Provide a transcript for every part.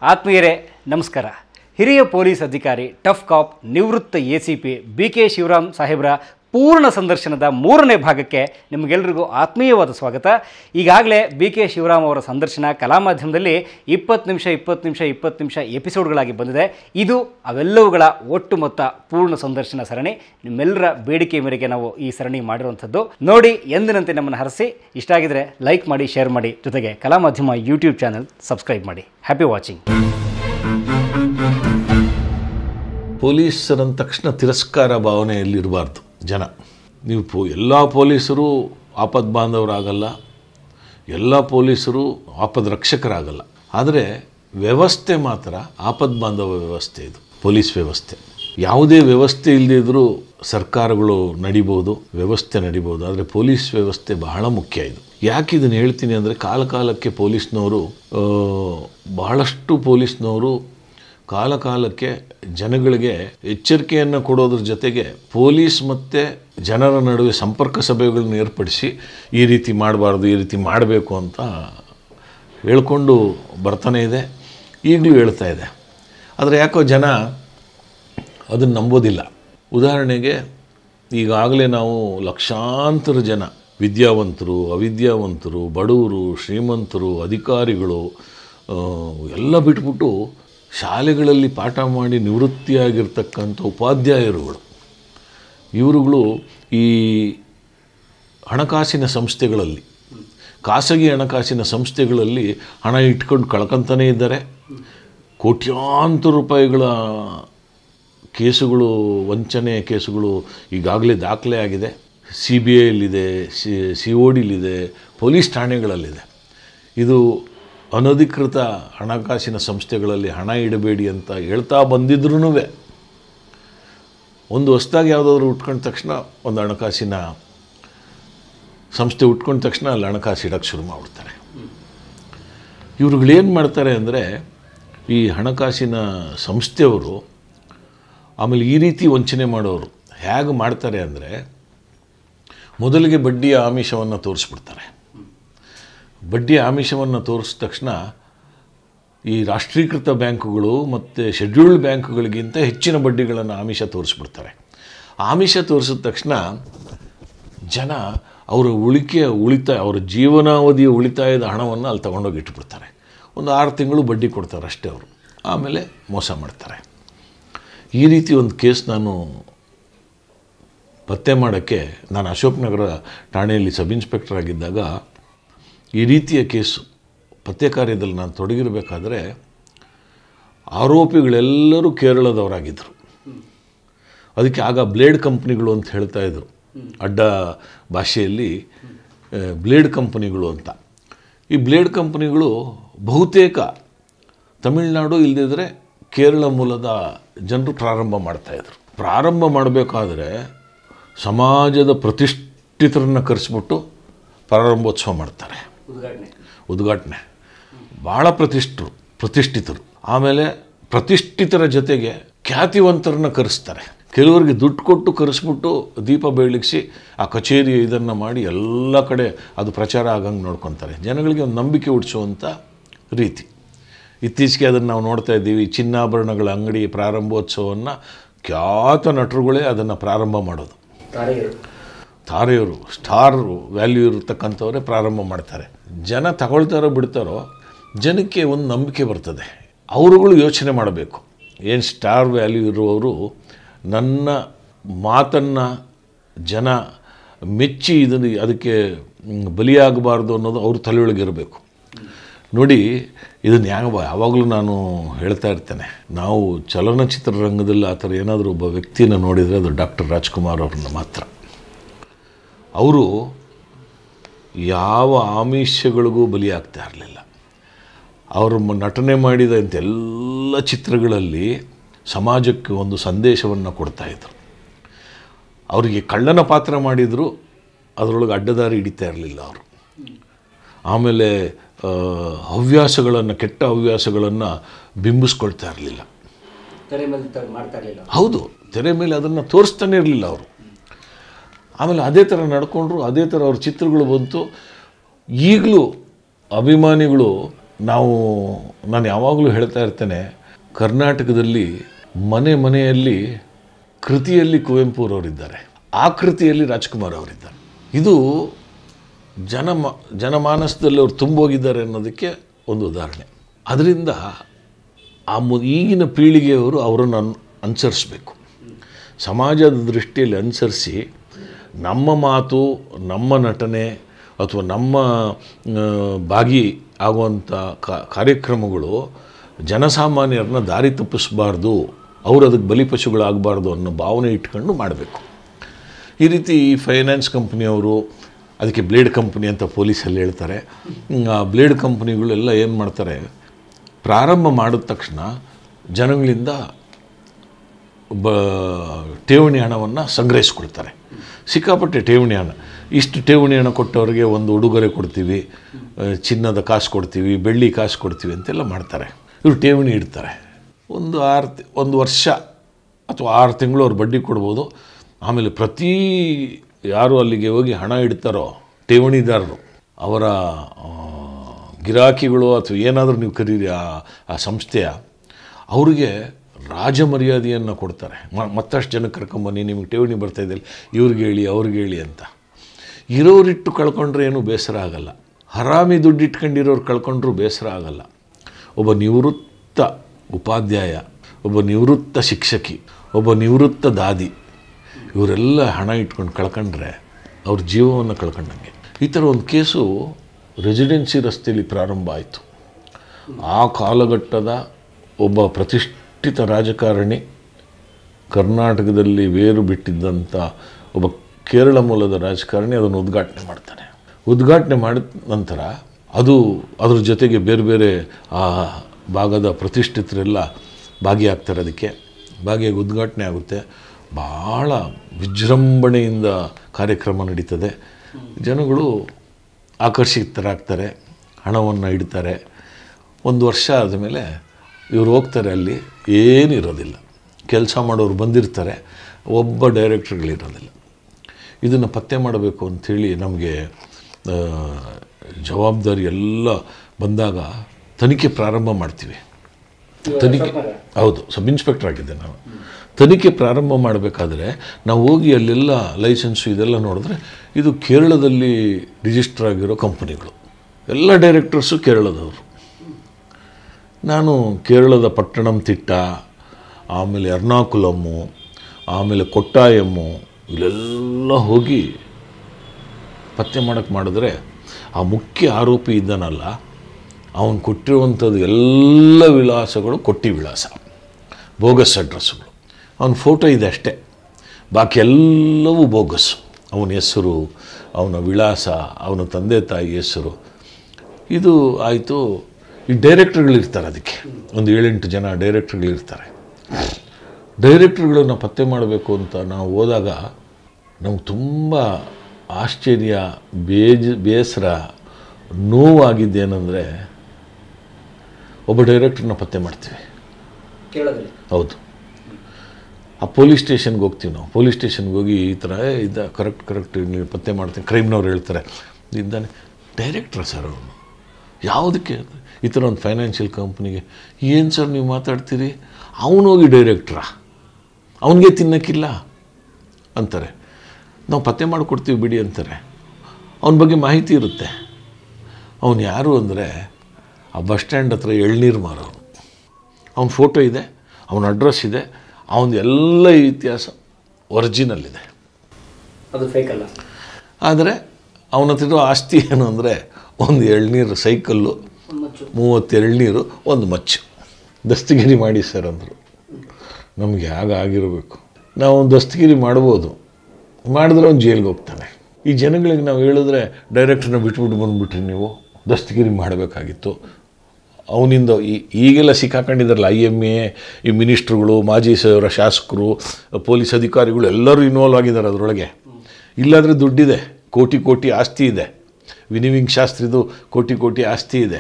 ಆತ್ಮೀಯರೇ ನಮಸ್ಕಾರ ಹಿರಿಯ ಪೊಲೀಸ್ ಅಧಿಕಾರಿ ಟಫ್ ಕಾಪ್ ನಿವೃತ್ತ A C P B K Shivaram ಸಾಹೇಬ್ರ ಪೂರ್ಣ ಸಂದರ್ಶನದ ಮೂರನೇ ಭಾಗಕ್ಕೆ ನಿಮಗೆಲ್ಲರಿಗೂ ಆತ್ಮೀಯವಾದ ಸ್ವಾಗತ ಈಗಾಗಲೇ ಬಿ ಕೆ ಶಿವರಾಮ್ ಅವರ ಸಂದರ್ಶನ ಕಲಾ ಮಾಧ್ಯಮದಲ್ಲಿ ಇಪ್ಪತ್ತು ನಿಮಿಷ ಇಪ್ಪತ್ತು ನಿಮಿಷ ಇಪ್ಪತ್ತು ನಿಮಿಷ ಎಪಿಸೋಡ್ಗಳಾಗಿ ಬಂದಿದೆ ಇದು ಅವೆಲ್ಲವುಗಳ ಒಟ್ಟು ಮೊತ್ತ ಪೂರ್ಣ ಸಂದರ್ಶನ ಸರಣಿ ನಿಮ್ಮೆಲ್ಲರ ಬೇಡಿಕೆ ಮೇರೆಗೆ ನಾವು ಈ ಸರಣಿ ಮಾಡಿರುವಂಥದ್ದು ನೋಡಿ ಎಂದಿನಂತೆ ನಮ್ಮನ್ನು ಹರಿಸಿ ಇಷ್ಟ ಆಗಿದ್ರೆ ಲೈಕ್ ಮಾಡಿ ಶೇರ್ ಮಾಡಿ ಜೊತೆಗೆ Kala Madhyama YouTube channel subscribe ಮಾಡಿ ಹ್ಯಾಪಿ ವಾಚಿಂಗ್ ಪೊಲೀಸರಂದ ತಕ್ಷಣ ತಿರಸ್ಕಾರ ಭಾವನೆಯಲ್ಲಿರಬಾರ್ದು ಜನ ನೀವು ಪೊ ಎಲ್ಲ ಪೊಲೀಸರು ಆಪದ್ ಬಾಂಧವರಾಗಲ್ಲ ಎಲ್ಲ ಪೊಲೀಸರು ಆಪದ್ ರಕ್ಷಕರಾಗಲ್ಲ ಆದರೆ ವ್ಯವಸ್ಥೆ ಮಾತ್ರ ಆಪದ್ ಬಾಂಧವ ವ್ಯವಸ್ಥೆ ಇದು ಪೊಲೀಸ್ ವ್ಯವಸ್ಥೆ ಯಾವುದೇ ವ್ಯವಸ್ಥೆ ಇಲ್ಲದೇ ಇದ್ದರೂ ಸರ್ಕಾರಗಳು ನಡಿಬೋದು ವ್ಯವಸ್ಥೆ ನಡಿಬೋದು ಆದರೆ ಪೊಲೀಸ್ ವ್ಯವಸ್ಥೆ ಬಹಳ ಮುಖ್ಯ ಇದು ಯಾಕೆ ಇದನ್ನು ಹೇಳ್ತೀನಿ ಅಂದರೆ ಕಾಲ ಕಾಲಕ್ಕೆ ಪೊಲೀಸ್ನವರು ಆ, ಬಹಳಷ್ಟು ಪೊಲೀಸ್ನವರು ಕಾಲ ಕಾಲಕ್ಕೆ ಜನಗಳಿಗೆ ಎಚ್ಚರಿಕೆಯನ್ನು ಕೊಡೋದ್ರ ಜೊತೆಗೆ ಪೊಲೀಸ್ ಮತ್ತು ಜನರ ನಡುವೆ ಸಂಪರ್ಕ ಸಭೆಗಳನ್ನ ಏರ್ಪಡಿಸಿ ಈ ರೀತಿ ಮಾಡಬಾರ್ದು ಈ ರೀತಿ ಮಾಡಬೇಕು ಅಂತ ಹೇಳ್ಕೊಂಡು ಬರ್ತಾನೆ ಇದೆ ಈಗಲೂ ಹೇಳ್ತಾ ಇದೆ ಆದರೆ ಯಾಕೋ ಜನ ಅದನ್ನು ನಂಬೋದಿಲ್ಲ ಉದಾಹರಣೆಗೆ ಈಗಾಗಲೇ ನಾವು ಲಕ್ಷಾಂತರ ಜನ ವಿದ್ಯಾವಂತರು ಅವಿದ್ಯಾವಂತರು ಬಡವರು ಶ್ರೀಮಂತರು ಅಧಿಕಾರಿಗಳು ಆ, ಎಲ್ಲ ಬಿಟ್ಬಿಟ್ಟು ಶಾಲೆಗಳಲ್ಲಿ ಪಾಠ ಮಾಡಿ ನಿವೃತ್ತಿಯಾಗಿರ್ತಕ್ಕಂಥ ಉಪಾಧ್ಯಾಯರುಗಳು ಇವರುಗಳು ಈ ಹಣಕಾಸಿನ ಸಂಸ್ಥೆಗಳಲ್ಲಿ ಖಾಸಗಿ ಹಣಕಾಸಿನ ಸಂಸ್ಥೆಗಳಲ್ಲಿ ಹಣ ಇಟ್ಕೊಂಡು ಕಳ್ಕೊತಾನೇ ಇದ್ದಾರೆ ಕೋಟ್ಯಾಂತರ ರೂಪಾಯಿಗಳ ಕೇಸುಗಳು ವಂಚನೆ ಕೇಸುಗಳು ಈಗಾಗಲೇ ದಾಖಲೆ ಆಗಿದೆ ಸಿ ಬಿ ಐಲಿದೆ ಸಿ ಸಿ ಒ ಡಿಲಿದೆ ಪೊಲೀಸ್ ಠಾಣೆಗಳಲ್ಲಿದೆ ಇದು ಅನಧಿಕೃತ ಹಣಕಾಸಿನ ಸಂಸ್ಥೆಗಳಲ್ಲಿ ಹಣ ಇಡಬೇಡಿ ಅಂತ ಹೇಳ್ತಾ ಬಂದಿದ್ರೂ ಒಂದು ಹೊಸ್ದಾಗಿ ಯಾವುದಾದ್ರು ಉಟ್ಕೊಂಡ ತಕ್ಷಣ ಒಂದು ಹಣಕಾಸಿನ ಸಂಸ್ಥೆ ಉಟ್ಕೊಂಡ ತಕ್ಷಣ ಅಲ್ಲಿ ಹಣಕಾಸು ಇಡೋಕ್ಕೆ ಶುರು ಮಾಡಿಬಿಡ್ತಾರೆ ಇವ್ರುಗಳೇನು ಮಾಡ್ತಾರೆ ಅಂದರೆ ಈ ಹಣಕಾಸಿನ ಸಂಸ್ಥೆಯವರು ಆಮೇಲೆ ಈ ರೀತಿ ವಂಚನೆ ಮಾಡೋರು ಹೇಗೆ ಮಾಡ್ತಾರೆ ಅಂದರೆ ಮೊದಲಿಗೆ ಬಡ್ಡಿಯ ಆಮಿಷವನ್ನು ತೋರಿಸ್ಬಿಡ್ತಾರೆ ಬಡ್ಡಿಯ ಆಮಿಷವನ್ನು ತೋರಿಸಿದ ತಕ್ಷಣ ಈ ರಾಷ್ಟ್ರೀಕೃತ ಬ್ಯಾಂಕುಗಳು ಮತ್ತು ಶೆಡ್ಯೂಲ್ಡ್ ಬ್ಯಾಂಕುಗಳಿಗಿಂತ ಹೆಚ್ಚಿನ ಬಡ್ಡಿಗಳನ್ನು ಆಮಿಷ ತೋರಿಸ್ಬಿಡ್ತಾರೆ ಆಮಿಷ ತೋರಿಸಿದ ತಕ್ಷಣ ಜನ ಅವರ ಉಳಿಕೆಯ ಉಳಿತಾಯ ಅವರ ಜೀವನಾವಧಿಯ ಉಳಿತಾಯದ ಹಣವನ್ನು ಅಲ್ಲಿ ತಗೊಂಡೋಗಿ ಇಟ್ಬಿಡ್ತಾರೆ ಒಂದು ಆರು ತಿಂಗಳು ಬಡ್ಡಿ ಕೊಡ್ತಾರೆ ಅಷ್ಟೇ ಅವರು ಆಮೇಲೆ ಮೋಸ ಮಾಡ್ತಾರೆ ಈ ರೀತಿ ಒಂದು ಕೇಸ್ ನಾನು ಪತ್ತೆ ಮಾಡೋಕ್ಕೆ ನಾನು ಅಶೋಕ್ ನಗರ ಠಾಣೆಯಲ್ಲಿ ಸಬ್ ಇನ್ಸ್ಪೆಕ್ಟರ್ ಆಗಿದ್ದಾಗ ಈ ರೀತಿಯ ಕೇಸು ಪತ್ತೆ ಕಾರ್ಯದಲ್ಲಿ ನಾನು ತೊಡಗಿರಬೇಕಾದ್ರೆ ಆರೋಪಿಗಳೆಲ್ಲರೂ ಕೇರಳದವರಾಗಿದ್ದರು ಅದಕ್ಕೆ ಆಗ ಬ್ಲೇಡ್ ಕಂಪ್ನಿಗಳು ಅಂತ ಹೇಳ್ತಾ ಇದ್ರು ಅಡ್ಡ ಭಾಷೆಯಲ್ಲಿ ಆ, ಬ್ಲೇಡ್ ಕಂಪನಿಗಳು ಅಂತ ಈ ಬ್ಲೇಡ್ ಕಂಪನಿಗಳು ಬಹುತೇಕ ತಮಿಳುನಾಡು ಇಲ್ಲದಿದ್ದರೆ ಕೇರಳ ಮೂಲದ ಜನರು ಪ್ರಾರಂಭ ಮಾಡ್ತಾಯಿದ್ರು ಪ್ರಾರಂಭ ಮಾಡಬೇಕಾದ್ರೆ ಸಮಾಜದ ಪ್ರತಿಷ್ಠಿತರನ್ನು ಕರೆಸ್ಬಿಟ್ಟು ಪ್ರಾರಂಭೋತ್ಸವ ಮಾಡ್ತಾರೆ ಉದ್ಘಾಟನೆ ಭಾಳ ಪ್ರತಿಷ್ಠರು ಪ್ರತಿಷ್ಠಿತರು ಆಮೇಲೆ ಪ್ರತಿಷ್ಠಿತರ ಜೊತೆಗೆ ಖ್ಯಾತಿವಂತರನ್ನ ಕರೆಸ್ತಾರೆ ಕೆಲವರಿಗೆ ದುಡ್ಡು ಕೊಟ್ಟು ಕರೆಸ್ಬಿಟ್ಟು ದೀಪ ಬೆಳಗಿಸಿ ಆ ಕಚೇರಿ ಇದನ್ನು ಮಾಡಿ ಎಲ್ಲ ಕಡೆ ಅದು ಪ್ರಚಾರ ಆಗಂಗೆ ನೋಡ್ಕೊತಾರೆ ಜನಗಳಿಗೆ ಒಂದು ನಂಬಿಕೆ ಹುಟ್ಟಿಸುವಂಥ ರೀತಿ ಇತ್ತೀಚೆಗೆ ಅದನ್ನು ನಾವು ನೋಡ್ತಾ ಇದ್ದೀವಿ ಚಿನ್ನಾಭರಣಗಳ ಅಂಗಡಿ ಪ್ರಾರಂಭೋತ್ಸವವನ್ನು ಖ್ಯಾತ ನಟರುಗಳೇ ಅದನ್ನು ಪ್ರಾರಂಭ ಮಾಡೋದು ತಾರೆಯವರು ಸ್ಟಾರ್ ವ್ಯಾಲ್ಯೂ ಇರತಕ್ಕಂಥವರೇ ಪ್ರಾರಂಭ ಮಾಡ್ತಾರೆ ಜನ ತಗೊಳ್ತಾರೋ ಬಿಡ್ತಾರೋ ಜನಕ್ಕೆ ಒಂದು ನಂಬಿಕೆ ಬರ್ತದೆ ಅವರುಗಳು ಯೋಚನೆ ಮಾಡಬೇಕು ಏನು ಸ್ಟಾರ್ ವ್ಯಾಲ್ಯೂ ಇರುವವರು ನನ್ನ ಮಾತನ್ನು ಜನ ಮೆಚ್ಚಿ ಇದನ್ನು ಅದಕ್ಕೆ ಮ್, ಬಲಿಯಾಗಬಾರ್ದು ಅನ್ನೋದು ಅವ್ರ ತಲೆಯೊಳಗಿರಬೇಕು ನೋಡಿ ಇದನ್ನು ಯಾವ ಯಾವಾಗಲೂ ನಾನು ಹೇಳ್ತಾ ಇರ್ತೇನೆ ನಾವು ಚಲನಚಿತ್ರ ರಂಗದಲ್ಲಿ ಆ ಥರ ಏನಾದರೂ ಒಬ್ಬ ವ್ಯಕ್ತಿನ ನೋಡಿದರೆ ಅದು ಡಾಕ್ಟರ್ ರಾಜ್ಕುಮಾರ್ ಅವ್ರನ್ನ ಮಾತ್ರ ಅವರು ಯಾವ ಆಮಿಷಗಳಿಗೂ ಬಲಿಯಾಗ್ತಾ ಇರಲಿಲ್ಲ ಅವರು ಮ- ನಟನೆ ಮಾಡಿದ ಎಲ್ಲ ಚಿತ್ರಗಳಲ್ಲಿ ಸಮಾಜಕ್ಕೆ ಒಂದು ಸಂದೇಶವನ್ನು ಕೊಡ್ತಾಯಿದ್ರು ಅವರಿಗೆ ಕಳ್ಳನ ಪಾತ್ರ ಮಾಡಿದರೂ ಅದರೊಳಗೆ ಅಡ್ಡದಾರಿ ಹಿಡಿತಾ ಇರಲಿಲ್ಲ ಅವರು ಆಮೇಲೆ ಆ, ಹವ್ಯಾಸಗಳನ್ನು ಕೆಟ್ಟ ಹವ್ಯಾಸಗಳನ್ನು ಬಿಂಬಿಸ್ಕೊಳ್ತಾ ಇರಲಿಲ್ಲ ಮಾಡ್ತಾ ಇರಲಿಲ್ಲ ಹೌದು ತೆರೆ ಮೇಲೆ ಅದನ್ನು ತೋರಿಸ್ತಾನೆ ಇರಲಿಲ್ಲ ಅವರು ಆಮೇಲೆ ಅದೇ ಥರ ನಡ್ಕೊಂಡ್ರು ಅದೇ ಥರ ಅವ್ರ ಚಿತ್ರಗಳು ಬಂತು ಈಗಲೂ ಅಭಿಮಾನಿಗಳು ನಾವು ನಾನು ಯಾವಾಗಲೂ ಹೇಳ್ತಾ ಇರ್ತೇನೆ ಕರ್ನಾಟಕದಲ್ಲಿ ಮನೆ ಮನೆಯಲ್ಲಿ ಕೃತಿಯಲ್ಲಿ ಕುವೆಂಪುರವರಿದ್ದಾರೆ ಆ ಕೃತಿಯಲ್ಲಿ ರಾಜ್ಕುಮಾರ್ ಅವರಿದ್ದಾರೆ ಇದು ಜನಮ ಜನಮಾನಸದಲ್ಲಿ ಅವ್ರು ತುಂಬೋಗಿದ್ದಾರೆ ಅನ್ನೋದಕ್ಕೆ ಒಂದು ಉದಾಹರಣೆ ಅದರಿಂದ ಆ ಮು ಈಗಿನ ಪೀಳಿಗೆಯವರು ಅವರನ್ನು ಅನ್ ಅನುಸರಿಸ್ಬೇಕು ಸಮಾಜದ ದೃಷ್ಟಿಯಲ್ಲಿ ಅನುಸರಿಸಿ ನಮ್ಮ ಮಾತು ನಮ್ಮ ನಟನೆ ಅಥವಾ ನಮ್ಮ ಆ, ಭಾಗಿ ಆಗುವಂಥ ಕಾ- ಕಾರ್ಯಕ್ರಮಗಳು ಜನಸಾಮಾನ್ಯರನ್ನ ದಾರಿ ತಪ್ಪಿಸಬಾರ್ದು ಅವರು ಅದಕ್ಕೆ ಬಲಿಪಶುಗಳಾಗಬಾರ್ದು ಅನ್ನೋ ಭಾವನೆ ಇಟ್ಕೊಂಡು ಮಾಡಬೇಕು ಈ ರೀತಿ ಈ ಫೈನಾನ್ಸ್ ಕಂಪ್ನಿಯವರು ಅದಕ್ಕೆ ಬ್ಲೇಡ್ ಕಂಪ್ನಿ ಅಂತ ಪೊಲೀಸಲ್ಲಿ ಹೇಳ್ತಾರೆ ಹ್ಮ್, ಆ ಬ್ಲೇಡ್ ಕಂಪ್ನಿಗಳೆಲ್ಲ ಏನು ಮಾಡ್ತಾರೆ ಪ್ರಾರಂಭ ಮಾಡಿದ ತಕ್ಷಣ ಜನಗಳಿಂದ ಬ ಠೇವಣಿ ಹಣವನ್ನು ಸಂಗ್ರಹಿಸ್ಕೊಳ್ತಾರೆ ಸಿಕ್ಕಾಪಟ್ಟೆ ಠೇವಣಿ ಹಣ ಇಷ್ಟು ಠೇವಣಿ ಹಣ ಕೊಟ್ಟವರಿಗೆ ಒಂದು ಉಡುಗೊರೆ ಕೊಡ್ತೀವಿ ಆ, ಚಿನ್ನದ ಕಾಸು ಕೊಡ್ತೀವಿ ಬೆಳ್ಳಿ ಕಾಸು ಕೊಡ್ತೀವಿ ಅಂತೆಲ್ಲ ಮಾಡ್ತಾರೆ ಇವರು ಠೇವಣಿ ಇಡ್ತಾರೆ ಒಂದು ಆರು ತಿ- ಒಂದು ವರ್ಷ ಅಥವಾ ಆರು ತಿಂಗಳು ಅವ್ರು ಬಡ್ಡಿ ಕೊಡ್ಬೋದು ಆಮೇಲೆ ಪ್ರತಿ ಯಾರು ಅಲ್ಲಿಗೆ ಹೋಗಿ ಹಣ ಇಡ್ತಾರೋ ಠೇವಣಿದಾರರು ಅವರ ಆ, ಗಿರಾಕಿಗಳು ಅಥವಾ ಏನಾದರೂ ನೀವು ಕರೀರಿ ಆ ಆ ಸಂಸ್ಥೆಯ ಅವ್ರಿಗೆ ರಾಜ ಮರ್ಯಾದೆಯನ್ನು ಕೊಡ್ತಾರೆ ಮ- ಮತ್ತಷ್ಟು ಜನ ಕರ್ಕೊಂಬನ್ನಿ ನಿಮಗೆ ಠೇವಣಿ ಬರ್ತಾ ಇದೆಯಲ್ಲ ಇವ್ರಿಗೆ ಹೇಳಿ ಅವ್ರಿಗೆ ಹೇಳಿ ಅಂತ ಇರೋರಿಟ್ಟು ಕಳ್ಕೊಂಡ್ರೆ ಏನೂ ಬೇಸರ ಆಗಲ್ಲ ಹರಾಮಿ ದುಡ್ಡು ಇಟ್ಕೊಂಡಿರೋರು ಕಳ್ಕೊಂಡ್ರೂ ಬೇಸರ ಆಗಲ್ಲ ಒಬ್ಬ ನಿವೃತ್ತ ಉಪಾಧ್ಯಾಯ ಒಬ್ಬ ನಿವೃತ್ತ ಶಿಕ್ಷಕಿ ಒಬ್ಬ ನಿವೃತ್ತ ದಾದಿ ಇವರೆಲ್ಲ ಹಣ ಇಟ್ಕೊಂಡು ಕಳ್ಕೊಂಡ್ರೆ ಅವ್ರ ಜೀವವನ್ನು ಕಳ್ಕೊಂಡಂಗೆ ಈ ಥರ ಒಂದು ಕೇಸು ರೆಸಿಡೆನ್ಸಿ ರಸ್ತೆಯಲ್ಲಿ ಪ್ರಾರಂಭ ಆಯಿತು ಆ ಕಾಲಘಟ್ಟದ ಒಬ್ಬ ಪ್ರತಿಷ್ಠಿತ ರಾಜಕಾರಣಿ ಕರ್ನಾಟಕದಲ್ಲಿ ಬೇರು ಬಿಟ್ಟಿದ್ದಂಥ ಒಬ್ಬ ಕೇರಳ ಮೂಲದ ರಾಜಕಾರಣಿ ಅದನ್ನು ಉದ್ಘಾಟನೆ ಮಾಡ್ತಾನೆ ಉದ್ಘಾಟನೆ ಮಾಡಿದ ನಂತರ ಅದು ಅದ್ರ ಜೊತೆಗೆ ಬೇರೆ ಬೇರೆ ಆ ಭಾಗದ ಪ್ರತಿಷ್ಠಿತರೆಲ್ಲ ಭಾಗಿಯಾಗ್ತಾರೆ ಅದಕ್ಕೆ ಭಾಗಿಯಾಗಿ ಉದ್ಘಾಟನೆ ಆಗುತ್ತೆ ಭಾಳ ವಿಜೃಂಭಣೆಯಿಂದ ಕಾರ್ಯಕ್ರಮ ನಡೀತದೆ ಜನಗಳು ಆಕರ್ಷಿತರಾಗ್ತಾರೆ ಹಣವನ್ನು ಇಡ್ತಾರೆ ಒಂದು ವರ್ಷ ಆದಮೇಲೆ ಇವ್ರು ಹೋಗ್ತಾರೆ ಅಲ್ಲಿ ಏನಿರೋದಿಲ್ಲ ಕೆಲಸ ಮಾಡೋರು ಬಂದಿರ್ತಾರೆ ಒಬ್ಬ ಡೈರೆಕ್ಟ್ರುಗಳಿರೋದಿಲ್ಲ ಇದನ್ನು ಪತ್ತೆ ಮಾಡಬೇಕು ಅಂಥೇಳಿ ನಮಗೆ ಆ, ಜವಾಬ್ದಾರಿ ಎಲ್ಲ ಬಂದಾಗ ತನಿಖೆ ಪ್ರಾರಂಭ ಮಾಡ್ತೀವಿ ತನಿಖೆ ಹೌದು ಸಬ್ ಇನ್ಸ್ಪೆಕ್ಟರ್ ಆಗಿದ್ದೆ ನಾನು ತನಿಖೆ ಪ್ರಾರಂಭ ಮಾಡಬೇಕಾದ್ರೆ ನಾವು ಹೋಗಿ ಅಲ್ಲೆಲ್ಲ ಲೈಸೆನ್ಸು ಇದೆಲ್ಲ ನೋಡಿದ್ರೆ ಇದು ಕೇರಳದಲ್ಲಿ ರಿಜಿಸ್ಟರ್ ಆಗಿರೋ ಕಂಪನಿಗಳು ಎಲ್ಲ ಡೈರೆಕ್ಟರ್ಸು ಕೇರಳದವರು ನಾನು ಕೇರಳದ ಪಟ್ಟಣಂ ತಿಟ್ಟ ಆಮೇಲೆ ಎರ್ನಾಕುಲಮ್ಮು ಆಮೇಲೆ ಕೊಟ್ಟಾಯಮ್ಮು ಇಲ್ಲೆಲ್ಲ ಹೋಗಿ ಪತ್ತೆ ಮಾಡೋಕ್ಕೆ ಮಾಡಿದ್ರೆ ಆ ಮುಖ್ಯ ಆರೋಪಿ ಇದ್ದಾನಲ್ಲ ಅವನು ಕೊಟ್ಟಿರುವಂಥದ್ದು ಎಲ್ಲ ವಿಳಾಸಗಳು ಕೊಟ್ಟಿ ವಿಳಾಸ ಬೋಗಸ್ ಅಡ್ರೆಸ್ಸುಗಳು ಅವನ ಫೋಟೋ ಇದೆ ಅಷ್ಟೇ ಬಾಕಿ ಎಲ್ಲವೂ ಬೋಗಸ್ ಅವನ ಹೆಸರು ಅವನ ವಿಳಾಸ ಅವನ ತಂದೆ ತಾಯಿ ಹೆಸರು ಇದು ಆಯಿತು ಈ ಡೈರೆಕ್ಟ್ರುಗಳಿರ್ತಾರೆ ಅದಕ್ಕೆ ಒಂದು ಏಳೆಂಟು ಜನ ಡೈರೆಕ್ಟ್ರುಗಳಿರ್ತಾರೆ ಡೈರೆಕ್ಟ್ರುಗಳನ್ನ ಪತ್ತೆ ಮಾಡಬೇಕು ಅಂತ ನಾವು ಹೋದಾಗ ನಮ್ಗೆ ತುಂಬ ಆಶ್ಚರ್ಯ ಬೇಜ ಬೇಸರ ನೋವಾಗಿದ್ದೇನೆಂದರೆ ಒಬ್ಬ ಡೈರೆಕ್ಟ್ರನ್ನ ಪತ್ತೆ ಮಾಡ್ತೀವಿ ಕೇಳೋದ್ರಿ ಹೌದು ಆ ಪೊಲೀಸ್ ಸ್ಟೇಷನ್ಗೆ ಹೋಗ್ತೀವಿ ನಾವು ಪೊಲೀಸ್ ಸ್ಟೇಷನ್ಗೆ ಹೋಗಿ ಈ ಥರ ಏ ಇದ್ದ ಕರೆಕ್ಟ್ ಕರೆಕ್ಟ್ ನೀವು ಪತ್ತೆ ಮಾಡ್ತೀನಿ ಕ್ರೈಮ್ನವ್ರು ಹೇಳ್ತಾರೆ ಇದ್ದಾನೆ ಡೈರೆಕ್ಟ್ರ ಸರ್ ಅವನು ಯಾವುದಕ್ಕೆ ಈ ಥರ ಒಂದು ಫೈನಾನ್ಷಿಯಲ್ ಕಂಪ್ನಿಗೆ ಏನು ಸರ್ ನೀವು ಮಾತಾಡ್ತೀರಿ ಅವನೋಗಿ ಡೈರೆಕ್ಟ್ರಾ ಅವನಿಗೆ ತಿನ್ನಕ್ಕಿಲ್ಲ ಅಂತಾರೆ ನಾವು ಪತ್ತೆ ಮಾಡಿಕೊಡ್ತೀವಿ ಬಿಡಿ ಅಂತಾರೆ ಅವನ ಬಗ್ಗೆ ಮಾಹಿತಿ ಇರುತ್ತೆ ಅವನು ಯಾರು ಅಂದರೆ ಆ ಬಸ್ ಸ್ಟ್ಯಾಂಡ್ ಹತ್ರ ಎಳ್ನೀರು ಮಾರೋನು ಅವನ ಫೋಟೋ ಇದೆ ಅವನ ಅಡ್ರೆಸ್ ಇದೆ ಅವನ ಎಲ್ಲ ಇತಿಹಾಸ ಒರಿಜಿನಲ್ ಇದೆ ಅದು ಫೇಕ್ ಅಲ್ಲ ಆದರೆ ಅವನ ಹತ್ರ ಇರೋ ಆಸ್ತಿ ಏನು ಅಂದರೆ ಒಂದು ಎಳ್ನೀರು ಸೈಕಲ್ಲು ಮೂವತ್ತು ಎಳ್ನೀರು ಒಂದು ಮಚ್ಚು ದಸ್ತಗಿರಿ ಮಾಡಿ ಸರ್ ಅಂದರು ನಮಗೆ ಆಗ ಆಗಿರಬೇಕು ನಾವು ಒಂದು ದಸ್ತಗಿರಿ ಮಾಡ್ಬೋದು ಮಾಡಿದ್ರೆ ಅವ್ನು ಜೈಲಿಗೆ ಹೋಗ್ತಾನೆ ಈ ಜನಗಳಿಗೆ ನಾವು ಹೇಳಿದ್ರೆ ಡೈರೆಕ್ಟ್ರನ್ನ ಬಿಟ್ಬಿಟ್ಟು ಬಂದುಬಿಟ್ರಿ ನೀವು ದಸ್ತಗಿರಿ ಮಾಡಬೇಕಾಗಿತ್ತು ಅವನಿಂದ ಈ ಈಗೆಲ್ಲ ಸಿಕ್ಕಾಕೊಂಡಿದ್ದಾರಲ್ಲ ಐ ಎಮ್ ಎ ಈ ಮಿನಿಸ್ಟ್ರುಗಳು ಮಾಜಿ ಸಚಿವರ ಶಾಸಕರು ಪೊಲೀಸ್ ಅಧಿಕಾರಿಗಳು ಎಲ್ಲರೂ ಇನ್ವಾಲ್ವ್ ಆಗಿದ್ದಾರೆ ಅದರೊಳಗೆ ಇಲ್ಲಾದರೆ ದುಡ್ಡಿದೆ ಕೋಟಿ ಕೋಟಿ ಆಸ್ತಿ ಇದೆ ವಿನಿವಿಂಗ್ ಶಾಸ್ತ್ರಿದು ಕೋಟಿ ಕೋಟಿ ಆಸ್ತಿ ಇದೆ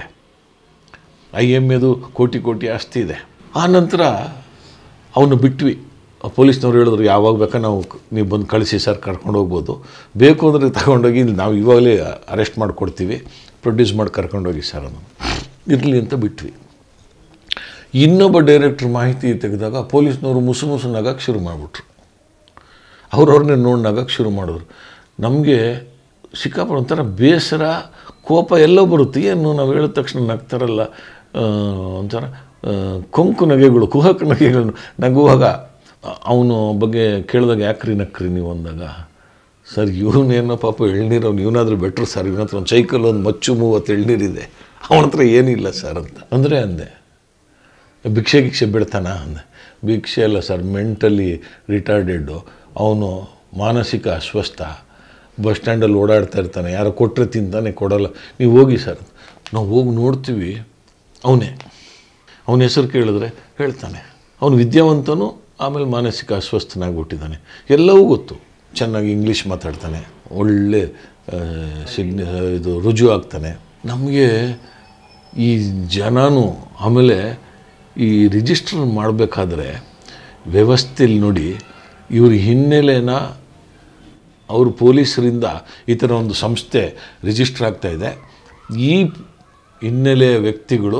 ಐ ಎಮ್ ಎದು ಕೋಟಿ ಕೋಟಿ ಆಸ್ತಿ ಇದೆ ಆ ನಂತರ ಅವನು ಬಿಟ್ವಿ ಆ ಪೊಲೀಸ್ನವ್ರು ಹೇಳಿದ್ರು ಯಾವಾಗ ಬೇಕಾ ನಾವು ನೀವು ಬಂದು ಕಳಿಸಿ ಸರ್ ಕರ್ಕೊಂಡು ಹೋಗ್ಬೋದು ಬೇಕು ಅಂದರೆ ತಗೊಂಡೋಗಿ ಇಲ್ಲಿ ನಾವು ಇವಾಗಲೇ ಅರೆಸ್ಟ್ ಮಾಡಿಕೊಡ್ತೀವಿ ಪ್ರೊಡ್ಯೂಸ್ ಮಾಡಿ ಕರ್ಕೊಂಡೋಗಿ ಸರ್ ಅನ್ನೋ ಇರಲಿ ಅಂತ ಬಿಟ್ವಿ ಇನ್ನೊಬ್ಬ ಡೈರೆಕ್ಟ್ರ್ ಮಾಹಿತಿ ತೆಗೆದಾಗ ಪೊಲೀಸ್ನವರು ಮುಸು ಮುಸು ನಗಕ್ಕೆ ಶುರು ಮಾಡಿಬಿಟ್ರು ಅವ್ರವ್ರನ್ನೇ ನೋಡಿ ನಗಕ್ಕೆ ಶುರು ಮಾಡಿದ್ರು ನಮಗೆ ಸಿಕ್ಕಾಪಟ್ಟೆ ಒಂಥರ ಬೇಸರ ಕೋಪ ಎಲ್ಲ ಬರುತ್ತೆ ಏನು ನಾವು ಹೇಳಿದ ತಕ್ಷಣ ನಗ್ತಾರಲ್ಲ ಆ, ಒಂಥರ ಆ, ಕೊಂಕು ನಗೆಗಳು ಕುಹಕ ನಗೆಗಳು ನಗುವಾಗ ಅವನು ಬಗ್ಗೆ ಕೇಳಿದಾಗ ಯಾಕ್ರಿ ನಕ್ರಿ ನೀವು ಅಂದಾಗ ಸರ್ ಇವನೇನೋ ಪಾಪ ಎಳ್ನೀರು ಅವ್ನು ಇವನಾದ್ರೂ ಬೆಟ್ರು ಸರ್ ಇವನ ಹತ್ರ ಒಂದು ಸೈಕಲ್ ಒಂದು ಮಚ್ಚು ಮೂವತ್ತು ಎಳ್ನೀರಿದೆ ಅವನ ಹತ್ರ ಏನಿಲ್ಲ ಸರ್ ಅಂತ ಅಂದರೆ ಅಂದೆ ಭಿಕ್ಷೆ ಗಿಕ್ಷೆ ಬಿಡ್ತಾನ ಅಂದೆ ಭಿಕ್ಷೆ ಅಲ್ಲ ಸರ್ ಮೆಂಟಲಿ ರಿಟಾರ್ಡೆಡ್ಡು ಅವನು ಮಾನಸಿಕ ಅಸ್ವಸ್ಥ ಬಸ್ ಸ್ಟ್ಯಾಂಡಲ್ಲಿ ಓಡಾಡ್ತಾ ಇರ್ತಾನೆ ಯಾರೋ ಕೊಟ್ಟರೆ ತಿಂತಾನೆ ಕೊಡಲ್ಲ ನೀವು ಹೋಗಿ ಸರ್ ನಾವು ಹೋಗಿ ನೋಡ್ತೀವಿ ಅವನೇ ಅವನ ಹೆಸರು ಕೇಳಿದ್ರೆ ಹೇಳ್ತಾನೆ ಅವನು ವಿದ್ಯಾವಂತನು ಆಮೇಲೆ ಮಾನಸಿಕ ಅಸ್ವಸ್ಥನಾಗ್ಬಿಟ್ಟಿದ್ದಾನೆ ಎಲ್ಲವೂ ಗೊತ್ತು ಚೆನ್ನಾಗಿ ಇಂಗ್ಲೀಷ್ ಮಾತಾಡ್ತಾನೆ ಒಳ್ಳೆ ಆ, ಸಿಗ್ನ ಇದು ರುಜು ಆಗ್ತಾನೆ ನಮಗೆ ಈ ಜನನು ಆಮೇಲೆ ಈ ರಿಜಿಸ್ಟರ್ ಮಾಡಬೇಕಾದ್ರೆ ವ್ಯವಸ್ಥೆಯಲ್ಲಿ ನೋಡಿ ಇವ್ರ ಹಿನ್ನೆಲೆನ ಅವರು ಪೊಲೀಸರಿಂದ ಈ ಥರ ಒಂದು ಸಂಸ್ಥೆ ರಿಜಿಸ್ಟರ್ ಆಗ್ತಾ ಇದೆ ಈ ಹಿನ್ನೆಲೆಯ ವ್ಯಕ್ತಿಗಳು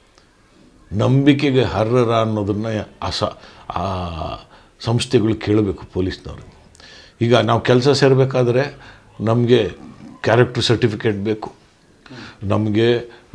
ನಂಬಿಕೆಗೆ ಅರ್ಹರ ಅನ್ನೋದನ್ನು ಅಸ ಆ ಸಂಸ್ಥೆಗಳು ಕೇಳಬೇಕು ಪೊಲೀಸ್ನವರು ಈಗ ನಾವು ಕೆಲಸ ಸೇರಬೇಕಾದ್ರೆ ನಮಗೆ ಕ್ಯಾರೆಕ್ಟರ್ ಸರ್ಟಿಫಿಕೇಟ್ ಬೇಕು ನಮಗೆ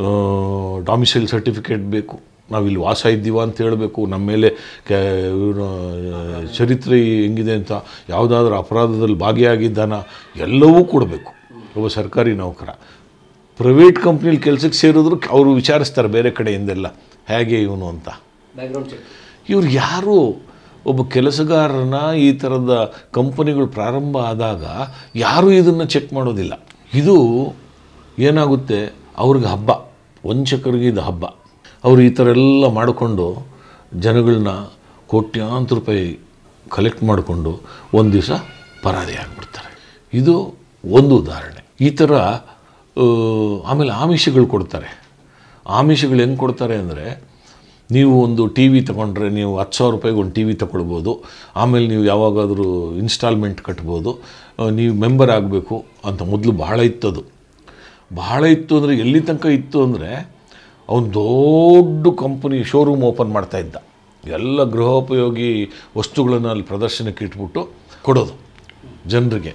ಡಾಮಿಸೈಲ್ ಸರ್ಟಿಫಿಕೇಟ್ ಬೇಕು ನಾವು ಇಲ್ಲಿ ವಾಸ ಇದ್ದೀವ ಅಂತ ಹೇಳಬೇಕು ನಮ್ಮ ಮೇಲೆ ಕೆ ಇವ್ರ ಚರಿತ್ರೆ ಹೆಂಗಿದೆ ಅಂತ ಯಾವುದಾದ್ರೂ ಅಪರಾಧದಲ್ಲಿ ಭಾಗಿಯಾಗಿದ್ದಾನ ಎಲ್ಲವೂ ಕೊಡಬೇಕು ಒಬ್ಬ ಸರ್ಕಾರಿ ನೌಕರ ಪ್ರೈವೇಟ್ ಕಂಪ್ನಿಲಿ ಕೆಲಸಕ್ಕೆ ಸೇರಿದ್ರು ಅವರು ವಿಚಾರಿಸ್ತಾರೆ ಬೇರೆ ಕಡೆಯಿಂದೆಲ್ಲ ಹೇಗೆ ಇವನು ಅಂತ ಬ್ಯಾಕ್ಗ್ರೌಂಡ್ ಚೆಕ್ ಇವ್ರು ಯಾರು ಒಬ್ಬ ಕೆಲಸಗಾರನ ಈ ಥರದ ಕಂಪನಿಗಳು ಪ್ರಾರಂಭ ಆದಾಗ ಯಾರೂ ಇದನ್ನು ಚೆಕ್ ಮಾಡೋದಿಲ್ಲ ಇದು ಏನಾಗುತ್ತೆ ಅವ್ರಿಗೆ ಹಬ್ಬ ವಂಚಕರಿಗೆ ಇದು ಹಬ್ಬ ಅವರು ಈ ಥರ ಎಲ್ಲ ಮಾಡಿಕೊಂಡು ಜನಗಳನ್ನ ಕೋಟ್ಯಾಂತರ ರೂಪಾಯಿ ಕಲೆಕ್ಟ್ ಮಾಡಿಕೊಂಡು ಒಂದು ದಿವಸ ಪರಾರಿ ಆಗಿಬಿಡ್ತಾರೆ ಇದು ಒಂದು ಉದಾಹರಣೆ ಈ ಥರ ಆ, ಆಮೇಲೆ ಆಮಿಷಗಳು ಕೊಡ್ತಾರೆ ಆಮಿಷಗಳು ಹೆಂಗೆ ಕೊಡ್ತಾರೆ ಅಂದರೆ ನೀವು ಒಂದು ಟಿ ವಿ ತೊಗೊಂಡ್ರೆ ನೀವು ಹತ್ತು ಸಾವಿರ ರೂಪಾಯಿಗೆ ಒಂದು ಟಿ ವಿ ತೊಗೊಳ್ಬೋದು ಆಮೇಲೆ ನೀವು ಯಾವಾಗಾದರೂ ಇನ್ಸ್ಟಾಲ್ಮೆಂಟ್ ಕಟ್ಬೋದು ಆ, ನೀವು ಮೆಂಬರ್ ಆಗಬೇಕು ಅಂತ ಮೊದಲು ಬಹಳ ಇತ್ತದು ಬಹಳ ಇತ್ತು ಅಂದರೆ ಎಲ್ಲಿ ತನಕ ಇತ್ತು ಅಂದರೆ ಅವನು ದೊಡ್ಡ ಕಂಪನಿ ಶೋರೂಮ್ ಓಪನ್ ಮಾಡ್ತಾ ಇದ್ದ ಎಲ್ಲ ಗೃಹೋಪಯೋಗಿ ವಸ್ತುಗಳನ್ನು ಅಲ್ಲಿ ಪ್ರದರ್ಶನಕ್ಕೆ ಇಟ್ಬಿಟ್ಟು ಕೊಡೋದು ಜನರಿಗೆ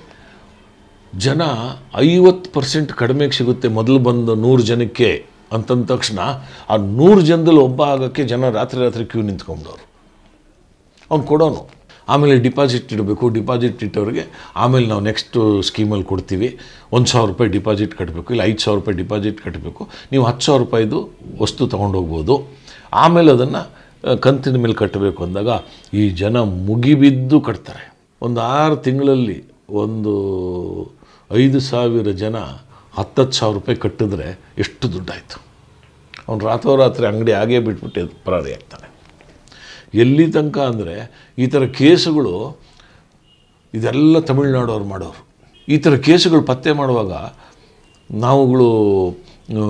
ಜನ ಐವತ್ತು ಪರ್ಸೆಂಟ್ ಕಡಿಮೆಗೆ ಸಿಗುತ್ತೆ ಮೊದಲು ಬಂದು ನೂರು ಜನಕ್ಕೆ ಅಂತಂದ ತಕ್ಷಣ ಆ ನೂರು ಜನದಲ್ಲಿ ಒಬ್ಬ ಆಗೋಕ್ಕೆ ಜನ ರಾತ್ರಿ ರಾತ್ರಿ ಕ್ಯೂ ನಿಂತ್ಕೊಂಡವ್ರು ಅವ್ನು ಕೊಡೋನು ಆಮೇಲೆ ಡಿಪಾಸಿಟ್ ಇಡಬೇಕು ಡಿಪಾಸಿಟ್ ಇಟ್ಟವ್ರಿಗೆ ಆಮೇಲೆ ನಾವು ನೆಕ್ಸ್ಟ್ ಸ್ಕೀಮಲ್ಲಿ ಕೊಡ್ತೀವಿ ಒಂದು ಸಾವಿರ ರೂಪಾಯಿ ಡಿಪಾಸಿಟ್ ಕಟ್ಟಬೇಕು ಇಲ್ಲ ಐದು ಸಾವಿರ ರೂಪಾಯಿ ಡಿಪಾಸಿಟ್ ಕಟ್ಟಬೇಕು ನೀವು ಹತ್ತು ಸಾವಿರ ರೂಪಾಯಿದು ವಸ್ತು ತೊಗೊಂಡೋಗ್ಬೋದು ಆಮೇಲೆ ಅದನ್ನು ಕಂತಿನ ಮೇಲೆ ಕಟ್ಟಬೇಕು ಅಂದಾಗ ಈ ಜನ ಮುಗಿಬಿದ್ದು ಕಟ್ತಾರೆ ಒಂದು ಆರು ತಿಂಗಳಲ್ಲಿ ಒಂದು ಐದು ಸಾವಿರ ಜನ ಹತ್ತತ್ತು ಸಾವಿರ ರೂಪಾಯಿ ಕಟ್ಟಿದ್ರೆ ಎಷ್ಟು ದುಡ್ಡಾಯಿತು ಅವ್ನು ರಾತ್ರೋರಾತ್ರಿ ಅಂಗಡಿ ಹಾಗೇ ಬಿಟ್ಬಿಟ್ಟು ಎದ್ದು ಪರಾರಿ ಆಗ್ತಾನೆ ಎಲ್ಲಿ ತನಕ ಅಂದರೆ ಈ ಥರ ಕೇಸುಗಳು ಇದೆಲ್ಲ ತಮಿಳ್ನಾಡವ್ರು ಮಾಡೋರು ಈ ಥರ ಕೇಸುಗಳು ಪತ್ತೆ ಮಾಡುವಾಗ ನಾವುಗಳು ಆ,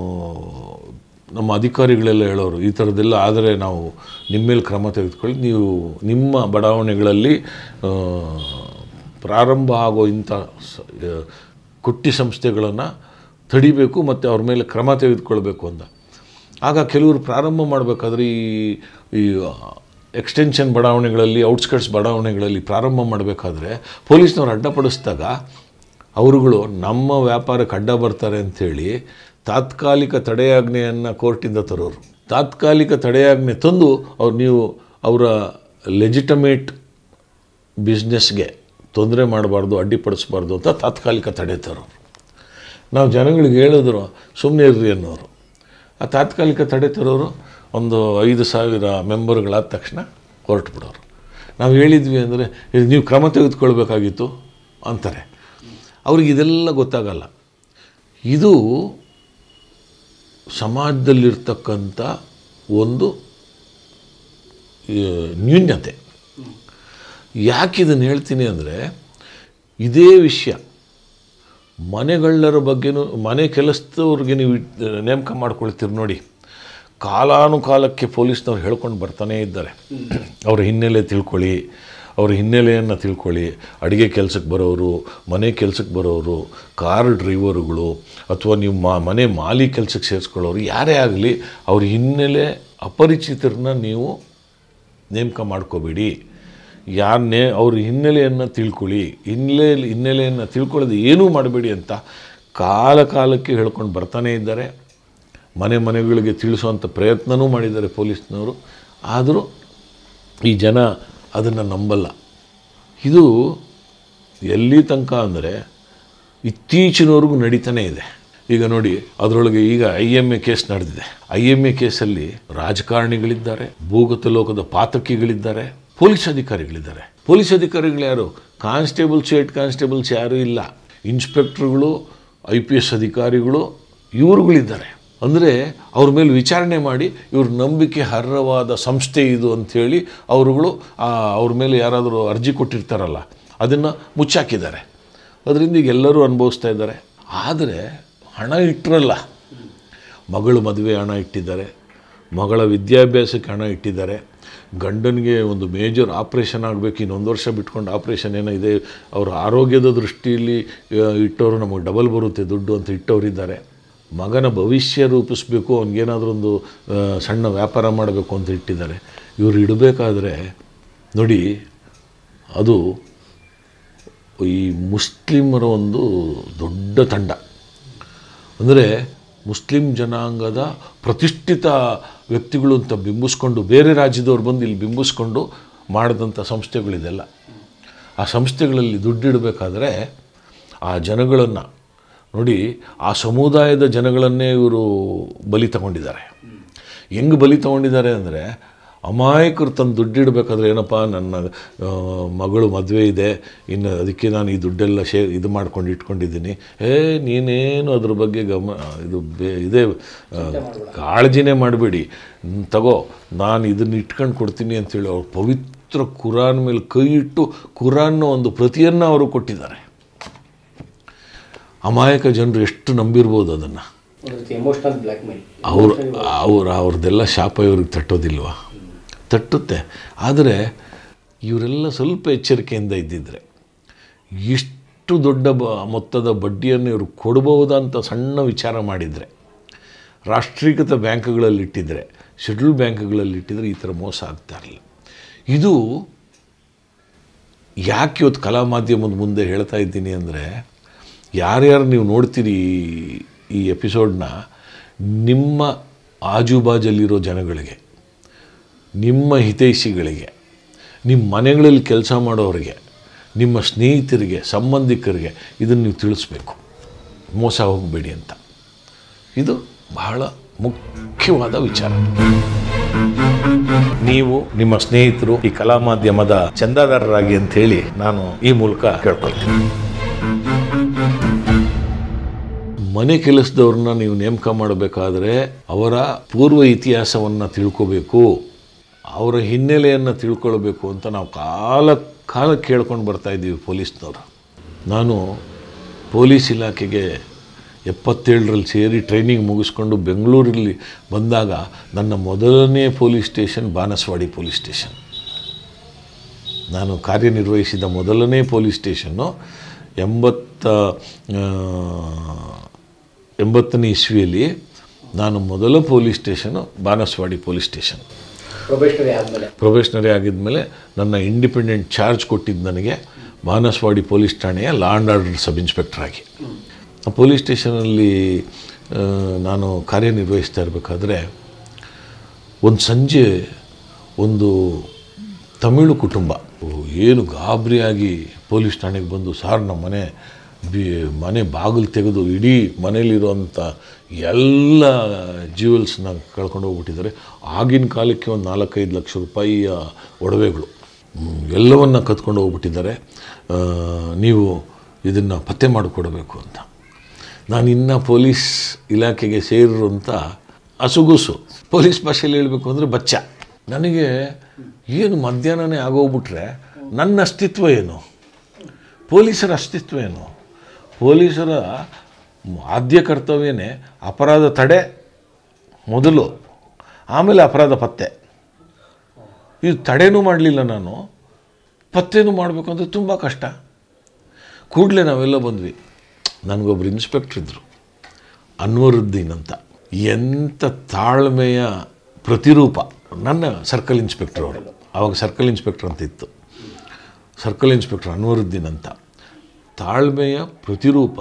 ನಮ್ಮ ಅಧಿಕಾರಿಗಳೆಲ್ಲ ಹೇಳೋರು ಈ ಥರದ್ದೆಲ್ಲ ಆದರೆ ನಾವು ನಿಮ್ಮ ಮೇಲೆ ಕ್ರಮ ತೆಗೆದುಕೊಳ್ಳಿ ನೀವು ನಿಮ್ಮ ಬಡಾವಣೆಗಳಲ್ಲಿ ಆ, ಪ್ರಾರಂಭ ಆಗೋ ಇಂಥ ಸ- ಆ, ಕುಟ್ಟಿ ಸಂಸ್ಥೆಗಳನ್ನು ತಡಿಬೇಕು ಮತ್ತು ಅವ್ರ ಮೇಲೆ ಕ್ರಮ ತೆಗೆದುಕೊಳ್ಬೇಕು ಅಂತ ಆಗ ಕೆಲವರು ಪ್ರಾರಂಭ ಮಾಡಬೇಕಾದ್ರೆ ಈ ಈ ಎಕ್ಸ್ಟೆನ್ಷನ್ ಬಡಾವಣೆಗಳಲ್ಲಿ ಔಟ್ಸ್ಕಟ್ಸ್ ಬಡಾವಣೆಗಳಲ್ಲಿ ಪ್ರಾರಂಭ ಮಾಡಬೇಕಾದ್ರೆ ಪೊಲೀಸ್ನವ್ರು ಅಡ್ಡಪಡಿಸಿದಾಗ ಅವರುಗಳು ನಮ್ಮ ವ್ಯಾಪಾರಕ್ಕೆ ಅಡ್ಡ ಬರ್ತಾರೆ ಅಂಥೇಳಿ ತಾತ್ಕಾಲಿಕ ತಡೆಯಾಜ್ಞೆಯನ್ನು ಕೋರ್ಟಿಂದ ತರೋರು ತಾತ್ಕಾಲಿಕ ತಡೆಯಾಜ್ಞೆ ತಂದು ಅವ್ರು ನೀವು ಅವರ ಲೆಜಿಟಮೇಟ್ ಬಿಸ್ನೆಸ್ಗೆ ತೊಂದರೆ ಮಾಡಬಾರ್ದು ಅಡ್ಡಿಪಡಿಸಬಾರ್ದು ಅಂತ ತಾತ್ಕಾಲಿಕ ತಡೆ ತರೋರು ನಾವು ಜನಗಳಿಗೆ ಹೇಳಿದ್ರು ಸುಮ್ಮನೆ ಇರ್ರಿ ಅನ್ನೋರು ಆ ತಾತ್ಕಾಲಿಕ ತಡೆ ತರೋರು ಒಂದು ಐದು ಸಾವಿರ ಮೆಂಬರ್ಗಳಾದ ತಕ್ಷಣ ಹೊರಟು ಬಿಡೋರು ನಾವು ಹೇಳಿದ್ವಿ ಅಂದರೆ ಇದು ನೀವು ಕ್ರಮ ತೆಗೆದುಕೊಳ್ಬೇಕಾಗಿತ್ತು ಅಂತಾರೆ ಅವ್ರಿಗೆ ಇದೆಲ್ಲ ಗೊತ್ತಾಗಲ್ಲ ಇದು ಸಮಾಜದಲ್ಲಿರ್ತಕ್ಕಂಥ ಒಂದು ಆ, ನ್ಯೂನ್ಯತೆ ಯಾಕೆ ಇದನ್ನು ಹೇಳ್ತೀನಿ ಅಂದರೆ ಇದೇ ವಿಷಯ ಮನೆಗಳ್ಳರ ಬಗ್ಗೆನೂ ಮನೆ ಕೆಲಸದವ್ರಿಗೆ ನೀವು ಇಟ್- ನೇಮಕ ಮಾಡ್ಕೊಳ್ತೀರಿ ನೋಡಿ ಕಾಲಾನುಕಾಲಕ್ಕೆ ಪೊಲೀಸ್ನವ್ರು ಹೇಳ್ಕೊಂಡು ಬರ್ತಾನೇ ಇದ್ದಾರೆ ಅವರ ಹಿನ್ನೆಲೆ ತಿಳ್ಕೊಳ್ಳಿ ಅವ್ರ ಹಿನ್ನೆಲೆಯನ್ನು ತಿಳ್ಕೊಳ್ಳಿ ಅಡುಗೆ ಕೆಲಸಕ್ಕೆ ಬರೋರು ಮನೆ ಕೆಲಸಕ್ಕೆ ಬರೋರು ಕಾರ್ ಡ್ರೈವರುಗಳು ಅಥವಾ ನೀವು ಮಾ ಮನೆ ಮಾಲಿ ಕೆಲಸಕ್ಕೆ ಸೇರಿಸ್ಕೊಳ್ಳೋರು ಯಾರೇ ಆಗಲಿ ಅವ್ರ ಹಿನ್ನೆಲೆ ಅಪರಿಚಿತರನ್ನ ನೀವು ನೇಮಕ ಮಾಡ್ಕೋಬೇಡಿ ಯಾರನ್ನೇ ಅವ್ರ ಹಿನ್ನೆಲೆಯನ್ನು ತಿಳ್ಕೊಳ್ಳಿ ಹಿನ್ನೆಲೆ ಹಿನ್ನೆಲೆಯನ್ನು ತಿಳ್ಕೊಳ್ಳೋದು ಏನೂ ಮಾಡಬೇಡಿ ಅಂತ ಕಾಲ ಕಾಲಕ್ಕೆ ಹೇಳ್ಕೊಂಡು ಬರ್ತಾನೇ ಇದ್ದಾರೆ ಮನೆ ಮನೆಗಳಿಗೆ ತಿಳಿಸುವಂಥ ಪ್ರಯತ್ನವೂ ಮಾಡಿದ್ದಾರೆ ಪೊಲೀಸ್ನವರು ಆದರೂ ಈ ಜನ ಅದನ್ನು ನಂಬಲ್ಲ ಇದು ಎಲ್ಲಿ ತನಕ ಅಂದರೆ ಇತ್ತೀಚಿನವರೆಗೂ ನಡೀತಾನೇ ಇದೆ ಈಗ ನೋಡಿ ಅದರೊಳಗೆ ಈಗ ಐ ಎಮ್ ಎ ಕೇಸ್ ನಡೆದಿದೆ ಐ ಎಮ್ ಎ ಕೇಸಲ್ಲಿ ರಾಜಕಾರಣಿಗಳಿದ್ದಾರೆ ಭೂಗತ ಲೋಕದ ಪಾತಕಿಗಳಿದ್ದಾರೆ ಪೊಲೀಸ್ ಅಧಿಕಾರಿಗಳಿದ್ದಾರೆ ಪೊಲೀಸ್ ಅಧಿಕಾರಿಗಳು ಯಾರು ಕಾನ್ಸ್ಟೇಬಲ್ಸ್ ಹೆಡ್ ಕಾನ್ಸ್ಟೇಬಲ್ಸ್ ಯಾರೂ ಇಲ್ಲ ಇನ್ಸ್ಪೆಕ್ಟ್ರುಗಳು ಐ ಪಿ ಎಸ್ ಅಧಿಕಾರಿಗಳು ಇವರುಗಳಿದ್ದಾರೆ ಅಂದರೆ ಅವ್ರ ಮೇಲೆ ವಿಚಾರಣೆ ಮಾಡಿ ಇವ್ರ ನಂಬಿಕೆ ಅರ್ಹವಾದ ಸಂಸ್ಥೆ ಇದು ಅಂಥೇಳಿ ಅವರುಗಳು ಅವ್ರ ಮೇಲೆ ಯಾರಾದರೂ ಅರ್ಜಿ ಕೊಟ್ಟಿರ್ತಾರಲ್ಲ ಅದನ್ನು ಮುಚ್ಚಾಕಿದ್ದಾರೆ ಅದರಿಂದ ಈಗ ಎಲ್ಲರೂ ಅನುಭವಿಸ್ತಾ ಇದ್ದಾರೆ ಆದರೆ ಹಣ ಇಟ್ಟರಲ್ಲ ಮಗಳು ಮದುವೆ ಹಣ ಇಟ್ಟಿದ್ದಾರೆ ಮಗಳ ವಿದ್ಯಾಭ್ಯಾಸಕ್ಕೆ ಹಣ ಇಟ್ಟಿದ್ದಾರೆ ಗಂಡನಿಗೆ ಒಂದು ಮೇಜರ್ ಆಪ್ರೇಷನ್ ಆಗಬೇಕು ಇನ್ನೊಂದು ವರ್ಷ ಬಿಟ್ಕೊಂಡು ಆಪ್ರೇಷನ್ ಏನೋ ಇದೆ ಅವರ ಆರೋಗ್ಯದ ದೃಷ್ಟಿಯಲ್ಲಿ ಆ, ಇಟ್ಟವರು ನಮಗೆ ಡಬಲ್ ಬರುತ್ತೆ ದುಡ್ಡು ಅಂತ ಇಟ್ಟವರಿದ್ದಾರೆ ಮಗನ ಭವಿಷ್ಯ ರೂಪಿಸ್ಬೇಕು ಅವ್ನಿಗೇನಾದರೂ ಒಂದು ಆ, ಸಣ್ಣ ವ್ಯಾಪಾರ ಮಾಡಬೇಕು ಅಂತ ಇಟ್ಟಿದ್ದಾರೆ ಇವರು ಇಡಬೇಕಾದ್ರೆ ನೋಡಿ ಅದು ಈ ಮುಸ್ಲಿಮರ ಒಂದು ದೊಡ್ಡ ತಂಡ ಅಂದರೆ ಮುಸ್ಲಿಂ ಜನಾಂಗದ ಪ್ರತಿಷ್ಠಿತ ವ್ಯಕ್ತಿಗಳು ಅಂತ ಬಿಂಬಿಸ್ಕೊಂಡು ಬೇರೆ ರಾಜ್ಯದವ್ರು ಬಂದು ಇಲ್ಲಿ ಬಿಂಬಿಸ್ಕೊಂಡು ಮಾಡಿದಂಥ ಸಂಸ್ಥೆಗಳಿದೆಲ್ಲ ಆ ಸಂಸ್ಥೆಗಳಲ್ಲಿ ದುಡ್ಡಿಡಬೇಕಾದ್ರೆ ಆ ಜನಗಳನ್ನು ನೋಡಿ ಆ ಸಮುದಾಯದ ಜನಗಳನ್ನೇ ಇವರು ಬಲಿ ತಗೊಂಡಿದ್ದಾರೆ ಹೆಂಗೆ ಬಲಿ ತಗೊಂಡಿದ್ದಾರೆ ಅಂದರೆ ಅಮಾಯಕರು ತಂದು ದುಡ್ಡಿಡಬೇಕಾದ್ರೆ ಏನಪ್ಪ ನನ್ನ ಆ, ಮಗಳು ಮದುವೆ ಇದೆ ಇನ್ನು ಅದಕ್ಕೆ ನಾನು ಈ ದುಡ್ಡೆಲ್ಲ ಶೇ ಇದು ಮಾಡ್ಕೊಂಡು ಇಟ್ಕೊಂಡಿದ್ದೀನಿ ಏ ನೀನೇನು ಅದ್ರ ಬಗ್ಗೆ ಗಮ ಇದು ಬೇ ಇದೇ ಆ, ಕಾಳಜಿನೇ ಮಾಡಬೇಡಿ ತಗೋ ನಾನು ಇದನ್ನು ಇಟ್ಕೊಂಡು ಕೊಡ್ತೀನಿ ಅಂತೇಳಿ ಅವ್ರು ಪವಿತ್ರ ಕುರಾನ್ ಮೇಲೆ ಕೈ ಇಟ್ಟು ಕುರಾನ್ನ ಒಂದು ಪ್ರತಿಯನ್ನು ಅವರು ಕೊಟ್ಟಿದ್ದಾರೆ ಅಮಾಯಕ ಜನರು ಎಷ್ಟು ನಂಬಿರ್ಬೋದು ಅದನ್ನು ಎಮೋಷನಲ್ ಬ್ಲ್ಯಾಕ್ ಮೇಲ್ ಅವ್ರು ಅವ್ರ ಅವ್ರದ್ದೆಲ್ಲ ಶಾಪ ಇವ್ರಿಗೆ ತಟ್ಟೋದಿಲ್ವಾ ತಟ್ಟುತ್ತೆ ಆದರೆ ಇವರೆಲ್ಲ ಸ್ವಲ್ಪ ಎಚ್ಚರಿಕೆಯಿಂದ ಇದ್ದಿದ್ರೆ ಇಷ್ಟು ದೊಡ್ಡ ಬ ಮೊತ್ತದ ಬಡ್ಡಿಯನ್ನು ಇವರು ಕೊಡ್ಬೋದಂತ ಸಣ್ಣ ವಿಚಾರ ಮಾಡಿದರೆ ರಾಷ್ಟ್ರೀಕೃತ ಬ್ಯಾಂಕ್ಗಳಲ್ಲಿ ಇಟ್ಟಿದ್ರೆ ಶೆಡ್ಯೂಲ್ ಬ್ಯಾಂಕ್ಗಳಲ್ಲಿ ಇಟ್ಟಿದ್ರೆ ಈ ಥರ ಮೋಸ ಆಗ್ತಾ ಇರಲಿಲ್ಲ ಇದು ಯಾಕೆ ಇವತ್ತು ಕಲಾ ಮಾಧ್ಯಮದ ಮುಂದೆ ಹೇಳ್ತಾ ಇದ್ದೀನಿ ಅಂದರೆ ಯಾರ್ಯಾರು ನೀವು ನೋಡ್ತೀರಿ ಈ- ಈ ಎಪಿಸೋಡ್ನ ನಿಮ್ಮ ಆಜುಬಾಜಲ್ಲಿರೋ ಜನಗಳಿಗೆ ನಿಮ್ಮ ಹಿತೈಷಿಗಳಿಗೆ ನಿಮ್ಮ ಮನೆಗಳಲ್ಲಿ ಕೆಲಸ ಮಾಡೋರಿಗೆ ನಿಮ್ಮ ಸ್ನೇಹಿತರಿಗೆ ಸಂಬಂಧಿಕರಿಗೆ ಇದನ್ನು ನೀವು ತಿಳಿಸ್ಬೇಕು ಮೋಸ ಹೋಗಬೇಡಿ ಅಂತ ಇದು ಬಹಳ ಮುಖ್ಯವಾದ ವಿಚಾರ ನೀವು ನಿಮ್ಮ ಸ್ನೇಹಿತರು ಈ ಕಲಾ ಮಾಧ್ಯಮದ ಚಂದಾದಾರರಾಗಿ ಅಂತ ಹೇಳಿ ನಾನು ಈ ಮೂಲಕ ಕೇಳ್ಕೊಳ್ತೀನಿ ಮನೆ ಕೆಲಸದವ್ರನ್ನ ನೀವು ನೇಮಕ ಮಾಡಬೇಕಾದ್ರೆ ಅವರ ಪೂರ್ವ ಇತಿಹಾಸವನ್ನು ತಿಳ್ಕೋಬೇಕು ಅವರ ಹಿನ್ನೆಲೆಯನ್ನು ತಿಳ್ಕೊಳ್ಬೇಕು ಅಂತ ನಾವು ಕಾಲ ಕಾಲ ಕೇಳ್ಕೊಂಡು ಬರ್ತಾ ಇದ್ದೀವಿ ಪೊಲೀಸ್ನವರು ನಾನು ಪೊಲೀಸ್ ಇಲಾಖೆಗೆ ಎಪ್ಪತ್ತೇಳರಲ್ಲಿ ಸೇರಿ ಟ್ರೈನಿಂಗ್ ಮುಗಿಸ್ಕೊಂಡು ಬೆಂಗಳೂರಲ್ಲಿ ಬಂದಾಗ ನನ್ನ ಮೊದಲನೇ police station Banaswadi police station ನಾನು ಕಾರ್ಯನಿರ್ವಹಿಸಿದ ಮೊದಲನೇ ಪೊಲೀಸ್ ಸ್ಟೇಷನ್ನು ಎಂಬತ್ತ ಆ, ಎಂಬತ್ತನೇ ಇಸ್ವಿಯಲ್ಲಿ ನಾನು ಮೊದಲ police station Banaswadi police station probationary ಆದಮೇಲೆ ಪ್ರೊಬೇಷನರಿ ಆಗಿದ್ಮೇಲೆ ನನ್ನ ಇಂಡಿಪೆಂಡೆಂಟ್ ಚಾರ್ಜ್ ಕೊಟ್ಟಿದ್ದು ನನಗೆ ಬಾನಸವಾಡಿ ಪೊಲೀಸ್ ಠಾಣೆಯ law and order sub inspector ಆಗಿ ಆ ಪೊಲೀಸ್ ಸ್ಟೇಷನಲ್ಲಿ ಆ, ನಾನು ಕಾರ್ಯನಿರ್ವಹಿಸ್ತಾ ಇರಬೇಕಾದ್ರೆ ಒಂದು ಸಂಜೆ ಒಂದು ತಮಿಳು ಕುಟುಂಬ ಓ, ಏನು ಗಾಬರಿಯಾಗಿ ಪೊಲೀಸ್ ಠಾಣೆಗೆ ಬಂದು ಸಾರ್ ನಮ್ಮ ಮನೆ ಬಿ ಮನೆ ಬಾಗಿಲು ತೆಗೆದು ಇಡೀ ಮನೇಲಿರುವಂಥ ಎಲ್ಲ ಜ್ಯುವೆಲ್ಸ್ನ ಕಳ್ಕೊಂಡು ಹೋಗ್ಬಿಟ್ಟಿದ್ದಾರೆ ಆಗಿನ ಕಾಲಕ್ಕೆ ಒಂದು ನಾಲ್ಕೈದು ಲಕ್ಷ ರೂಪಾಯಿಯ ಒಡವೆಗಳು ಹ್ಮ್, ಎಲ್ಲವನ್ನ ಕತ್ಕೊಂಡು ಹೋಗ್ಬಿಟ್ಟಿದ್ದಾರೆ ಆ, ನೀವು ಇದನ್ನು ಪತ್ತೆ ಮಾಡಿಕೊಡಬೇಕು ಅಂತ ನಾನು ಇನ್ನು ಪೊಲೀಸ್ ಇಲಾಖೆಗೆ ಸೇರಿರುವಂಥ ಅಸುಗುಸು ಪೊಲೀಸ್ ಭಾಷೆಯಲ್ಲಿ ಹೇಳಬೇಕು ಅಂದರೆ ಬಚ್ಚ ನನಗೆ ಏನು ಮಧ್ಯಾಹ್ನನೇ ಆಗೋಗ್ಬಿಟ್ರೆ ನನ್ನ ಅಸ್ತಿತ್ವ ಏನು ಪೊಲೀಸರ ಅಸ್ತಿತ್ವ ಏನು ಪೊಲೀಸರ ಆದ್ಯ ಕರ್ತವ್ಯನೇ ಅಪರಾಧ ತಡೆ ಮೊದಲು ಆಮೇಲೆ ಅಪರಾಧ ಪತ್ತೆ ಇದು ತಡೆನೂ ಮಾಡಲಿಲ್ಲ ನಾನು ಪತ್ತೇನು ಮಾಡಬೇಕು ಅಂದರೆ ತುಂಬ ಕಷ್ಟ ಕೂಡಲೇ ನಾವೆಲ್ಲ ಬಂದ್ವಿ ನನಗೊಬ್ಬರು ಇನ್ಸ್ಪೆಕ್ಟ್ರ್ ಇದ್ದರು ಅನ್ವರುದ್ದೀನ್ ಅಂತ ಎಂಥ ತಾಳ್ಮೆಯ ಪ್ರತಿರೂಪ ನನ್ನ ಸರ್ಕಲ್ ಇನ್ಸ್ಪೆಕ್ಟ್ರ್ ಅವರು ಆವಾಗ ಸರ್ಕಲ್ ಇನ್ಸ್ಪೆಕ್ಟ್ರ್ ಅಂತ ಇತ್ತು ಸರ್ಕಲ್ ಇನ್ಸ್ಪೆಕ್ಟರ್ ಅನ್ವರುದ್ದೀನ್ ಅಂತ ತಾಳ್ಮೆಯ ಪ್ರತಿರೂಪ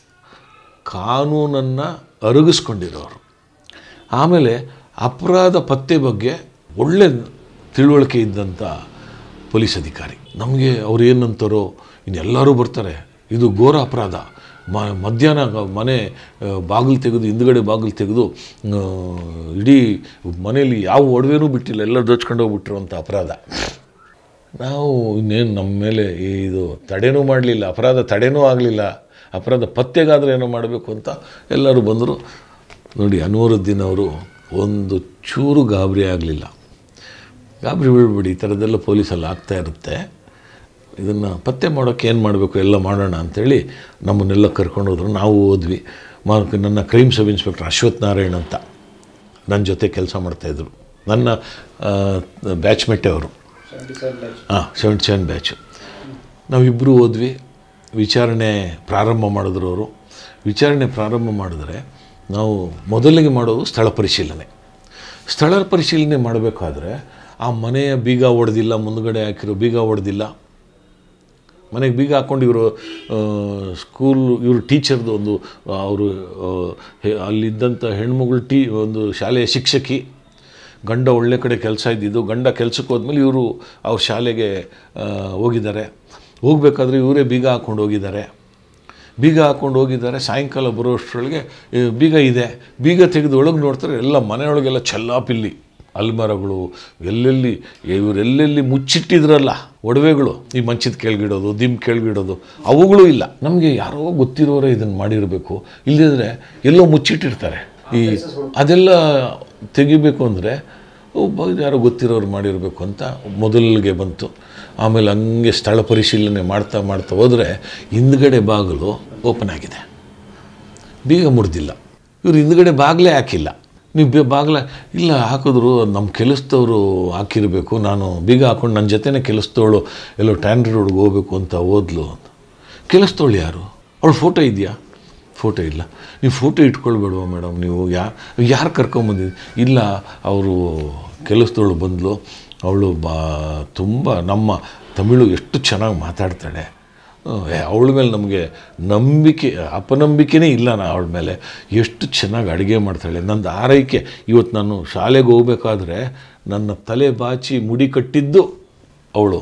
ಕಾನೂನನ್ನು ಅರಗಿಸ್ಕೊಂಡಿರೋರು ಆಮೇಲೆ ಅಪರಾಧ ಪತ್ತೆ ಬಗ್ಗೆ ಒಳ್ಳೆ ತಿಳುವಳಿಕೆ ಇದ್ದಂಥ ಪೊಲೀಸ್ ಅಧಿಕಾರಿ ನಮಗೆ ಅವ್ರು ಏನಂತಾರೋ ಇನ್ನೆಲ್ಲರೂ ಬರ್ತಾರೆ ಇದು ಘೋರ ಅಪರಾಧ ಮ ಮಧ್ಯಾಹ್ನ ಗ- ಮನೆ ಬಾಗಿಲು ತೆಗೆದು ಹಿಂದ್ಗಡೆ ಬಾಗಿಲು ತೆಗೆದು ಆ, ಇಡೀ ಮನೆಯಲ್ಲಿ ಯಾವ ಒಡವೆನೂ ಬಿಟ್ಟಿಲ್ಲ ಎಲ್ಲ ದೋಚ್ಕೊಂಡು ಹೋಗ್ಬಿಟ್ಟಿರುವಂಥ ಅಪರಾಧ ನಾವು ಇನ್ನೇನು ನಮ್ಮ ಮೇಲೆ ಇದು ತಡೆನೂ ಮಾಡಲಿಲ್ಲ ಅಪರಾಧ ತಡೆನೂ ಆಗಲಿಲ್ಲ ಅಪರಾಧ ಪತ್ತೆಗಾದರೆ ಏನೋ ಮಾಡಬೇಕು ಅಂತ ಎಲ್ಲರೂ ಬಂದರು ನೋಡಿ ಅನ್ವರುದ್ದೀನ್ ಅವರು ಒಂದು ಚೂರು ಗಾಬರಿ ಆಗಲಿಲ್ಲ ಗಾಬರಿ ಬೀಳ್ಬಿಡಿ ಈ ಥರದ್ದೆಲ್ಲ ಪೊಲೀಸಲ್ಲಿ ಆಗ್ತಾ ಇರುತ್ತೆ ಇದನ್ನು ಪತ್ತೆ ಮಾಡೋಕ್ಕೆ ಏನು ಮಾಡಬೇಕು ಎಲ್ಲ ಮಾಡೋಣ ಅಂಥೇಳಿ ನಮ್ಮನ್ನೆಲ್ಲ ಕರ್ಕೊಂಡು ಹೋದ್ರು ನಾವು ಹೋದ್ವಿ ಮಾ ನನ್ನ crime sub inspector Ashwath Narayan ಅಂತ ನನ್ನ ಜೊತೆ ಕೆಲಸ ಮಾಡ್ತಾಯಿದ್ರು ನನ್ನ ಬ್ಯಾಚ್ಮೆಟ್ಟೆ ಅವರು ಹಾಂ ಸೆವೆಂಟಿ ಸೆವೆನ್ ಬ್ಯಾಚು ನಾವಿಬ್ಬರು ಹೋದ್ವಿ ವಿಚಾರಣೆ ಪ್ರಾರಂಭ ಮಾಡಿದ್ರು ಅವರು ವಿಚಾರಣೆ ಪ್ರಾರಂಭ ಮಾಡಿದ್ರೆ ನಾವು ಮೊದಲಿಗೆ ಮಾಡೋದು ಸ್ಥಳ ಪರಿಶೀಲನೆ ಸ್ಥಳ ಪರಿಶೀಲನೆ ಮಾಡಬೇಕಾದ್ರೆ ಆ ಮನೆಯ ಬೀಗ ಹೊಡೆದಿಲ್ಲ ಮುಂದ್ಗಡೆ ಹಾಕಿರೋ ಬೀಗ ಹೊಡೆದಿಲ್ಲ ಮನೆಗೆ ಬೀಗ ಹಾಕ್ಕೊಂಡು ಇವರು ಸ್ಕೂಲ್ ಇವರು ಟೀಚರ್ದು ಒಂದು ಅವರು ಅಲ್ಲಿದ್ದಂಥ ಹೆಣ್ಮಗಳು ಟೀ ಒಂದು ಶಾಲೆಯ ಶಿಕ್ಷಕಿ ಗಂಡ ಒಳ್ಳೆ ಕಡೆ ಕೆಲಸ ಇದ್ದಿದ್ದು ಗಂಡ ಕೆಲಸಕ್ಕೆ ಹೋದ್ಮೇಲೆ ಇವರು ಅವ್ರ ಶಾಲೆಗೆ ಆ, ಹೋಗಿದ್ದಾರೆ ಹೋಗಬೇಕಾದ್ರೆ ಇವರೇ ಬೀಗ ಹಾಕ್ಕೊಂಡು ಹೋಗಿದ್ದಾರೆ ಬೀಗ ಹಾಕ್ಕೊಂಡು ಹೋಗಿದ್ದಾರೆ ಸಾಯಂಕಾಲ ಬರೋಷ್ಟರೊಳಗೆ ಈ ಬೀಗ ಇದೆ ಬೀಗ ತೆಗೆದು ಒಳಗೆ ನೋಡ್ತಾರೆ ಎಲ್ಲ ಮನೆಯೊಳಗೆಲ್ಲ ಚೆಲ್ಲಾಪಿಲ್ಲಿ ಅಲ್ಮರಗಳು ಎಲ್ಲೆಲ್ಲಿ ಇವರೆಲ್ಲೆಲ್ಲಿ ಮುಚ್ಚಿಟ್ಟಿದ್ರಲ್ಲ ಒಡವೆಗಳು ಈ ಮಂಚದ ಕೆಳಗಿಡೋದು ದಿಮ್ ಕೆಳಗಿಡೋದು ಅವುಗಳು ಇಲ್ಲ ನಮಗೆ ಯಾರೋ ಗೊತ್ತಿರೋರೇ ಇದನ್ನು ಮಾಡಿರಬೇಕು ಇಲ್ಲದಿದ್ರೆ ಎಲ್ಲೋ ಮುಚ್ಚಿಟ್ಟಿರ್ತಾರೆ ಈ ಅದೆಲ್ಲ ತೆಗಿಬೇಕು ಅಂದರೆ ಒಬ್ಬ ಯಾರೋ ಗೊತ್ತಿರೋರು ಮಾಡಿರಬೇಕು ಅಂತ ಮೊದಲಿಗೆ ಬಂತು ಆಮೇಲೆ ಹಂಗೆ ಸ್ಥಳ ಪರಿಶೀಲನೆ ಮಾಡ್ತಾ ಮಾಡ್ತಾ ಹೋದರೆ ಹಿಂದ್ಗಡೆ ಬಾಗಿಲು ಓಪನ್ ಆಗಿದೆ ಬೀಗ ಮುರಿದಿಲ್ಲ ಇವ್ರು ಹಿಂದ್ಗಡೆ ಬಾಗಿಲೇ ಹಾಕಿಲ್ಲ ನೀವು ಬೇ ಬಾಗಿಲ ಇಲ್ಲ ಹಾಕಿದ್ರು ನಮ್ಮ ಕೆಲಸದವರು ಹಾಕಿರಬೇಕು ನಾನು ಬೀಗ ಹಾಕೊಂಡು ನನ್ನ ಜೊತೆನೇ ಕೆಲಸದವಳು ಎಲ್ಲೋ ಟ್ಯಾನ್ರಿ ರೋಡ್ಗೆ ಹೋಗ್ಬೇಕು ಅಂತ ಓದ್ಲು ಅಂತ ಕೆಲಸದವಳು ಯಾರು ಅವಳು ಫೋಟೋ ಇದೆಯಾ ಫೋಟೋ ಇಲ್ಲ ನೀವು ಫೋಟೋ ಇಟ್ಕೊಳ್ಬೇಡವ ಮೇಡಮ್ ನೀವು ಯಾ ಯಾರು ಕರ್ಕೊಂಬಂದಿದ್ದು ಇಲ್ಲ ಅವರು ಕೆಲಸದವಳು ಬಂದಳು ಅವಳು ಬಾ ತುಂಬ ನಮ್ಮ ತಮಿಳು ಎಷ್ಟು ಚೆನ್ನಾಗಿ ಮಾತಾಡ್ತಾಳೆ ಅವಳ ಮೇಲೆ ನಮಗೆ ನಂಬಿಕೆ ಅಪನಂಬಿಕೆನೇ ಇಲ್ಲ ನಾ ಅವಳ ಮೇಲೆ ಎಷ್ಟು ಚೆನ್ನಾಗಿ ಅಡುಗೆ ಮಾಡ್ತಾಳೆ ನಂದು ಆರೈಕೆ ಇವತ್ತು ನಾನು ಶಾಲೆಗೆ ಹೋಗ್ಬೇಕಾದ್ರೆ ನನ್ನ ತಲೆ ಬಾಚಿ ಮುಡಿ ಕಟ್ಟಿದ್ದು ಅವಳು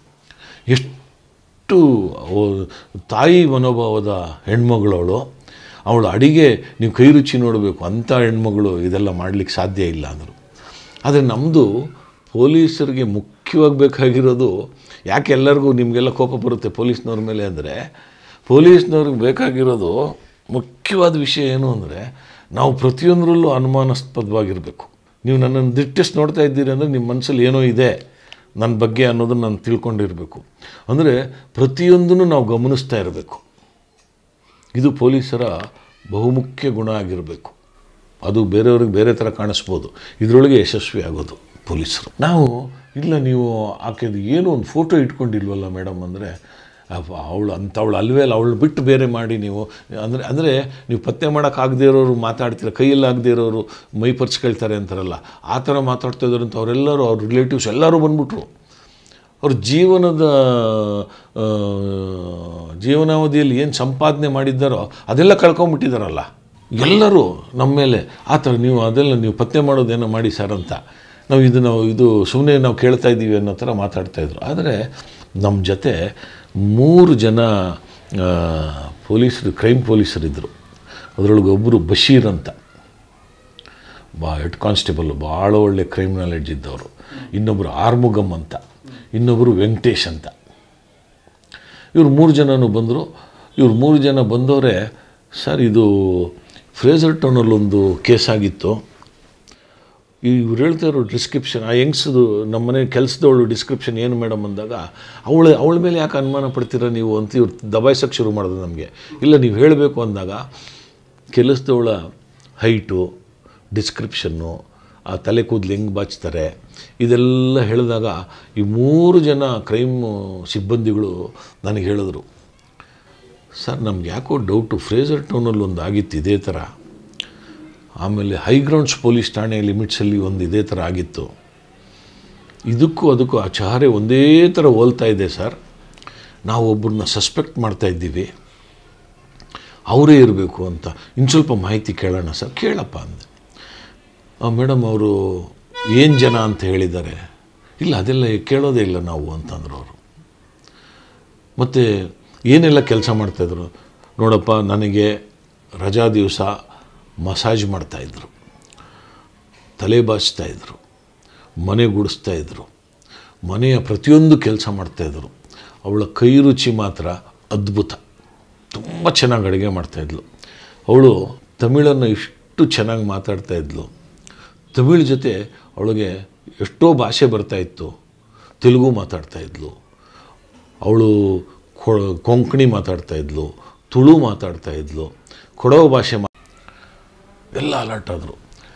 ಎಷ್ಟು ಅವ- ತಾಯಿ ಮನೋಭಾವದ ಹೆಣ್ಮಗಳವಳು ಅವಳು ಅಡಿಗೆ ನೀವು ಕೈ ರುಚಿ ನೋಡಬೇಕು ಅಂಥ ಹೆಣ್ಮಗಳು ಇದೆಲ್ಲ ಮಾಡಲಿಕ್ಕೆ ಸಾಧ್ಯ ಇಲ್ಲ ಅಂದರು ಆದರೆ ನಮ್ಮದು ಪೊಲೀಸರಿಗೆ ಮುಖ್ಯವಾಗಿ ಬೇಕಾಗಿರೋದು ಯಾಕೆ ಎಲ್ಲರಿಗೂ ನಿಮಗೆಲ್ಲ ಕೋಪ ಬರುತ್ತೆ ಪೊಲೀಸ್ನವ್ರ ಮೇಲೆ ಅಂದರೆ ಪೊಲೀಸ್ನವ್ರಿಗೆ ಬೇಕಾಗಿರೋದು ಮುಖ್ಯವಾದ ವಿಷಯ ಏನು ಅಂದರೆ ನಾವು ಪ್ರತಿಯೊಂದರಲ್ಲೂ ಅನುಮಾನಾಸ್ಪದವಾಗಿರಬೇಕು ನೀವು ನನ್ನನ್ನು ದಿಟ್ಟಿಸ್ ನೋಡ್ತಾ ಇದ್ದೀರಿ ಅಂದರೆ ನಿಮ್ಮ ಮನಸ್ಸಲ್ಲಿ ಏನೋ ಇದೆ ನನ್ನ ಬಗ್ಗೆ ಅನ್ನೋದನ್ನು ನಾನು ತಿಳ್ಕೊಂಡಿರಬೇಕು ಅಂದರೆ ಪ್ರತಿಯೊಂದನ್ನು ನಾವು ಗಮನಿಸ್ತಾ ಇರಬೇಕು ಇದು ಪೊಲೀಸರ ಬಹುಮುಖ್ಯ ಗುಣ ಆಗಿರಬೇಕು ಅದು ಬೇರೆಯವ್ರಿಗೆ ಬೇರೆ ಥರ ಕಾಣಿಸ್ಬೋದು ಇದರೊಳಗೆ ಯಶಸ್ವಿ ಆಗೋದು ಪೊಲೀಸರು ನಾವು ಇಲ್ಲ ನೀವು ಆಕೆದು ಏನೋ ಒಂದು ಫೋಟೋ ಇಟ್ಕೊಂಡಿಲ್ವಲ್ಲ ಮೇಡಮ್ ಅಂದರೆ ಅವಳು ಅಂಥವಳು ಅಲ್ವೇ ಅಲ್ಲ ಅವಳು ಬಿಟ್ಟು ಬೇರೆ ಮಾಡಿ ನೀವು ಅಂದರೆ ಅಂದರೆ ನೀವು ಪತ್ತೆ ಮಾಡೋಕ್ಕಾಗದೇ ಇರೋರು ಮಾತಾಡ್ತೀರ ಕೈಯಲ್ಲಿ ಆಗದೇ ಇರೋರು ಮೈ ಪರ್ಚ್ಕೊಳ್ತಾರೆ ಅಂತಾರಲ್ಲ ಆ ಥರ ಮಾತಾಡ್ತಾ ಇದ್ರು ಅಂತ ಅವರೆಲ್ಲರೂ ಅವ್ರ ರಿಲೇಟಿವ್ಸ್ ಎಲ್ಲರೂ ಬಂದ್ಬಿಟ್ರು ಅವ್ರ ಜೀವನದ ಆ, ಜೀವನಾವಧಿಯಲ್ಲಿ ಏನು ಸಂಪಾದನೆ ಮಾಡಿದ್ದಾರೋ ಅದೆಲ್ಲ ಕಳ್ಕೊಂಬಿಟ್ಟಿದ್ದಾರಲ್ಲ ಎಲ್ಲರೂ ನಮ್ಮ ಮೇಲೆ ಆ ಥರ ನೀವು ಅದೆಲ್ಲ ನೀವು ಪತ್ತೆ ಮಾಡೋದೇನೋ ಮಾಡಿ ಸರ್ ಅಂತ ನಾವು ಇದು ನಾವು ಇದು ಸುಮ್ಮನೆ ನಾವು ಕೇಳ್ತಾ ಇದ್ದೀವಿ ಅನ್ನೋ ಥರ ಮಾತಾಡ್ತಾಯಿದ್ರು ಆದರೆ ನಮ್ಮ ಜೊತೆ ಮೂರು ಜನ ಆ, ಪೊಲೀಸರು ಕ್ರೈಮ್ ಪೊಲೀಸರಿದ್ದರು ಅದರೊಳಗೆ ಒಬ್ಬರು ಬಶೀರ್ ಅಂತ ಬಾ ಹೆಡ್ ಕಾನ್ಸ್ಟೇಬಲ್ ಭಾಳ ಒಳ್ಳೆ ಕ್ರೈಮ್ ನಾಲೆಡ್ಜ್ ಇದ್ದವರು ಇನ್ನೊಬ್ಬರು ಆರ್ಮುಗಮ್ ಅಂತ ಇನ್ನೊಬ್ಬರು ವೆಂಕಟೇಶ್ ಅಂತ ಇವ್ರು ಮೂರು ಜನನೂ ಬಂದರು ಇವ್ರು ಮೂರು ಜನ ಬಂದವರೇ ಸರ್ ಇದು ಫ್ರೇಸರ್ ಟೌನಲ್ಲೊಂದು ಕೇಸ್ ಆಗಿತ್ತು ಇವ್ರು ಹೇಳ್ತಾ ಇರೋ ಡಿಸ್ಕ್ರಿಪ್ಷನ್ ಆ ಯಂಗ್ಸ್ದು ನಮ್ಮನೆ ಕೆಲಸದವಳು ಡಿಸ್ಕ್ರಿಪ್ಷನ್ ಏನು ಮೇಡಮ್ ಅಂದಾಗ ಅವಳ ಅವಳ ಮೇಲೆ ಯಾಕೆ ಅನುಮಾನ ಪಡ್ತೀರಾ ನೀವು ಅಂತ ಇವ್ರು ದಬಾಯಿಸೋಕ್ಕೆ ಶುರು ಮಾಡಿದ್ರು ನಮಗೆ ಇಲ್ಲ ನೀವು ಹೇಳಬೇಕು ಅಂದಾಗ ಕೆಲಸದವಳ ಹೈಟು ಡಿಸ್ಕ್ರಿಪ್ಷನ್ನು ಆ ತಲೆ ಕೂದಲು ಹೆಂಗೆ ಬಾಚ್ತಾರೆ ಇದೆಲ್ಲ ಹೇಳಿದಾಗ ಈ ಮೂರು ಜನ ಕ್ರೈಮ್ ಸಿಬ್ಬಂದಿಗಳು ನನಗೆ ಹೇಳಿದ್ರು ಸರ್ ನಮ್ಗೆ ಯಾಕೋ ಡೌಟು ಫ್ರೇಸರ್ ಟೌನಲ್ಲಿ ಒಂದು ಆಗಿತ್ತು ಇದೇ ಥರ ಆಮೇಲೆ ಹೈಗ್ರೌಂಡ್ಸ್ ಪೊಲೀಸ್ ಠಾಣೆ ಲಿಮಿಟ್ಸಲ್ಲಿ ಒಂದು ಇದೇ ಥರ ಆಗಿತ್ತು ಇದಕ್ಕೂ ಅದಕ್ಕೂ ಆ ಚಹರೆ ಒಂದೇ ಥರ ಹೋಲ್ತಾ ಇದೆ ಸರ್ ನಾವು ಒಬ್ಬರನ್ನ ಸಸ್ಪೆಕ್ಟ್ ಮಾಡ್ತಾ ಇದ್ದೀವಿ ಅವರೇ ಇರಬೇಕು ಅಂತ ಇನ್ನು ಸ್ವಲ್ಪ ಮಾಹಿತಿ ಕೇಳೋಣ ಸರ್ ಕೇಳಪ್ಪ ಅಂದೆ ಮೇಡಮ್ ಅವರು ಏನು ಜನ ಅಂತ ಹೇಳಿದ್ದಾರೆ ಇಲ್ಲ ಅದೆಲ್ಲ ಕೇಳೋದೇ ಇಲ್ಲ ನಾವು ಅಂತಂದ್ರು ಅವರು ಮತ್ತು ಏನೆಲ್ಲ ಕೆಲಸ ಮಾಡ್ತಾಯಿದ್ರು ನೋಡಪ್ಪ ನನಗೆ ರಜಾ ದಿವಸ ಮಸಾಜ್ ಮಾಡ್ತಾಯಿದ್ರು ತಲೆ ಬಾಚ್ತಾಯಿದ್ರು ಮನೆ ಗುಡಿಸ್ತಾಯಿದ್ರು ಮನೆಯ ಪ್ರತಿಯೊಂದು ಕೆಲಸ ಮಾಡ್ತಾಯಿದ್ರು ಅವಳ ಕೈ ರುಚಿ ಮಾತ್ರ ಅದ್ಭುತ ತುಂಬ ಚೆನ್ನಾಗಿ ಅಡುಗೆ ಮಾಡ್ತಾಯಿದ್ಲು ಅವಳು ತಮಿಳನ್ನು ಇಷ್ಟು ಚೆನ್ನಾಗಿ ಮಾತಾಡ್ತಾಯಿದ್ಲು ತಮಿಳ್ ಜೊತೆ ಅವಳಿಗೆ ಎಷ್ಟೋ ಭಾಷೆ ಬರ್ತಾಯಿತ್ತು ತೆಲುಗು ಮಾತಾಡ್ತಾಯಿದ್ಲು ಅವಳು ಕೊಂಕಣಿ ಮಾತಾಡ್ತಾಯಿದ್ಲು ತುಳು ಮಾತಾಡ್ತಾಯಿದ್ಲು ಕೊಡವ ಭಾಷೆ ಮಾ ಎಲ್ಲ ಅಲರ್ಟ್ ಆದರು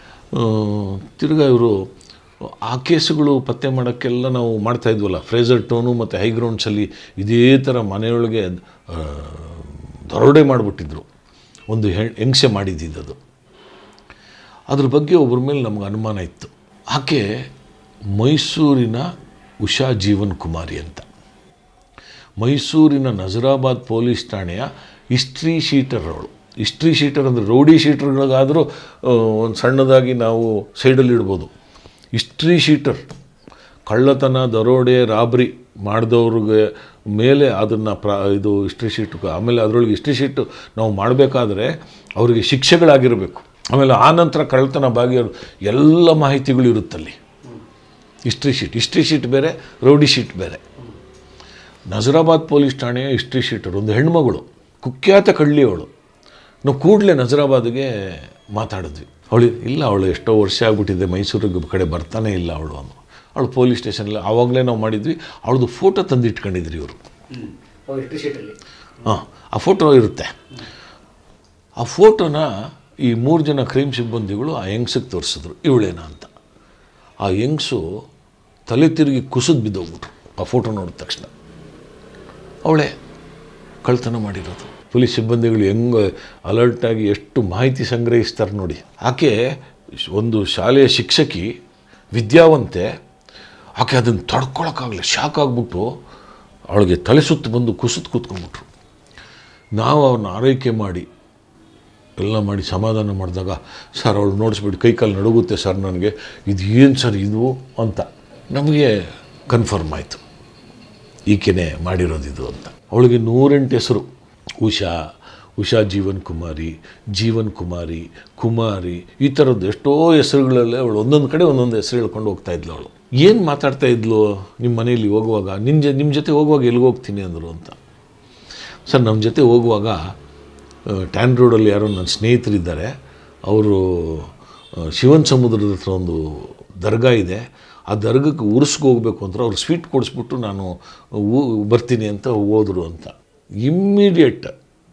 ತಿರ್ಗಾ ಇವರು ಆ ಕೇಸುಗಳು ಪತ್ತೆ ಮಾಡೋಕ್ಕೆಲ್ಲ ನಾವು ಮಾಡ್ತಾಯಿದ್ವಲ್ಲ ಫ್ರೇಸರ್ ಟೋನು ಮತ್ತು ಹೈಗ್ರೌಂಡ್ಸಲ್ಲಿ ಇದೇ ಥರ ಮನೆಯೊಳಗೆ ಆ, ದರೋಡೆ ಮಾಡಿಬಿಟ್ಟಿದ್ರು ಒಂದು ಹೆ- ಹೆಂಗಸೆ ಮಾಡಿದ್ದಿದ್ದದು ಅದ್ರ ಬಗ್ಗೆ ಒಬ್ಬರ ಮೇಲೆ ನಮ್ಗೆ ಅನುಮಾನ ಇತ್ತು ಆಕೆ ಮೈಸೂರಿನ ಉಷಾ ಜೀವನ್ ಕುಮಾರಿ ಅಂತ ಮೈಸೂರಿನ ನಜರಾಬಾದ್ ಪೊಲೀಸ್ ಠಾಣೆಯ ಹಿಸ್ಟ್ರಿ ಶೀಟರ್ ಅವಳು ಹಿಸ್ಟ್ರಿ ಶೀಟರ್ ಅಂದರೆ ರೌಡಿ ಶೀಟರ್ಗಳಿಗಾದರೂ ಒಂದು ಸಣ್ಣದಾಗಿ ನಾವು ಸೈಡಲ್ಲಿ ಇಡ್ಬೋದು ಹಿಸ್ಟ್ರಿ ಶೀಟರ್ ಕಳ್ಳತನ ದರೋಡೆ ರಾಬ್ರಿ ಮಾಡಿದವ್ರಿಗೆ ಮೇಲೆ ಅದನ್ನು ಪ್ರ ಇದು ಹಿಸ್ಟ್ರಿ ಶೀಟ್ ಆಮೇಲೆ ಅದರೊಳಗೆ ಹಿಸ್ಟ್ರಿ ಶೀಟು ನಾವು ಮಾಡಬೇಕಾದ್ರೆ ಅವರಿಗೆ ಶಿಕ್ಷೆಗಳಾಗಿರಬೇಕು ಆಮೇಲೆ ಆ ನಂತರ ಕಳ್ಳತನ ಭಾಗಿಯವರು ಎಲ್ಲ ಮಾಹಿತಿಗಳು ಇರುತ್ತಲ್ಲಿ ಹಿಸ್ಟ್ರಿ ಶೀಟ್ ಹಿಸ್ಟ್ರಿ ಶೀಟ್ ಬೇರೆ ರೌಡಿ ಶೀಟ್ ಬೇರೆ ನಜರಾಬಾದ್ ಪೊಲೀಸ್ ಠಾಣೆಯ ಹಿಸ್ಟ್ರಿ ಶೀಟರ್ ಒಂದು ಹೆಣ್ಮಗಳು ಕುಖ್ಯಾತ ಕಳ್ಳಿ ಅವಳು ನಾವು ಕೂಡಲೇ ನಜರಾಬಾದ್ಗೆ ಮಾತಾಡಿದ್ವಿ ಅವಳು ಇಲ್ಲ ಅವಳು ಎಷ್ಟೋ ವರ್ಷ ಆಗ್ಬಿಟ್ಟಿದೆ ಮೈಸೂರಿಗೆ ಕಡೆ ಬರ್ತಾನೆ ಇಲ್ಲ ಅವಳು ಅಂದು ಅವಳು ಪೊಲೀಸ್ ಸ್ಟೇಷನಲ್ಲಿ ಆವಾಗಲೇ ನಾವು ಮಾಡಿದ್ವಿ ಅವಳದು ಫೋಟೋ ತಂದಿಟ್ಕೊಂಡಿದ್ರಿ ಇವರು ಹಾಂ ಆ ಫೋಟೋ ಇರುತ್ತೆ ಆ ಫೋಟೋನ ಈ ಮೂರು ಜನ ಕ್ರೈಮ್ ಸಿಬ್ಬಂದಿಗಳು ಆ ಹೆಂಗ್ಸಿಗೆ ತೋರಿಸಿದ್ರು ಇವಳೇನ ಅಂತ ಆ ಹೆಂಗ್ಸು ತಲೆ ತಿರುಗಿ ಕುಸಿದು ಬಿದ್ದೋಗ್ಬಿಟ್ರು ಆ ಫೋಟೋ ನೋಡಿದ ತಕ್ಷಣ ಅವಳೇ ಕಳ್ತನ ಮಾಡಿರೋದು ಪೊಲೀಸ್ ಸಿಬ್ಬಂದಿಗಳು ಹೆಂಗೆ ಅಲರ್ಟಾಗಿ ಎಷ್ಟು ಮಾಹಿತಿ ಸಂಗ್ರಹಿಸ್ತಾರೆ ನೋಡಿ ಆಕೆ ಒಂದು ಶಾಲೆಯ ಶಿಕ್ಷಕಿ ವಿದ್ಯಾವಂತೆ ಆಕೆ ಅದನ್ನು ತಡ್ಕೊಳಕ್ಕಾಗಲ್ಲ ಶಾಕ್ ಆಗಿಬಿಟ್ಟು ಅವಳಿಗೆ ತಲೆ ಸುತ್ತು ಬಂದು ಕುಸಿದು ಕೂತ್ಕೊಂಡ್ಬಿಟ್ರು ನಾವು ಅವ್ರನ್ನ ಆರೈಕೆ ಮಾಡಿ ಎಲ್ಲ ಮಾಡಿ ಸಮಾಧಾನ ಮಾಡಿದಾಗ ಸರ್ ಅವಳು ನೋಡಿಸ್ಬಿಟ್ಟು ಕೈ ಕಾಲು ನಡುಗುತ್ತೆ ಸರ್ ನನಗೆ ಇದು ಏನು ಸರ್ ಇದು ಅಂತ ನಮಗೆ ಕನ್ಫರ್ಮ್ ಆಯಿತು ಈಕೆನೇ ಮಾಡಿರೋದಿದು ಅಂತ ಅವಳಿಗೆ ನೂರೆಂಟು ಹೆಸರು ಉಷಾ ಉಷಾ ಜೀವನ್ ಕುಮಾರಿ ಜೀವನ್ ಕುಮಾರಿ ಕುಮಾರಿ ಈ ಥರದ್ದು ಎಷ್ಟೋ ಹೆಸರುಗಳಲ್ಲೇ ಅವಳು ಒಂದೊಂದು ಕಡೆ ಒಂದೊಂದು ಹೆಸರು ಹೇಳ್ಕೊಂಡು ಹೋಗ್ತಾ ಇದ್ಲು ಅವಳು ಏನು ಮಾತಾಡ್ತಾ ಇದ್ಲು ನಿಮ್ಮ ಮನೆಯಲ್ಲಿ ಹೋಗುವಾಗ ನಿನ್ನ ಜ ನಿಮ್ಮ ಜೊತೆ ಹೋಗುವಾಗ ಎಲ್ಲಿಗೆ ಹೋಗ್ತೀನಿ ಅಂದರು ಅಂತ ಸರ್ ನಮ್ಮ ಜೊತೆ ಹೋಗುವಾಗ ಆ, ಟ್ಯಾನ್ ರೋಡಲ್ಲಿ ಯಾರೋ ನನ್ನ ಸ್ನೇಹಿತರಿದ್ದಾರೆ ಅವರು ಆ, ಶಿವನ್ ಸಮುದ್ರದ ಹತ್ರ ಒಂದು ದರ್ಗಾ ಇದೆ ಆ ದರ್ಗಕ್ಕೆ ಉರ್ಸ್ಗೆ ಹೋಗ್ಬೇಕು ಅಂತ ಅವ್ರು ಸ್ವೀಟ್ ಕೊಡಿಸ್ಬಿಟ್ಟು ನಾನು ಊ ಬರ್ತೀನಿ ಅಂತ ಹೋದರು ಅಂತ ಇಮ್ಮಿಡಿಯೇಟ್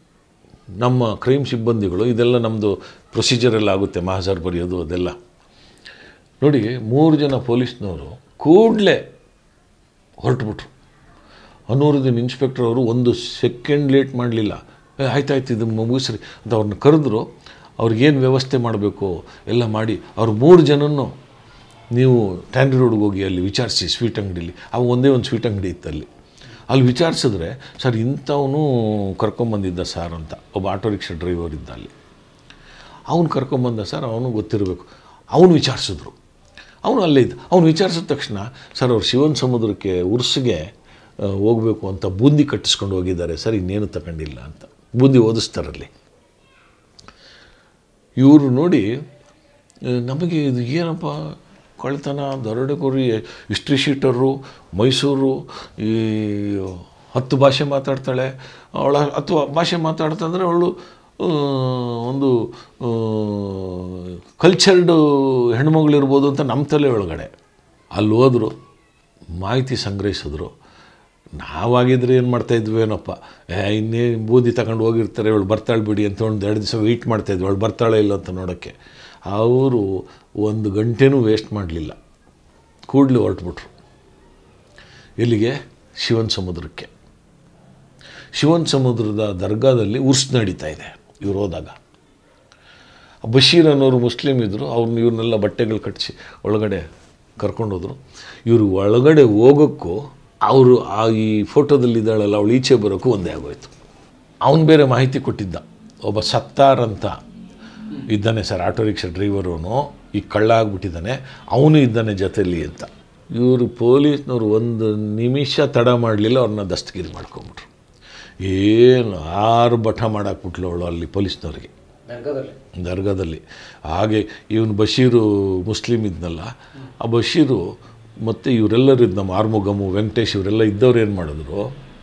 ನಮ್ಮ ಕ್ರೈಮ್ ಸಿಬ್ಬಂದಿಗಳು ಇದೆಲ್ಲ ನಮ್ಮದು ಪ್ರೊಸೀಜರೆಲ್ಲ ಆಗುತ್ತೆ ಮಹಾಜರ್ ಬರೆಯೋದು ಅದೆಲ್ಲ ನೋಡಿ ಮೂರು ಜನ ಪೊಲೀಸ್ನವರು ಕೂಡಲೇ ಹೊರಟುಬಿಟ್ರು ಅನೂರುದ್ದೀನ್ ಇನ್ಸ್ಪೆಕ್ಟರ್ ಅವರು ಒಂದು ಸೆಕೆಂಡ್ ಲೇಟ್ ಮಾಡಲಿಲ್ಲ ಆಯ್ತಾಯ್ತು ಇದು ಮುಗಿಸ್ರಿ ಅಂತ ಅವ್ರನ್ನ ಕರೆದ್ರು ಅವ್ರಿಗೇನು ವ್ಯವಸ್ಥೆ ಮಾಡಬೇಕು ಎಲ್ಲ ಮಾಡಿ ಅವ್ರು ಮೂರು ಜನನ್ನು ನೀವು ಟ್ಯಾಂಡ್ರಿ ರೋಡ್ಗೆ ಹೋಗಿ ಅಲ್ಲಿ ವಿಚಾರಿಸಿ ಸ್ವೀಟ್ ಅಂಗಡಿಲಿ ಅವ ಒಂದೇ ಒಂದು ಸ್ವೀಟ್ ಅಂಗಡಿ ಇತ್ತು ಅಲ್ಲಿ ಅಲ್ಲಿ ವಿಚಾರಿಸಿದ್ರೆ ಸರ್ ಇಂಥವನು ಕರ್ಕೊಂಬಂದಿದ್ದ ಸರ್ ಅಂತ ಒಬ್ಬ ಆಟೋ ರಿಕ್ಷಾ ಡ್ರೈವರ್ ಇದ್ದ ಅಲ್ಲಿ ಅವನು ಕರ್ಕೊಂಬಂದ ಸರ್ ಅವನು ಗೊತ್ತಿರಬೇಕು ಅವನು ವಿಚಾರಿಸಿದ್ರು ಅವನು ಅಲ್ಲೇ ಇದ್ದ ಅವನು ವಿಚಾರಿಸಿದ ತಕ್ಷಣ ಸರ್ ಅವ್ರು ಶಿವನ್ ಸಮುದ್ರಕ್ಕೆ ಉರ್ಸಿಗೆ ಆ, ಹೋಗ್ಬೇಕು ಅಂತ ಬೂಂದಿ ಕಟ್ಟಿಸ್ಕೊಂಡು ಹೋಗಿದ್ದಾರೆ ಸರ್ ಇನ್ನೇನು ತಗೊಂಡಿಲ್ಲ ಅಂತ ಬೂಂದಿ ಓದಿಸ್ತಾರಲ್ಲಿ ಇವರು ನೋಡಿ ಆ, ನಮಗೆ ಇದು ಏನಪ್ಪ ಕಳ್ತನ ದರೋಡೆಕೋರಿ ಹಿಸ್ಟ್ರಿ ಶೀಟರು ಮೈಸೂರು ಈ ಹತ್ತು ಭಾಷೆ ಮಾತಾಡ್ತಾಳೆ ಅವಳ ಹತ್ತು ಭಾಷೆ ಮಾತಾಡ್ತಂದ್ರೆ ಅವಳು ಆ, ಒಂದು ಕಲ್ಚರ್ಡ್ ಹೆಣ್ಮಗಳಿರ್ಬೋದು ಅಂತ ನಮ್ಮ ತಲೆ ಒಳಗಡೆ ಅಲ್ಲಿ ಹೋದರು ಮಾಹಿತಿ ಸಂಗ್ರಹಿಸಿದ್ರು ನಾವಾಗಿದ್ರೆ ಏನು ಮಾಡ್ತಾಯಿದ್ವಿ ಏನಪ್ಪ ಏ ಇನ್ನೇ ಬೂದಿ ತಗೊಂಡು ಹೋಗಿರ್ತಾರೆ ಇವಳು ಬರ್ತಾಳೆ ಬಿಡಿ ಅಂತ ಒಂದು ಎರಡು ದಿವಸ ವೆಯ್ಟ್ ಮಾಡ್ತಾಯಿದ್ವಿ ಅವಳು ಬರ್ತಾಳೆ ಇಲ್ಲ ಅಂತ ನೋಡೋಕ್ಕೆ ಅವರು ಒಂದು ಗಂಟೆನೂ ವೇಸ್ಟ್ ಮಾಡಲಿಲ್ಲ ಕೂಡಲೇ ಹೊರಟ್ಬಿಟ್ರು ಎಲ್ಲಿಗೆ ಶಿವನ್ ಸಮುದ್ರಕ್ಕೆ ಶಿವನ್ ಸಮುದ್ರದ ದರ್ಗಾದಲ್ಲಿ ಉರ್ಸ್ ನಡೀತಾ ಇದೆ ಇವ್ರು ಹೋದಾಗ ಬಶೀರ್ ಅನ್ನೋರು ಮುಸ್ಲಿಮ್ ಇದ್ದರು ಅವ್ರನ್ನ ಇವ್ರನ್ನೆಲ್ಲ ಬಟ್ಟೆಗಳು ಕಟ್ಟಿಸಿ ಒಳಗಡೆ ಕರ್ಕೊಂಡೋದ್ರು ಇವರು ಒಳಗಡೆ ಹೋಗೋಕ್ಕೂ ಅವರು ಆ ಈ ಫೋಟೋದಲ್ಲಿ ಇದ್ದಾಳಲ್ಲ ಅವಳು ಈಚೆ ಬರೋಕ್ಕೂ ಒಂದೇ ಆಗೋಯ್ತು ಅವನು ಬೇರೆ ಮಾಹಿತಿ ಕೊಟ್ಟಿದ್ದ ಒಬ್ಬ ಸತ್ತಾರ್ ಅಂತ ಇದ್ದಾನೆ ಸರ್ ಆಟೋ ರಿಕ್ಷಾ ಡ್ರೈವರವನು ಈಗ ಕಳ್ಳ ಆಗ್ಬಿಟ್ಟಿದ್ದಾನೆ ಅವನು ಇದ್ದಾನೆ ಜೊತೆಯಲ್ಲಿ ಅಂತ ಇವರು ಪೊಲೀಸ್ನವ್ರು ಒಂದು ನಿಮಿಷ ತಡ ಮಾಡಲಿಲ್ಲ ಅವ್ರನ್ನ ದಸ್ತಗಿರಿ ಮಾಡ್ಕೊಂಬಿಟ್ರು ಏನು ಆರು ಬಠ ಮಾಡಾಕ್ಬಿಟ್ಲು ಅವಳು ಅಲ್ಲಿ ಪೊಲೀಸ್ನವ್ರಿಗೆ ದರ್ಗಾದಲ್ಲಿ ಹಾಗೆ ಇವನು ಬಶೀರು ಮುಸ್ಲಿಮ್ ಇದ್ನಲ್ಲ ಆ ಬಶೀರು ಮತ್ತು ಇವರೆಲ್ಲರೂ ಇದ್ದು ನಮ್ಮ ಆರ್ಮುಗಮು ವೆಂಕಟೇಶ್ ಇವರೆಲ್ಲ ಇದ್ದವ್ರು ಏನು ಮಾಡಿದ್ರು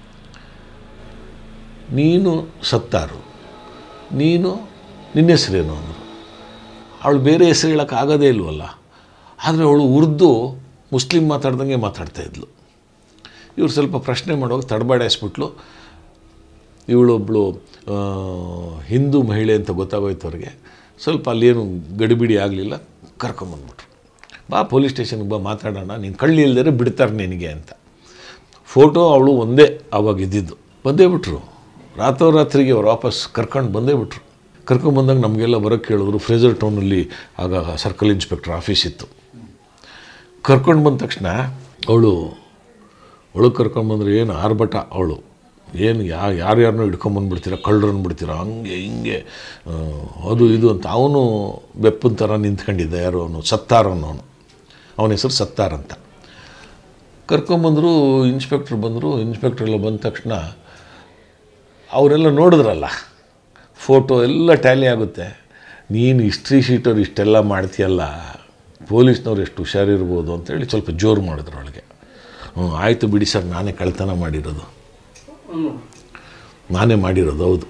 ನೀನು ಸತ್ತಾರು ನೀನು ನಿನ್ನ ಹೆಸರೇನು ಅಂದರು ಅವಳು ಬೇರೆ ಹೆಸರು ಹೇಳೋಕೆ ಆಗೋದೇ ಇಲ್ವಲ್ಲ ಆದರೆ ಅವಳು ಉರ್ದು ಮುಸ್ಲಿಂ ಮಾತಾಡ್ದಂಗೆ ಮಾತಾಡ್ತಾ ಇದ್ಲು ಇವ್ರು ಸ್ವಲ್ಪ ಪ್ರಶ್ನೆ ಮಾಡುವಾಗ ತಡಬಾಡಿಸ್ಬಿಟ್ಲು ಇವಳೊಬ್ಬಳು ಹಿಂದೂ ಮಹಿಳೆ ಅಂತ ಗೊತ್ತಾಗೋಯ್ತು ಅವ್ರಿಗೆ ಸ್ವಲ್ಪ ಅಲ್ಲೇನು ಗಡಿಬಿಡಿ ಆಗಲಿಲ್ಲ ಕರ್ಕೊಂಬಂದ್ಬಿಟ್ರು ಬಾ ಪೊಲೀಸ್ ಸ್ಟೇಷನ್ಗೆ ಬಾ ಮಾತಾಡೋಣ ನೀನು ಕಳ್ಳಿ ಇಲ್ದರೆ ಬಿಡ್ತಾರೆ ನಿನಗೆ ಅಂತ ಫೋಟೋ ಅವಳು ಒಂದೇ ಆವಾಗ ಇದ್ದಿದ್ದು ಬಂದೇ ಬಿಟ್ರು ರಾತ್ರೋರಾತ್ರಿಗೆ ಅವ್ರು ವಾಪಸ್ ಕರ್ಕೊಂಡು ಬಂದೇ ಬಿಟ್ರು ಕರ್ಕೊಂಡು ಬಂದಾಗ ನಮಗೆಲ್ಲ ಬರೋಕ್ಕೆ ಹೇಳಿದ್ರು ಫ್ರೇಜರ್ ಟೌನಲ್ಲಿ ಆಗ ಸರ್ಕಲ್ ಇನ್ಸ್ಪೆಕ್ಟರ್ ಆಫೀಸ್ ಇತ್ತು ಕರ್ಕೊಂಡು ಬಂದ ತಕ್ಷಣ ಅವಳು ಒಳಗೆ ಕರ್ಕೊಂಡ್ಬಂದ್ರೆ ಏನು ಆರ್ಭಟ ಅವಳು ಏನು ಯಾ ಯಾರ್ಯಾರನ್ನೂ ಹಿಡ್ಕೊಂಬಂದ್ಬಿಡ್ತೀರ ಕಳ್ಳರು ಅಂದ್ಬಿಡ್ತೀರ ಹಂಗೆ ಹಿಂಗೆ ಆ, ಅದು ಇದು ಅಂತ ಅವನು ಬೆಪ್ಪನ ಥರ ನಿಂತ್ಕೊಂಡಿದ್ದ ಯಾರು ಅವನು ಸತ್ತಾರ್ ಅನ್ನೋನು ಅವನ ಹೆಸರು ಸತ್ತಾರ್ ಅಂತ ಕರ್ಕೊಂಬಂದರು ಇನ್ಸ್ಪೆಕ್ಟ್ರ್ ಬಂದರು ಇನ್ಸ್ಪೆಕ್ಟ್ರ್ ಎಲ್ಲ ಬಂದ ತಕ್ಷಣ ಅವರೆಲ್ಲ ನೋಡಿದ್ರಲ್ಲ ಫೋಟೋ ಎಲ್ಲ ಟ್ಯಾಲಿ ಆಗುತ್ತೆ ನೀನು ಹಿಸ್ಟ್ರಿ ಶೀಟವ್ರು ಇಷ್ಟೆಲ್ಲ ಮಾಡ್ತೀಯಲ್ಲ ಪೊಲೀಸ್ನವ್ರು ಎಷ್ಟು ಹುಷಾರಿರ್ಬೋದು ಅಂತೇಳಿ ಸ್ವಲ್ಪ ಜೋರು ಮಾಡಿದ್ರು ಅವಳಿಗೆ ಹ್ಞೂ ಆಯಿತು ಬಿಡಿ ಸರ್ ನಾನೇ ಕಳ್ತನ ಮಾಡಿರೋದು ನಾನೇ ಮಾಡಿರೋದು ಹೌದು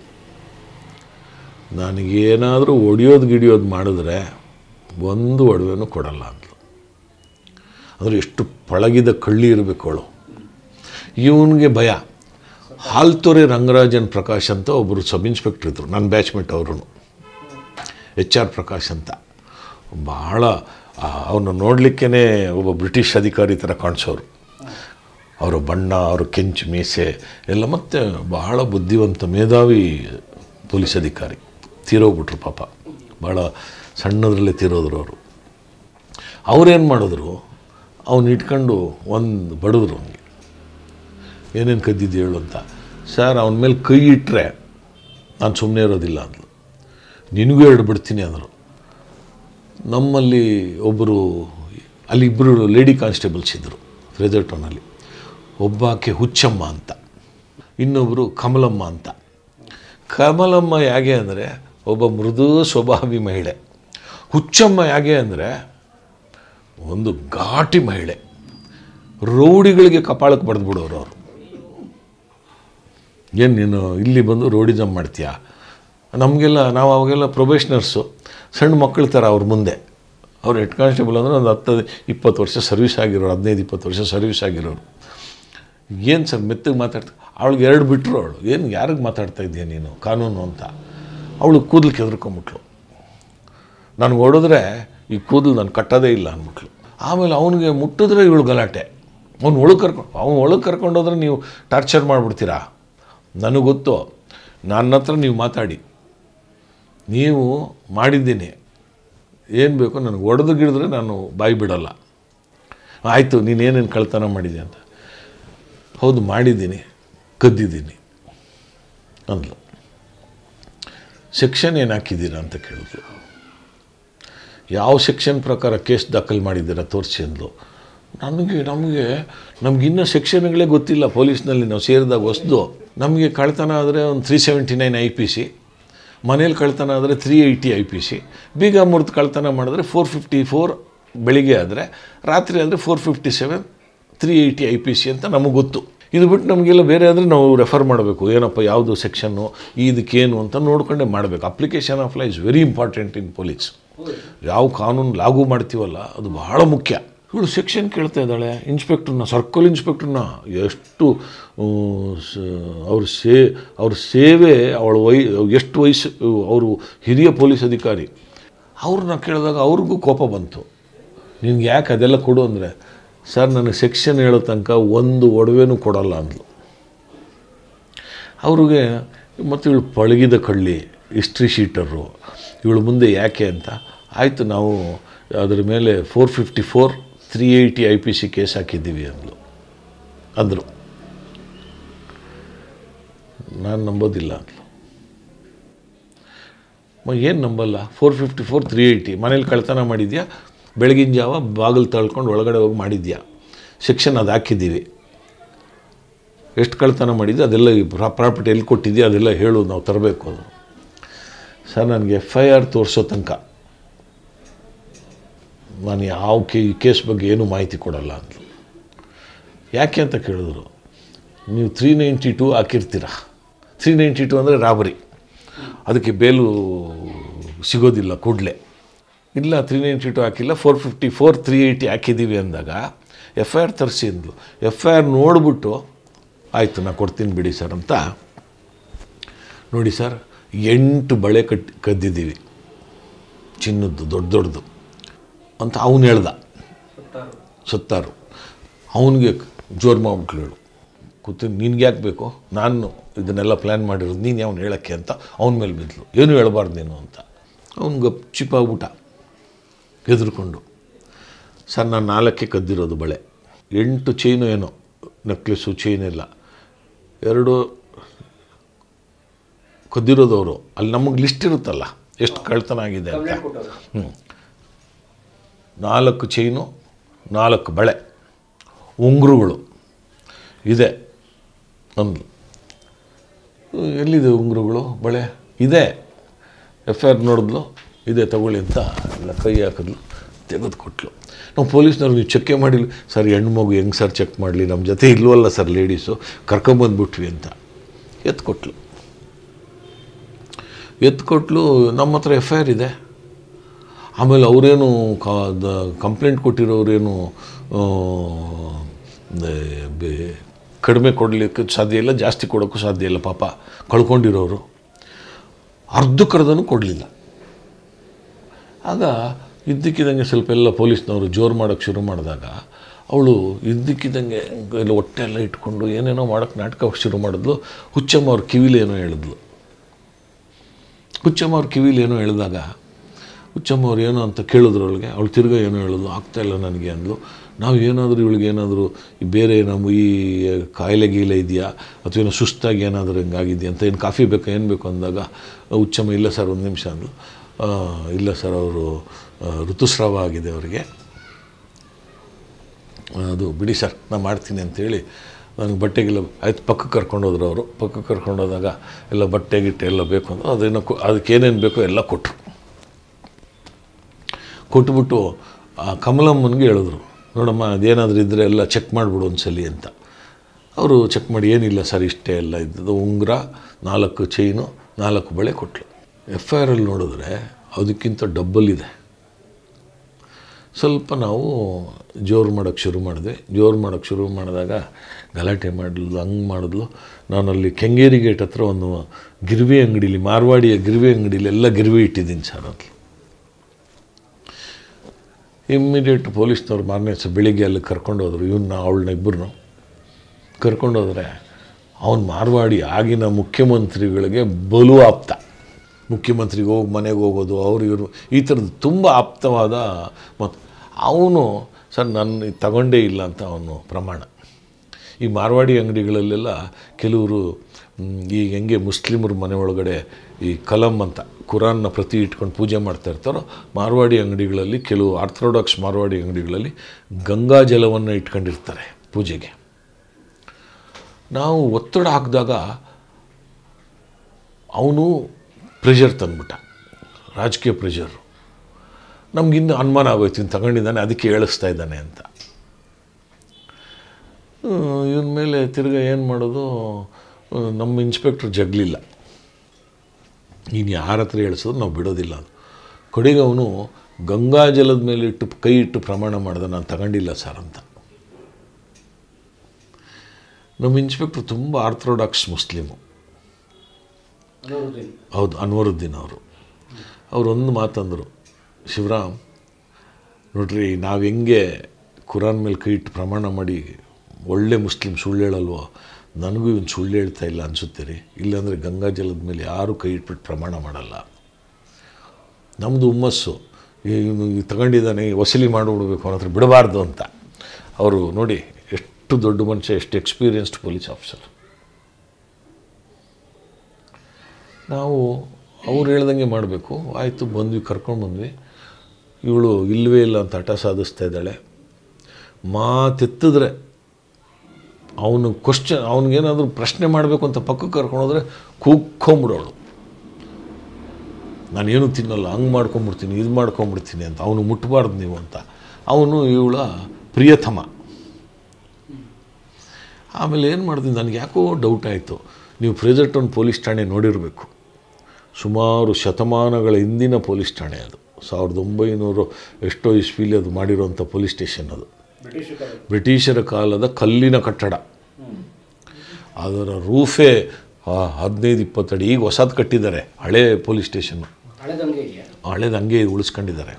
ನನಗೇನಾದರೂ ಒಡೆಯೋದು ಗಿಡಿಯೋದು ಮಾಡಿದ್ರೆ ಒಂದು ಒಡವೆನೂ ಕೊಡಲ್ಲ ಅಂದ್ಲು ಅಂದರೆ ಎಷ್ಟು ಪಳಗಿದ ಕಳ್ಳಿ ಇರಬೇಕು ಅವಳು ಇವನಿಗೆ ಭಯ ಹಾಲ್ತೊರೆ ರಂಗರಾಜನ್ ಪ್ರಕಾಶ್ ಅಂತ ಒಬ್ಬರು ಸಬ್ ಇನ್ಸ್ಪೆಕ್ಟ್ರ್ ಇದ್ದರು ನನ್ನ ಬ್ಯಾಚ್ಮೆಂಟ್ ಅವರು ಎಚ್ ಆರ್ ಪ್ರಕಾಶ್ ಅಂತ ಭಾಳ ಅವನ್ನ ನೋಡಲಿಕ್ಕೇ ಒಬ್ಬ ಬ್ರಿಟಿಷ್ ಅಧಿಕಾರಿ ಥರ ಕಾಣಿಸೋರು ಅವರ ಬಣ್ಣ ಅವರ ಕೆಂಚು ಮೀಸೆ ಎಲ್ಲ ಮತ್ತು ಬಹಳ ಬುದ್ಧಿವಂತ ಮೇಧಾವಿ ಪೊಲೀಸ್ ಅಧಿಕಾರಿ ತೀರೋಗ್ಬಿಟ್ರು ಪಾಪ ಭಾಳ ಸಣ್ಣದ್ರಲ್ಲೇ ತೀರೋದ್ರು ಅವರು ಅವ್ರೇನು ಮಾಡಿದ್ರು ಅವನು ಇಟ್ಕೊಂಡು ಒಂದು ಬಡಿದ್ರು ಅವನಿಗೆ ಏನೇನು ಕದ್ದಿದ್ದು ಹೇಳು ಅಂತ ಸರ್ ಅವನ ಮೇಲೆ ಕೈ ಇಟ್ಟರೆ ನಾನು ಸುಮ್ಮನೆ ಇರೋದಿಲ್ಲ ಅಂದ್ಲು ನಿನಗೂ ಎರಡು ಬಿಡ್ತೀನಿ ಅಂದರು ನಮ್ಮಲ್ಲಿ ಒಬ್ಬರು ಅಲ್ಲಿ ಇಬ್ಬರು ಲೇಡಿ ಕಾನ್ಸ್ಟೇಬಲ್ಸ್ ಇದ್ದರು ಫ್ರೇಜರ್ ಟೌನಲ್ಲಿ ಒಬ್ಬಾಕೆ ಹುಚ್ಚಮ್ಮ ಅಂತ ಇನ್ನೊಬ್ಬರು ಕಮಲಮ್ಮ ಅಂತ ಕಮಲಮ್ಮ ಹೇಗೆ ಅಂದರೆ ಒಬ್ಬ ಮೃದು ಸ್ವಭಾವಿ ಮಹಿಳೆ ಹುಚ್ಚಮ್ಮ ಹೇಗೆ ಅಂದರೆ ಒಂದು ಘಾಟಿ ಮಹಿಳೆ ರೌಡಿಗಳಿಗೆ ಕಪಾಳಕ್ಕೆ ಬಡ್ದು ಬಿಡೋರು ಅವರು ಏನು ನೀನು ಇಲ್ಲಿ ಬಂದು ರೋಡಿಸಮ್ ಮಾಡ್ತೀಯಾ ನಮಗೆಲ್ಲ ನಾವು ಅವಾಗೆಲ್ಲ ಪ್ರೊಬೇಷನರ್ಸು ಸಣ್ಣ ಮಕ್ಕಳ ಥರ ಅವ್ರ ಮುಂದೆ ಅವ್ರು ಹೆಡ್ ಕಾನ್ಸ್ಟೇಬಲ್ ಅಂದರೆ ಒಂದು ಹತ್ತು ಇಪ್ಪತ್ತು ವರ್ಷ ಸರ್ವಿಸ್ ಆಗಿರೋರು ಹದಿನೈದು ಇಪ್ಪತ್ತು ವರ್ಷ ಸರ್ವಿಸ್ ಆಗಿರೋರು ಏನು ಸರ್ ಮೆತ್ತಗೆ ಮಾತಾಡ್ತಾ ಅವಳಿಗೆ ಎರಡು ಬಿಟ್ಟರು ಅವಳು ಏನು ಯಾರಿಗೆ ಮಾತಾಡ್ತಾ ಇದೆಯಾ ನೀನು ಕಾನೂನು ಅಂತ ಅವಳು ಕೂದಲು ಕೆದರ್ಕೊಂಬಿಟ್ಲು ನನಗೆ ಹೊಡೆದ್ರೆ ಈ ಕೂದಲು ನಾನು ಕಟ್ಟೋದೇ ಇಲ್ಲ ಅಂದ್ಬಿಟ್ಲು ಆಮೇಲೆ ಅವನಿಗೆ ಮುಟ್ಟಿದ್ರೆ ಇವಳು ಗಲಾಟೆ ಅವ್ನು ಒಳಗೆ ಕರ್ಕೊಂಡು ಅವ್ನು ಒಳಗೆ ಕರ್ಕೊಂಡೋದ್ರೆ ನೀವು ಟಾರ್ಚರ್ ಮಾಡಿಬಿಡ್ತೀರಾ ನನಗೆ ಗೊತ್ತು ನನ್ನ ಹತ್ರ ನೀವು ಮಾತಾಡಿ ನೀವು ಮಾಡಿದ್ದೀನಿ ಏನು ಬೇಕೋ ನನಗೆ ಹೊಡೆದು ಗಿಡಿದ್ರೆ ನಾನು ಬಾಯಿ ಬಿಡೋಲ್ಲ ಆಯಿತು ನೀನೇನೇನು ಕಳ್ತನ ಮಾಡಿದೆ ಅಂತ ಹೌದು ಮಾಡಿದ್ದೀನಿ ಕದ್ದಿದ್ದೀನಿ ಅಂದ್ಲು ಸೆಕ್ಷನ್ ಏನು ಹಾಕಿದ್ದೀರಾ ಅಂತ ಕೇಳಿದ್ಲು ಯಾವ ಸೆಕ್ಷನ್ ಪ್ರಕಾರ ಕೇಸ್ ದಾಖಲು ಮಾಡಿದ್ದೀರಾ ತೋರಿಸಿ ಅಂದ್ಲು ನನಗೆ ನಮಗೆ ನಮಗಿನ್ನೂ ಸೆಕ್ಷನ್ಗಳೇ ಗೊತ್ತಿಲ್ಲ ಪೊಲೀಸ್ನಲ್ಲಿ ನಾವು ಸೇರಿದಾಗ ಹೊಸ್ದು ನಮಗೆ ಕಳ್ತನ ಆದರೆ ಒಂದು three seventy nine I P C ಮನೇಲಿ ಕಳ್ತನ ಆದರೆ three eighty I P C ಬೀಗ ಮುರಿದು ಕಳ್ತನ ಮಾಡಿದ್ರೆ ಫೋರ್ ಫಿಫ್ಟಿ ಫೋರ್ ಬೆಳಿಗ್ಗೆ ಆದರೆ ರಾತ್ರಿ ಆದರೆ four fifty seven three eighty I P C ಅಂತ ನಮಗೆ ಗೊತ್ತು ಇದು ಬಿಟ್ಟು ನಮಗೆಲ್ಲ ಬೇರೆ ಆದರೆ ನಾವು ರೆಫರ್ ಮಾಡಬೇಕು ಏನಪ್ಪ ಯಾವುದು ಸೆಕ್ಷನ್ನು ಇದಕ್ಕೇನು ಅಂತ ನೋಡ್ಕೊಂಡೇ ಮಾಡಬೇಕು application of law is very important in police ಯಾವ ಕಾನೂನು ಲಾಗು ಮಾಡ್ತೀವಲ್ಲ ಅದು ಬಹಳ ಮುಖ್ಯ ಇವಳು ಸೆಕ್ಷನ್ ಕೇಳ್ತಾ ಇದ್ದಾಳೆ ಇನ್ಸ್ಪೆಕ್ಟ್ರನ್ನ ಸರ್ಕಲ್ ಇನ್ಸ್ಪೆಕ್ಟ್ರನ್ನ ಎಷ್ಟು ಆ, ಸ- ಅವ್ರ ಸೇ ಅವ್ರ ಸೇವೆ ಅವಳ ವೈ ಎಷ್ಟು ವಯಸ್ಸು ಅವರು ಹಿರಿಯ ಪೊಲೀಸ್ ಅಧಿಕಾರಿ ಅವ್ರನ್ನ ಕೇಳಿದಾಗ ಅವ್ರಿಗೂ ಕೋಪ ಬಂತು ನಿನ್ಗೆ ಯಾಕೆ ಅದೆಲ್ಲ ಕೊಡು ಅಂದರೆ ಸರ್ ನನಗೆ ಸೆಕ್ಷನ್ ಹೇಳೋ ತನಕ ಒಂದು ಒಡವೆನೂ ಕೊಡಲ್ಲ ಅಂದ್ಲು ಅವ್ರಿಗೆ ಮತ್ತು ಇವಳು ಪಳಗಿದ ಕಳ್ಳಿ ಹಿಸ್ಟ್ರಿ ಶೀಟರು ಇವಳು ಮುಂದೆ ಯಾಕೆ ಅಂತ ಆಯಿತು ನಾವು ಅದರ ಮೇಲೆ four fifty four three eighty I P C case ಹಾಕಿದ್ದೀವಿ ಅಂದ್ಲು ಅಂದರು ನಾನು ನಂಬೋದಿಲ್ಲ ಅಂದ್ಲು ಏನು ನಂಬಲ್ಲ four fifty four three eighty ಮನೇಲಿ ಕಳ್ತನ ಮಾಡಿದ್ಯಾ ಬೆಳಗಿನ ಜಾವ ಬಾಗಿಲು ತಳ್ಕೊಂಡು ಒಳಗಡೆ ಹೋಗಿ ಮಾಡಿದ್ಯಾ ಸೆಕ್ಷನ್ ಅದು ಹಾಕಿದ್ದೀವಿ ಎಷ್ಟು ಕಳ್ತನ ಮಾಡಿದ್ದೆ ಅದೆಲ್ಲ ಪ್ರಾಪರ್ಟಿ ಎಲ್ಲಿ ಕೊಟ್ಟಿದ್ಯಾ ಅದೆಲ್ಲ ಹೇಳು ನಾವು ತರಬೇಕು ಅದು ಸರ್ ನನಗೆ ಎಫ್ ಐ ಆರ್ ತೋರಿಸೋ ತನಕ ನಾನು ಯಾವ ಕೇ ಕೇಸ್ ಬಗ್ಗೆ ಏನೂ ಮಾಹಿತಿ ಕೊಡಲ್ಲ ಅಂದರು ಯಾಕೆ ಅಂತ ಕೇಳಿದ್ರು ನೀವು ತ್ರೀ ನೈಂಟಿ ಟು ಹಾಕಿರ್ತೀರ ತ್ರೀ ನೈಂಟಿ ಟು ಅಂದರೆ ರಾಬರಿ ಅದಕ್ಕೆ ಬೇಲು ಸಿಗೋದಿಲ್ಲ ಕೂಡಲೇ ಇಲ್ಲ ತ್ರೀ ನೈಂಟಿ ಟು ಹಾಕಿಲ್ಲ four fifty four three eighty ಹಾಕಿದ್ದೀವಿ ಅಂದಾಗ ಎಫ್ ಐ ಆರ್ ತರಿಸಿ ಅಂದ್ಲು ಎಫ್ ಐ ಆರ್ ನೋಡಿಬಿಟ್ಟು ಆಯಿತು ನಾನು ಕೊಡ್ತೀನಿ ಬಿಡಿ ಸರ್ ಅಂತ ನೋಡಿ ಸರ್ ಎಂಟು ಬಳೆ ಕಟ್ ಕದ್ದಿದ್ದೀವಿ ಚಿನ್ನದ್ದು ದೊಡ್ಡ ದೊಡ್ಡದು ಅಂತ ಅವನು ಹೇಳ್ದ ಸತ್ತಾರು ಅವನಿಗೆ ಜೋರು ಮಾಡ್ಬಿಟ್ಲು ಹೇಳು ಕೂತು ನಿನ್ಗೆ ಯಾಕೆ ಬೇಕು ನಾನು ಇದನ್ನೆಲ್ಲ ಪ್ಲ್ಯಾನ್ ಮಾಡಿರೋದು ನೀನು ಯಾವನು ಹೇಳೋಕ್ಕೆ ಅಂತ ಅವನ ಮೇಲೆ ಬಿದ್ಲು ಏನು ಹೇಳ್ಬಾರ್ದು ನೀನು ಅಂತ ಅವ್ನಿಗೆ ಚಿಪ್ಪಾಗ್ಬಿಟ್ಟ ಹೆದರ್ಕೊಂಡು ಸರ್ ನಾನು ನಾಲ್ಕೇ ಕದ್ದಿರೋದು ಬಳೆ ಎಂಟು ಚೈನು ಏನೋ ನೆಕ್ಲೆಸ್ಸು ಚೈನ್ ಎಲ್ಲ ಎರಡು ಕದ್ದಿರೋದವರು ಅಲ್ಲಿ ನಮಗೆ ಲಿಸ್ಟ್ ಇರುತ್ತಲ್ಲ ಎಷ್ಟು ಕಳ್ತನ ಆಗಿದೆ ಅಂತ ಹ್ಞೂ ನಾಲ್ಕು ಚೈನು ನಾಲ್ಕು ಬಳೆ ಉಂಗುರುಗಳು ಇದೆ ಅಂದ್ಲು ಎಲ್ಲಿದೆ ಉಂಗುರುಗಳು ಬಳೆ ಇದೆ ಎಫ್ ಐ ಆರ್ ನೋಡಿದ್ಲು ಇದೆ ತಗೊಳ್ಳಿ ಅಂತ ಎಲ್ಲ ಕೈ ಹಾಕಿದ್ಲು ತೆಗೆದು ಕೊಟ್ಲು ನಾವು ಪೊಲೀಸ್ನವ್ರು ನೀವು ಚೆಕ್ಕೇ ಮಾಡಿಲ್ಲ ಸರ್ ಹೆಣ್ಣು ಮಗು ಹೆಂಗೆ ಸರ್ ಚೆಕ್ ಮಾಡಲಿ ನಮ್ಮ ಜೊತೆ ಇಲ್ವಲ್ಲ ಸರ್ ಲೇಡೀಸು ಕರ್ಕೊಂಬಂದ್ಬಿಟ್ವಿ ಅಂತ ಎತ್ಕೊಟ್ಲು ಎತ್ಕೊಟ್ಲು ನಮ್ಮ ಹತ್ರ ಎಫ್ ಐ ಆರ್ ಇದೆ ಆಮೇಲೆ ಅವರೇನು ಕಂಪ್ಲೇಂಟ್ ಕೊಟ್ಟಿರೋರೇನು ಆ, ದ- ಬೆ- ಕಡಿಮೆ ಕೊಡಲಿಕ್ಕೆ ಸಾಧ್ಯ ಇಲ್ಲ ಜಾಸ್ತಿ ಕೊಡೋಕ್ಕೂ ಸಾಧ್ಯ ಇಲ್ಲ ಪಾಪ ಕಳ್ಕೊಂಡಿರೋರು ಅರ್ಧಕ್ಕರ್ಧನೂ ಕೊಡಲಿಲ್ಲ ಆಗ ಇದ್ದಕ್ಕಿದ್ದಂಗೆ ಸ್ವಲ್ಪ ಎಲ್ಲ ಪೊಲೀಸ್ನವರು ಜೋರು ಮಾಡೋಕ್ಕೆ ಶುರು ಮಾಡಿದಾಗ ಅವಳು ಇದ್ದಕ್ಕಿದ್ದಂಗೆ ಎಲ್ಲ ಹೊಟ್ಟೆ ಎಲ್ಲ ಇಟ್ಕೊಂಡು ಏನೇನೋ ಮಾಡೋಕ್ಕೆ ನಾಟಕ ಶುರು ಮಾಡಿದ್ಲು ಹುಚ್ಚಮ್ಮ ಅವ್ರ ಕಿವಿಲಿ ಏನೋ ಹೇಳಿದ್ಲು ಹುಚ್ಚಮ್ಮ ಅವ್ರ ಕಿವಿಲಿ ಏನೋ ಹೇಳಿದಾಗ ಹುಚ್ಚಮ್ಮ ಅವ್ರು ಏನೋ ಅಂತ ಕೇಳಿದ್ರು ಅವಳಿಗೆ ಅವಳು ತಿರ್ಗಾ ಏನೋ ಹೇಳಿದ್ಲು ಆಗ್ತಾ ಇಲ್ಲ ನನಗೆ ಅಂದ್ಲು ನಾವು ಏನಾದರೂ ಇವಳಿಗೆ ಏನಾದರೂ ಈ ಬೇರೆ ನಮ್ಮ ಈ ಕಾಯಿಲೆ ಗೀಲೆ ಇದೆಯಾ ಅಥವಾ ಏನೋ ಸುಸ್ತಾಗಿ ಏನಾದರೂ ಹಿಂಗಾಗಿದೆಯಾ ಅಂತ ಏನು ಕಾಫಿ ಬೇಕಾ ಏನು ಬೇಕು ಅಂದಾಗ ಹುಚ್ಚಮ್ಮ ಇಲ್ಲ ಸರ್ ಒಂದು ನಿಮಿಷ ಅಂದ್ಲು "ಆ, ಇಲ್ಲ ಸರ್ ಅವರು ಆ, ಋತುಸ್ರಾವ ಆಗಿದೆ ಅವರಿಗೆ ಅದು ಬಿಡಿ ಸರ್ ನಾನು ಮಾಡ್ತೀನಿ ಅಂತೇಳಿ ನನಗೆ ಬಟ್ಟೆಗೆಲ್ಲ ಆಯ್ತು ಪಕ್ಕಕ್ಕೆ ಕರ್ಕೊಂಡು ಹೋದ್ರು ಅವರು ಪಕ್ಕಕ್ಕೆ ಕರ್ಕೊಂಡು ಹೋದಾಗ ಎಲ್ಲ ಬಟ್ಟೆ ಗಿಟ್ಟೆ ಎಲ್ಲ ಬೇಕು ಅಂತ ಅದೇನೋ ಕೊ- ಅದಕ್ಕೆ ಏನೇನು ಬೇಕೋ ಎಲ್ಲ ಕೊಟ್ಟರು ಕೊಟ್ಬಿಟ್ಟು ಆ ಕಮಲಮ್ಮನಿಗೆ ಹೇಳಿದ್ರು ನೋಡಮ್ಮ ಅದೇನಾದರೂ ಇದ್ದರೆ ಎಲ್ಲ ಚೆಕ್ ಮಾಡಿಬಿಡು ಒಂದ್ಸಲಿ ಅಂತ ಅವರು ಚೆಕ್ ಮಾಡಿ ಏನಿಲ್ಲ ಸರ್ ಇಷ್ಟೇ ಎಲ್ಲ ಇದ್ದದ್ದು ಉಂಗುರ ನಾಲ್ಕು ಚೈನು ನಾಲ್ಕು ಬಳೆ ಕೊಟ್ಟಳು ಎಫ್ ಐ ಆರಲ್ಲಿ ನೋಡಿದ್ರೆ ಅದಕ್ಕಿಂತ ಡಬ್ಬಲ್ ಇದೆ ಸ್ವಲ್ಪ ನಾವು ಜೋರು ಮಾಡೋಕ್ಕೆ ಶುರು ಮಾಡಿದ್ವಿ ಜೋರು ಮಾಡೋಕ್ಕೆ ಶುರು ಮಾಡಿದಾಗ ಗಲಾಟೆ ಮಾಡಿದ್ಲು ಹಂಗೆ ಮಾಡಿದ್ಲು ನಾನಲ್ಲಿ ಕೆಂಗೇರಿ ಗೇಟ್ ಹತ್ರ ಒಂದು ಗಿರ್ವಿ ಅಂಗಡೀಲಿ ಮಾರ್ವಾಡಿಯ ಗಿರ್ವಿ ಅಂಗಡೀಲಿ ಎಲ್ಲ ಗಿರ್ವಿ ಇಟ್ಟಿದ್ದೀನಿ ಸರ್ ಅಂತ ಇಮ್ಮಿಡಿಯೇಟ್ ಪೊಲೀಸ್ನವ್ರು ಮಾರನೇ ದಿವಸ ಬೆಳಿಗ್ಗೆ ಅಲ್ಲಿ ಕರ್ಕೊಂಡು ಹೋದ್ರು ಇವನ್ನ ಅವಳನ್ನ ಇಬ್ಬರನ್ನು ಕರ್ಕೊಂಡೋದ್ರೆ ಅವನು ಮಾರ್ವಾಡಿ ಆಗಿನ ಮುಖ್ಯಮಂತ್ರಿಗಳಿಗೆ ಬಲು ಆಪ್ತ ಮುಖ್ಯಮಂತ್ರಿಗೆ ಹೋಗಿ ಮನೆಗೆ ಹೋಗೋದು ಅವ್ರು ಇವರು ಈ ಥರದ್ದು ತುಂಬ ಆಪ್ತವಾದ ಮತ್ತು ಅವನು ಸರ್ ನನ್ನ ತಗೊಂಡೇ ಇಲ್ಲ ಅಂತ ಅವನು ಪ್ರಮಾಣ ಈ ಮಾರ್ವಾಡಿ ಅಂಗಡಿಗಳಲ್ಲೆಲ್ಲ ಕೆಲವರು ಮ್, ಈಗ ಹೆಂಗೆ ಮುಸ್ಲಿಮರ ಮನೆ ಒಳಗಡೆ ಈ ಕಲಂ ಅಂತ ಕುರಾನ್ನ ಪ್ರತಿ ಇಟ್ಕೊಂಡು ಪೂಜೆ ಮಾಡ್ತಾ ಇರ್ತಾರೋ ಮಾರ್ವಾಡಿ ಅಂಗಡಿಗಳಲ್ಲಿ ಕೆಲವು ಆರ್ಥೋಡಾಕ್ಸ್ ಮಾರ್ವಾಡಿ ಅಂಗಡಿಗಳಲ್ಲಿ ಗಂಗಾ ಜಲವನ್ನು ಇಟ್ಕೊಂಡಿರ್ತಾರೆ ಪೂಜೆಗೆ ನಾವು ಒತ್ತಡ ಹಾಕಿದಾಗ ಅವನು ಪ್ರೆಷರ್ ತಂದ್ಬಿಟ್ಟ ರಾಜಕೀಯ ಪ್ರೆಷರು ನಮಗಿಂದು ಅನುಮಾನ ಆಗೋಯ್ತು ಇನ್ನು ತಗೊಂಡಿದ್ದಾನೆ ಅದಕ್ಕೆ ಹೇಳಿಸ್ತಾ ಇದ್ದಾನೆ ಅಂತ ಇವನ ಮೇಲೆ ತಿರ್ಗಾ ಏನು ಮಾಡೋದು ಆ, ನಮ್ಮ ಇನ್ಸ್ಪೆಕ್ಟ್ರ್ ಜಗ್ಲಿಲ್ಲ ನೀನು ಯಾರ ಹತ್ರ ಹೇಳಿಸೋದು ನಾವು ಬಿಡೋದಿಲ್ಲ ಅದು ಕಡೆಗೆ ಅವನು ಗಂಗಾ ಜಲದ ಮೇಲೆ ಇಟ್ಟು ಕೈ ಇಟ್ಟು ಪ್ರಮಾಣ ಮಾಡ್ದೆ ನಾನು ತಗೊಂಡಿಲ್ಲ ಸರ್ ಅಂತ ನಮ್ಮ ಇನ್ಸ್ಪೆಕ್ಟ್ರ್ ತುಂಬ ಆರ್ಥೋಡಾಕ್ಸ್ ಮುಸ್ಲಿಮು ಹೌದು ಅನ್ವರುದ್ದೀನ್ ಅವರು ಅವರು ಒಂದು ಮಾತಂದರು ಶಿವರಾಮ್ ನೋಡ್ರಿ ನಾವು ಹೆಂಗೆ ಕುರಾನ್ ಮೇಲೆ ಕೈ ಇಟ್ಟು ಪ್ರಮಾಣ ಮಾಡಿ ಒಳ್ಳೆ ಮುಸ್ಲಿಂ ಸುಳ್ಳು ಹೇಳಲ್ವೋ ನನಗೂ ಇವನು ಸುಳ್ಳು ಹೇಳ್ತಾ ಇಲ್ಲ ಅನಿಸುತ್ತೆ ರೀ ಇಲ್ಲಾಂದರೆ ಗಂಗಾ ಜಲದ ಮೇಲೆ ಯಾರೂ ಕೈ ಇಟ್ಬಿಟ್ಟು ಪ್ರಮಾಣ ಮಾಡಲ್ಲ ನಮ್ಮದು ಹುಮ್ಮಸ್ಸು ಇವನು ತಗೊಂಡಿದ್ದಾನೆ ವಸೂಲಿ ಮಾಡಿಬಿಡ್ಬೇಕು ಅವನ ಹತ್ರ ಬಿಡಬಾರ್ದು ಅಂತ ಅವರು ನೋಡಿ ಎಷ್ಟು ದೊಡ್ಡ ಮನುಷ್ಯ ಎಷ್ಟು ಎಕ್ಸ್ಪೀರಿಯನ್ಸ್ಡ್ ಪೊಲೀಸ್ ಆಫೀಸರ್ ನಾವು ಅವ್ರು ಹೇಳ್ದಂಗೆ ಮಾಡಬೇಕು ಆಯಿತು ಬಂದ್ವಿ ಕರ್ಕೊಂಡು ಬಂದ್ವಿ ಇವಳು ಇಲ್ಲವೇ ಇಲ್ಲ ಅಂತ ಹಠ ಸಾಧಿಸ್ತಾ ಇದ್ದಾಳೆ ಮಾತೆತ್ತಿದ್ರೆ ಅವನು ಕ್ವಶನ್ ಅವನಿಗೇನಾದರೂ ಪ್ರಶ್ನೆ ಮಾಡಬೇಕು ಅಂತ ಪಕ್ಕಕ್ಕೆ ಕರ್ಕೊಂಡೋದ್ರೆ ಕೂಗ್ಕೊಂಬಿಡೋಳು ನಾನೇನು ತಿನ್ನಲ್ಲ ಹಂಗೆ ಮಾಡ್ಕೊಂಬಿಡ್ತೀನಿ ಇದು ಮಾಡ್ಕೊಂಬಿಡ್ತೀನಿ ಅಂತ ಅವನು ಮುಟ್ಟಬಾರ್ದು ನೀವು ಅಂತ ಅವನು ಇವಳ ಪ್ರಿಯತಮ ಆಮೇಲೆ ಏನು ಮಾಡಿದ್ವಿ ನನಗೆ ಯಾಕೋ ಡೌಟ್ ಆಯಿತು ನೀವು ಫ್ರೇಜರ್ಟೌನ್ ಪೊಲೀಸ್ ಠಾಣೆ ನೋಡಿರಬೇಕು ಸುಮಾರು ಶತಮಾನಗಳ ಹಿಂದಿನ ಪೊಲೀಸ್ ಠಾಣೆ ಅದು ಸಾವಿರದ ಒಂಬೈನೂರು ಎಷ್ಟೋ ಇಸ್ವಿಲಿ ಅದು ಮಾಡಿರೋಂಥ ಪೊಲೀಸ್ ಸ್ಟೇಷನ್ ಅದು ಬ್ರಿಟಿಷರ ಕಾಲದ ಕಲ್ಲಿನ ಕಟ್ಟಡ ಅದರ ರೂಫೇ ಆ, ಹದಿನೈದು ಇಪ್ಪತ್ತಡಿ ಈಗ ಹೊಸದು ಕಟ್ಟಿದ್ದಾರೆ ಹಳೇ ಪೊಲೀಸ್ ಸ್ಟೇಷನ್ನು ಹಳೆದಂಗೆ ಇದೆಯಾ ಹಳೇದು ಹಂಗೆ ಉಳಿಸ್ಕೊಂಡಿದ್ದಾರೆ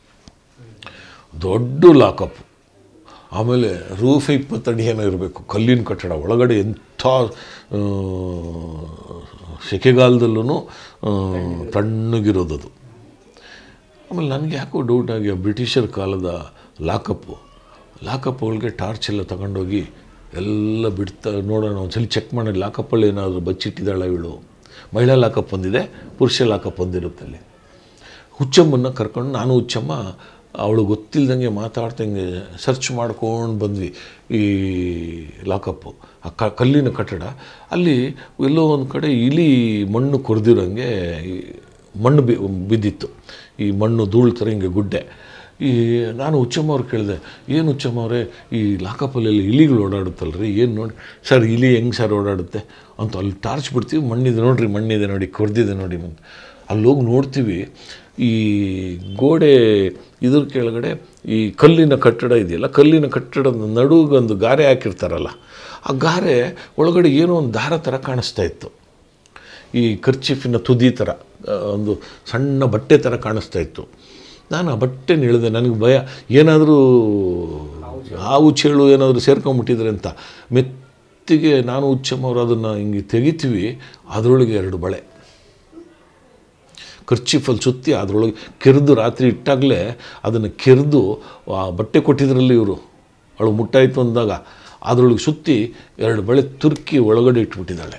ದೊಡ್ಡ ಲಾಕಪ್ ಆಮೇಲೆ ರೂಫ್ ಇಪ್ಪತ್ತಡಿ ಏನೋ ಇರಬೇಕು ಕಲ್ಲಿನ ಕಟ್ಟಡ ಒಳಗಡೆ ಎಂಥ ಆ, ಸೆಕೆಗಾಲದಲ್ಲೂ ತಣ್ಣಗಿರೋದದು ಆಮೇಲೆ ನನಗೆ ಯಾಕೋ ಡೌಟ್ ಆಗಿ ಆ ಬ್ರಿಟಿಷರ್ ಕಾಲದ ಲಾಕಪ್ಪು ಲಾಕಪ್ ಒಳಗೆ ಟಾರ್ಚ್ ಎಲ್ಲ ತಗೊಂಡೋಗಿ ಎಲ್ಲ ಬಿಡ್ತಾ ನೋಡೋಣ ಒಂದ್ಸಲಿ ಚೆಕ್ ಮಾಡಿ ಲಾಕಪ್ಪಲ್ಲಿ ಏನಾದರೂ ಬಚ್ಚಿಟ್ಟಿದ್ದಾಳೆ ಇವಳು ಮಹಿಳಾ ಲಾಕಪ್ ಒಂದಿದೆ ಪುರುಷ ಲಾಕಪ್ ಒಂದಿರುತ್ತೆ ಅಲ್ಲಿ ಹುಚ್ಚಮ್ಮನ್ನ ಕರ್ಕೊಂಡು ನಾನು ಹುಚ್ಚಮ್ಮ ಅವಳು ಗೊತ್ತಿಲ್ದಂಗೆ ಮಾತಾಡ್ತಂಗೆ ಸರ್ಚ್ ಮಾಡ್ಕೊಂಡು ಬಂದ್ವಿ ಈ ಲಾಕಪ್ಪು ಆ ಕ ಕಲ್ಲಿನ ಕಟ್ಟಡ ಅಲ್ಲಿ ಎಲ್ಲೋ ಒಂದು ಕಡೆ ಇಲಿ ಮಣ್ಣು ಕೊರೆದಿರೋಂಗೆ ಈ ಮಣ್ಣು ಬಿ ಬಿದ್ದಿತ್ತು ಈ ಮಣ್ಣು ಧೂಳು ಥರ ಹಿಂಗೆ ಗುಡ್ಡೆ ಈ ನಾನು ಹುಚ್ಚಮ್ಮ ಅವ್ರು ಕೇಳಿದೆ ಏನು ಹುಚ್ಚಮ್ಮ ಅವರೇ ಈ ಲಾಕಪ್ಪಲ್ಲಿ ಇಲಿಗಳು ಓಡಾಡುತ್ತಲ್ರಿ ಏನು ನೋಡಿ ಸರ್ ಇಲಿ ಹೆಂಗೆ ಸರ್ ಓಡಾಡುತ್ತೆ ಅಂತ ಅಲ್ಲಿ ಟಾರ್ಚ್ ಬಿಡ್ತೀವಿ ಮಣ್ಣಿದೆ ನೋಡ್ರಿ ಮಣ್ಣಿದೆ ನೋಡಿ ಕೊರ್ದಿದೆ ನೋಡಿ ಅಂತ ಅಲ್ಲಿ ಹೋಗಿ ನೋಡ್ತೀವಿ ಈ ಗೋಡೆ ಇದ್ರ ಕೆಳಗಡೆ ಈ ಕಲ್ಲಿನ ಕಟ್ಟಡ ಇದೆಯಲ್ಲ ಕಲ್ಲಿನ ಕಟ್ಟಡದ ನಡುಗೊಂದು ಗಾರೆ ಹಾಕಿರ್ತಾರಲ್ಲ ಆ ಗಾರೆ ಒಳಗಡೆ ಏನೋ ಒಂದು ದಾರ ಥರ ಕಾಣಿಸ್ತಾ ಇತ್ತು ಈ ಖರ್ಚಿಫಿನ ತುದಿ ಥರ ಆ, ಒಂದು ಸಣ್ಣ ಬಟ್ಟೆ ಥರ ಕಾಣಿಸ್ತಾ ಇತ್ತು ನಾನು ಆ ಬಟ್ಟೆನ ಇಳಿದೆ ನನಗೆ ಭಯ ಏನಾದರೂ ಹಾವು ಚೇಳು ಏನಾದರೂ ಸೇರ್ಕೊಂಬಿಟ್ಟಿದ್ರೆ ಅಂತ ಮೆತ್ತಿಗೆ ನಾನು ಹುಚ್ಚಮ್ಮವ್ರು ಅದನ್ನು ಹಿಂಗೆ ತೆಗಿತೀವಿ ಅದರೊಳಗೆ ಎರಡು ಬಳೆ ಖರ್ಚಿಫಲ್ಲಿ ಸುತ್ತಿ ಅದರೊಳಗೆ ಕೆರೆದು ರಾತ್ರಿ ಇಟ್ಟಾಗಲೇ ಅದನ್ನು ಕೆರೆದು ಆ ಬಟ್ಟೆ ಕೊಟ್ಟಿದ್ರಲ್ಲಿ ಇವರು ಅವಳು ಮುಟ್ಟಾಯಿತು ಅಂದಾಗ ಅದರೊಳಗೆ ಸುತ್ತಿ ಎರಡು ಬಳೆ ತುರ್ಕಿ ಒಳಗಡೆ ಇಟ್ಬಿಟ್ಟಿದ್ದಾಳೆ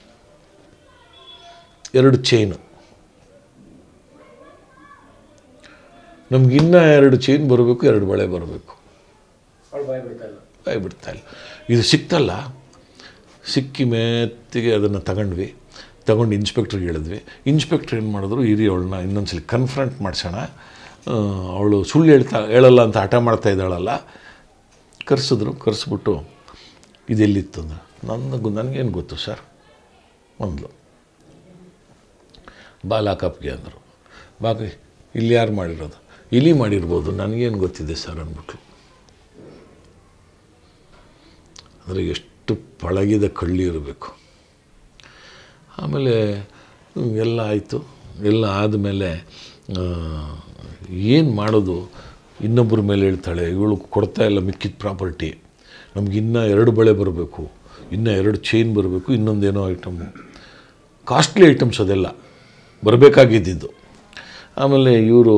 ಎರಡು ಚೈನು ನಮಗಿನ್ನ ಎರಡು ಚೈನ್ ಬರಬೇಕು ಎರಡು ಬಳೆ ಬರಬೇಕು ಬಾಯ್ ಬಿಡ್ತಾ ಇಲ್ಲ ಇದು ಸಿಕ್ತಲ್ಲ ಸಿಕ್ಕಿ ಮೆತ್ತಿಗೆ ಅದನ್ನು ತಗೊಂಡ್ವಿ ತಗೊಂಡು ಇನ್ಸ್ಪೆಕ್ಟ್ರಿಗೆ ಹೇಳಿದ್ವಿ ಇನ್ಸ್ಪೆಕ್ಟ್ರ್ ಏನು ಮಾಡಿದ್ರು ಇರಿ ಅವಳನ್ನ ಇನ್ನೊಂದ್ಸಲಿ ಕನ್ಫ್ರಂಟ್ ಮಾಡಿಸೋಣ ಅವಳು ಸುಳ್ಳು ಹೇಳ್ತಾ ಹೇಳಲ್ಲ ಅಂತ ಹಠ ಮಾಡ್ತಾ ಇದ್ದಾಳಲ್ಲ ಕರೆಸಿದ್ರು ಕರೆಸ್ಬಿಟ್ಟು ಇದೆಲ್ಲಿತ್ತು ಅಂದ್ರೆ ನನಗೂ ನನಗೇನು ಗೊತ್ತು ಸರ್ ಅಂದ್ಲು ಬಾ ಲಾಕಪ್ಗೆ ಅಂದರು ಬಾಕಿ ಇಲ್ಲಿ ಯಾರು ಮಾಡಿರೋದು ಇಲಿ ಮಾಡಿರ್ಬೋದು ನನಗೇನು ಗೊತ್ತಿದೆ ಸರ್ ಅಂದ್ಬಿಟ್ಲು ಅಂದರೆ ಎಷ್ಟು ಪಳಗಿದ ಕಳ್ಳಿ ಇರಬೇಕು ಆಮೇಲೆ ಹ್ಮ್, ಎಲ್ಲ ಆಯಿತು ಎಲ್ಲ ಆದಮೇಲೆ ಏನು ಮಾಡೋದು ಇನ್ನೊಬ್ಬರ ಮೇಲೆ ಹೇಳ್ತಾಳೆ ಇವಳು ಕೊಡ್ತಾ ಇಲ್ಲ ಮಿಕ್ಕಿದ ಪ್ರಾಪರ್ಟಿ ನಮಗಿನ್ನೂ ಎರಡು ಬಳೆ ಬರಬೇಕು ಇನ್ನೂ ಎರಡು ಚೈನ್ ಬರಬೇಕು ಇನ್ನೊಂದೇನೋ ಐಟಮು ಕಾಸ್ಟ್ಲಿ ಐಟಮ್ಸ್ ಅದೆಲ್ಲ ಬರಬೇಕಾಗಿದ್ದಿದ್ದು ಆಮೇಲೆ ಇವರು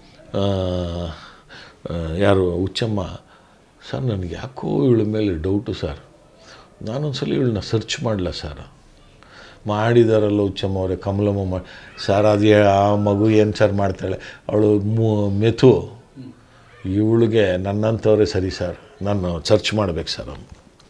ಯಾರು ಹುಚ್ಚಮ್ಮ ಸರ್ ನನಗೆ ಯಾಕೋ ಇವಳ ಮೇಲೆ ಡೌಟು ಸರ್ ನಾನೊಂದ್ಸಲ ಇವಳನ್ನ ಸರ್ಚ್ ಮಾಡಲ ಸರ್ ಮಾಡಿದಾರಲ್ಲ ಹುಚ್ಚಮ್ಮ ಅವರೇ ಕಮಲಮ್ಮ ಮಾಡಿ ಸರ್ ಅದು ಆ ಮಗು ಏನು ಸರ್ ಮಾಡ್ತಾಳೆ ಅವಳು ಮು ಮೆಥು ಇವಳಿಗೆ ನನ್ನಂಥವ್ರೆ ಸರಿ ಸರ್ ನಾನು ಸರ್ಚ್ ಮಾಡ್ಬೇಕು ಸರ್ ಅವ್ನು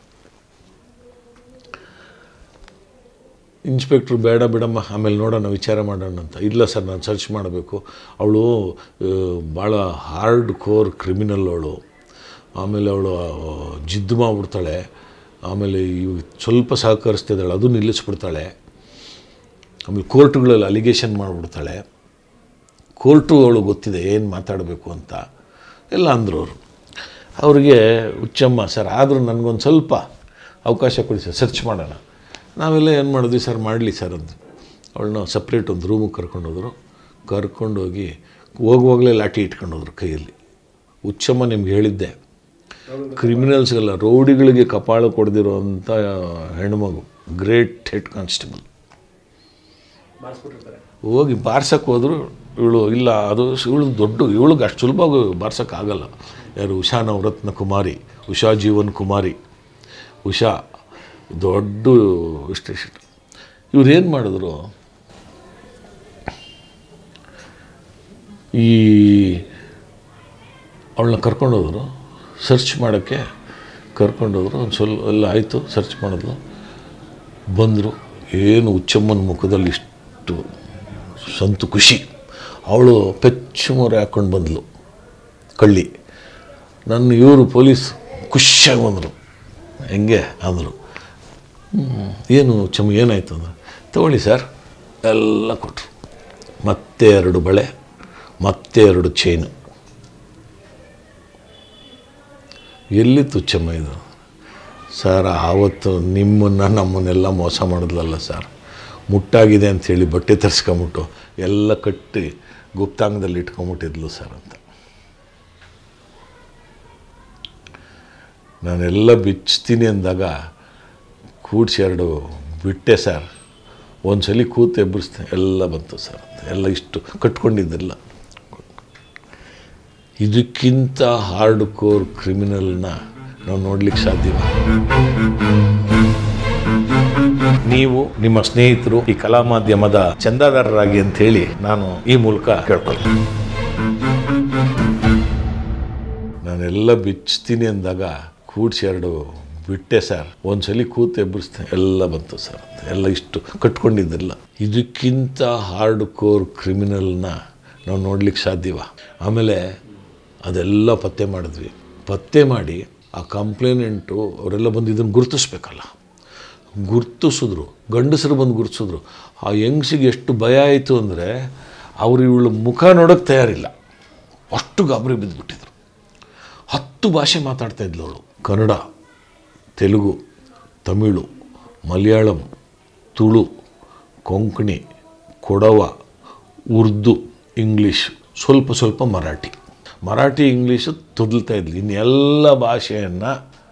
ಇನ್ಸ್ಪೆಕ್ಟ್ರು ಬೇಡ ಬಿಡಮ್ಮ ಆಮೇಲೆ ನೋಡೋಣ ವಿಚಾರ ಮಾಡೋಣ ಅಂತ ಇಲ್ಲ ಸರ್ ನಾನು ಸರ್ಚ್ ಮಾಡಬೇಕು ಅವಳು ಭಾಳ ಹಾರ್ಡ್ ಕೋರ್ ಕ್ರಿಮಿನಲ್ ಅವಳು ಆಮೇಲೆ ಅವಳು ಜಿದ್ದು ಮಾಡಿಬಿಡ್ತಾಳೆ ಆಮೇಲೆ ಇವ್ ಸ್ವಲ್ಪ ಸಹಕರಿಸ್ತಿದ್ದಾಳೆ ಅದು ನಿಲ್ಲಿಸ್ಬಿಡ್ತಾಳೆ ಆಮೇಲೆ ಕೋರ್ಟ್ಗಳಲ್ಲಿ ಅಲಿಗೇಷನ್ ಮಾಡಿಬಿಡ್ತಾಳೆ ಕೋರ್ಟು ಅವಳು ಗೊತ್ತಿದೆ ಏನು ಮಾತಾಡಬೇಕು ಅಂತ ಎಲ್ಲ ಅಂದರು ಅವರು ಅವ್ರಿಗೆ ಹುಚ್ಚಮ್ಮ ಸರ್ ಆದರೂ ನನಗೊಂದು ಸ್ವಲ್ಪ ಅವಕಾಶ ಕೊಡಿ ಸರ್ ಸರ್ಚ್ ಮಾಡೋಣ ನಾವೆಲ್ಲ ಏನು ಮಾಡಿದ್ವಿ ಸರ್ ಮಾಡಲಿ ಸರ್ ಅಂತ ಅವಳನ್ನ ಸಪ್ರೇಟ್ ಒಂದು ರೂಮಿಗೆ ಕರ್ಕೊಂಡೋದ್ರು ಕರ್ಕೊಂಡೋಗಿ ಹೋಗುವಾಗಲೇ ಲಾಠಿ ಇಟ್ಕೊಂಡೋದ್ರು ಕೈಯಲ್ಲಿ ಹುಚ್ಚಮ್ಮ ನಿಮ್ಗೆ ಹೇಳಿದ್ದೆ ಕ್ರಿಮಿನಲ್ಸ್ಗೆಲ್ಲ ರೌಡಿಗಳಿಗೆ ಕಪಾಳ ಕೊಡ್ದಿರೋಂಥ ಹೆಣ್ಮಗು ಗ್ರೇಟ್ ಹೆಡ್ ಕಾನ್ಸ್ಟೇಬಲ್ ಹೋಗಿ ಬಾರ್ಸಕ್ಕೆ ಹೋದ್ರು ಇವಳು ಇಲ್ಲ ಅದು ಇವಳು ದೊಡ್ಡ ಇವಳಿಗೆ ಅಷ್ಟು ಸುಲಭವಾಗಿ ಬಾರ್ಸೋಕ್ಕಾಗಲ್ಲ ಯಾರು ಉಷಾ ನವರತ್ನ ಕುಮಾರಿ ಉಷಾ ಜೀವನ್ ಕುಮಾರಿ ಉಷಾ ದೊಡ್ಡ ಇಷ್ಟು ಇಷ್ಟು ಇವ್ರು ಏನು ಮಾಡಿದ್ರು ಈ ಅವಳನ್ನ ಕರ್ಕೊಂಡೋದ್ರು ಸರ್ಚ್ ಮಾಡೋಕ್ಕೆ ಕರ್ಕೊಂಡೋದ್ರು ಒಂದು ಸ್ವಲ್ಪ ಎಲ್ಲ ಆಯಿತು ಸರ್ಚ್ ಮಾಡಿದ್ಲು ಬಂದರು ಏನು ಉಚ್ಚಮ್ಮನ ಮುಖದಲ್ಲಿ ಇಷ್ಟು ಸಂತು ಖುಷಿ ಅವಳು ಪೆಚ್ಚು ಮೊರೆ ಹಾಕ್ಕೊಂಡು ಬಂದಳು ಕಳ್ಳಿ ನನ್ನ ಇವರು ಪೊಲೀಸ್ ಖುಷಿಯಾಗಿ ಬಂದರು ಹೆಂಗೆ ಅಂದರು "ಹ್ಮ್, ಏನು ಚಮ್ಮ ಏನಾಯ್ತು ಅಂದ್ರೆ ತಗೊಳ್ಳಿ ಸರ್ ಎಲ್ಲ ಕೊಟ್ಟರು ಮತ್ತೆ ಎರಡು ಬಳೆ ಮತ್ತೆ ಎರಡು ಚೈನು ಎಲ್ಲಿ ತುಚ್ಚಮ್ಮ ಇದು ಸರ್ ಆವತ್ತು ನಿಮ್ಮನ್ನು ನಮ್ಮನ್ನೆಲ್ಲ ಮೋಸ ಮಾಡಿದ್ಲಲ್ಲ ಸರ್ ಮುಟ್ಟಾಗಿದೆ ಅಂಥೇಳಿ ಬಟ್ಟೆ ತರಿಸ್ಕೊಂಬಿಟ್ಟು ಎಲ್ಲ ಕಟ್ಟಿ ಗುಪ್ತಾಂಗದಲ್ಲಿ ಇಟ್ಕೊಂಬಿಟ್ಟಿದ್ಲು ಸರ್ ಅಂತ ನಾನೆಲ್ಲ ಬಿಚ್ತೀನಿ ಅಂದಾಗ ಕೂಡ್ಸಿ ಎರಡು ಬಿಟ್ಟೆ ಸರ್ ಒಂದು ಸಲ ಕೂತು ಎಬ್ಬರಿಸ್ದೆ ಎಲ್ಲ ಬಂತು ಸರ್ ಅಂತ ಎಲ್ಲ ಇಷ್ಟು ಕಟ್ಕೊಂಡಿದ್ದೆಲ್ಲ ಇದಕ್ಕಿಂತ ಹಾರ್ಡ್ ಕೋರ್ ಕ್ರಿಮಿನಲ್ನ ನಾವು ನೋಡ್ಲಿಕ್ಕೆ ಸಾಧ್ಯವ ನೀವು ನಿಮ್ಮ ಸ್ನೇಹಿತರು ಈ ಕಲಾ ಮಾಧ್ಯಮದ ಚಂದಾದಾರರಾಗಿ ಅಂತ ಹೇಳಿ ನಾನು ಈ ಮೂಲಕ ಕೇಳ್ಕೊಳ್ತೀನಿ ನಾನೆಲ್ಲ ಬಿಚ್ತೀನಿ ಅಂದಾಗ ಕೂಡ್ಸಿ ಎರಡು ಬಿಟ್ಟೆ ಸರ್ ಒಂದು ಸಲ ಕೂತು ಎಬ್ಬರಿಸ್ದೆ ಎಲ್ಲ ಬಂತು ಸರ್ ಅಂತ ಎಲ್ಲ ಇಷ್ಟು ಕಟ್ಕೊಂಡಿದ್ದೆಲ್ಲ ಇದಕ್ಕಿಂತ ಹಾರ್ಡ್ ಕೋರ್ ಕ್ರಿಮಿನಲ್ನ ನಾವು ನೋಡ್ಲಿಕ್ಕೆ ಸಾಧ್ಯವ ಆಮೇಲೆ ಅದೆಲ್ಲ ಪತ್ತೆ ಮಾಡಿದ್ವಿ ಪತ್ತೆ ಮಾಡಿ ಆ ಕಂಪ್ಲೇನೆಂಟು ಅವರೆಲ್ಲ ಬಂದು ಇದನ್ನು ಗುರುತಿಸ್ಬೇಕಲ್ಲ ಗುರ್ತಿಸಿದ್ರು ಗಂಡಸರು ಬಂದು ಗುರ್ತಿಸಿದ್ರು ಆ ಯಂಗ್ಸಿಗೆ ಎಷ್ಟು ಭಯ ಆಯಿತು ಅಂದರೆ ಅವರು ಇವಳು ಮುಖ ನೋಡೋಕ್ಕೆ ತಯಾರಿಲ್ಲ ಅಷ್ಟು ಗಾಬರಿ ಬಿದ್ದುಬಿಟ್ಟಿದ್ರು ಹತ್ತು ಭಾಷೆ ಮಾತಾಡ್ತಾ ಇದ್ಲು ಅವಳು ಕನ್ನಡ ತೆಲುಗು ತಮಿಳು ಮಲಯಾಳಂ ತುಳು ಕೊಂಕಣಿ ಕೊಡವ ಉರ್ದು ಇಂಗ್ಲೀಷ್ ಸ್ವಲ್ಪ ಸ್ವಲ್ಪ ಮರಾಠಿ ಮರಾಠಿ ಇಂಗ್ಲೀಷು ತೊದಲ್ತಾ ಇದ್ಲು ಇನ್ನೆಲ್ಲ ಭಾಷೆಯನ್ನು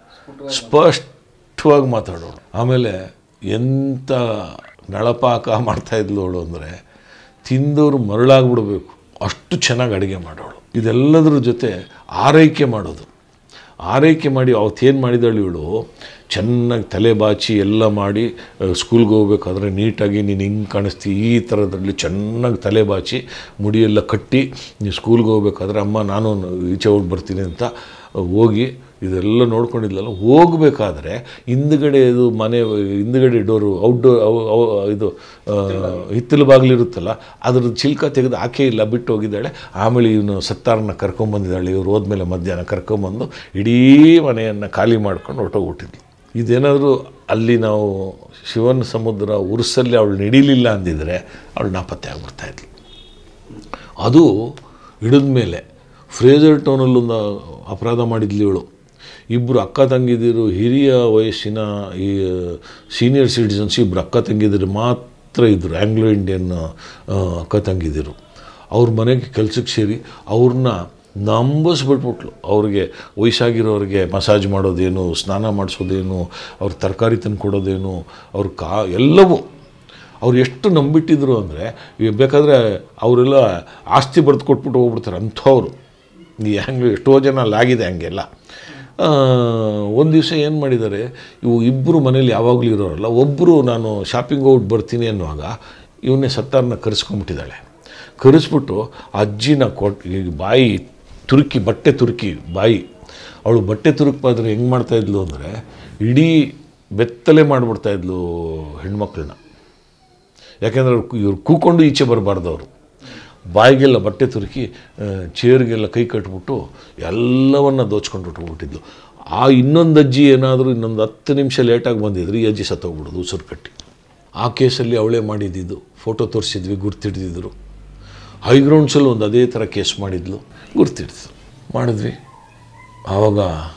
ಸ್ಪಷ್ಟವಾಗಿ ಮಾತಾಡೋಳು ಆಮೇಲೆ ಎಂಥ ನಳಪಾಕ ಮಾಡ್ತಾಯಿದ್ಲು ಅವಳು ಅಂದರೆ ತಿಂದವರು ಮರಳಾಗ್ಬಿಡ್ಬೇಕು ಅಷ್ಟು ಚೆನ್ನಾಗಿ ಅಡುಗೆ ಮಾಡೋಳು ಇದೆಲ್ಲದರ ಜೊತೆ ಆರೈಕೆ ಮಾಡೋದು ಆರೈಕೆ ಮಾಡಿ ಅವತ್ತೇನು ಮಾಡಿದಳು ಇವಳು ಚೆನ್ನಾಗಿ ತಲೆ ಬಾಚಿ ಎಲ್ಲ ಮಾಡಿ ಸ್ಕೂಲ್ಗೆ ಹೋಗ್ಬೇಕಾದ್ರೆ ನೀಟಾಗಿ ನೀನು ಹಿಂಗೆ ಕಾಣಿಸ್ತಿ ಈ ಥರದ್ರಲ್ಲಿ ಚೆನ್ನಾಗಿ ತಲೆ ಬಾಚಿ ಮುಡಿಯೆಲ್ಲ ಕಟ್ಟಿ ನೀವು ಸ್ಕೂಲ್ಗೆ ಹೋಗ್ಬೇಕಾದ್ರೆ ಅಮ್ಮ ನಾನು ಈಚೆ ಹೋಗಿ ಬರ್ತೀನಿ ಅಂತ ಹೋಗಿ ಇದೆಲ್ಲ ನೋಡ್ಕೊಂಡಿದ್ಲಲ್ಲ ಹೋಗಬೇಕಾದ್ರೆ ಹಿಂದ್ಗಡೆ ಇದು ಮನೆ ಹಿಂದ್ಗಡೆ ಡೋರು ಔಟ್ಡೋರ್ ಇದು ಆ, ಹಿತ್ತಲು ಬಾಗಿಲಿರುತ್ತಲ್ಲ ಅದ್ರದ್ದು ಚಿಲ್ಕ ತೆಗೆದು ಆಕೆ ಇಲ್ಲ ಬಿಟ್ಟು ಹೋಗಿದ್ದಾಳೆ ಆಮೇಲೆ ಇವನು ಸತ್ತಾರನ್ನ ಕರ್ಕೊಂಬಂದಿದ್ದಾಳೆ ಇವ್ರು ಹೋದ್ಮೇಲೆ ಮಧ್ಯಾಹ್ನ ಕರ್ಕೊಂಬಂದು ಇಡೀ ಮನೆಯನ್ನು ಖಾಲಿ ಮಾಡ್ಕೊಂಡು ಹೊರಟೋಗ್ಬಿಟ್ಟಿದ್ಲು ಇದೇನಾದರೂ ಅಲ್ಲಿ ನಾವು ಶಿವನ ಸಮುದ್ರ ಉರ್ಸಲ್ಲಿ ಅವಳು ನಡೀಲಿಲ್ಲ ಅಂದಿದ್ರೆ ಅವಳು ನಾಪತ್ತೆ ಆಗ್ಬಿಡ್ತಾಯಿದ್ಲು ಅದು ಹಿಡಿದ ಮೇಲೆ ಫ್ರೇಜರ್ ಟೌನಲ್ಲೊಂದು ಅಪರಾಧ ಮಾಡಿದ್ಲು ಇವಳು ಇಬ್ಬರು ಅಕ್ಕ ತಂಗಿದಿರು ಹಿರಿಯ ವಯಸ್ಸಿನ ಈ ಸೀನಿಯರ್ ಸಿಟಿಸನ್ಸ್ ಇಬ್ಬರು ಅಕ್ಕ ತಂಗಿದಿರು ಮಾತ್ರ ಇದ್ದರು ಆ್ಯಂಗ್ಲೋ ಇಂಡಿಯನ್ ಆ, ಅಕ್ಕ ತಂಗಿದಿರು ಅವ್ರ ಮನೆಗೆ ಕೆಲ್ಸಕ್ಕೆ ಸೇರಿ ಅವ್ರನ್ನ ನಂಬಿಸ್ಬಿಟ್ಬಿಟ್ಲು ಅವ್ರಿಗೆ ವಯಸ್ಸಾಗಿರೋರಿಗೆ ಮಸಾಜ್ ಮಾಡೋದೇನು ಸ್ನಾನ ಮಾಡಿಸೋದೇನು ಅವ್ರ ತರಕಾರಿ ತಂದು ಕೊಡೋದೇನು ಅವ್ರ ಕಾ ಎಲ್ಲವೂ ಅವ್ರು ಎಷ್ಟು ನಂಬಿಟ್ಟಿದ್ರು ಅಂದರೆ ಬೇಕಾದರೆ ಅವರೆಲ್ಲ ಆಸ್ತಿ ಬರೆದು ಕೊಟ್ಬಿಟ್ಟು ಹೋಗ್ಬಿಡ್ತಾರೆ ಅಂಥವ್ರು ಈ ಹಂಗೆ ಎಷ್ಟೋ ಜನ ಅಲ್ಲಾಗಿದೆ ಹಂಗೆಲ್ಲ ಒಂದು ದಿವಸ ಏನು ಮಾಡಿದ್ದಾರೆ ಇವು ಇಬ್ಬರು ಮನೇಲಿ ಯಾವಾಗಲೂ ಇರೋರಲ್ಲ ಒಬ್ಬರು ನಾನು ಶಾಪಿಂಗ್ ಔಟ್ ಬರ್ತೀನಿ ಅನ್ನುವಾಗ ಇವನ್ನೇ ಸತ್ತಾರನ್ನ ಕರೆಸ್ಕೊಂಬಿಟ್ಟಿದ್ದಾಳೆ ಕರೆಸ್ಬಿಟ್ಟು ಅಜ್ಜಿನ ಕೊಟ್ಟು ಈ ಬಾಯಿ ತುರುಕಿ ಬಟ್ಟೆ ತುರುಕಿ ಬಾಯಿ ಅವಳು ಬಟ್ಟೆ ತುರುಕ್ಬಾದ್ರೆ ಹೆಂಗೆ ಮಾಡ್ತಾಯಿದ್ಲು ಅಂದರೆ ಇಡೀ ಬೆತ್ತಲೆ ಮಾಡಿಬಿಡ್ತಾಯಿದ್ಲು ಹೆಣ್ಮಕ್ಳನ್ನ ಯಾಕೆಂದರೆ ಅವ್ರು ಇವ್ರು ಕೂಕೊಂಡು ಈಚೆ ಬರಬಾರ್ದು ಅವರು ಬಾಯಿಗೆಲ್ಲ ಬಟ್ಟೆ ತುರುಕಿ ಆ, ಚೇರ್ಗೆಲ್ಲ ಕೈ ಕಟ್ಬಿಟ್ಟು ಎಲ್ಲವನ್ನ ದೋಚ್ಕೊಂಡು ಹೊಟ್ಟೋಗ್ಬಿಟ್ಟಿದ್ಲು ಆ ಇನ್ನೊಂದು ಅಜ್ಜಿ ಏನಾದರೂ ಇನ್ನೊಂದು ಹತ್ತು ನಿಮಿಷ ಲೇಟಾಗಿ ಬಂದಿದ್ರು ಈ ಅಜ್ಜಿ ಸತ್ತೋಗ್ಬಿಡೋದು ಉಸಿರು ಕಟ್ಟಿ ಆ ಕೇಸಲ್ಲಿ ಅವಳೇ ಮಾಡಿದ್ದಿದ್ದು ಫೋಟೋ ತೋರಿಸಿದ್ವಿ ಗುರ್ತಿಡ್ದಿದ್ರು ಹೈಗ್ರೌಂಡ್ಸಲ್ಲಿ ಒಂದು ಅದೇ ಥರ ಕೇಸ್ ಮಾಡಿದ್ಲು ಗುರ್ತಿಡ್ದು ಮಾಡಿದ್ವಿ ಆವಾಗ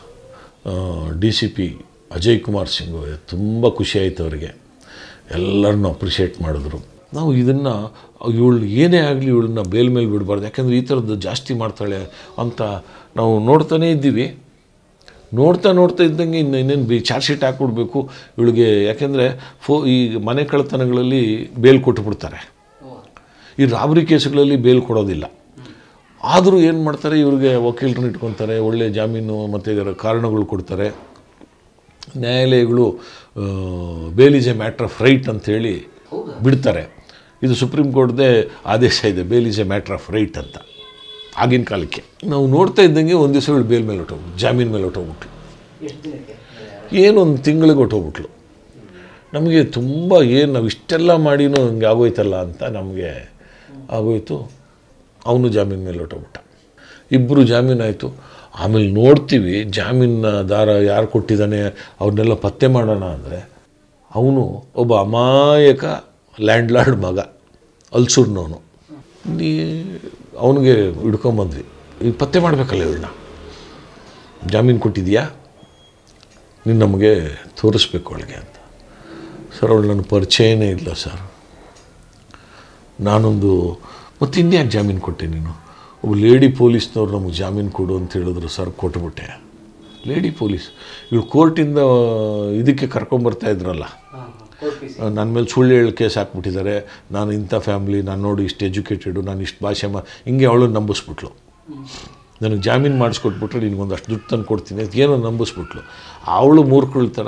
D C P Ajay Kumar Singh ತುಂಬ ಖುಷಿ ಆಯಿತು ಅವರಿಗೆ ಎಲ್ಲರನ್ನೂ ಅಪ್ರಿಷಿಯೇಟ್ ಮಾಡಿದ್ರು ನಾವು ಇದನ್ನು ಇವಳು ಏನೇ ಆಗಲಿ ಇವಳನ್ನ ಬೇಲ್ ಮೇಲೆ ಬಿಡಬಾರ್ದು ಯಾಕೆಂದರೆ ಈ ಥರದ್ದು ಜಾಸ್ತಿ ಮಾಡ್ತಾಳೆ ಅಂತ ನಾವು ನೋಡ್ತಾನೇ ಇದ್ದೀವಿ ನೋಡ್ತಾ ನೋಡ್ತಾ ಇದ್ದಂಗೆ ಇನ್ನು ಇನ್ನೇನು ಬಿ ಚಾರ್ಜ್ ಶೀಟ್ ಹಾಕ್ಬಿಡ್ಬೇಕು ಇವಳಿಗೆ ಯಾಕೆಂದರೆ ಫೋ ಈ ಮನೆ ಕಳ್ಳತನಗಳಲ್ಲಿ ಬೇಲ್ ಕೊಟ್ಟುಬಿಡ್ತಾರೆ ಈ ರಾಬರಿ ಕೇಸುಗಳಲ್ಲಿ ಬೇಲ್ ಕೊಡೋದಿಲ್ಲ ಆದರೂ ಏನು ಮಾಡ್ತಾರೆ ಇವ್ರಿಗೆ ವಕೀಲರನ್ನ ಇಟ್ಕೊತಾರೆ ಒಳ್ಳೆ ಜಾಮೀನು ಮತ್ತು ಇದರ ಕಾರಣಗಳು ಕೊಡ್ತಾರೆ ನ್ಯಾಯಾಲಯಗಳು bail is a matter of right ಅಂಥೇಳಿ ಬಿಡ್ತಾರೆ ಇದು ಸುಪ್ರೀಂ ಕೋರ್ಟ್ದೇ ಆದೇಶ ಇದೆ bail is a matter of right ಅಂತ ಆಗಿನ ಕಾಲಕ್ಕೆ ನಾವು ನೋಡ್ತಾ ಇದ್ದಂಗೆ ಒಂದು ದಿವಸ ಇವಳು ಬೇಲ್ ಮೇಲೆ ಹೊಟ್ಟೋಗ್ಬಿಟ್ಟು ಜಾಮೀನ್ ಮೇಲೆ ಹೊಟ್ಟೋಗ್ಬಿಟ್ಲು ಏನು ಒಂದು ತಿಂಗಳಿಗೆ ಹೊಟ್ಟೋಗ್ಬಿಟ್ಲು ನಮಗೆ ತುಂಬ ಏನು ನಾವು ಇಷ್ಟೆಲ್ಲ ಮಾಡಿನೂ ಹಂಗೆ ಆಗೋಯ್ತಲ್ಲ ಅಂತ ನಮಗೆ ಆಗೋಯ್ತು ಅವನು ಜಾಮೀನು ಮೇಲೆ ಹೊಟ್ಟೋಗ್ಬಿಟ್ಟ ಇಬ್ಬರು ಜಾಮೀನು ಆಯಿತು ಆಮೇಲೆ ನೋಡ್ತೀವಿ ಜಾಮೀನ ದಾರ ಯಾರು ಕೊಟ್ಟಿದ್ದಾನೆ ಅವ್ರನ್ನೆಲ್ಲ ಪತ್ತೆ ಮಾಡೋಣ ಅಂದರೆ ಅವನು ಒಬ್ಬ ಅಮಾಯಕ ಲ್ಯಾಂಡ್ಲಾರ್ಡ್ ಮಗ ಅಲ್ಸೂರ್ನವನು ನೀ ಅವನಿಗೆ ಹಿಡ್ಕೊಂಬಂದ್ವಿ ಈಗ ಪತ್ತೆ ಮಾಡಬೇಕಲ್ಲ ಇವಳನ್ನ ಜಾಮೀನು ಕೊಟ್ಟಿದ್ಯಾ ನೀನು ನಮಗೆ ತೋರಿಸ್ಬೇಕು ಅವಳಿಗೆ ಅಂತ ಸರ್ ಅವಳು ನನ್ನ ಪರಿಚಯನೇ ಇಲ್ಲ ಸರ್ ನಾನೊಂದು ಮತ್ತು ಇನ್ಯಾಕೆ ಜಾಮೀನು ಕೊಟ್ಟೆ ನೀನು ಒಬ್ಬ ಲೇಡಿ ಪೊಲೀಸ್ನವ್ರು ನಮಗೆ ಜಾಮೀನು ಕೊಡು ಅಂತ ಹೇಳಿದ್ರು ಸರ್ ಕೊಟ್ಬಿಟ್ಟೆ ಲೇಡಿ ಪೊಲೀಸ್ ಇವಳು ಕೋರ್ಟಿಂದ ಇದಕ್ಕೆ ಕರ್ಕೊಂಬರ್ತಾ ಇದ್ರಲ್ಲ ನನ್ನ ಮೇಲೆ ಸುಳ್ಳು ಹೇಳಿ ಕೇಸ್ ಹಾಕ್ಬಿಟ್ಟಿದ್ದಾರೆ ನಾನು ಇಂಥ ಫ್ಯಾಮ್ಲಿ ನಾನು ನೋಡಿ ಇಷ್ಟು ಎಜುಕೇಟೆಡು ನಾನು ಇಷ್ಟು ಭಾಷೆ ಮಾ ಹಿಂಗೆ ಅವಳು ನಂಬಿಸ್ಬಿಟ್ಲು ನನಗೆ ಜಾಮೀನು ಮಾಡಿಸ್ಕೊಟ್ಬಿಟ್ರೆ ನಿನಗೊಂದು ಅಷ್ಟು ದುಡ್ಡು ತಂದು ಕೊಡ್ತೀನಿ ಅಂತ ಏನೋ ನಂಬಿಸ್ಬಿಟ್ಲು ಅವಳು ಮೂರ್ಖಳ ಥರ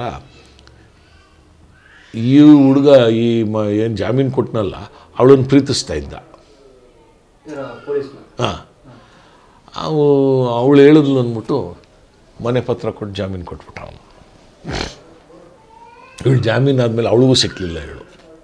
ಈ ಹುಡುಗ ಈ ಮ ಏನು ಜಾಮೀನು ಕೊಟ್ಟನಲ್ಲ ಅವಳನ್ನು ಪ್ರೀತಿಸ್ತಾ ಇದ್ದ ಹಾಂ ಅವು ಅವಳು ಹೇಳಿದ್ಲು ಅಂದ್ಬಿಟ್ಟು ಮನೆ ಪತ್ರ ಕೊಟ್ಟು ಜಾಮೀನು ಕೊಟ್ಬಿಟ್ಟ ಅವನು ಇವಳು ಜಾಮೀನು ಆದಮೇಲೆ ಅವಳಿಗೂ ಸಿಕ್ಕಲಿಲ್ಲ ಇವಳು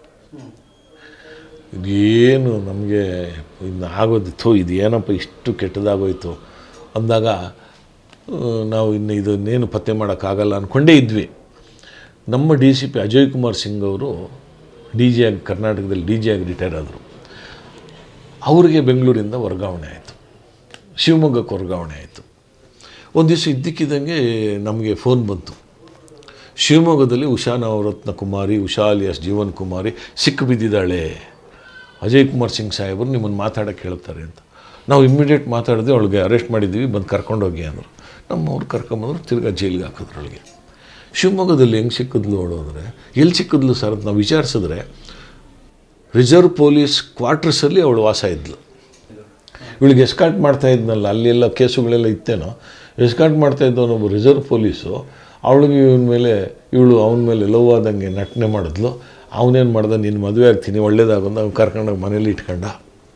ಇದೇನು ನಮಗೆ ಇನ್ನು ಆಗೋದಿತ್ತು ಇದು ಏನಪ್ಪ ಇಷ್ಟು ಕೆಟ್ಟದಾಗೋಯ್ತು ಅಂದಾಗ ಆ, ನಾವು ಇನ್ನು ಇದನ್ನೇನು ಪತ್ತೆ ಮಾಡೋಕ್ಕಾಗಲ್ಲ ಅಂದ್ಕೊಂಡೇ ಇದ್ವಿ ನಮ್ಮ D C P Ajay Kumar Singh ಅವರು ಡಿ ಜಿ ಆಗಿ ಕರ್ನಾಟಕದಲ್ಲಿ ಡಿ ಜಿ ಆಗಿ ರಿಟೈರ್ ಆದರು ಅವರಿಗೆ ಬೆಂಗಳೂರಿಂದ ವರ್ಗಾವಣೆ ಆಯಿತು ಶಿವಮೊಗ್ಗಕ್ಕೆ ವರ್ಗಾವಣೆ ಆಯಿತು ಒಂದು ದಿವಸ ಇದ್ದಕ್ಕಿದ್ದಂಗೆ ನಮಗೆ ಫೋನ್ ಬಂತು ಶಿವಮೊಗ್ಗದಲ್ಲಿ ಉಷಾ ನವರತ್ನ ಕುಮಾರಿ ಉಷಾ ಅಲಿಯಾಸ್ ಜೀವನ್ ಕುಮಾರಿ ಸಿಕ್ಕು ಬಿದ್ದಿದ್ದಾಳೆ ಅಜಯ್ ಕುಮಾರ್ ಸಿಂಗ್ ಸಾಹೇಬರು ನಿಮ್ಮನ್ನು ಮಾತಾಡೋಕ್ಕೆ ಹೇಳ್ತಾರೆ ಅಂತ ನಾವು ಇಮ್ಮಿಡಿಯೇಟ್ ಮಾತಾಡಿದ್ವಿ ಅವಳಿಗೆ ಅರೆಸ್ಟ್ ಮಾಡಿದ್ದೀವಿ ಬಂದು ಕರ್ಕೊಂಡೋಗಿ ಅಂದರು ನಮ್ಮವ್ರು ಕರ್ಕೊಂಬಂದ್ರು ತಿರ್ಗಾ ಜೈಲಿಗೆ ಹಾಕಿದ್ರು ಅವಳಿಗೆ ಶಿವಮೊಗ್ಗದಲ್ಲಿ ಹೆಂಗೆ ಸಿಕ್ಕಿದ್ಲು ಅವಳು ಅಂದರೆ ಎಲ್ಲಿ ಸಿಕ್ಕಿದ್ಲು ಸರ್ ಅಂತ ನಾವು ವಿಚಾರಿಸಿದ್ರೆ ರಿಸರ್ವ್ ಪೊಲೀಸ್ ಕ್ವಾರ್ಟರ್ಸಲ್ಲಿ ಅವಳು ವಾಸ ಇದ್ಲು ಇವಳಿಗೆ ಎಸ್ಕಾರ್ಟ್ ಮಾಡ್ತಾ ಇದ್ನಲ್ಲ ಅಲ್ಲೆಲ್ಲ ಕೇಸುಗಳೆಲ್ಲ ಇತ್ತೇನೋ ಎಸ್ಕಾರ್ಟ್ ಮಾಡ್ತಾ ಇದ್ದವನೊಬ್ಬ ರಿಸರ್ವ್ ಪೊಲೀಸು ಅವಳಿಗೆ ಇವನ ಮೇಲೆ ಇವಳು ಅವನ ಮೇಲೆ ಲವ್ ಆದಂಗೆ ನಟನೆ ಮಾಡಿದ್ಲು ಅವನೇನು ಮಾಡ್ದ ನೀನು ಮದುವೆ ಆಗ್ತೀನಿ ಒಳ್ಳೇದಾಗೊಂದು ಅವ್ನು ಕರ್ಕೊಂಡೋಗಿ ಮನೇಲಿ ಇಟ್ಕೊಂಡ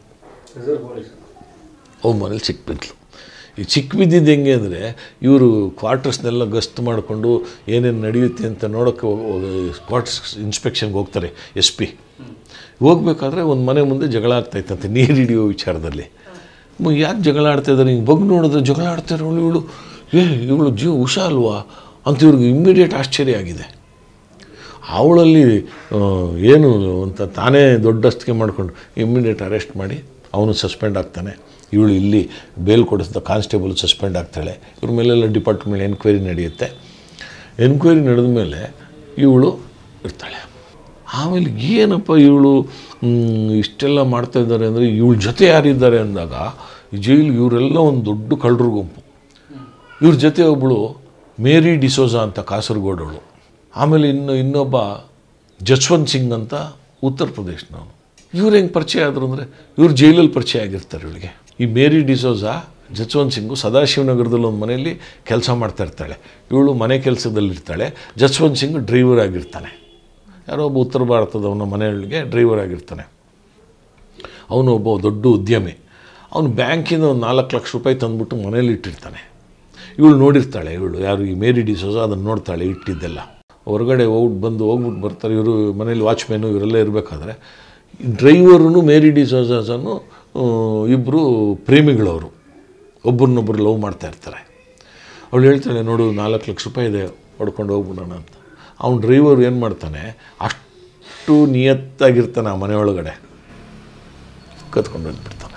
ಅವ್ನ ಮನೇಲಿ ಸಿಕ್ಬಿದ್ಲು ಈ ಚಿಕ್ಕ ಬಿದ್ದಿದ್ದು ಹೆಂಗೆ ಅಂದರೆ ಇವರು ಕ್ವಾರ್ಟರ್ಸ್ನೆಲ್ಲ ಗಸ್ತು ಮಾಡಿಕೊಂಡು ಏನೇನು ನಡೆಯುತ್ತೆ ಅಂತ ನೋಡೋಕ್ಕೆ ಕ್ವಾರ್ಟರ್ಸ್ ಇನ್ಸ್ಪೆಕ್ಷನ್ಗೆ ಹೋಗ್ತಾರೆ ಎಸ್ ಪಿ ಹೋಗ್ಬೇಕಾದ್ರೆ ಒಂದು ಮನೆ ಮುಂದೆ ಜಗಳ ಆಗ್ತಾಯಿತ್ತಂತೆ ನೀರು ಹಿಡಿಯೋ ವಿಚಾರದಲ್ಲಿ ಮ ಯಾಕೆ ಜಗಳ ಆಡ್ತಾ ಇದ್ದಾರೆ ಹಿಂಗೆ ಬಗ್ಗೆ ನೋಡಿದ್ರೆ ಜಗಳ ಆಡ್ತಾ ಇರೋಳು ಇವಳು ಏ ಇವಳು ಜೀವ ಹುಷಾ ಅಲ್ವಾ ಅಂತ ಇವ್ರಿಗೆ ಇಮ್ಮಿಡಿಯೇಟ್ ಆಶ್ಚರ್ಯ ಆಗಿದೆ ಅವಳಲ್ಲಿ ಆ, ಏನು ಅಂತ ತಾನೇ ದೊಡ್ಡಸ್ತಿಗೆ ಮಾಡಿಕೊಂಡು ಇಮ್ಮಿಡಿಯೇಟ್ ಅರೆಸ್ಟ್ ಮಾಡಿ ಅವನು ಸಸ್ಪೆಂಡ್ ಆಗ್ತಾನೆ ಇವಳು ಇಲ್ಲಿ ಬೇಲ್ ಕೊಡಿಸಿದ ಕಾನ್ಸ್ಟೇಬಲ್ ಸಸ್ಪೆಂಡ್ ಆಗ್ತಾಳೆ ಇವ್ರ ಮೇಲೆಲ್ಲ ಡಿಪಾರ್ಟ್ಮೆಂಟ್ ಎನ್ಕ್ವೈರಿ ನಡೆಯುತ್ತೆ ಎನ್ಕ್ವೈರಿ ನಡೆದ ಮೇಲೆ ಇವಳು ಇರ್ತಾಳೆ ಆಮೇಲೆ ಏನಪ್ಪ ಇವಳು ಇಷ್ಟೆಲ್ಲ ಮಾಡ್ತಾ ಇದ್ದಾರೆ ಅಂದರೆ ಇವಳ ಜೊತೆ ಯಾರಿದ್ದಾರೆ ಅಂದಾಗ ಈ ಜೈಲಿಗೆ ಇವರೆಲ್ಲ ಒಂದು ದೊಡ್ಡ ಕಳ್ಳರು ಗುಂಪು ಇವ್ರ ಜೊತೆ ಒಬ್ಬಳು ಮೇರಿ ಡಿಸೋಜಾ ಅಂತ ಕಾಸರಗೋಡವಳು ಆಮೇಲೆ ಇನ್ನು ಇನ್ನೊಬ್ಬ ಜಸ್ವಂತ್ ಸಿಂಗ್ ಅಂತ ಉತ್ತರ ಪ್ರದೇಶನವನು ಇವ್ರು ಹೆಂಗೆ ಪರಿಚಯ ಆದರು ಅಂದರೆ ಇವ್ರು ಜೈಲಲ್ಲಿ ಪರಿಚಯ ಆಗಿರ್ತಾರೆ ಇವಳಿಗೆ ಈ ಮೇರಿ ಡಿಸೋಜಾ ಜಸ್ವಂತ್ ಸಿಂಗು ಸದಾಶಿವನಗರದಲ್ಲಿ ಒಂದು ಮನೆಯಲ್ಲಿ ಕೆಲಸ ಮಾಡ್ತಾ ಇರ್ತಾಳೆ ಇವಳು ಮನೆ ಕೆಲಸದಲ್ಲಿರ್ತಾಳೆ ಜಸ್ವಂತ್ ಸಿಂಗ್ ಡ್ರೈವರ್ ಆಗಿರ್ತಾನೆ ಯಾರೋ ಒಬ್ಬ ಉತ್ತರ ಭಾರತದವನ ಮನೆಯೊಳಗೆ ಡ್ರೈವರ್ ಆಗಿರ್ತಾನೆ ಅವನು ಒಬ್ಬ ದೊಡ್ಡ ಉದ್ಯಮಿ ಅವನು ಬ್ಯಾಂಕಿಂದ ಒಂದು ನಾಲ್ಕು ಲಕ್ಷ ರೂಪಾಯಿ ತಂದುಬಿಟ್ಟು ಮನೇಲಿ ಇಟ್ಟಿರ್ತಾನೆ ಇವಳು ನೋಡಿರ್ತಾಳೆ ಇವಳು ಯಾರು ಈ ಮೇರಿ ಡಿಸೋಸ ಅದನ್ನು ನೋಡ್ತಾಳೆ ಇಟ್ಟಿದ್ದೆಲ್ಲ ಹೊರಗಡೆ ಹೋಗ್ಬಿಟ್ಟು ಬಂದು ಹೋಗ್ಬಿಟ್ಟು ಬರ್ತಾರೆ ಇವರು ಮನೇಲಿ ವಾಚ್ಮ್ಯಾನು ಇವರೆಲ್ಲ ಇರಬೇಕಾದ್ರೆ ಡ್ರೈವರೂ ಮೇರಿ ಡಿಸೋಸನು ಇಬ್ಬರು ಪ್ರೇಮಿಗಳವರು ಒಬ್ಬರನ್ನೊಬ್ಬರು ಲವ್ ಮಾಡ್ತಾ ಇರ್ತಾರೆ ಅವಳು ಹೇಳ್ತಾಳೆ ನೋಡು ನಾಲ್ಕು ಲಕ್ಷ ರೂಪಾಯಿ ಇದೆ ಹೊಡ್ಕೊಂಡು ಹೋಗ್ಬಿಡೋಣ ಅಂತ ಅವ್ನು ಡ್ರೈವರ್ ಏನು ಮಾಡ್ತಾನೆ ಅಷ್ಟು ನಿಯತ್ತಾಗಿರ್ತಾನೆ ಆ ಮನೆಯೊಳಗಡೆ ಕತ್ಕೊಂಡು ಬಂದುಬಿಡ್ತಾನೆ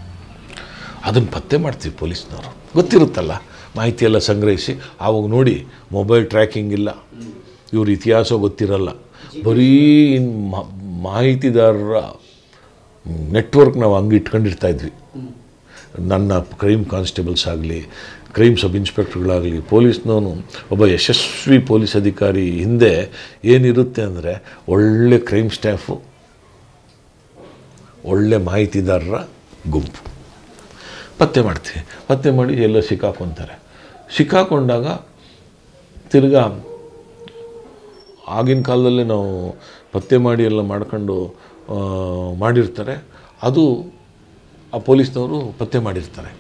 ಅದನ್ನು ಪತ್ತೆ ಮಾಡ್ತೀವಿ ಪೊಲೀಸ್ನವರು ಗೊತ್ತಿರುತ್ತಲ್ಲ ಮಾಹಿತಿ ಎಲ್ಲ ಸಂಗ್ರಹಿಸಿ ಆವಾಗ ನೋಡಿ ಮೊಬೈಲ್ ಟ್ರ್ಯಾಕಿಂಗ್ ಇಲ್ಲ ಇವ್ರ ಇತಿಹಾಸ ಗೊತ್ತಿರಲ್ಲ ಬರೀ ಇನ್ ಮಾ- ಮಾಹಿತಿದಾರರ ನೆಟ್ವರ್ಕ್ ನಾವು ಹಂಗೆ ಇಟ್ಕೊಂಡಿರ್ತಾ ಇದ್ವಿ ನನ್ನ ಕ್ರೈಮ್ ಕಾನ್ಸ್ಟೇಬಲ್ಸ್ ಆಗಲಿ ಕ್ರೈಮ್ ಸಬ್ ಇನ್ಸ್ಪೆಕ್ಟರ್ಗಳಾಗಲಿ ಪೊಲೀಸ್ನವನು ಒಬ್ಬ ಯಶಸ್ವಿ ಪೊಲೀಸ್ ಅಧಿಕಾರಿ ಹಿಂದೆ ಏನಿರುತ್ತೆ ಅಂದರೆ ಒಳ್ಳೆ ಕ್ರೈಮ್ ಸ್ಟಾಫು ಒಳ್ಳೆ ಮಾಹಿತಿದಾರರ ಗುಂಪು ಪತ್ತೆ ಮಾಡ್ತೀವಿ ಪತ್ತೆ ಮಾಡಿ ಎಲ್ಲೋ ಸಿಕ್ಕಾಕೊತಾರೆ ಸಿಕ್ಕಾಕೊಂಡಾಗ ತಿರ್ಗಾ ಆಗಿನ ಕಾಲದಲ್ಲೇ ನಾವು ಪತ್ತೆ ಮಾಡಿ ಎಲ್ಲ ಮಾಡ್ಕೊಂಡು ಆ, ಮಾಡಿರ್ತಾರೆ ಅದು ಆ ಪೊಲೀಸ್ನವರು ಪತ್ತೆ ಮಾಡಿರ್ತಾರೆ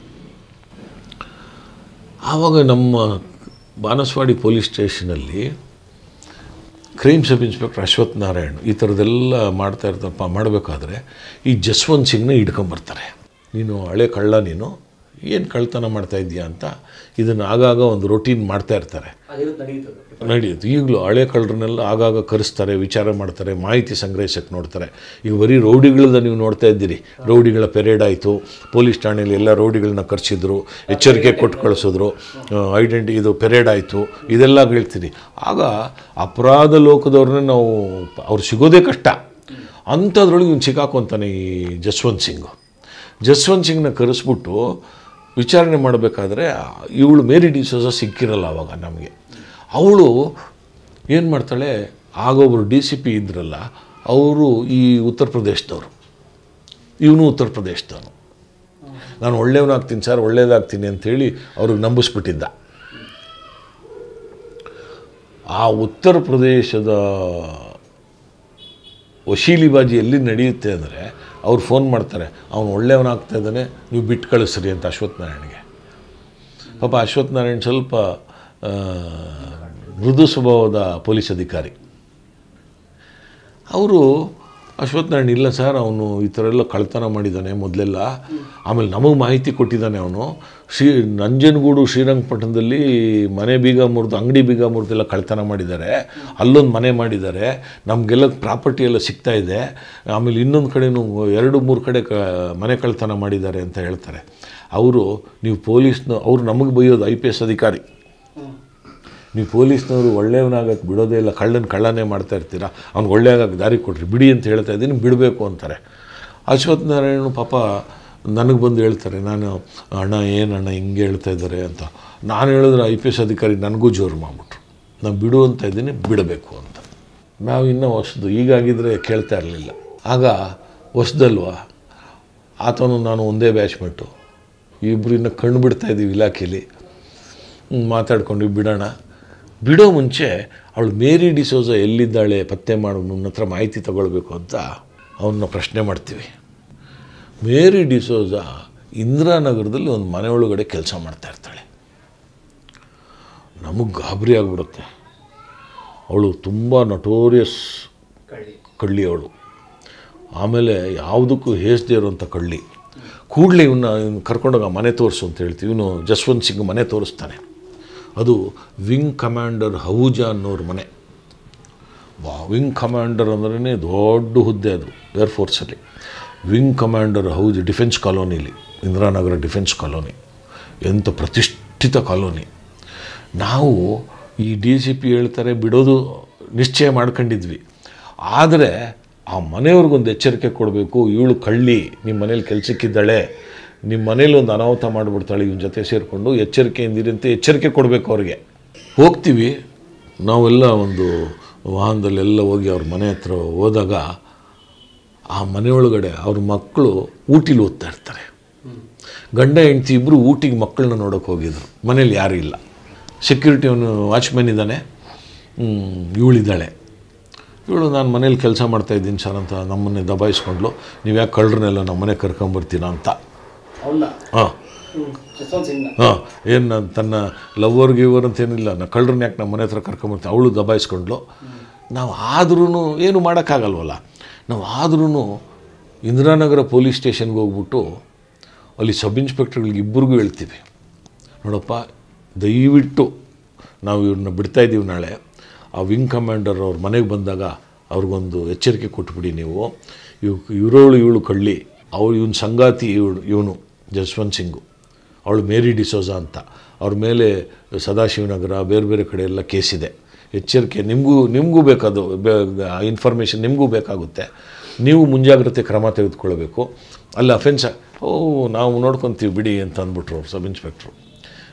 ಆವಾಗ ನಮ್ಮ ಬಾನಸವಾಡಿ ಪೊಲೀಸ್ ಸ್ಟೇಷನಲ್ಲಿ crime sub inspector Ashwath Narayan ಈ ಥರದ್ದೆಲ್ಲ ಮಾಡ್ತಾ ಇರ್ತಾರಪ್ಪ ಮಾಡಬೇಕಾದ್ರೆ ಈ ಜಸ್ವಂತ್ ಸಿಂಗ್ನ ಹಿಡ್ಕೊಂಬರ್ತಾರೆ ನೀನು ಹಳೆ ಕಳ್ಳ ನೀನು ಏನು ಕಳ್ತನ ಮಾಡ್ತಾ ಇದೀಯಾ ಅಂತ ಇದನ್ನು ಆಗಾಗ ಒಂದು ರೊಟೀನ್ ಮಾಡ್ತಾ ಇರ್ತಾರೆ ನಡೆಯುತ್ತೆ ಈಗಲೂ ಹಳೆ ಕಳ್ಳರನ್ನೆಲ್ಲ ಆಗಾಗ ಕರೆಸ್ತಾರೆ ವಿಚಾರ ಮಾಡ್ತಾರೆ ಮಾಹಿತಿ ಸಂಗ್ರಹಿಸಕ್ಕೆ ನೋಡ್ತಾರೆ ಈಗ ಬರೀ ರೌಡಿಗಳದ ನೀವು ನೋಡ್ತಾ ಇದ್ದೀರಿ ರೌಡಿಗಳ ಪೆರೇಡ್ ಆಯಿತು ಪೊಲೀಸ್ ಠಾಣೆಯಲ್ಲಿ ಎಲ್ಲ ರೌಡಿಗಳನ್ನ ಕರೆಸಿದ್ರು ಎಚ್ಚರಿಕೆ ಕೊಟ್ಟು ಕಳಿಸಿದ್ರು ಐಡೆಂಟಿ ಇದು ಪೆರೇಡ್ ಆಯಿತು ಇದೆಲ್ಲ ಹೇಳ್ತೀನಿ ಆಗ ಅಪರಾಧ ಲೋಕದವ್ರನ್ನೇ ನಾವು ಅವ್ರು ಸಿಗೋದೇ ಕಷ್ಟ ಅಂಥದ್ರೊಳಗೆ ಇವ್ನು ಸಿಕ್ಕಾಕೊಂತಾನೆ ಈ ಜಸ್ವಂತ್ ಸಿಂಗ್ ಜಸ್ವಂತ್ ಸಿಂಗ್ನ ಕರೆಸ್ಬಿಟ್ಟು ವಿಚಾರಣೆ ಮಾಡಬೇಕಾದ್ರೆ ಇವಳು ಮೇರಿ ಡಿಸೋಸ ಸಿಕ್ಕಿರಲ್ಲ ಅವಾಗ ನಮಗೆ ಅವಳು ಏನು ಮಾಡ್ತಾಳೆ ಆಗೊಬ್ಬರು ಡಿ ಸಿ ಪಿ ಇದ್ರಲ್ಲ ಅವರು ಈ ಉತ್ತರ ಪ್ರದೇಶದವರು ಇವನು ಉತ್ತರ ಪ್ರದೇಶದವನು ನಾನು ಒಳ್ಳೆಯವನಾಗ್ತೀನಿ ಸರ್ ಒಳ್ಳೇದಾಗ್ತೀನಿ ಅಂಥೇಳಿ ಅವ್ರಿಗೆ ನಂಬಿಸ್ಬಿಟ್ಟಿದ್ದ ಆ ಉತ್ತರ ಪ್ರದೇಶದ ವಶೀಲಿಬಾಜಿ ಎಲ್ಲಿ ನಡೆಯುತ್ತೆ ಅಂದರೆ ಅವ್ರು ಫೋನ್ ಮಾಡ್ತಾರೆ ಅವನು ಒಳ್ಳೆಯವನಾಗ್ತಾ ಇದ್ದಾನೆ ನೀವು ಬಿಟ್ಟು ಕಳಿಸ್ರಿ ಅಂತ ಅಶ್ವಥ್ ನಾರಾಯಣ್ಗೆ ಪಾಪ ಅಶ್ವಥ್ ನಾರಾಯಣ್ ಸ್ವಲ್ಪ ಆ, ಮೃದು ಸ್ವಭಾವದ ಪೊಲೀಸ್ ಅಧಿಕಾರಿ ಅವರು ಅಶ್ವಥ್ ನಾರಾಯಣ್ ಇಲ್ಲ ಸರ್ ಅವನು ಈ ಥರ ಎಲ್ಲ ಕಳ್ತನ ಮಾಡಿದ್ದಾನೆ ಮೊದಲೆಲ್ಲ ಆಮೇಲೆ ನಮಗೆ ಮಾಹಿತಿ ಕೊಟ್ಟಿದ್ದಾನೆ ಅವನು ಶ್ರೀ ನಂಜನಗೂಡು ಶ್ರೀರಂಗಪಟ್ಟಣದಲ್ಲಿ ಮನೆ ಬೀಗ ಮುರಿದು ಅಂಗಡಿ ಬೀಗ ಮುರಿದೆಲ್ಲ ಕಳ್ತನ ಮಾಡಿದ್ದಾರೆ ಅಲ್ಲೊಂದು ಮನೆ ಮಾಡಿದ್ದಾರೆ ನಮಗೆಲ್ಲ ಪ್ರಾಪರ್ಟಿ ಎಲ್ಲ ಸಿಗ್ತಾ ಇದೆ ಆಮೇಲೆ ಇನ್ನೊಂದು ಕಡೆನೂ ಎರಡು ಮೂರು ಕಡೆ ಕ ಮನೆ ಕಳ್ತನ ಮಾಡಿದ್ದಾರೆ ಅಂತ ಹೇಳ್ತಾರೆ ಅವರು ನೀವು ಪೊಲೀಸ್ನ ಅವ್ರು ನಮಗೆ ಬೈಯೋದು ಐ ಪಿ ಎಸ್ ಅಧಿಕಾರಿ ನೀವು ಪೊಲೀಸ್ನವರು ಒಳ್ಳೆಯವನಾಗಕ್ಕೆ ಬಿಡೋದೇ ಇಲ್ಲ ಕಳ್ಳನ ಕಳ್ಳನೇ ಮಾಡ್ತಾ ಇರ್ತೀರಾ ಅವ್ನು ಒಳ್ಳೆಯಾಗಕ್ಕೆ ದಾರಿ ಕೊಟ್ರಿ ಬಿಡಿ ಅಂತ ಹೇಳ್ತಾ ಇದ್ದೀನಿ ಬಿಡಬೇಕು ಅಂತಾರೆ ಅಶ್ವಥ್ ನಾರಾಯಣ ಪಾಪ ನನಗೆ ಬಂದು ಹೇಳ್ತಾರೆ ನಾನು ಅಣ್ಣ ಏನು ಅಣ್ಣ ಹಿಂಗೆ ಹೇಳ್ತಾ ಇದ್ದಾರೆ ಅಂತ ನಾನು ಹೇಳಿದ್ರೆ ಐ ಪಿ ಎಸ್ ಅಧಿಕಾರಿ ನನಗೂ ಜೋರು ಮಾಡಿಬಿಟ್ರು ನಾನು ಬಿಡು ಅಂತ ಇದ್ದೀನಿ ಬಿಡಬೇಕು ಅಂತ ನಾವು ಇನ್ನೂ ಹೊಸದು ಈಗಾಗಿದ್ದರೆ ಕೇಳ್ತಾ ಇರಲಿಲ್ಲ ಆಗ ಹೊಸ್ದಲ್ವಾ ಆತನು ನಾನು ಒಂದೇ ಬ್ಯಾಚ್ಮೆಂಟು ಇಬ್ಬರು ಇನ್ನು ಕಣ್ಣು ಬಿಡ್ತಾ ಇದ್ದೀವಿ ಇಲಾಖೆಯಲ್ಲಿ ಹ್ಮ್, ಮಾತಾಡ್ಕೊಂಡು ಬಿಡೋಣ ಬಿಡೋ ಮುಂಚೆ ಅವಳು ಮೇರಿ ಡಿಸೋಜ ಎಲ್ಲಿದ್ದಾಳೆ ಪತ್ತೆ ಮಾಡು ನನ್ನ ಹತ್ರ ಮಾಹಿತಿ ತಗೊಳ್ಬೇಕು ಅಂತ ಅವನ್ನ ಪ್ರಶ್ನೆ ಮಾಡ್ತೀವಿ ಮೇರಿ ಡಿಸೋಜ ಇಂದಿರಾನಗರದಲ್ಲಿ ಒಂದು ಮನೆ ಒಳಗಡೆ ಕೆಲಸ ಮಾಡ್ತಾ ಇರ್ತಾಳೆ ನಮಗೆ ಗಾಬರಿ ಆಗಿಬಿಡುತ್ತೆ ಅವಳು ತುಂಬ ನಟೋರಿಯಸ್ ಕಳ್ಳಿ ಅವಳು ಆಮೇಲೆ ಯಾವುದಕ್ಕೂ ಹೇಸದೇ ಇರುವಂಥ ಕಳ್ಳಿ ಕೂಡಲೇ ಇವನ್ನ ಇವ್ನು ಕರ್ಕೊಂಡೋಗ ಮನೆ ತೋರಿಸು ಅಂತ ಹೇಳ್ತೀವಿ ಇವನು ಜಸ್ವಂತ್ ಸಿಂಗ್ ಮನೆ ತೋರಿಸ್ತಾನೆ ಅದು ವಿಂಗ್ ಕಮಾಂಡರ್ ಹೌಜಾ ಅನ್ನೋರ ಮನೆ ವಾ ವಿಂಗ್ ಕಮಾಂಡರ್ ಅಂದ್ರೇ ದೊಡ್ಡ ಹುದ್ದೆ ಅದು ಏರ್ಫೋರ್ಸಲ್ಲಿ ವಿಂಗ್ ಕಮಾಂಡರ್ ಹೌಜ್ ಡಿಫೆನ್ಸ್ ಕಾಲೋನಿಲಿ ಇಂದಿರಾನಗರ ಡಿಫೆನ್ಸ್ ಕಾಲೋನಿ ಎಂಥ ಪ್ರತಿಷ್ಠಿತ ಕಾಲೋನಿ ನಾವು ಈ ಡಿ ಸಿ ಪಿ ಹೇಳ್ತಾರೆ ಬಿಡೋದು ನಿಶ್ಚಯ ಮಾಡ್ಕೊಂಡಿದ್ವಿ ಆದರೆ ಆ ಮನೆಯವ್ರಿಗೊಂದು ಎಚ್ಚರಿಕೆ ಕೊಡಬೇಕು ಇವಳು ಕಳ್ಳಿ ನಿಮ್ಮ ಮನೇಲಿ ಕೆಲಸಕ್ಕಿದ್ದಾಳೆ ನಿಮ್ಮ ಮನೇಲಿ ಒಂದು ಅನಾಹುತ ಮಾಡಿಬಿಡ್ತಾಳೆ ಇವನ ಜೊತೆ ಸೇರಿಕೊಂಡು ಎಚ್ಚರಿಕೆಯಿಂದಿರಿ ಅಂತ ಎಚ್ಚರಿಕೆ ಕೊಡಬೇಕು ಅವ್ರಿಗೆ ಹೋಗ್ತೀವಿ ನಾವೆಲ್ಲ ಒಂದು ವಾಹನದಲ್ಲೆಲ್ಲ ಹೋಗಿ ಅವ್ರ ಮನೆ ಹತ್ರ ಹೋದಾಗ ಆ ಮನೆಯೊಳಗಡೆ ಅವ್ರ ಮಕ್ಕಳು ಊಟಿಲಿ ಓದ್ತಾ ಇರ್ತಾರೆ ಗಂಡ ಹೆಂಡ್ತಿ ಇಬ್ಬರು ಊಟಿಗೆ ಮಕ್ಕಳನ್ನ ನೋಡೋಕೆ ಹೋಗಿದ್ರು ಮನೇಲಿ ಯಾರೂ ಇಲ್ಲ ಸೆಕ್ಯೂರಿಟಿ ಅವನು ವಾಚ್ಮ್ಯಾನ್ ಇದ್ದಾನೆ ಇವಳಿದ್ದಾಳೆ ಇವಳು ನಾನು ಮನೇಲಿ ಕೆಲಸ ಮಾಡ್ತಾಯಿದ್ದೀನಿ ಸರ್ ಅಂತ ನಮ್ಮನ್ನೇ ದಬಾಯಿಸ್ಕೊಂಡ್ಲು ನೀವು ಯಾಕೆ ಕಳ್ಳರನ್ನೆಲ್ಲ ನಮ್ಮ ಮನೆ ಕರ್ಕೊಂಬರ್ತೀರಾ ಅಂತ ಅವನ್ನ ಹಾಂ ಜಸ್ವಂತ್ ಸಿಂಗ್ನ ಹಾಂ ಏನು ನಾನು ತನ್ನ ಲವ್ವರ್ ಗಿವರ್ ಅಂತ ಏನಿಲ್ಲ ನಾ ಕಳ್ಳರನ್ನ ಯಾಕೆ ನಮ್ಮ ಮನೆ ಹತ್ರ ಕರ್ಕೊಂಬರ್ತೀನಿ ಅವಳು ದಬಾಯಿಸ್ಕೊಂಡ್ಲು ನಾವು ಆದ್ರೂ ಏನು ಮಾಡೋಕ್ಕಾಗಲ್ವಲ್ಲ ನಾವು ಆದ್ರೂ ಇಂದಿರಾನಗರ ಪೊಲೀಸ್ ಸ್ಟೇಷನ್ಗೆ ಹೋಗ್ಬಿಟ್ಟು ಅಲ್ಲಿ ಸಬ್ ಇನ್ಸ್ಪೆಕ್ಟರ್ಗಳಿಗೆ ಇಬ್ಬರಿಗೂ ಹೇಳ್ತೀವಿ ನೋಡಪ್ಪ ದಯವಿಟ್ಟು ನಾವು ಇವ್ರನ್ನ ಬಿಡ್ತಾ ಇದ್ದೀವಿ ನಾಳೆ ಆ ವಿಂಗ್ ಕಮಾಂಡರ್ ಅವ್ರ ಮನೆಗೆ ಬಂದಾಗ ಅವ್ರಿಗೊಂದು ಎಚ್ಚರಿಕೆ ಕೊಟ್ಬಿಡಿ ನೀವು ಇವ್ ಇವರೋಳು ಇವಳು ಕಳ್ಳಿ ಅವಳು ಇವನ ಸಂಗಾತಿ ಇವಳು ಇವನು ಜಸ್ವಂತ್ ಸಿಂಗು ಅವಳು ಮೇರಿ ಡಿಸೋಜಾ ಅಂತ ಅವ್ರ ಮೇಲೆ ಸದಾಶಿವನಗರ ಬೇರೆ ಬೇರೆ ಕಡೆ ಎಲ್ಲ ಕೇಸಿದೆ ಎಚ್ಚರಿಕೆ ನಿಮಗೂ ನಿಮಗೂ ಬೇಕಾದು ಇನ್ಫಾರ್ಮೇಷನ್ ನಿಮಗೂ ಬೇಕಾಗುತ್ತೆ ನೀವು ಮುಂಜಾಗ್ರತೆ ಕ್ರಮ ತೆಗೆದುಕೊಳ್ಬೇಕು ಅಲ್ಲಿ ಅಫೆನ್ಸ್ ಓ ನಾವು ನೋಡ್ಕೊತೀವಿ ಬಿಡಿ ಅಂತ ಅಂದ್ಬಿಟ್ರು ಅವ್ರು ಸಬ್ ಇನ್ಸ್ಪೆಕ್ಟ್ರು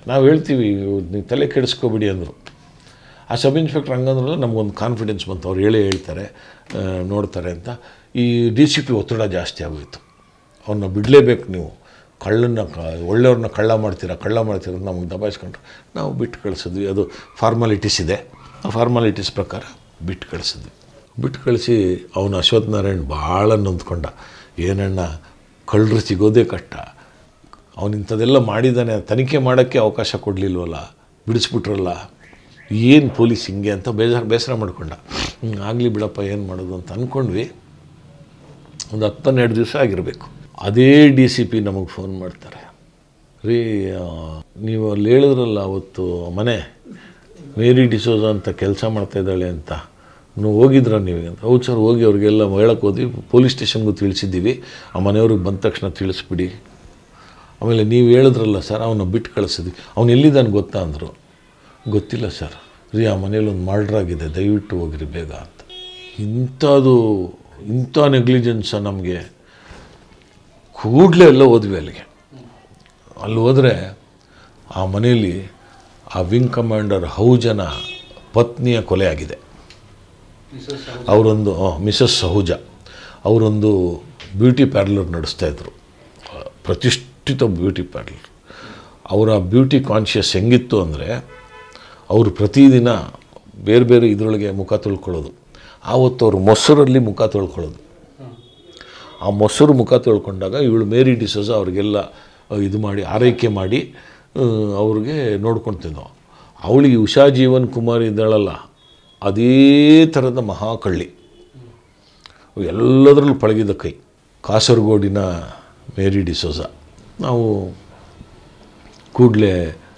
ನಾವು ಹೇಳ್ತೀವಿ ನೀವು ತಲೆ ಕೆಡಿಸ್ಕೋಬೇಡಿ ಅಂದರು ಆ ಸಬ್ ಇನ್ಸ್ಪೆಕ್ಟರ್ ಹಂಗಂದ್ರಲ್ಲ ನಮಗೊಂದು ಕಾನ್ಫಿಡೆನ್ಸ್ ಬಂತು ಅವ್ರು ಹೇಳೇ ಹೇಳ್ತಾರೆ ಆ, ನೋಡ್ತಾರೆ ಅಂತ ಈ ಡಿ ಸಿ ಪಿ ಒತ್ತಡ ಜಾಸ್ತಿ ಆಗೋಯಿತು ಅವ್ರನ್ನ ಬಿಡಲೇಬೇಕು ನೀವು ಕಳ್ಳನ್ನ ಕ ಒಳ್ಳೆಯವ್ರನ್ನ ಕಳ್ಳ ಮಾಡ್ತೀರಾ ಕಳ್ಳ ಮಾಡ್ತೀರಾ ಅಂತ ನಮಗೆ ದಬಾಯಿಸ್ಕೊಂಡ್ರು ನಾವು ಬಿಟ್ಟು ಕಳಿಸಿದ್ವಿ ಅದು ಫಾರ್ಮಾಲಿಟೀಸ್ ಇದೆ ಆ ಫಾರ್ಮಾಲಿಟೀಸ್ ಪ್ರಕಾರ ಬಿಟ್ಟು ಕಳಿಸಿದ್ವಿ ಬಿಟ್ಟು ಕಳಿಸಿ ಅವನು ಅಶ್ವಥ್ ನಾರಾಯಣ್ ಭಾಳ ನೊಂದ್ಕೊಂಡ ಏನಣ್ಣ ಕಳ್ಳರು ಸಿಗೋದೇ ಕಷ್ಟ ಅವನು ಇಂಥದ್ದೆಲ್ಲ ಮಾಡಿದ್ದಾನೆ ತನಿಖೆ ಮಾಡೋಕ್ಕೆ ಅವಕಾಶ ಕೊಡಲಿಲ್ವಲ್ಲ ಬಿಡಿಸ್ಬಿಟ್ರಲ್ಲ ಏನು ಪೊಲೀಸ್ ಹಿಂಗೆ ಅಂತ ಬೇಜಾರ ಬೇಸರ ಮಾಡ್ಕೊಂಡ ಹ್ಞೂ ಆಗಲಿ ಬಿಡಪ್ಪ ಏನು ಮಾಡೋದು ಅಂತ ಅಂದ್ಕೊಂಡ್ವಿ ಒಂದು ಹತ್ತನ್ನೆರಡು ದಿವಸ ಆಗಿರಬೇಕು ಅದೇ ಡಿ ಸಿ ಪಿ ನಮಗೆ ಫೋನ್ ಮಾಡ್ತಾರೆ ರೀ ಆ, ನೀವು ಅಲ್ಲಿ ಹೇಳಿದ್ರಲ್ಲ ಅವತ್ತು ಮನೆ ಮೇರಿ ಡಿಸೋಜ ಅಂತ ಕೆಲಸ ಮಾಡ್ತಾ ಇದ್ದಾಳೆ ಅಂತ ನೀವು ಹೋಗಿದ್ರ ನೀವು ಅಂತ ಹೌದು ಸರ್ ಹೋಗಿ ಅವ್ರಿಗೆಲ್ಲ ಹೇಳಕ್ಕೆ ಹೋದ್ವಿ ಪೊಲೀಸ್ ಸ್ಟೇಷನ್ಗೂ ತಿಳಿಸಿದ್ದೀವಿ ಆ ಮನೆಯವ್ರಿಗೆ ಬಂದ ತಕ್ಷಣ ತಿಳಿಸ್ಬಿಡಿ ಆಮೇಲೆ ನೀವು ಹೇಳಿದ್ರಲ್ಲ ಸರ್ ಅವನ್ನ ಬಿಟ್ಟು ಕಳಿಸಿದ್ವಿ ಅವ್ನು ಎಲ್ಲಿದ್ದಾನೆ ಗೊತ್ತಾ ಅಂದರು ಗೊತ್ತಿಲ್ಲ ಸರ್ ರೀ ಆ ಮನೇಲಿ ಒಂದು ಮರ್ಡರ್ ಆಗಿದೆ ದಯವಿಟ್ಟು ಹೋಗಿರಿ ಬೇಗ ಅಂತ ಇಂಥದ್ದು ಇಂಥ ನೆಗ್ಲಿಜೆನ್ಸ ನಮಗೆ ಕೂಡಲೇ ಎಲ್ಲ ಹೋದ್ವಿ ಅಲ್ಲಿಗೆ ಅಲ್ಲಿ ಹೋದರೆ ಆ ಮನೆಯಲ್ಲಿ ಆ ವಿಂಗ್ ಕಮಾಂಡರ್ ಹೌಜನ ಪತ್ನಿಯ ಕೊಲೆ ಆಗಿದೆ ಅವರೊಂದು ಮಿಸಸ್ ಸಹುಜ ಅವರೊಂದು ಬ್ಯೂಟಿ ಪಾರ್ಲರ್ ನಡೆಸ್ತಾಯಿದ್ರು ಪ್ರತಿಷ್ಠಿತ ಬ್ಯೂಟಿ ಪಾರ್ಲರ್ ಅವರ ಬ್ಯೂಟಿ ಕಾನ್ಷಿಯಸ್ ಹೆಂಗಿತ್ತು ಅಂದರೆ ಅವರು ಪ್ರತಿದಿನ ಬೇರೆ ಬೇರೆ ಇದರೊಳಗೆ ಮುಖ ತೊಳ್ಕೊಳ್ಳೋದು ಆವತ್ತು ಅವರು ಮೊಸರಲ್ಲಿ ಮುಖ ತೊಳ್ಕೊಳ್ಳೋದು ಆ ಮೊಸರು ಮುಖ ತೊಳ್ಕೊಂಡಾಗ ಇವಳು ಮೇರಿ ಡಿಸೋಜ ಅವ್ರಿಗೆಲ್ಲ ಅಹ್, ಇದು ಮಾಡಿ ಆರೈಕೆ ಮಾಡಿ ಅಹ್, ಅವ್ರಿಗೆ ನೋಡ್ಕೊಳ್ತಿದ್ದವು ಅವಳಿಗೆ ಉಷಾ ಜೀವನ್ ಕುಮಾರ್ ಇದ್ದಾಳಲ್ಲ ಅದೇ ಥರದ ಮಹಾಕಳ್ಳಿ ಎಲ್ಲದರಲ್ಲೂ ಪಳಗಿದ ಕೈ ಕಾಸರಗೋಡಿನ ಮೇರಿ ಡಿಸೋಜ ನಾವು ಕೂಡಲೇ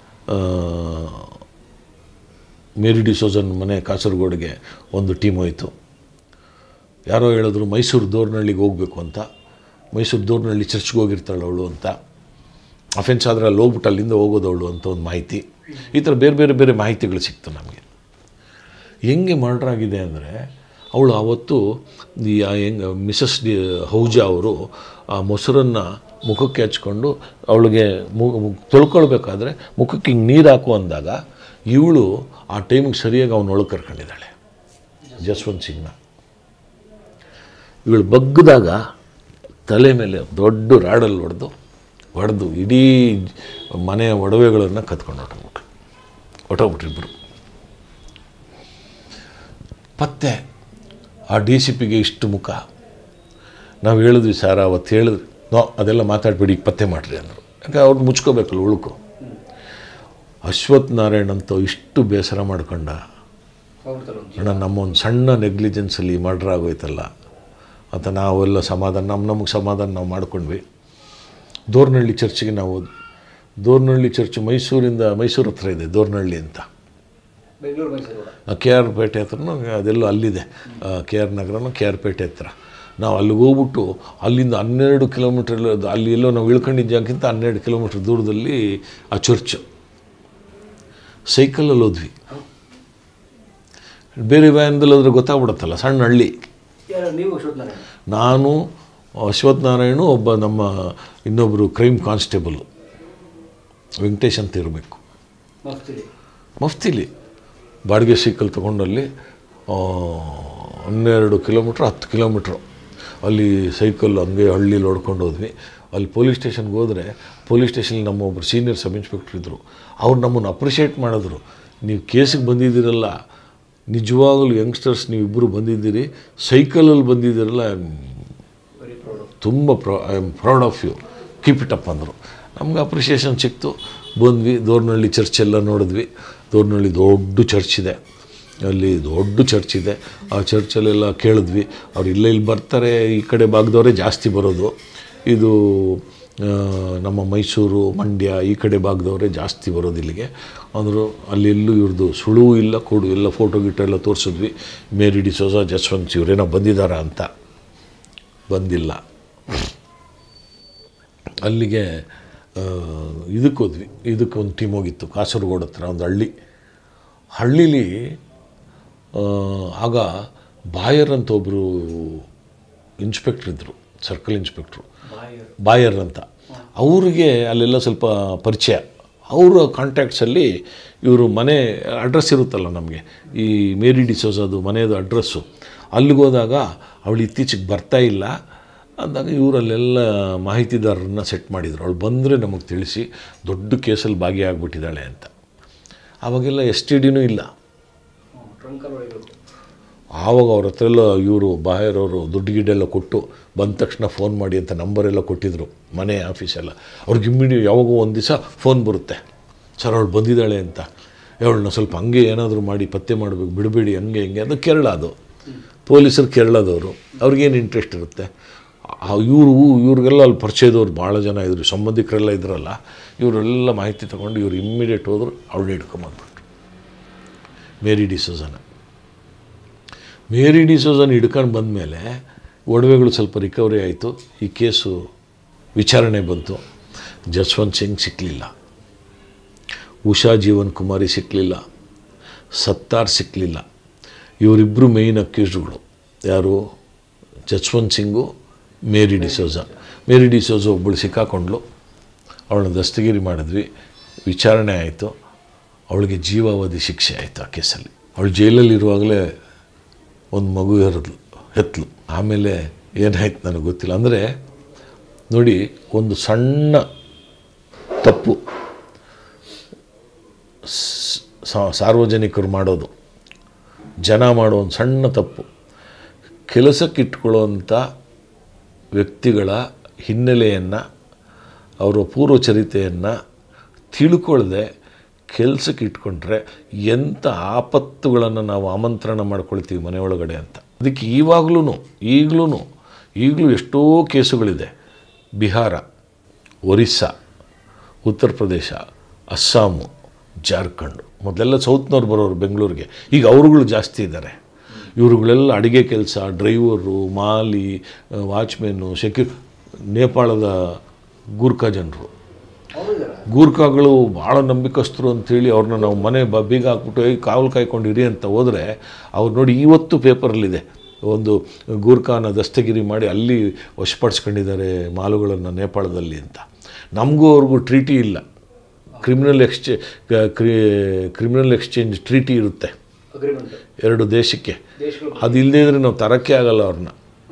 ಮೇರಿ ಡಿಸೋಜನ್ ಮನೆ ಕಾಸರಗೋಡಿಗೆ ಒಂದು ಟೀಮ್ ಹೋಯಿತು ಯಾರೋ ಹೇಳಿದ್ರು ಮೈಸೂರು ದೋರ್ನಹಳ್ಳಿಗೆ ಹೋಗಬೇಕು ಅಂತ ಮೈಸೂರು ದೋರ್ನಹಳ್ಳಿ ಚರ್ಚ್ಗೆ ಹೋಗಿರ್ತಾಳೆ ಅವಳು ಅಂತ ಅಫೆನ್ಸ್ ಆದರೆ ಅಲ್ಲಿ ಹೋಗ್ಬಿಟ್ಟು ಅಲ್ಲಿಂದ ಹೋಗೋದವಳು ಅಂತ ಒಂದು ಮಾಹಿತಿ ಈ ಥರ ಬೇರೆ ಬೇರೆ ಬೇರೆ ಮಾಹಿತಿಗಳು ಸಿಕ್ತು ನಮಗೆ ಹೆಂಗೆ ಮರ್ಡರ್ ಆಗಿದೆ ಅಂದರೆ ಅವಳು ಆವತ್ತು ಈ ಆ ಹೆಂಗ್ ಮಿಸಸ್ ಡಿ ಹೌಜಾ ಅವರು ಆ ಮೊಸರನ್ನು ಮುಖಕ್ಕೆ ಹಚ್ಕೊಂಡು ಅವಳಿಗೆ ಮು ಮು- ತೊಳ್ಕೊಳ್ಬೇಕಾದ್ರೆ ಮುಖಕ್ಕೆ ಹಿಂಗೆ ನೀರು ಹಾಕು ಅಂದಾಗ ಇವಳು ಆ ಟೈಮಿಗೆ ಸರಿಯಾಗಿ ಅವನ ಒಳಗೆ ಕರ್ಕೊಂಡಿದ್ದಾಳೆ ಜಸ್ವಂತ್ ಸಿಂಗ್ನ ಇವಳು ಬಗ್ಗದಾಗ ತಲೆ ಮೇಲೆ ದೊಡ್ಡ ರಾಡಲ್ಲಿ ಹೊಡೆದು ಹೊಡೆದು ಇಡೀ ಮನೆಯ ಒಡವೆಗಳನ್ನು ಕತ್ಕೊಂಡು ಹೊಟ್ಟೋಗ್ಬಿಟ್ರು ಹೊಟ್ಟೋಗ್ಬಿಟ್ರು ಇಬ್ಬರು ಪತ್ತೆ ಆ ಡಿ ಸಿ ಪಿಗೆ ಇಷ್ಟು ಮುಖ ನಾವು ಹೇಳಿದ್ವಿ ಸರ್ ಅವತ್ತು ಹೇಳಿದ್ವಿ ನೋ ಅದೆಲ್ಲ ಮಾತಾಡ್ಬೇಡಿ ಈಗ ಪತ್ತೆ ಮಾಡಿರಿ ಅಂದರು ಯಾಕೆ ಅವ್ರು ಮುಚ್ಕೋಬೇಕಲ್ಲ ಉಳುಕು ಅಶ್ವಥ್ ನಾರಾಯಣ್ ಅಂತೂ ಇಷ್ಟು ಬೇಸರ ಮಾಡ್ಕೊಂಡ ಅಣ್ಣ ನಮ್ಮ ಒಂದು ಸಣ್ಣ ನೆಗ್ಲಿಜೆನ್ಸಲ್ಲಿ ಮರ್ಡ್ರ್ ಆಗೋಯ್ತಲ್ಲ ಅಂತ ನಾವೆಲ್ಲ ಸಮಾಧಾನ ನಮ್ಮ ನಮಗೆ ಸಮಾಧಾನ ನಾವು ಮಾಡ್ಕೊಂಡ್ವಿ ದೋರ್ನಹಳ್ಳಿ ಚರ್ಚಿಗೆ ನಾವು ಹೋದ್ವಿ ದೋರ್ನಹಳ್ಳಿ ಚರ್ಚ್ ಮೈಸೂರಿಂದ ಮೈಸೂರು ಹತ್ರ ಇದೆ ದೋರ್ನಹಳ್ಳಿ ಅಂತ ಬೆಂಗಳೂರು ಮೈಸೂರು ಕೆ ಆರ್ ಪೇಟೆ ಹತ್ರನೂ ಅದೆಲ್ಲೋ ಅಲ್ಲಿದೆ ಕೆ ಆರ್ ನಗರನೂ ಕೆ ಆರ್ ಪೇಟೆ ಹತ್ರ ನಾವು ಅಲ್ಲಿಗೆ ಹೋಗ್ಬಿಟ್ಟು ಅಲ್ಲಿಂದ ಹನ್ನೆರಡು ಕಿಲೋಮೀಟ್ರ್ ಅಲ್ಲಿ ಎಲ್ಲೋ ನಾವು ಇಳ್ಕೊಂಡಿದ್ದ ಜಾಗಕ್ಕಿಂತ ಹನ್ನೆರಡು ಕಿಲೋಮೀಟ್ರ್ ದೂರದಲ್ಲಿ ಆ ಚರ್ಚ್ ಸೈಕಲಲ್ಲಿ ಹೋದ್ವಿ ಬೇರೆ ವ್ಯಾನ್ದಲ್ಲಿ ಹೋದ್ರೆ ಗೊತ್ತಾಗ್ಬಿಡುತ್ತಲ್ಲ ಸಣ್ಣ ಹಳ್ಳಿ ಯಾರು ನೀವು ಅಶ್ವಥ್ ನಾರಾಯಣ ನಾನು ಅಶ್ವಥ್ ನಾರಾಯಣು ಒಬ್ಬ ನಮ್ಮ ಇನ್ನೊಬ್ಬರು ಕ್ರೈಮ್ ಕಾನ್ಸ್ಟೇಬಲು ವೆಂಕಟೇಶ್ ಅಂತ ಇರಬೇಕು ಮಸ್ತಿಲಿ ಮಫ್ತಿಲಿ ಬಾಡಿಗೆ ಸೈಕಲ್ ತೊಗೊಂಡಲ್ಲಿ ಆ, ಹನ್ನೆರಡು ಕಿಲೋಮೀಟ್ರ್ ಹತ್ತು ಕಿಲೋಮೀಟ್ರು ಅಲ್ಲಿ ಸೈಕಲ್ ಹಂಗೆ ಹಳ್ಳಿಲಿ ಹೊಡ್ಕೊಂಡು ಹೋದ್ವಿ ಅಲ್ಲಿ ಪೊಲೀಸ್ ಸ್ಟೇಷನ್ಗೆ ಹೋದರೆ ಪೊಲೀಸ್ ಸ್ಟೇಷನಲ್ಲಿ ನಮ್ಮ ಒಬ್ಬರು ಸೀನಿಯರ್ ಸಬ್ ಇನ್ಸ್ಪೆಕ್ಟ್ರ್ ಇದ್ದರು ಅವ್ರು ನಮ್ಮನ್ನು ಅಪ್ರಿಷಿಯೇಟ್ ಮಾಡಿದ್ರು ನೀವು ಕೇಸಿಗೆ ಬಂದಿದ್ದೀರಲ್ಲ ನಿಜವಾಗಲೂ ಯಂಗ್ಸ್ಟರ್ಸ್ ನೀವಿಬ್ಬರು ಬಂದಿದ್ದೀರಿ ಸೈಕಲಲ್ಲಿ ಬಂದಿದ್ದೀರಲ್ಲ ವೆರಿ ಪ್ರೌಡ್ ತುಂಬ ಪ್ರೊ I am proud of you keep it up ಅಂದರು ನಮ್ಗೆ ಅಪ್ರಿಷಿಯೇಷನ್ ಸಿಕ್ತು ಬಂದ್ವಿ ದೋರ್ನಹಳ್ಳಿ ಚರ್ಚ್ ಎಲ್ಲ ನೋಡಿದ್ವಿ ದೋರ್ನಹಳ್ಳಿ ದೊಡ್ಡ ಚರ್ಚ್ ಇದೆ ಅಲ್ಲಿ ದೊಡ್ಡ ಚರ್ಚ್ ಇದೆ ಆ ಚರ್ಚಲ್ಲೆಲ್ಲ ಕೇಳಿದ್ವಿ ಅವ್ರು ಇಲ್ಲೇ ಇಲ್ಲಿ ಬರ್ತಾರೆ ಈ ಕಡೆ ಭಾಗದವರೇ ಜಾಸ್ತಿ ಬರೋದು ಇದು ಆ, ನಮ್ಮ ಮೈಸೂರು ಮಂಡ್ಯ ಈ ಕಡೆ ಭಾಗದವರೇ ಜಾಸ್ತಿ ಬರೋದು ಇಲ್ಲಿಗೆ ಅಂದರು ಅಲ್ಲಿ ಎಲ್ಲೂ ಇವ್ರದ್ದು ಸುಳು ಇಲ್ಲ ಕೊಡು ಎಲ್ಲ ಫೋಟೋ ಗಿಟೋ ಎಲ್ಲ ತೋರಿಸಿದ್ವಿ ಮೇರಿ ಡಿಸೋಜಾ ಜಸ್ವಂತ್ ಇವರೇನೋ ಬಂದಿದ್ದಾರಾ ಅಂತ ಬಂದಿಲ್ಲ ಅಲ್ಲಿಗೆ ಆ, ಇದಕ್ಕೆ ಹೋದ್ವಿ ಇದಕ್ಕೆ ಒಂದು ಟೀಮ್ ಹೋಗಿತ್ತು ಕಾಸರಗೋಡು ಹತ್ರ ಒಂದು ಹಳ್ಳಿ ಹಳ್ಳೀಲಿ ಆ, ಆಗ ಬಾಯರ್ ಅಂತ ಒಬ್ಬರು ಇನ್ಸ್ಪೆಕ್ಟ್ರ್ ಇದ್ದರು ಸರ್ಕಲ್ ಇನ್ಸ್ಪೆಕ್ಟ್ರು ಬಾಯರ್ ಬಾಯರ್ ಅಂತ ಅವ್ರಿಗೆ ಅಲ್ಲೆಲ್ಲ ಸ್ವಲ್ಪ ಪರಿಚಯ ಅವರ ಕಾಂಟ್ಯಾಕ್ಟ್ಸಲ್ಲಿ ಇವರು ಮನೆ ಅಡ್ರೆಸ್ ಇರುತ್ತಲ್ಲ ನಮಗೆ ಈ ಮೇರಿ ಡಿಸೋಸದು ಮನೆಯದು ಅಡ್ರೆಸ್ಸು ಅಲ್ಲಿಗೆ ಹೋದಾಗ ಅವಳು ಇತ್ತೀಚೆಗೆ ಬರ್ತಾ ಇಲ್ಲ ಅಂದಾಗ ಇವರಲ್ಲೆಲ್ಲ ಮಾಹಿತಿದಾರರನ್ನ ಸೆಟ್ ಮಾಡಿದರು ಅವಳು ಬಂದರೆ ನಮಗೆ ತಿಳಿಸಿ ದೊಡ್ಡ ಕೇಸಲ್ಲಿ ಭಾಗಿಯಾಗ್ಬಿಟ್ಟಿದ್ದಾಳೆ ಅಂತ ಆವಾಗೆಲ್ಲ ಎಸ್ ಟಿ ಡಿನೂ ಇಲ್ಲ ಆವಾಗ ಅವ್ರ ಹತ್ರ ಎಲ್ಲ ಇವರು ಬಾಯರವರು ದುಡ್ಡು ಗಿಡ್ಡೆಲ್ಲ ಕೊಟ್ಟು ಬಂದ ತಕ್ಷಣ ಫೋನ್ ಮಾಡಿ ಅಂತ ನಂಬರೆಲ್ಲ ಕೊಟ್ಟಿದ್ದರು ಮನೆ ಆಫೀಸೆಲ್ಲ ಅವ್ರಿಗೆ ಇಮ್ಮಿಡಿಯೇಟ್ ಯಾವಾಗೋ ಒಂದು ದಿವಸ ಫೋನ್ ಬರುತ್ತೆ ಸರ್ ಅವಳು ಬಂದಿದ್ದಾಳೆ ಅಂತ ಅವಳನ್ನ ಸ್ವಲ್ಪ ಹಂಗೆ ಏನಾದರೂ ಮಾಡಿ ಪತ್ತೆ ಮಾಡಬೇಕು ಬಿಡಬೇಡಿ ಹಂಗೆ ಹಿಂಗೆ ಅದು ಕೇರಳ ಅದು ಪೊಲೀಸರು ಕೇರಳದವರು ಅವ್ರಿಗೇನು ಇಂಟ್ರೆಸ್ಟ್ ಇರುತ್ತೆ ಇವರು ಇವ್ರಿಗೆಲ್ಲ ಅಲ್ಲಿ ಪರಿಚಯದವ್ರು ಭಾಳ ಜನ ಇದ್ರು ಸಂಬಂಧಿಕರೆಲ್ಲ ಇದ್ರಲ್ಲ ಇವರೆಲ್ಲ ಮಾಹಿತಿ ತೊಗೊಂಡು ಇವ್ರು ಇಮ್ಮಿಡಿಯೇಟ್ ಹೋದ್ರು ಅವಳನ್ನ ಹಿಡ್ಕೊಂಬಂದ್ಬಿಟ್ರು ಮೇರಿ ಡಿಸೋಸನ ಮೇರಿ ಡಿಸೋಸನ್ ಹಿಡ್ಕೊಂಡು ಬಂದಮೇಲೆ ಒಡವೆಗಳು ಸ್ವಲ್ಪ ರಿಕವರಿ ಆಯಿತು ಈ ಕೇಸು ವಿಚಾರಣೆ ಬಂತು ಜಸ್ವಂತ್ ಸಿಂಗ್ ಸಿಕ್ಕಲಿಲ್ಲ ಉಷಾ ಜೀವನ್ ಕುಮಾರಿ ಸಿಕ್ಕಲಿಲ್ಲ ಸತ್ತಾರ್ ಸಿಕ್ಕಲಿಲ್ಲ ಇವರಿಬ್ಬರು ಮೇಯ್ನ್ ಅಕ್ಯೂಸ್ಡ್ಗಳು ಯಾರು ಜಸ್ವಂತ್ ಸಿಂಗು ಮೇರಿ ಡಿಸೋಜ ಮೇರಿ ಡಿಸೋಜ ಒಬ್ಬಳು ಸಿಕ್ಕಾಕೊಂಡ್ಳು ಅವಳನ್ನ ದಸ್ತಗಿರಿ ಮಾಡಿದ್ವಿ ವಿಚಾರಣೆ ಆಯಿತು ಅವಳಿಗೆ ಜೀವಾವಧಿ ಶಿಕ್ಷೆ ಆಯಿತು ಆ ಕೇಸಲ್ಲಿ ಅವಳು ಜೈಲಲ್ಲಿರುವಾಗಲೇ ಒಂದು ಮಗು ಹೆರದ್ಲು ಹೆತ್ಲು ಆಮೇಲೆ ಏನಾಯ್ತು ನನಗೆ ಗೊತ್ತಿಲ್ಲ ಅಂದರೆ ನೋಡಿ ಒಂದು ಸಣ್ಣ ತಪ್ಪು ಸ್- ಸಾ- ಸಾರ್ವಜನಿಕರು ಮಾಡೋದು ಜನ ಮಾಡೋ ಒಂದು ಸಣ್ಣ ತಪ್ಪು ಕೆಲಸಕ್ಕೆ ಇಟ್ಕೊಳ್ಳೋವಂಥ ವ್ಯಕ್ತಿಗಳ ಹಿನ್ನೆಲೆಯನ್ನು ಅವರ ಪೂರ್ವಚರಿತೆಯನ್ನು ತಿಳ್ಕೊಳ್ಳದೆ ಕೆಲಸಕ್ಕೆ ಇಟ್ಕೊಂಡ್ರೆ ಎಂಥ ಆಪತ್ತುಗಳನ್ನು ನಾವು ಆಮಂತ್ರಣ ಮಾಡ್ಕೊಳ್ತೀವಿ ಮನೆಯೊಳಗಡೆ ಅಂತ ಅದಕ್ಕೆ ಇವಾಗಲೂ ಈಗಲೂ ಈಗಲೂ ಎಷ್ಟೋ ಕೇಸುಗಳಿದೆ ಬಿಹಾರ ಒರಿಸ್ಸಾ ಉತ್ತರ ಪ್ರದೇಶ ಅಸ್ಸಾಮು ಜಾರ್ಖಂಡು ಮೊದಲೆಲ್ಲ ಸೌತ್ನವ್ರು ಬರೋರು ಬೆಂಗಳೂರಿಗೆ ಈಗ ಅವರುಗಳು ಜಾಸ್ತಿ ಇದ್ದಾರೆ ಇವರುಗಳೆಲ್ಲ ಅಡುಗೆ ಕೆಲಸ ಡ್ರೈವರು ಮಾಲಿ ವಾಚ್ಮೆನ್ನು ಸೆಕ್ಯೂ ನೇಪಾಳದ ಗೂರ್ಖಾ ಜನರು ಗೂರ್ಖಾಗಳು ಭಾಳ ನಂಬಿಕಸ್ಥರು ಅಂತೇಳಿ ಅವ್ರನ್ನ ನಾವು ಮನೆ ಬ ಬೀಗ ಹಾಕ್ಬಿಟ್ಟು "ಏಯ್, ಕಾವಲು ಕಾಯ್ಕೊಂಡಿರಿ ಅಂತ ಹೋದರೆ ಅವ್ರು ನೋಡಿ ಇವತ್ತು ಪೇಪರಲ್ಲಿದೆ ಒಂದು ಗೂರ್ಖಾನ ದಸ್ತಗಿರಿ ಮಾಡಿ ಅಲ್ಲಿ ವಶಪಡಿಸ್ಕೊಂಡಿದ್ದಾರೆ ಮಾಲುಗಳನ್ನು ನೇಪಾಳದಲ್ಲಿ ಅಂತ ನಮಗೂ ಅವ್ರಿಗೂ ಟ್ರೀಟಿ ಇಲ್ಲ criminal exchange criminal exchange treaty ಇರುತ್ತೆ ಅಗ್ರಿಮೆಂಟ್ ಎರಡು ದೇಶಕ್ಕೆ ದೇಶಗಳು ಅದು ಇಲ್ಲದೇ ಇದ್ರೆ ನಾವು ತರಕ್ಕೆ ಆಗಲ್ಲ ಅವ್ರನ್ನ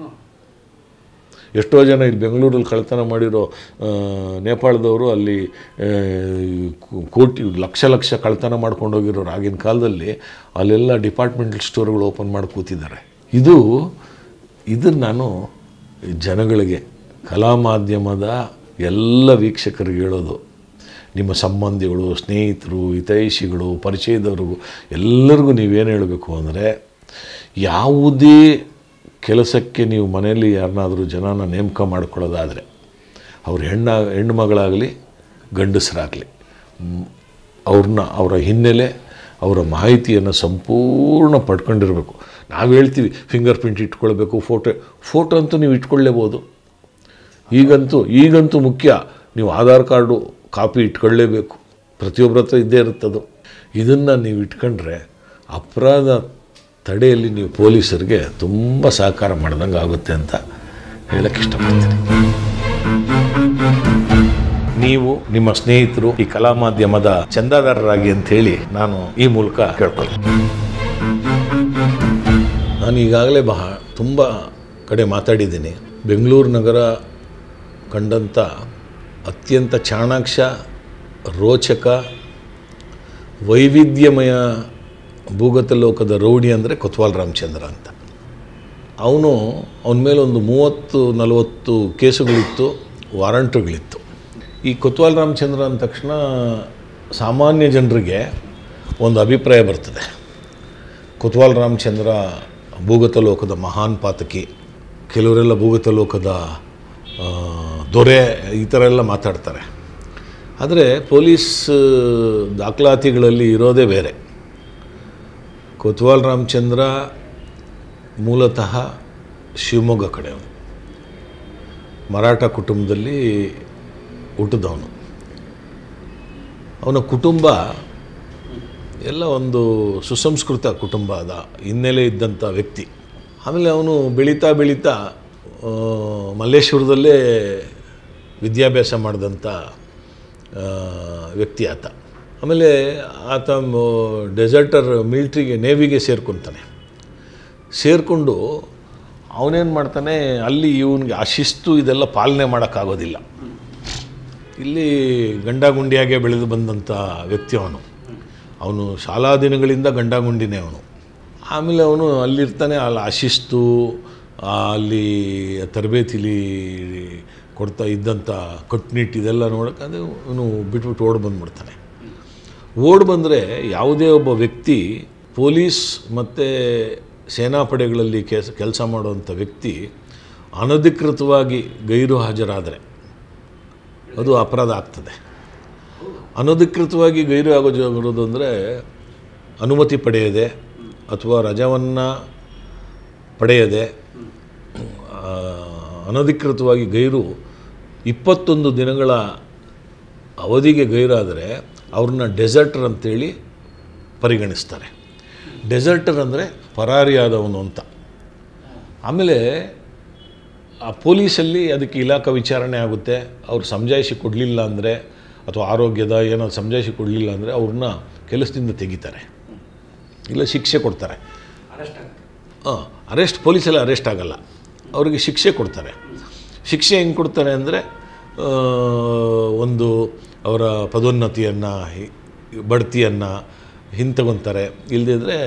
ಎಷ್ಟೋ ಜನ ಇಲ್ಲಿ ಬೆಂಗಳೂರಲ್ಲಿ ಕಳ್ತನ ಮಾಡಿರೋ ಆ, ನೇಪಾಳದವರು ಅಲ್ಲಿ ಆ, ಕೋ- ಕೋಟಿ ಲಕ್ಷ ಲಕ್ಷ ಕಳ್ತನ ಮಾಡ್ಕೊಂಡು ಹೋಗಿರೋರು ಆಗಿನ ಕಾಲದಲ್ಲಿ ಅಲ್ಲೆಲ್ಲ ಡಿಪಾರ್ಟ್ಮೆಂಟಲ್ ಸ್ಟೋರ್ಗಳು ಓಪನ್ ಮಾಡಿ ಕೂತಿದ್ದಾರೆ ಇದು ಇದನ್ನು ನಾನು ಜನಗಳಿಗೆ ಕಲಾ ಮಾಧ್ಯಮದ ಎಲ್ಲ ವೀಕ್ಷಕರಿಗೆ ಹೇಳೋದು ನಿಮ್ಮ ಸಂಬಂಧಿಗಳು ಸ್ನೇಹಿತರು ಹಿತೈಷಿಗಳು ಪರಿಚಯದವ್ರಿಗೂ ಎಲ್ಲರಿಗೂ ನೀವೇನು ಹೇಳಬೇಕು ಅಂದರೆ ಯಾವುದೇ ಕೆಲಸಕ್ಕೆ ನೀವು ಮನೆಯಲ್ಲಿ ಯಾರನ್ನಾದರೂ ಜನನ ನೇಮಕ ಮಾಡ್ಕೊಳ್ಳೋದಾದರೆ ಅವ್ರ ಹೆಣ್ಣ ಹೆಣ್ಣು ಮಗಳಾಗಲಿ ಗಂಡಸರಾಗಲಿ ಅವ್ರನ್ನ ಅವರ ಹಿನ್ನೆಲೆ ಅವರ ಮಾಹಿತಿಯನ್ನು ಸಂಪೂರ್ಣ ಪಡ್ಕೊಂಡಿರಬೇಕು ನಾವು ಹೇಳ್ತೀವಿ ಫಿಂಗರ್ ಪ್ರಿಂಟ್ ಇಟ್ಕೊಳ್ಬೇಕು ಫೋಟೋ ಫೋಟೋ ಅಂತೂ ನೀವು ಇಟ್ಕೊಳ್ಳೇಬೋದು ಈಗಂತೂ ಈಗಂತೂ ಮುಖ್ಯ ನೀವು ಆಧಾರ್ ಕಾರ್ಡು ಕಾಪಿ ಇಟ್ಕೊಳ್ಳೇಬೇಕು ಪ್ರತಿಯೊಬ್ಬರ ಹತ್ರ ಇದ್ದೇ ಇರುತ್ತದು ಇದನ್ನು ನೀವು ಇಟ್ಕೊಂಡ್ರೆ ಅಪರಾಧ ತಡೆಯಲ್ಲಿ ನೀವು ಪೊಲೀಸರಿಗೆ ತುಂಬ ಸಹಕಾರ ಮಾಡ್ದಂಗೆ ಆಗುತ್ತೆ ಅಂತ ಹೇಳಕ್ಕೆ ಇಷ್ಟಪಡ್ತೀನಿ ನೀವು ನಿಮ್ಮ ಸ್ನೇಹಿತರು ಈ ಕಲಾ ಮಾಧ್ಯಮದ ಚಂದಾದಾರರಾಗಿ ಅಂತ ಹೇಳಿ ನಾನು ಈ ಮೂಲಕ ಕೇಳ್ಕೊಳ್ತೀನಿ ನಾನು ಈಗಾಗಲೇ ಬಹ ತುಂಬ ಕಡೆ ಮಾತಾಡಿದ್ದೀನಿ ಬೆಂಗಳೂರು ನಗರ ಕಂಡಂಥ ಅತ್ಯಂತ ಚಾಣಾಕ್ಷ ರೋಚಕ ವೈವಿಧ್ಯಮಯ ಭೂಗತ ಲೋಕದ ರೌಡಿ ಅಂದರೆ ಕೊತ್ವಾಲ್ ರಾಮಚಂದ್ರ ಅಂತ ಅವನು ಅವನ ಮೇಲೆ ಒಂದು ಮೂವತ್ತು ನಲವತ್ತು ಕೇಸುಗಳಿತ್ತು ವಾರಂಟ್ಗಳಿತ್ತು ಈ ಕೊತ್ವಾಲ್ ರಾಮಚಂದ್ರ ಅಂದ ತಕ್ಷಣ ಸಾಮಾನ್ಯ ಜನರಿಗೆ ಒಂದು ಅಭಿಪ್ರಾಯ ಬರ್ತದೆ ಕೊತ್ವಾಲ್ ರಾಮಚಂದ್ರ ಭೂಗತ ಲೋಕದ ಮಹಾನ್ ಪಾತಕಿ ಕೆಲವರೆಲ್ಲ ಭೂಗತ ಲೋಕದ ಆ, ದೊರೆ ಈ ಥರ ಎಲ್ಲ ಮಾತಾಡ್ತಾರೆ ಆದರೆ ಪೊಲೀಸ್ ದಾಖಲಾತಿಗಳಲ್ಲಿ ಇರೋದೇ ಬೇರೆ ಕೊತ್ವಾಲ್ ರಾಮಚಂದ್ರ ಮೂಲತಃ ಶಿವಮೊಗ್ಗ ಕಡೆಯವನು ಮರಾಠ ಕುಟುಂಬದಲ್ಲಿ ಹುಟ್ಟಿದವನು ಅವನ ಕುಟುಂಬ ಎಲ್ಲ ಒಂದು ಸುಸಂಸ್ಕೃತ ಕುಟುಂಬದ ಹಿನ್ನೆಲೆ ಇದ್ದಂಥ ವ್ಯಕ್ತಿ ಆಮೇಲೆ ಅವನು ಬೆಳೀತಾ ಬೆಳೀತಾ ಆ, ಮಲ್ಲೇಶ್ವರದಲ್ಲೇ ವಿದ್ಯಾಭ್ಯಾಸ ಮಾಡಿದಂಥ ಆ, ವ್ಯಕ್ತಿ ಆತ ಆಮೇಲೆ ಆತ ಡೆಸರ್ಟರ್ ಮಿಲ್ಟ್ರಿಗೆ ನೇವಿಗೆ ಸೇರ್ಕೊತಾನೆ ಸೇರಿಕೊಂಡು ಅವನೇನು ಮಾಡ್ತಾನೆ ಅಲ್ಲಿ ಇವನಿಗೆ ಆ ಶಿಸ್ತು ಇದೆಲ್ಲ ಪಾಲನೆ ಮಾಡೋಕ್ಕಾಗೋದಿಲ್ಲ ಇಲ್ಲಿ ಗಂಡಾಗುಂಡಿಯಾಗೆ ಬೆಳೆದು ಬಂದಂಥ ವ್ಯಕ್ತಿ ಅವನು ಅವನು ಶಾಲಾ ದಿನಗಳಿಂದ ಗಂಡಾಗುಂಡಿನೇ ಅವನು ಆಮೇಲೆ ಅವನು ಅಲ್ಲಿರ್ತಾನೆ ಅಲ್ಲಿ ಆ ಶಿಸ್ತು ಆ ಅಲ್ಲಿ ತರಬೇತಿಲಿ ಕೊಡ್ತಾ ಇದ್ದಂಥ ಕಟ್ಟುನಿಟ್ಟು ಇದೆಲ್ಲ ನೋಡೋಕ್ಕಾದ್ರೆ ಅವನು ಬಿಟ್ಬಿಟ್ಟು ಓಡಿ ಬಂದ್ಬಿಡ್ತಾನೆ ಓಡ್ ಬಂದರೆ ಯಾವುದೇ ಒಬ್ಬ ವ್ಯಕ್ತಿ ಪೊಲೀಸ್ ಮತ್ತು ಸೇನಾಪಡೆಗಳಲ್ಲಿ ಕೆಸ ಕೆಲಸ ಮಾಡುವಂಥ ವ್ಯಕ್ತಿ ಅನಧಿಕೃತವಾಗಿ ಗೈರು ಹಾಜರಾದರೆ ಅದು ಅಪರಾಧ ಆಗ್ತದೆ ಅನಧಿಕೃತವಾಗಿ ಗೈರು ಆಗೋದು ಅಂದರೆ ಅನುಮತಿ ಪಡೆಯದೆ ಅಥವಾ ರಜವನ್ನು ಪಡೆಯದೆ ಆ, ಅನಧಿಕೃತವಾಗಿ ಗೈರು ಇಪ್ಪತ್ತೊಂದು ದಿನಗಳ ಅವಧಿಗೆ ಗೈರಾದರೆ ಅವ್ರನ್ನ ಡೆಸರ್ಟರ್ ಅಂತೇಳಿ ಪರಿಗಣಿಸ್ತಾರೆ ಡೆಸರ್ಟರ್ ಅಂದರೆ ಪರಾರಿಯಾದವನು ಅಂತ ಆಮೇಲೆ ಆ ಪೊಲೀಸಲ್ಲಿ ಅದಕ್ಕೆ ಇಲಾಖಾ ವಿಚಾರಣೆ ಆಗುತ್ತೆ ಅವ್ರು ಸಮಜಾಯಿಷಿ ಕೊಡಲಿಲ್ಲ ಅಂದರೆ ಅಥವಾ ಆರೋಗ್ಯದ ಏನೋ ಸಮಜಾಯಿಷಿ ಕೊಡಲಿಲ್ಲ ಅಂದರೆ ಅವ್ರನ್ನ ಕೆಲಸದಿಂದ ತೆಗಿತಾರೆ ಇಲ್ಲ ಶಿಕ್ಷೆ ಕೊಡ್ತಾರೆ ಹಾಂ ಅರೆಸ್ಟ್ ಪೊಲೀಸಲ್ಲಿ ಅರೆಸ್ಟ್ ಆಗಲ್ಲ ಅವರಿಗೆ ಶಿಕ್ಷೆ ಕೊಡ್ತಾರೆ ಶಿಕ್ಷೆ ಹೆಂಗೆ ಕೊಡ್ತಾರೆ ಅಂದರೆ ಒಂದು ಅವರ ಪದೋನ್ನತಿಯನ್ನು ಬಡ್ತಿಯನ್ನು ಹಿಂತಗೊಂತಾರೆ ಇಲ್ಲದಿದ್ದರೆ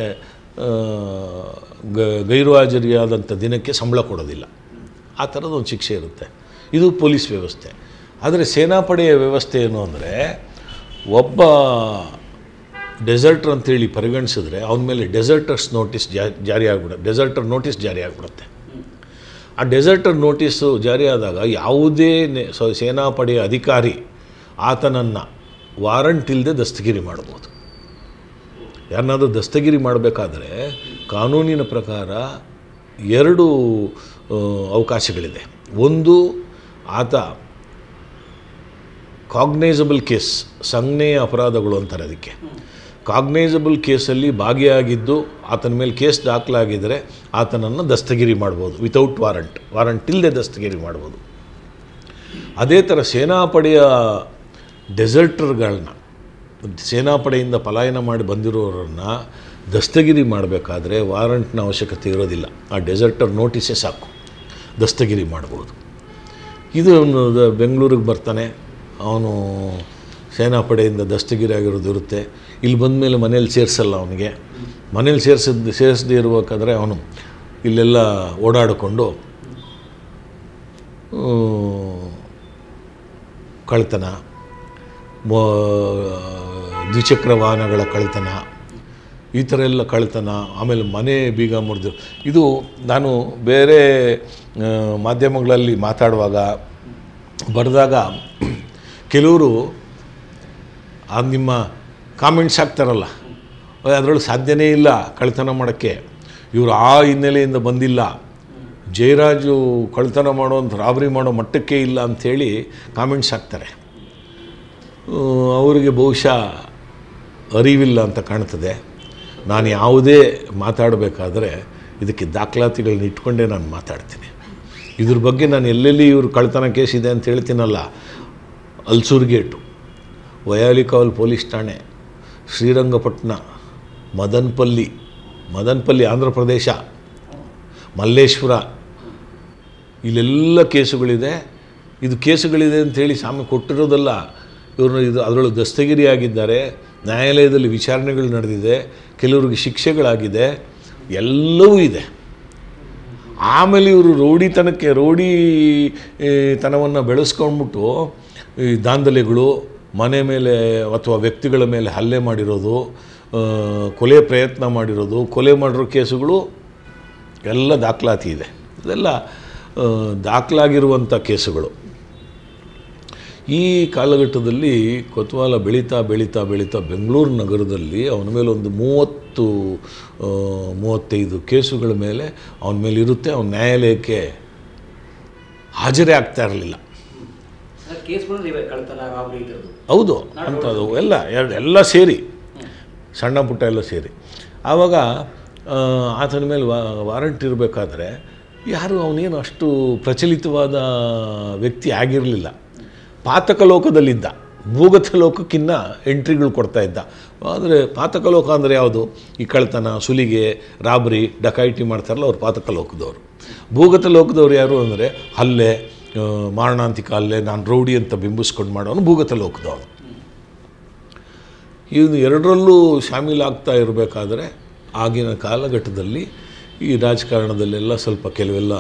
ಗೈರು ಹಾಜರಿಯಾದಂಥ ದಿನಕ್ಕೆ ಸಂಬಳ ಕೊಡೋದಿಲ್ಲ ಆ ಥರದ ಒಂದು ಶಿಕ್ಷೆ ಇರುತ್ತೆ ಇದು ಪೊಲೀಸ್ ವ್ಯವಸ್ಥೆ ಆದರೆ ಸೇನಾಪಡೆಯ ವ್ಯವಸ್ಥೆ ಏನು ಅಂದರೆ ಒಬ್ಬ ಡೆಸರ್ಟರ್ ಅಂತೇಳಿ ಪರಿಗಣಿಸಿದ್ರೆ ಅವನ ಮೇಲೆ ಡೆಸರ್ಟರ್ಸ್ ನೋಟಿಸ್ ಜಾ ಜಾರಿ ಆಗಿಬಿಡುತ್ತೆ ಡೆಸರ್ಟರ್ ನೋಟಿಸ್ ಜಾರಿ ಆಗಿಬಿಡುತ್ತೆ ಆ ಡೆಸರ್ಟರ್ ನೋಟಿಸು ಜಾರಿ ಆದಾಗ ಯಾವುದೇ ನೆ- ಸ- ಸೇನಾಪಡೆಯ ಅಧಿಕಾರಿ ಆತನನ್ನು ವಾರಂಟ್ ಇಲ್ಲದೆ ದಸ್ತಗಿರಿ ಮಾಡ್ಬೋದು ಯಾರನ್ನಾದ್ರೂ ದಸ್ತಗಿರಿ ಮಾಡಬೇಕಾದ್ರೆ ಕಾನೂನಿನ ಪ್ರಕಾರ ಎರಡು ಆ, ಅವಕಾಶಗಳಿದೆ ಒಂದು ಆತ ಕಾಗ್ನೈಸಬಲ್ ಕೇಸ್ ಸಂಜ್ಞೆಯ ಅಪರಾಧಗಳು ಅಂತಾರೆ ಅದಕ್ಕೆ ಕಾಗ್ನೈಸಬಲ್ ಕೇಸಲ್ಲಿ ಭಾಗಿಯಾಗಿದ್ದು ಆತನ ಮೇಲೆ ಕೇಸ್ ದಾಖಲಾಗಿದ್ದರೆ ಆತನನ್ನು ದಸ್ತಗಿರಿ ಮಾಡ್ಬೋದು ವಿತೌಟ್ ವಾರಂಟ್ ವಾರಂಟ್ ಇಲ್ಲದೆ ದಸ್ತಗಿರಿ ಮಾಡ್ಬೋದು ಅದೇ ಥರ ಸೇನಾಪಡೆಯ ಡೆಸರ್ಟರ್ಗಳನ್ನ ಸೇನಾಪಡೆಯಿಂದ ಪಲಾಯನ ಮಾಡಿ ಬಂದಿರೋರನ್ನ ದಸ್ತಗಿರಿ ಮಾಡಬೇಕಾದ್ರೆ ವಾರಂಟ್ನ ಅವಶ್ಯಕತೆ ಇರೋದಿಲ್ಲ ಆ ಡೆಸರ್ಟರ್ ನೋಟಿಸೇ ಸಾಕು ದಸ್ತಗಿರಿ ಮಾಡ್ಬೋದು ಇದು ಅವನು ದ- ಬೆಂಗಳೂರಿಗೆ ಬರ್ತಾನೆ ಅವನು ಸೇನಾಪಡೆಯಿಂದ ದಸ್ತಗಿರಿ ಆಗಿರೋದು ಇರುತ್ತೆ ಇಲ್ಲಿ ಬಂದ ಮೇಲೆ ಮನೇಲಿ ಸೇರಿಸಲ್ಲ ಅವನಿಗೆ ಮನೇಲಿ ಸೇರಿಸಿದ್ದು ಸೇರಿಸದೇ ಇರಬೇಕಾದ್ರೆ ಅವನು ಇಲ್ಲೆಲ್ಲ ಓಡಾಡಿಕೊಂಡು ಆ, ಕಳ್ತನ ಮೋ ದ್ವಿಚಕ್ರ ವಾಹನಗಳ ಕಳ್ತನ ಈ ಥರ ಎಲ್ಲ ಕಳ್ತನ ಆಮೇಲೆ ಮನೆ ಬೀಗ ಮುರಿದು ಇದು ನಾನು ಬೇರೆ ಆ, ಮಾಧ್ಯಮಗಳಲ್ಲಿ ಮಾತಾಡುವಾಗ ಬರೆದಾಗ ಕೆಲವರು ಆ ನಿಮ್ಮ ಕಾಮೆಂಟ್ಸ್ ಹಾಕ್ತಾರಲ್ಲ ಅದರೊಳಗೆ ಸಾಧ್ಯನೇ ಇಲ್ಲ ಕಳ್ತನ ಮಾಡೋಕ್ಕೆ ಇವರು ಆ ಹಿನ್ನೆಲೆಯಿಂದ ಬಂದಿಲ್ಲ ಜಯರಾಜು ಕಳ್ತನ ಮಾಡೋಂಥ ರಾಬರಿ ಮಾಡೋ ಮಟ್ಟಕ್ಕೆ ಇಲ್ಲ ಅಂಥೇಳಿ ಕಾಮೆಂಟ್ಸ್ ಹಾಕ್ತಾರೆ ಆ, ಅವರಿಗೆ ಬಹುಶಃ ಅರಿವಿಲ್ಲ ಅಂತ ಕಾಣ್ತದೆ ನಾನು ಯಾವುದೇ ಮಾತಾಡಬೇಕಾದ್ರೆ ಇದಕ್ಕೆ ದಾಖಲಾತಿಗಳನ್ನ ಇಟ್ಕೊಂಡೇ ನಾನು ಮಾತಾಡ್ತೀನಿ ಇದ್ರ ಬಗ್ಗೆ ನಾನು ಎಲ್ಲೆಲ್ಲಿ ಇವರು ಕಳ್ತನ ಕೇಸ್ ಇದೆ ಅಂತ ಹೇಳ್ತೀನಲ್ಲ ಅಲ್ಸೂರ್ ಗೇಟು ವಯಾಲಿಕಾವಲ್ ಪೊಲೀಸ್ ಠಾಣೆ ಶ್ರೀರಂಗಪಟ್ಟಣ ಮದನ್ಪಲ್ಲಿ ಮದನ್ಪಲ್ಲಿ ಆಂಧ್ರ ಪ್ರದೇಶ ಮಲ್ಲೇಶ್ವರ ಇಲ್ಲೆಲ್ಲ ಕೇಸುಗಳಿದೆ ಇದು ಕೇಸುಗಳಿದೆ ಅಂಥೇಳಿ ಸಾಮಿ ಕೊಟ್ಟಿರೋದಲ್ಲ ಇವರು ಇದು ಅದರೊಳಗೆ ದಸ್ತಗಿರಿ ಆಗಿದ್ದಾರೆ ನ್ಯಾಯಾಲಯದಲ್ಲಿ ವಿಚಾರಣೆಗಳು ನಡೆದಿದೆ ಕೆಲವ್ರಿಗೆ ಶಿಕ್ಷೆಗಳಾಗಿದೆ ಎಲ್ಲವೂ ಇದೆ ಆಮೇಲೆ ಇವರು ರೌಡಿತನಕ್ಕೆ ರೌಡಿ ಈ, ತನವನ್ನು ಬೆಳೆಸ್ಕೊಂಡ್ಬಿಟ್ಟು ಈ ದಾಂಧಲೆಗಳು ಮನೆ ಮೇಲೆ ಅಥವಾ ವ್ಯಕ್ತಿಗಳ ಮೇಲೆ ಹಲ್ಲೆ ಮಾಡಿರೋದು ಆ, ಕೊಲೆ ಪ್ರಯತ್ನ ಮಾಡಿರೋದು ಕೊಲೆ ಮಾಡಿರೋ ಕೇಸುಗಳು ಎಲ್ಲ ದಾಖಲಾತಿ ಇದೆ ಇದೆಲ್ಲ ಆ, ದಾಖಲಾಗಿರುವಂಥ ಕೇಸುಗಳು ಈ ಕಾಲಘಟ್ಟದಲ್ಲಿ ಕೊತ್ವಾಲ ಬೆಳೀತಾ ಬೆಳೀತಾ ಬೆಳೀತಾ ಬೆಂಗಳೂರು ನಗರದಲ್ಲಿ ಅವನ ಮೇಲೆ ಒಂದು ಮೂವತ್ತು ಆ, ಮೂವತ್ತೈದು ಕೇಸುಗಳ ಮೇಲೆ ಅವನ ಮೇಲೆ ಇರುತ್ತೆ ಅವನ ನ್ಯಾಯಾಲಯಕ್ಕೆ ಹಾಜರೇ ಆಗ್ತಾ ಇರಲಿಲ್ಲ ಕೇಸ್ ಬಂದ್ರೆ ಇವೆ ಕಳ್ತನ ರಾಬರಿ ಇದ್ರದ್ದು ಹೌದು ಅಂಥದ್ದು ಎಲ್ಲ ಎರಡು ಎಲ್ಲ ಸೇರಿ ಸಣ್ಣ ಪುಟ್ಟ ಎಲ್ಲ ಸೇರಿ ಆವಾಗ ಆ, ಆತನ ಮೇಲೆ ವಾ ವಾರಂಟ್ ಇರಬೇಕಾದ್ರೆ ಯಾರು ಅವನೇನು ಅಷ್ಟು ಪ್ರಚಲಿತವಾದ ವ್ಯಕ್ತಿ ಆಗಿರಲಿಲ್ಲ ಪಾತಕ ಲೋಕದಲ್ಲಿದ್ದ ಭೂಗತ ಲೋಕಕ್ಕಿನ್ನ ಎಂಟ್ರಿಗಳು ಕೊಡ್ತಾ ಇದ್ದ ಆದರೆ ಪಾತಕ ಲೋಕ ಅಂದರೆ ಯಾವುದು ಈ ಕಳ್ತನ ಸುಲಿಗೆ ರಾಬರಿ ಡಕಾಯಿಟಿ ಮಾಡ್ತಾರಲ್ಲ ಅವ್ರು ಪಾತಕ ಲೋಕದವರು ಭೂಗತ ಲೋಕದವ್ರು ಯಾರು ಅಂದರೆ ಹಲ್ಲೆ ಆ, ಮಾರಣಾಂತಿಕ ಹಲ್ಲೆ ನಾನು ರೌಡಿ ಅಂತ ಬಿಂಬಿಸ್ಕೊಂಡು ಮಾಡೋನು ಭೂಗತ ಲೋಕದವನು ಇವನು ಎರಡರಲ್ಲೂ ಶಾಮೀಲಾಗ್ತಾ ಇರಬೇಕಾದ್ರೆ ಆಗಿನ ಕಾಲಘಟ್ಟದಲ್ಲಿ ಈ ರಾಜಕಾರಣದಲ್ಲೆಲ್ಲ ಸ್ವಲ್ಪ ಕೆಲವೆಲ್ಲ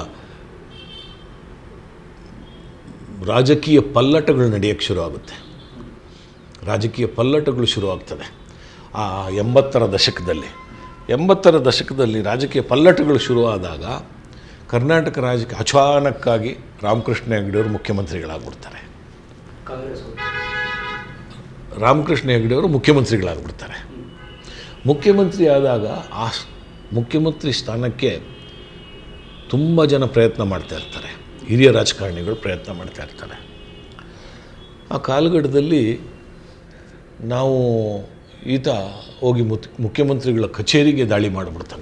ರಾಜಕೀಯ ಪಲ್ಲಟಗಳು ನಡೆಯೋಕ್ಕೆ ಶುರು ಆಗುತ್ತೆ ರಾಜಕೀಯ ಪಲ್ಲಟಗಳು ಶುರುವಾಗ್ತದೆ ಆ ಎಂಬತ್ತರ ದಶಕದಲ್ಲಿ ಎಂಬತ್ತರ ದಶಕದಲ್ಲಿ ರಾಜಕೀಯ ಪಲ್ಲಟಗಳು ಶುರುವಾದಾಗ ಕರ್ನಾಟಕ ರಾಜಕೀಯ ಅಚಾನಕ್ಕಾಗಿ ರಾಮಕೃಷ್ಣ ಹೆಗಡೆಯವರು ಮುಖ್ಯಮಂತ್ರಿಗಳಾಗ್ಬಿಡ್ತಾರೆ ಕಾಂಗ್ರೆಸ್ ರಾಮಕೃಷ್ಣ ಹೆಗಡೆಯವರು ಮುಖ್ಯಮಂತ್ರಿಗಳಾಗ್ಬಿಡ್ತಾರೆ ಮುಖ್ಯಮಂತ್ರಿ ಆದಾಗ ಆ ಸ್- ಮುಖ್ಯಮಂತ್ರಿ ಸ್ಥಾನಕ್ಕೆ ತುಂಬ ಜನ ಪ್ರಯತ್ನ ಮಾಡ್ತಾ ಇರ್ತಾರೆ ಹಿರಿಯ ರಾಜಕಾರಣಿಗಳು ಪ್ರಯತ್ನ ಮಾಡ್ತಾ ಇರ್ತಾರೆ ಆ ಕಾಲಘಟ್ಟದಲ್ಲಿ ನಾವು ಈತ ಹೋಗಿ ಮುತ್ ಮುಖ್ಯಮಂತ್ರಿಗಳ ಕಚೇರಿಗೆ ದಾಳಿ ಮಾಡಿಬಿಡ್ತಾನೆ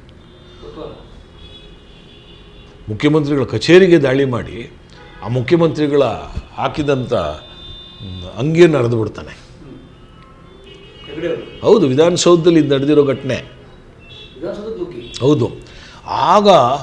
ಮುಖ್ಯಮಂತ್ರಿಗಳ ಕಚೇರಿಗೆ ದಾಳಿ ಮಾಡಿ ಆ ಮುಖ್ಯಮಂತ್ರಿಗಳ ಹಾಕಿದಂಥ ಮ್, ಅಂಗಿಯನ್ನು ಹರಿದು ಬಿಡ್ತಾನೆ ಹೌದು ವಿಧಾನಸೌಧದಲ್ಲಿ ಇದು ನಡೆದಿರೋ ಘಟನೆ ಹೌದು ಆಗ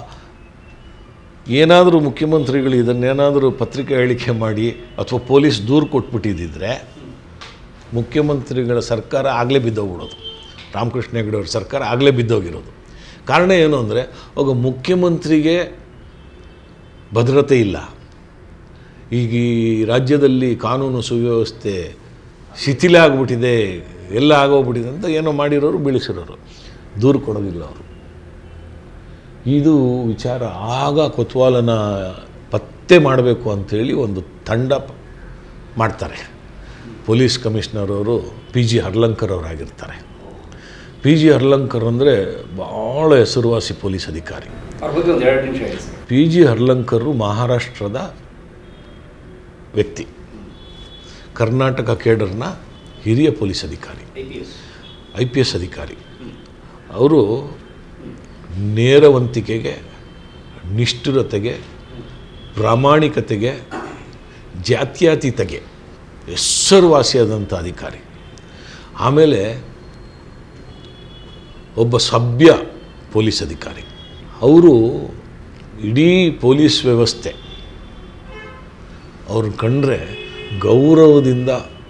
ಏನಾದರೂ ಮುಖ್ಯಮಂತ್ರಿಗಳು ಇದನ್ನೇನಾದರೂ ಪತ್ರಿಕೆ ಹೇಳಿಕೆ ಮಾಡಿ ಅಥವಾ ಪೊಲೀಸ್ ದೂರು ಕೊಟ್ಬಿಟ್ಟಿದ್ದಿದ್ರೆ ಮುಖ್ಯಮಂತ್ರಿಗಳ ಸರ್ಕಾರ ಆಗಲೇ ಬಿದ್ದೋಗ್ಬಿಡೋದು ರಾಮಕೃಷ್ಣ ಹೆಗಡೆ ಅವ್ರ ಸರ್ಕಾರ ಆಗಲೇ ಬಿದ್ದೋಗಿರೋದು ಕಾರಣ ಏನು ಅಂದರೆ ಆಗ ಮುಖ್ಯಮಂತ್ರಿಗೆ ಭದ್ರತೆ ಇಲ್ಲ ಈಗ ಈ ರಾಜ್ಯದಲ್ಲಿ ಕಾನೂನು ಸುವ್ಯವಸ್ಥೆ ಶಿಥಿಲ ಆಗಿಬಿಟ್ಟಿದೆ ಎಲ್ಲ ಆಗೋಗ್ಬಿಟ್ಟಿದೆ ಅಂತ ಏನೋ ಮಾಡಿರೋರು ಬೀಳಿಸಿರೋರು ದೂರು ಕೊಡೋದಿಲ್ಲ ಅವರು ಇದು ವಿಚಾರ ಆಗ ಕೊತ್ವಾಲನ ಪತ್ತೆ ಮಾಡಬೇಕು ಅಂಥೇಳಿ ಒಂದು ತಂಡ ಪ- ಮಾಡ್ತಾರೆ ಪೊಲೀಸ್ ಕಮಿಷನರ್ ಅವರು ಪಿ ಜಿ ಹರ್ಲಂಕರ್ ಅವರಾಗಿರ್ತಾರೆ ಪಿ ಜಿ ಹರ್ಲಂಕರ್ ಅಂದರೆ ಭಾಳ ಹೆಸರುವಾಸಿ ಪೊಲೀಸ್ ಅಧಿಕಾರಿ ಅವ್ರ ಬಗ್ಗೆ ಒಂದು ಎರಡು ನಿಮಿಷ ಹೇಳಿ ಸರ್ ಪಿ ಜಿ ಹರ್ಲಂಕರು ಮಹಾರಾಷ್ಟ್ರದ ವ್ಯಕ್ತಿ ಕರ್ನಾಟಕ ಕೇಡರ್ನ ಹಿರಿಯ ಪೊಲೀಸ್ ಅಧಿಕಾರಿ I P S I P S ಅಧಿಕಾರಿ ಅವರು ನೇರವಂತಿಕೆಗೆ ನಿಷ್ಠುರತೆಗೆ ಪ್ರಾಮಾಣಿಕತೆಗೆ ಜಾತ್ಯತೀತಗೆ ಹೆಸರುವಾಸಿಯಾದಂಥ ಅಧಿಕಾರಿ ಆಮೇಲೆ ಒಬ್ಬ ಸಭ್ಯ ಪೊಲೀಸ್ ಅಧಿಕಾರಿ ಅವರು ಇಡೀ ಪೊಲೀಸ್ ವ್ಯವಸ್ಥೆ ಅವ್ರನ್ನ ಕಂಡ್ರೆ ಗೌರವದಿಂದ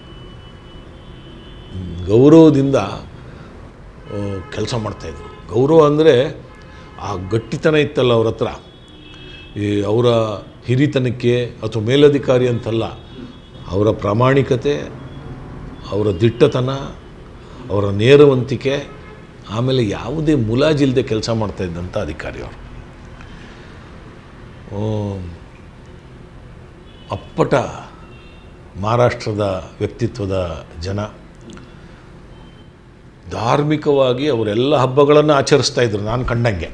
ಗೌರವದಿಂದ ಕೆಲಸ ಮಾಡ್ತಾಯಿದ್ರು ಗೌರವ ಅಂದರೆ ಆ ಗಟ್ಟಿತನ ಇತ್ತಲ್ಲ ಅವ್ರ ಹತ್ರ ಈ ಅವರ ಹಿರಿತನಕ್ಕೆ ಅಥವಾ ಮೇಲಧಿಕಾರಿ ಅಂತಲ್ಲ ಅವರ ಪ್ರಾಮಾಣಿಕತೆ ಅವರ ದಿಟ್ಟತನ ಅವರ ನೇರವಂತಿಕೆ ಆಮೇಲೆ ಯಾವುದೇ ಮುಲಾಜಿಲ್ಲದೆ ಕೆಲಸ ಮಾಡ್ತಾಯಿದ್ದಂಥ ಅಧಿಕಾರಿ ಅವರು ಆ, ಅಪ್ಪಟ ಮಹಾರಾಷ್ಟ್ರದ ವ್ಯಕ್ತಿತ್ವದ ಜನ ಧಾರ್ಮಿಕವಾಗಿ ಅವರೆಲ್ಲ ಹಬ್ಬಗಳನ್ನು ಆಚರಿಸ್ತಾ ಇದ್ರು ನಾನು ಕಂಡಂಗೆ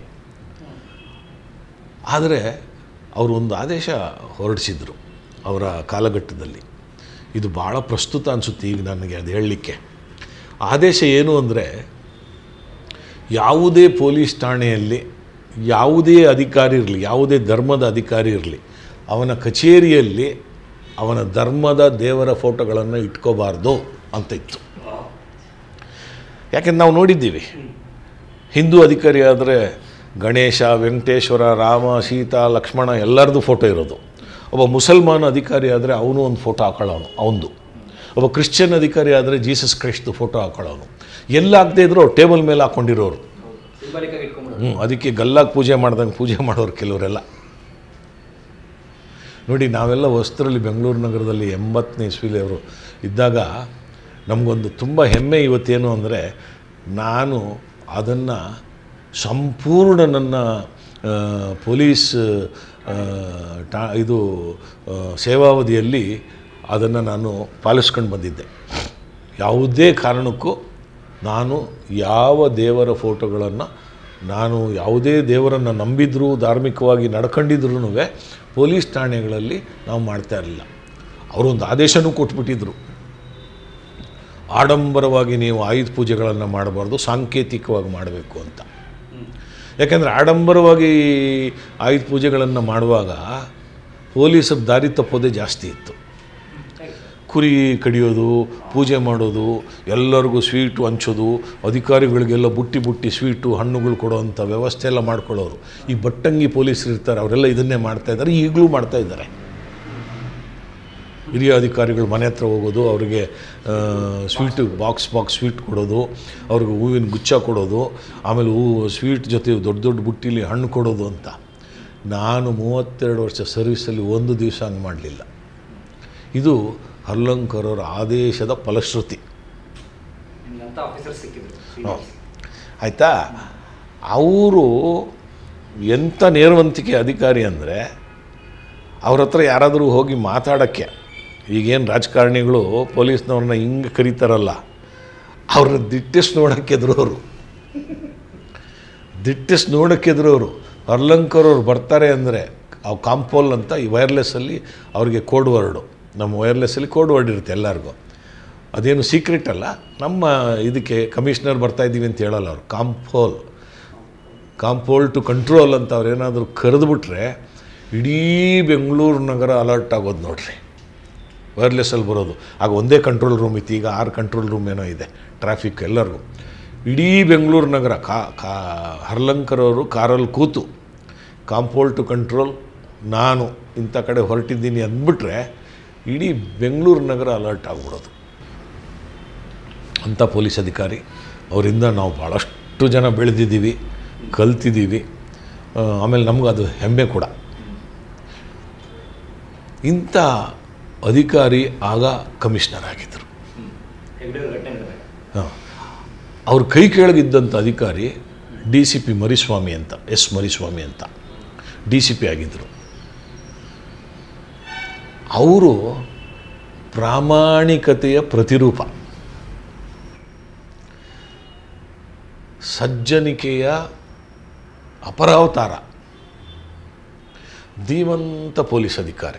ಆದರೆ ಅವರು ಒಂದು ಆದೇಶ ಹೊರಡಿಸಿದ್ರು ಅವರ ಕಾಲಘಟ್ಟದಲ್ಲಿ ಇದು ಭಾಳ ಪ್ರಸ್ತುತ ಅನಿಸುತ್ತೆ ಈಗ ನನಗೆ ಅದು ಹೇಳಲಿಕ್ಕೆ ಆದೇಶ ಏನು ಅಂದರೆ ಯಾವುದೇ ಪೊಲೀಸ್ ಠಾಣೆಯಲ್ಲಿ ಯಾವುದೇ ಅಧಿಕಾರಿ ಇರಲಿ ಯಾವುದೇ ಧರ್ಮದ ಅಧಿಕಾರಿ ಇರಲಿ ಅವನ ಕಚೇರಿಯಲ್ಲಿ ಅವನ ಧರ್ಮದ ದೇವರ ಫೋಟೋಗಳನ್ನು ಇಟ್ಕೋಬಾರ್ದು ಅಂತ ಇತ್ತು ಯಾಕೆಂದ್ರೆ ನಾವು ನೋಡಿದ್ದೀವಿ ಹಿಂದೂ ಅಧಿಕಾರಿ ಆದರೆ ಗಣೇಶ ವೆಂಕಟೇಶ್ವರ ರಾಮ ಸೀತಾ ಲಕ್ಷ್ಮಣ ಎಲ್ಲರದ್ದು ಫೋಟೋ ಇರೋದು ಒಬ್ಬ ಮುಸಲ್ಮಾನ ಅಧಿಕಾರಿ ಆದರೆ ಅವನು ಒಂದು ಫೋಟೋ ಹಾಕೊಳ್ಳೋನು ಅವನದು ಒಬ್ಬ ಕ್ರಿಶ್ಚಿಯನ್ ಅಧಿಕಾರಿ ಆದರೆ ಜೀಸಸ್ ಕ್ರೈಸ್ಟ್ದು ಫೋಟೋ ಹಾಕೊಳ್ಳೋನು ಎಲ್ಲ ಆಗದೆ ಇದ್ರು ಅವ್ರು ಟೇಬಲ್ ಮೇಲೆ ಹಾಕ್ಕೊಂಡಿರೋರು ಸಿಂಬಾಲಿಕ್ ಆಗಿ ಇಟ್ಕೊಂಡ್ಬಿಡೋದು ಹ್ಞೂ ಅದಕ್ಕೆ ಗಲ್ಲಾಗಿ ಪೂಜೆ ಮಾಡ್ದಂಗೆ ಪೂಜೆ ಮಾಡೋರು ಕೆಲವರೆಲ್ಲ ನೋಡಿ ನಾವೆಲ್ಲ ವಸ್ತ್ರಲ್ಲಿ ಬೆಂಗಳೂರು ನಗರದಲ್ಲಿ ಎಂಬತ್ತನೇ ಇಸ್ವಿಲಿ ಅವರು ಇದ್ದಾಗ ನಮಗೊಂದು ತುಂಬ ಹೆಮ್ಮೆ ಇವತ್ತೇನು ಅಂದರೆ ನಾನು ಅದನ್ನು ಸಂಪೂರ್ಣ ನನ್ನ ಆ, ಪೊಲೀಸ್ ಆ, ಟಾ ಇದು ಆ, ಸೇವಾವಧಿಯಲ್ಲಿ ಅದನ್ನು ನಾನು ಪಾಲಿಸ್ಕೊಂಡು ಬಂದಿದ್ದೆ ಯಾವುದೇ ಕಾರಣಕ್ಕೂ ನಾನು ಯಾವ ದೇವರ ಫೋಟೋಗಳನ್ನು ನಾನು ಯಾವುದೇ ದೇವರನ್ನು ನಂಬಿದ್ರು ಧಾರ್ಮಿಕವಾಗಿ ನಡ್ಕೊಂಡಿದ್ರು ಪೊಲೀಸ್ ಠಾಣೆಗಳಲ್ಲಿ ನಾವು ಮಾಡ್ತಾ ಇರಲಿಲ್ಲ ಅವರೊಂದು ಆದೇಶನೂ ಕೊಟ್ಬಿಟ್ಟಿದ್ರು ಆಡಂಬರವಾಗಿ ನೀವು ಆಯುಧ ಪೂಜೆಗಳನ್ನು ಮಾಡಬಾರ್ದು ಸಾಂಕೇತಿಕವಾಗಿ ಮಾಡಬೇಕು ಅಂತ ಯಾಕೆಂದರೆ ಆಡಂಬರವಾಗಿ ಆಯುಧ ಪೂಜೆಗಳನ್ನು ಮಾಡುವಾಗ ಪೊಲೀಸರ ದಾರಿ ತಪ್ಪೋದೇ ಜಾಸ್ತಿ ಇತ್ತು ಕುರಿ ಕಡಿಯೋದು ಪೂಜೆ ಮಾಡೋದು ಎಲ್ಲರಿಗೂ ಸ್ವೀಟು ಹಂಚೋದು ಅಧಿಕಾರಿಗಳಿಗೆಲ್ಲ ಬುಟ್ಟಿ ಬುಟ್ಟಿ ಸ್ವೀಟು ಹಣ್ಣುಗಳು ಕೊಡೋವಂಥ ವ್ಯವಸ್ಥೆ ಎಲ್ಲ ಮಾಡ್ಕೊಳ್ಳೋರು ಈ ಬಟ್ಟಂಗಿ ಪೊಲೀಸರು ಇರ್ತಾರೆ ಅವರೆಲ್ಲ ಇದನ್ನೇ ಮಾಡ್ತಾ ಇದ್ದಾರೆ ಈಗಲೂ ಮಾಡ್ತಾ ಇದ್ದಾರೆ ಹಿರಿಯ ಅಧಿಕಾರಿಗಳು ಮನೆ ಹತ್ರ ಹೋಗೋದು ಅವರಿಗೆ ಸ್ವೀಟ್ ಬಾಕ್ಸ್ ಬಾಕ್ಸ್ ಸ್ವೀಟ್ ಕೊಡೋದು ಅವ್ರಿಗೆ ಹೂವಿನ ಗುಚ್ಛ ಕೊಡೋದು ಆಮೇಲೆ ಹೂವು ಸ್ವೀಟ್ ಜೊತೆ ದೊಡ್ಡ ದೊಡ್ಡ ಬುಟ್ಟಿಲಿ ಹಣ್ಣು ಕೊಡೋದು ಅಂತ ನಾನು ಮೂವತ್ತೆರಡು ವರ್ಷ ಸರ್ವಿಸಲ್ಲಿ ಒಂದು ದಿವಸ ಹಂಗೆ ಮಾಡಲಿಲ್ಲ ಇದು ಹರ್ಲಂಕರ್ ಅವರ ಆದೇಶದ ಫಲಶ್ರುತಿ ನಿಮ್ಗಂತ ಆಫೀಸರ್ ಸಿಕ್ಕಿದ್ರು ಹ್ಮ್. ಆಯಿತಾ ಅವರು ಎಂಥ ನೇರವಂತಿಕೆ ಅಧಿಕಾರಿ ಅಂದರೆ ಅವ್ರ ಹತ್ರ ಯಾರಾದರೂ ಹೋಗಿ ಮಾತಾಡೋಕ್ಕೆ ಈಗೇನು ರಾಜಕಾರಣಿಗಳು ಪೊಲೀಸ್ನವ್ರನ್ನ ಹಿಂಗೆ ಕರೀತಾರಲ್ಲ ಅವ್ರನ್ನ ದಿಟ್ಟಿಸ್ ನೋಡೋಕ್ಕೆ ಎದುರೋರು ದಿಟ್ಟಿಸ್ ನೋಡೋಕ್ಕೆ ಎದುರೋರು ಅರ್ಲಂಕರ್ ಅವ್ರು ಬರ್ತಾರೆ ಅಂದರೆ ಆ ಕಾಂಪೋಲ್ ಅಂತ ಈ ವೈರ್ಲೆಸ್ಸಲ್ಲಿ ಅವ್ರಿಗೆ ಕೋಡ್ ವರ್ಡು ನಮ್ಮ ವೈರ್ಲೆಸ್ಸಲ್ಲಿ ಕೋಡ್ ವರ್ಡ್ ಇರುತ್ತೆ ಎಲ್ಲರಿಗೂ ಅದೇನು ಸೀಕ್ರೆಟ್ ಅಲ್ಲ ನಮ್ಮ ಇದಕ್ಕೆ ಕಮಿಷನರ್ ಬರ್ತಾ ಇದ್ದೀವಿ ಅಂತ ಹೇಳಲ್ಲ ಅವ್ರು ಕಾಂಪೋಲ್ ಕಾಂಪೋಲ್ ಟು ಕಂಟ್ರೋಲ್ ಅಂತ ಅವ್ರು ಏನಾದರೂ ಕರೆದುಬಿಟ್ರೆ ಇಡೀ ಬೆಂಗಳೂರು ನಗರ ಅಲರ್ಟ್ ಆಗೋದು ನೋಡ್ರಿ ವೈರ್ಲೆಸ್ಸಲ್ಲಿ ಬರೋದು ಆಗ ಒಂದೇ ಕಂಟ್ರೋಲ್ ರೂಮ್ ಇತ್ತು ಈಗ ಆರು ಕಂಟ್ರೋಲ್ ರೂಮ್ ಏನೋ ಇದೆ ಟ್ರಾಫಿಕ್ ಎಲ್ಲರಿಗೂ ಇಡೀ ಬೆಂಗಳೂರು ನಗರ ಕಾ ಕಾ ಹರ್ಲಂಕರ್ ಅವರು ಕಾರಲ್ಲಿ ಕೂತು ಕಾಂಪೋಲ್ ಟು ಕಂಟ್ರೋಲ್ ನಾನು ಇಂಥ ಕಡೆ ಹೊರಟಿದ್ದೀನಿ ಅಂದ್ಬಿಟ್ರೆ ಇಡೀ ಬೆಂಗಳೂರು ನಗರ ಅಲರ್ಟ್ ಆಗಿಬಿಡೋದು ಅಂಥ ಪೊಲೀಸ್ ಅಧಿಕಾರಿ ಅವರಿಂದ ನಾವು ಭಾಳಷ್ಟು ಜನ ಬೆಳೆದಿದ್ದೀವಿ ಕಲ್ತಿದ್ದೀವಿ ಆ, ಆಮೇಲೆ ನಮ್ಗೆ ಅದು ಹೆಮ್ಮೆ ಕೂಡ ಇಂಥ ಅಧಿಕಾರಿ ಆಗ ಕಮಿಷನರ್ ಆಗಿದ್ದರು ಹೆಗ್ಡೆ ಘಟನೆ ನಡೆದಾಗ ಹಾಂ ಅವ್ರ ಕೈ ಕೆಳಗಿದ್ದಂಥ ಅಧಿಕಾರಿ ಡಿ ಸಿ ಪಿ ಮರಿಸ್ವಾಮಿ ಅಂತ ಎಸ್ ಮರಿಸ್ವಾಮಿ ಅಂತ ಡಿ ಸಿ ಪಿ ಆಗಿದ್ದರು ಅವರು ಪ್ರಾಮಾಣಿಕತೆಯ ಪ್ರತಿರೂಪ ಸಜ್ಜನಿಕೆಯ ಅಪರಾವತಾರ ಧೀಮಂತ ಪೊಲೀಸ್ ಅಧಿಕಾರಿ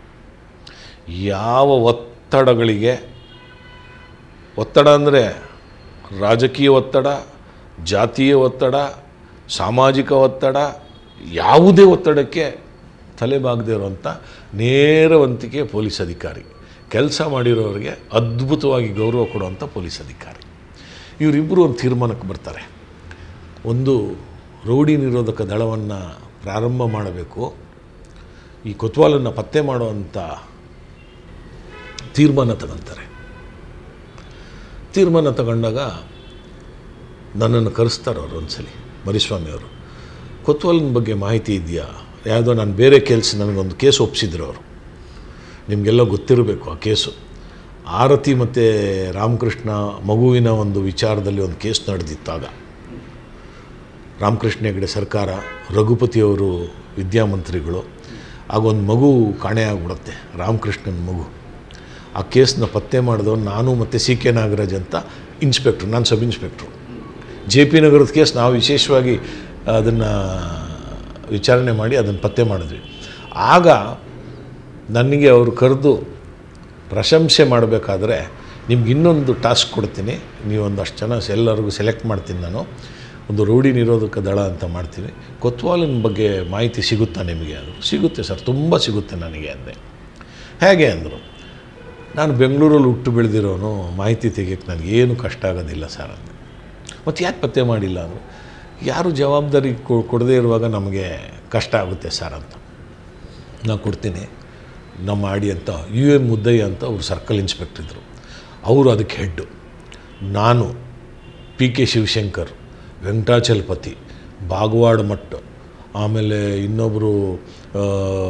ಯಾವ ಒತ್ತಡಗಳಿಗೆ ಒತ್ತಡ ಅಂದರೆ ರಾಜಕೀಯ ಒತ್ತಡ ಜಾತೀಯ ಒತ್ತಡ ಸಾಮಾಜಿಕ ಒತ್ತಡ ಯಾವುದೇ ಒತ್ತಡಕ್ಕೆ ತಲೆಬಾಗದೇ ಇರುವಂಥ ನೇರವಂತಿಕೆ ಪೊಲೀಸ್ ಅಧಿಕಾರಿ ಕೆಲಸ ಮಾಡಿರೋರಿಗೆ ಅದ್ಭುತವಾಗಿ ಗೌರವ ಕೊಡುವಂಥ ಪೊಲೀಸ್ ಅಧಿಕಾರಿ ಇವರಿಬ್ಬರು ಒಂದು ತೀರ್ಮಾನಕ್ಕೆ ಬರ್ತಾರೆ ಒಂದು ರೌಡಿ ನಿರೋಧಕ ದಳವನ್ನು ಪ್ರಾರಂಭ ಮಾಡಬೇಕು ಈ ಕೊತ್ವಾಲನ್ನು ಪತ್ತೆ ಮಾಡುವಂಥ ತೀರ್ಮಾನ ತಗೊಂತಾರೆ ತೀರ್ಮಾನ ತಗೊಂಡಾಗ ನನ್ನನ್ನು ಕರೆಸ್ತಾರೆ ಅವರು ಒಂದ್ಸಲಿ ಮರಿಸ್ವಾಮಿ ಅವರು ಕೊತ್ವಾಲಿನ ಬಗ್ಗೆ ಮಾಹಿತಿ ಇದೆಯಾ ಯಾವುದೋ ನಾನು ಬೇರೆ ಕೆಲಸ ನನಗೊಂದು ಕೇಸ್ ಒಪ್ಪಿಸಿದ್ರು ಅವರು ನಿಮಗೆಲ್ಲ ಗೊತ್ತಿರಬೇಕು ಆ ಕೇಸು ಆರತಿ ಮತ್ತು ರಾಮಕೃಷ್ಣ ಮಗುವಿನ ಒಂದು ವಿಚಾರದಲ್ಲಿ ಒಂದು ಕೇಸ್ ನಡೆದಿತ್ತು ಆಗ ರಾಮಕೃಷ್ಣ ಹೆಗಡೆ ಸರ್ಕಾರ ರಘುಪತಿಯವರು ವಿದ್ಯಾಮಂತ್ರಿಗಳು ಆಗ ಒಂದು ಮಗು ಕಾಣೆ ಆಗಿಬಿಡುತ್ತೆ ರಾಮಕೃಷ್ಣನ ಮಗು ಆ ಕೇಸ್ನ ಪತ್ತೆ ಮಾಡಿದವನು ನಾನು ಮತ್ತು ಸಿ ಕೆ ನಾಗರಾಜ್ ಅಂತ ಇನ್ಸ್ಪೆಕ್ಟ್ರು ನಾನು ಸಬ್ ಇನ್ಸ್ಪೆಕ್ಟ್ರು ಜೆ ಪಿ ನಗರದ ಕೇಸ್ ನಾವು ವಿಶೇಷವಾಗಿ ಅದನ್ನು ವಿಚಾರಣೆ ಮಾಡಿ ಅದನ್ನು ಪತ್ತೆ ಮಾಡಿದ್ವಿ ಆಗ ನನಗೆ ಅವರು ಕರೆದು ಪ್ರಶಂಸೆ ಮಾಡಬೇಕಾದ್ರೆ ನಿಮ್ಗೆ ಇನ್ನೊಂದು ಟಾಸ್ಕ್ ಕೊಡ್ತೀನಿ ನೀವು ಒಂದಷ್ಟು ಜನ ಎಲ್ಲರಿಗೂ ಸೆಲೆಕ್ಟ್ ಮಾಡ್ತೀನಿ ನಾನು ಒಂದು ರೂಢಿ ನಿರೋಧಕ ದಳ ಅಂತ ಮಾಡ್ತೀವಿ ಕೊತ್ವಾಲಿನ ಬಗ್ಗೆ ಮಾಹಿತಿ ಸಿಗುತ್ತಾ ನಿಮಗೆ ಅದು ಸಿಗುತ್ತೆ ಸರ್ ತುಂಬ ಸಿಗುತ್ತೆ ನನಗೆ ಅಂದೆ ಹೇಗೆ ಅಂದರು ನಾನು ಬೆಂಗಳೂರಲ್ಲಿ ಹುಟ್ಟು ಬೆಳೆದಿರೋನು ಮಾಹಿತಿ ತೆಗಿಯೋಕ್ಕೆ ನನಗೇನು ಕಷ್ಟ ಆಗೋದಿಲ್ಲ ಸರ್ ಅಂದೆ ಮತ್ತು ಯಾಕೆ ಪತ್ತೆ ಮಾಡಿಲ್ಲ ಅಂದರು ಯಾರು ಜವಾಬ್ದಾರಿ ಕೊ- ಕೊಡದೇ ಇರುವಾಗ ನಮಗೆ ಕಷ್ಟ ಆಗುತ್ತೆ ಸರ್ ಅಂತ ನಾನು ಕೊಡ್ತೀನಿ ನಮ್ಮ ಆಡಿ ಅಂತ ಯು ಎಮ್ ಮುದ್ದಯ್ಯ ಅಂತ ಅವರು ಸರ್ಕಲ್ ಇನ್ಸ್ಪೆಕ್ಟರ್ ಇದ್ದರು ಅವರು ಅದಕ್ಕೆ ಹೆಡ್ಡು ನಾನು ಪಿ ಕೆ ಶಿವಶಂಕರ್ ವೆಂಕಟಾಚಲಪತಿ ಬಾಗವಾಡ ಮಠ್ ಆಮೇಲೆ ಇನ್ನೊಬ್ಬರು ಆ,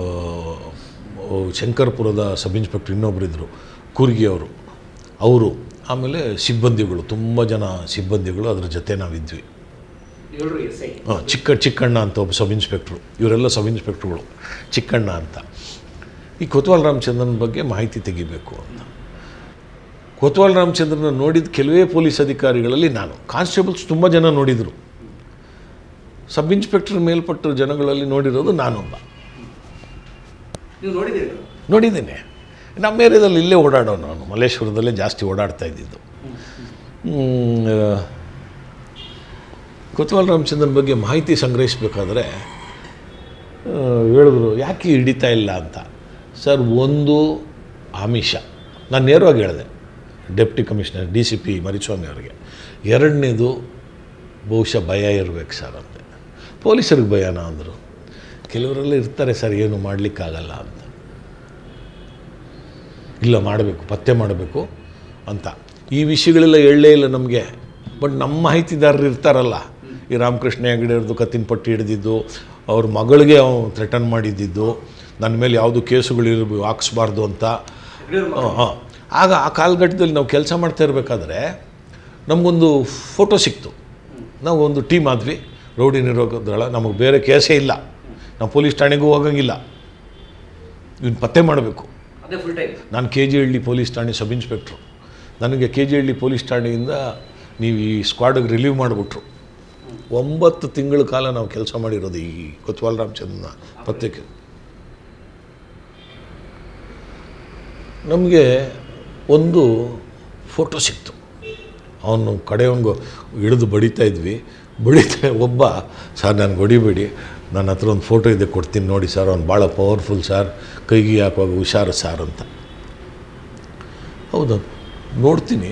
ಶಂಕರಪುರದ ಸಬ್ ಇನ್ಸ್ಪೆಕ್ಟರ್ ಇನ್ನೊಬ್ಬರು ಇದ್ದರು ಕೂರ್ಗಿ ಅವರು ಅವರು ಆಮೇಲೆ ಸಿಬ್ಬಂದಿಗಳು ತುಂಬ ಜನ ಸಿಬ್ಬಂದಿಗಳು ಅದ್ರ ಜೊತೆ ನಾವಿದ್ವಿ ಏಳು ಎಸ್ ಐ ಹಾಂ ಚಿಕ್ಕ ಚಿಕ್ಕಣ್ಣ ಅಂತ ಒಬ್ಬ ಸಬ್ ಇನ್ಸ್ಪೆಕ್ಟ್ರು ಇವರೆಲ್ಲ ಸಬ್ ಇನ್ಸ್ಪೆಕ್ಟ್ರುಗಳು ಚಿಕ್ಕಣ್ಣ ಅಂತ ಈ ಕೊತ್ವಾಲ್ ರಾಮಚಂದ್ರನ ಬಗ್ಗೆ ಮಾಹಿತಿ ತೆಗಿಬೇಕು ಅಂತ ಕೊತ್ವಾಲ್ ರಾಮಚಂದ್ರನ ನೋಡಿದ ಕೆಲವೇ ಪೊಲೀಸ್ ಅಧಿಕಾರಿಗಳಲ್ಲಿ ನಾನು ಕಾನ್ಸ್ಟೇಬಲ್ಸ್ ತುಂಬ ಜನ ನೋಡಿದರು ಸಬ್ ಇನ್ಸ್ಪೆಕ್ಟರ್ ಮೇಲ್ಪಟ್ಟ ಜನಗಳಲ್ಲಿ ನೋಡಿರೋದು ನಾನೊಬ್ಬ ನೀವು ನೋಡಿದ್ದೀರಿ ನೋಡಿದ್ದೇನೆ ನಮ್ಮ ಏರಿಯಾದಲ್ಲಿ ಇಲ್ಲೇ ಓಡಾಡೋ ನಾನು ಮಲ್ಲೇಶ್ವರದಲ್ಲೇ ಜಾಸ್ತಿ ಓಡಾಡ್ತಾ ಇದ್ದಿದ್ದು ಹ್ಮ್, ಆ, ಕೊತ್ವಾಲ್ ರಾಮಚಂದ್ರನ ಬಗ್ಗೆ ಮಾಹಿತಿ ಸಂಗ್ರಹಿಸಬೇಕಾದ್ರೆ ಹೇಳಿದ್ರು ಯಾಕೆ ಹಿಡಿತಾ ಇಲ್ಲ ಅಂತ ಸರ್ ಒಂದು ಆಮಿಷ ನಾನು ನೇರವಾಗಿ ಹೇಳಿದೆ deputy commissioner D C P Mariswamy ಅವರಿಗೆ ಎರಡನೇದು ಬಹುಶಃ ಭಯ ಇರಬೇಕು ಸರ್ ಅಂತೆ ಪೊಲೀಸರಿಗೆ ಭಯನಾ ಅಂದರು ಕೆಲವರೆಲ್ಲ ಇರ್ತಾರೆ ಸರ್ ಏನು ಮಾಡಲಿಕ್ಕಾಗಲ್ಲ ಅಂತ ಇಲ್ಲ ಮಾಡಬೇಕು ಪತ್ತೆ ಮಾಡಬೇಕು ಅಂತ ಈ ವಿಷಯಗಳೆಲ್ಲ ಎಳ್ಳೇ ಇಲ್ಲ ನಮಗೆ ಬಟ್ ನಮ್ಮ ಮಾಹಿತಿದಾರರು ಇರ್ತಾರಲ್ಲ ಈ ರಾಮಕೃಷ್ಣ ಹೆಗಡೆ ಅವ್ರದ್ದು ಕತ್ತಿನ ಪಟ್ಟಿ ಹಿಡಿದಿದ್ದು ಅವ್ರ ಮಗಳಿಗೆ ಅವನು ಥ್ರೆಟನ್ ಮಾಡಿದ್ದಿದ್ದು ನನ್ನ ಮೇಲೆ ಯಾವುದು ಕೇಸುಗಳು ಇರಬೇಕು ಹಾಕ್ಸ್ಬಾರ್ದು ಅಂತ ಹಾಂ, ಹಾಂ. ಆಗ ಆ ಕಾಲಘಟ್ಟದಲ್ಲಿ ನಾವು ಕೆಲಸ ಮಾಡ್ತಾ ಇರಬೇಕಾದ್ರೆ ನಮಗೊಂದು ಫೋಟೋ ಸಿಕ್ತು ನಾವು ಒಂದು ಟೀಮ್ ಆದ್ವಿ ರೌಡಿ ನಿರೋಧದಳ ನಮಗೆ ಬೇರೆ ಕೇಸೇ ಇಲ್ಲ ನಾವು ಪೊಲೀಸ್ ಠಾಣೆಗೂ ಹೋಗಂಗಿಲ್ಲ ಇವ್ನು ಪತ್ತೆ ಮಾಡಬೇಕು ಅದೇ ಫುಲ್ ಟೈಮ್ ನಾನು ಕೆ ಜಿ ಹಳ್ಳಿ ಪೊಲೀಸ್ ಠಾಣೆ ಸಬ್ ಇನ್ಸ್ಪೆಕ್ಟ್ರು ನನಗೆ ಕೆ ಜಿ ಹಳ್ಳಿ ಪೊಲೀಸ್ ಠಾಣೆಯಿಂದ ನೀವು ಈ ಸ್ಕ್ವಾಡಿಗೆ ರಿಲೀವ್ ಮಾಡಿಬಿಟ್ರು ಒಂಬತ್ತು ತಿಂಗಳ ಕಾಲ ನಾವು ಕೆಲಸ ಮಾಡಿರೋದು ಈ ಕೊತ್ವಾಲ್ ರಾಮಚಂದ್ರನ ಪತ್ರಿಕೆ ನಮಗೆ ಒಂದು ಫೋಟೋ ಸಿಕ್ತು ಅವನು ಕಡೆಯವನಿಗೂ ಹಿಡಿದು ಬಡಿತಾ ಇದ್ವಿ ಬಡಿತಾ ಒಬ್ಬ ಸರ್ ನನಗೆ ಹೊಡಿಬೇಡಿ ನನ್ನ ಹತ್ರ ಒಂದು ಫೋಟೋ ಇದೆ ಕೊಡ್ತೀನಿ ನೋಡಿ ಸರ್ ಅವ್ನು ಭಾಳ ಪವರ್ಫುಲ್ ಸರ್ ಕೈಗೆ ಹಾಕುವಾಗ ಹುಷಾರು ಸರ್ ಅಂತ ಹೌದು ನೋಡ್ತೀನಿ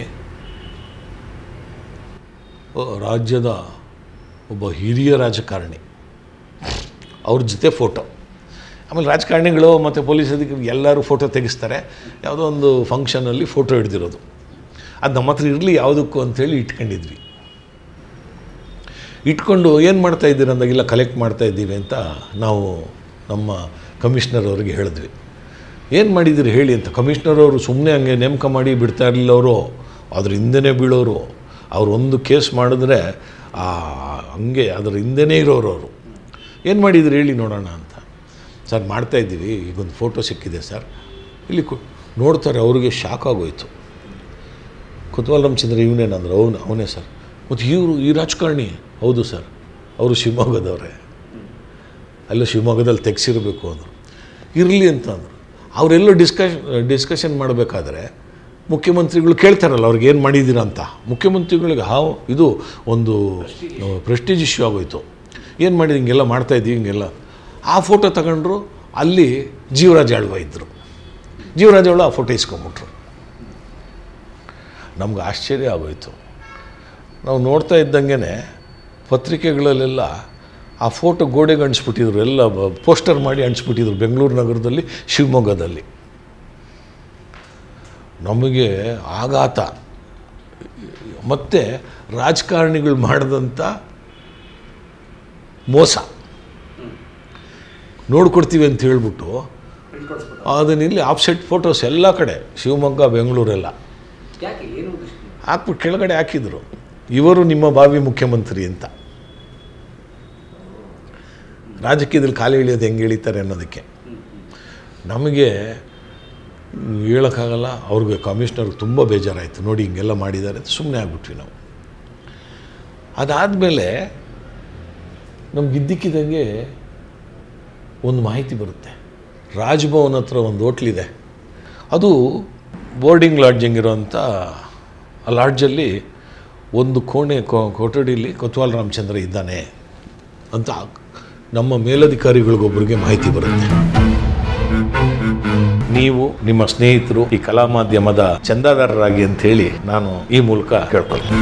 ಓ, ರಾಜ್ಯದ ಒಬ್ಬ ಹಿರಿಯ ರಾಜಕಾರಣಿ ಅವ್ರ ಜೊತೆ ಫೋಟೋ ಆಮೇಲೆ ರಾಜಕಾರಣಿಗಳು ಮತ್ತು ಪೊಲೀಸ್ ಅಧಿಕಾರಿ ಎಲ್ಲರೂ ಫೋಟೋ ತೆಗೆಸ್ತಾರೆ ಯಾವುದೋ ಒಂದು ಫಂಕ್ಷನಲ್ಲಿ ಫೋಟೋ ಹಿಡ್ದಿರೋದು ಅದು ನಮ್ಮ ಹತ್ರ ಇರಲಿ ಯಾವುದಕ್ಕೂ ಅಂಥೇಳಿ ಇಟ್ಕೊಂಡಿದ್ವಿ ಇಟ್ಕೊಂಡು ಏನು ಮಾಡ್ತಾ ಇದ್ದೀರಿ ಅಂದಾಗ ಇಲ್ಲ ಕಲೆಕ್ಟ್ ಮಾಡ್ತಾ ಇದ್ದೀವಿ ಅಂತ ನಾವು ನಮ್ಮ ಕಮಿಷ್ನರ್ ಅವರಿಗೆ ಹೇಳಿದ್ವಿ ಏನು ಮಾಡಿದ್ದೀರಿ ಹೇಳಿ ಅಂತ ಕಮಿಷ್ನರ್ ಅವರು ಸುಮ್ಮನೆ ಹಂಗೆ ನೇಮಕ ಮಾಡಿ ಬಿಡ್ತಾ ಇರಲಿಲ್ಲ ಅವರು ಅದ್ರ ಹಿಂದೆನೇ ಬೀಳೋರು ಅವ್ರು ಒಂದು ಕೇಸ್ ಮಾಡಿದ್ರೆ ಆ ಹಂಗೆ ಅದ್ರ ಹಿಂದೆನೇ ಇರೋರು ಅವರು ಏನು ಮಾಡಿದ್ರಿ ಹೇಳಿ ನೋಡೋಣ ಅಂತ ಸರ್ ಮಾಡ್ತಾ ಇದ್ದೀವಿ ಈಗೊಂದು ಫೋಟೋ ಸಿಕ್ಕಿದೆ ಸರ್ ಇಲ್ಲಿ ಕು ನೋಡ್ತಾರೆ ಅವ್ರಿಗೆ ಶಾಕ್ ಆಗೋಯ್ತು ಕುತ್ವಾಲ್ ರಾಮಚಂದ್ರ ಇವನೇನಂದ್ರೆ ಅವನು ಅವನೇ ಸರ್ ಮತ್ತು ಇವರು ಈ ರಾಜಕಾರಣಿ ಹೌದು ಸರ್ ಅವರು ಶಿವಮೊಗ್ಗದವರೇ ಅಲ್ಲ ಶಿವಮೊಗ್ಗದಲ್ಲಿ ತೆಗ್ಸಿರಬೇಕು ಅಂದರು ಇರಲಿ ಅಂತ ಅಂದರು ಅವರೆಲ್ಲೋ ಡಿಸ್ಕಷ್ ಡಿಸ್ಕಷನ್ ಮಾಡಬೇಕಾದ್ರೆ ಮುಖ್ಯಮಂತ್ರಿಗಳು ಕೇಳ್ತಾರಲ್ಲ ಅವ್ರಿಗೆ ಏನು ಮಾಡಿದ್ದೀರಾ ಅಂತ ಮುಖ್ಯಮಂತ್ರಿಗಳಿಗೆ ಹಾವು ಇದು ಒಂದು ಪ್ರೆಸ್ಟೀಜ್ ಇಶ್ಯೂ ಆಗೋಯ್ತು ಏನು ಮಾಡಿದ್ದು ಹಿಂಗೆಲ್ಲ ಮಾಡ್ತಾಯಿದ್ದೀವಿ ಹಿಂಗೆಲ್ಲ ಆ ಫೋಟೋ ತಗೊಂಡ್ರು ಅಲ್ಲಿ ಜೀವರಾಜ್ ಆಳ್ವ ಇದ್ದರು ಜೀವರಾಜ್ ಆಳ್ವ ಆ ಫೋಟೋ ಇಸ್ಕೊಂಬಿಟ್ರು ನಮ್ಗೆ ಆಶ್ಚರ್ಯ ಆಗೋಯ್ತು ನಾವು ನೋಡ್ತಾ ಇದ್ದಂಗೆ ಪತ್ರಿಕೆಗಳಲ್ಲೆಲ್ಲ ಆ ಫೋಟೋ ಗೋಡೆಗೆ ಅಂಟಿಸ್ಬಿಟ್ಟಿದ್ರು ಎಲ್ಲ ಪೋಸ್ಟರ್ ಮಾಡಿ ಅಂಟಿಸ್ಬಿಟ್ಟಿದ್ರು ಬೆಂಗಳೂರು ನಗರದಲ್ಲಿ ಶಿವಮೊಗ್ಗದಲ್ಲಿ ನಮಗೆ ಆಘಾತ ಮತ್ತು ರಾಜಕಾರಣಿಗಳು ಮಾಡಿದಂಥ ಮೋಸ ನೋಡ್ಕೊಡ್ತೀವಿ ಅಂತ ಹೇಳ್ಬಿಟ್ಟು ಅದನ್ನ ಇಲ್ಲಿ ಆಫ್ಸೆಟ್ ಫೋಟೋಸ್ ಎಲ್ಲ ಕಡೆ ಶಿವಮೊಗ್ಗ ಬೆಂಗಳೂರೆಲ್ಲ ಯಾಕೆ ಏನು ಹಾಕ್ಬಿಟ್ಟು ಕೆಳಗಡೆ ಹಾಕಿದರು ಇವರು ನಿಮ್ಮ ಭಾವಿ ಮುಖ್ಯಮಂತ್ರಿ ಅಂತ ರಾಜಕೀಯದಲ್ಲಿ ಕಾಲು ಇಳಿಯೋದು ಹೆಂಗೆ ಇಳಿತಾರೆ ಅನ್ನೋದಕ್ಕೆ ನಮಗೆ ಹೇಳೋಕ್ಕಾಗಲ್ಲ ಅವ್ರಿಗೆ ಕಮಿಷನರ್ಗೆ ತುಂಬ ಬೇಜಾರಾಯಿತು ನೋಡಿ ಹಿಂಗೆಲ್ಲ ಮಾಡಿದ್ದಾರೆ ಅಂತ ಸುಮ್ಮನೆ ಆಗ್ಬಿಟ್ವಿ ನಾವು ಅದಾದಮೇಲೆ ನಮ್ಗೆ ಇದ್ದಕ್ಕಿದ್ದಂಗೆ ಒಂದು ಮಾಹಿತಿ ಬರುತ್ತೆ ರಾಜ್ಭವನ್ ಹತ್ರ ಒಂದು ಹೋಟ್ಲಿದೆ ಅದು ಬೋರ್ಡಿಂಗ್ ಲಾಡ್ಜಿಂಗ್ ಇರೋಂಥ ಆ ಲಾಡ್ಜಲ್ಲಿ ಒಂದು ಕೋಣೆ ಕೊ- ಕೊಠಡಿಲಿ ಕೊತ್ವಾಲ್ ರಾಮಚಂದ್ರ ಇದ್ದಾನೆ ಅಂತ ನಮ್ಮ ಮೇಲಧಿಕಾರಿಗಳಿಗೊಬ್ಬರಿಗೆ ಮಾಹಿತಿ ಬರುತ್ತೆ ನೀವು ನಿಮ್ಮ ಸ್ನೇಹಿತರು ಈ ಕಲಾ ಮಾಧ್ಯಮದ ಚಂದಾದಾರರಾಗಿ ಅಂತ ಹೇಳಿ ನಾನು ಈ ಮೂಲಕ ಕೇಳ್ಕೊಳ್ತೀನಿ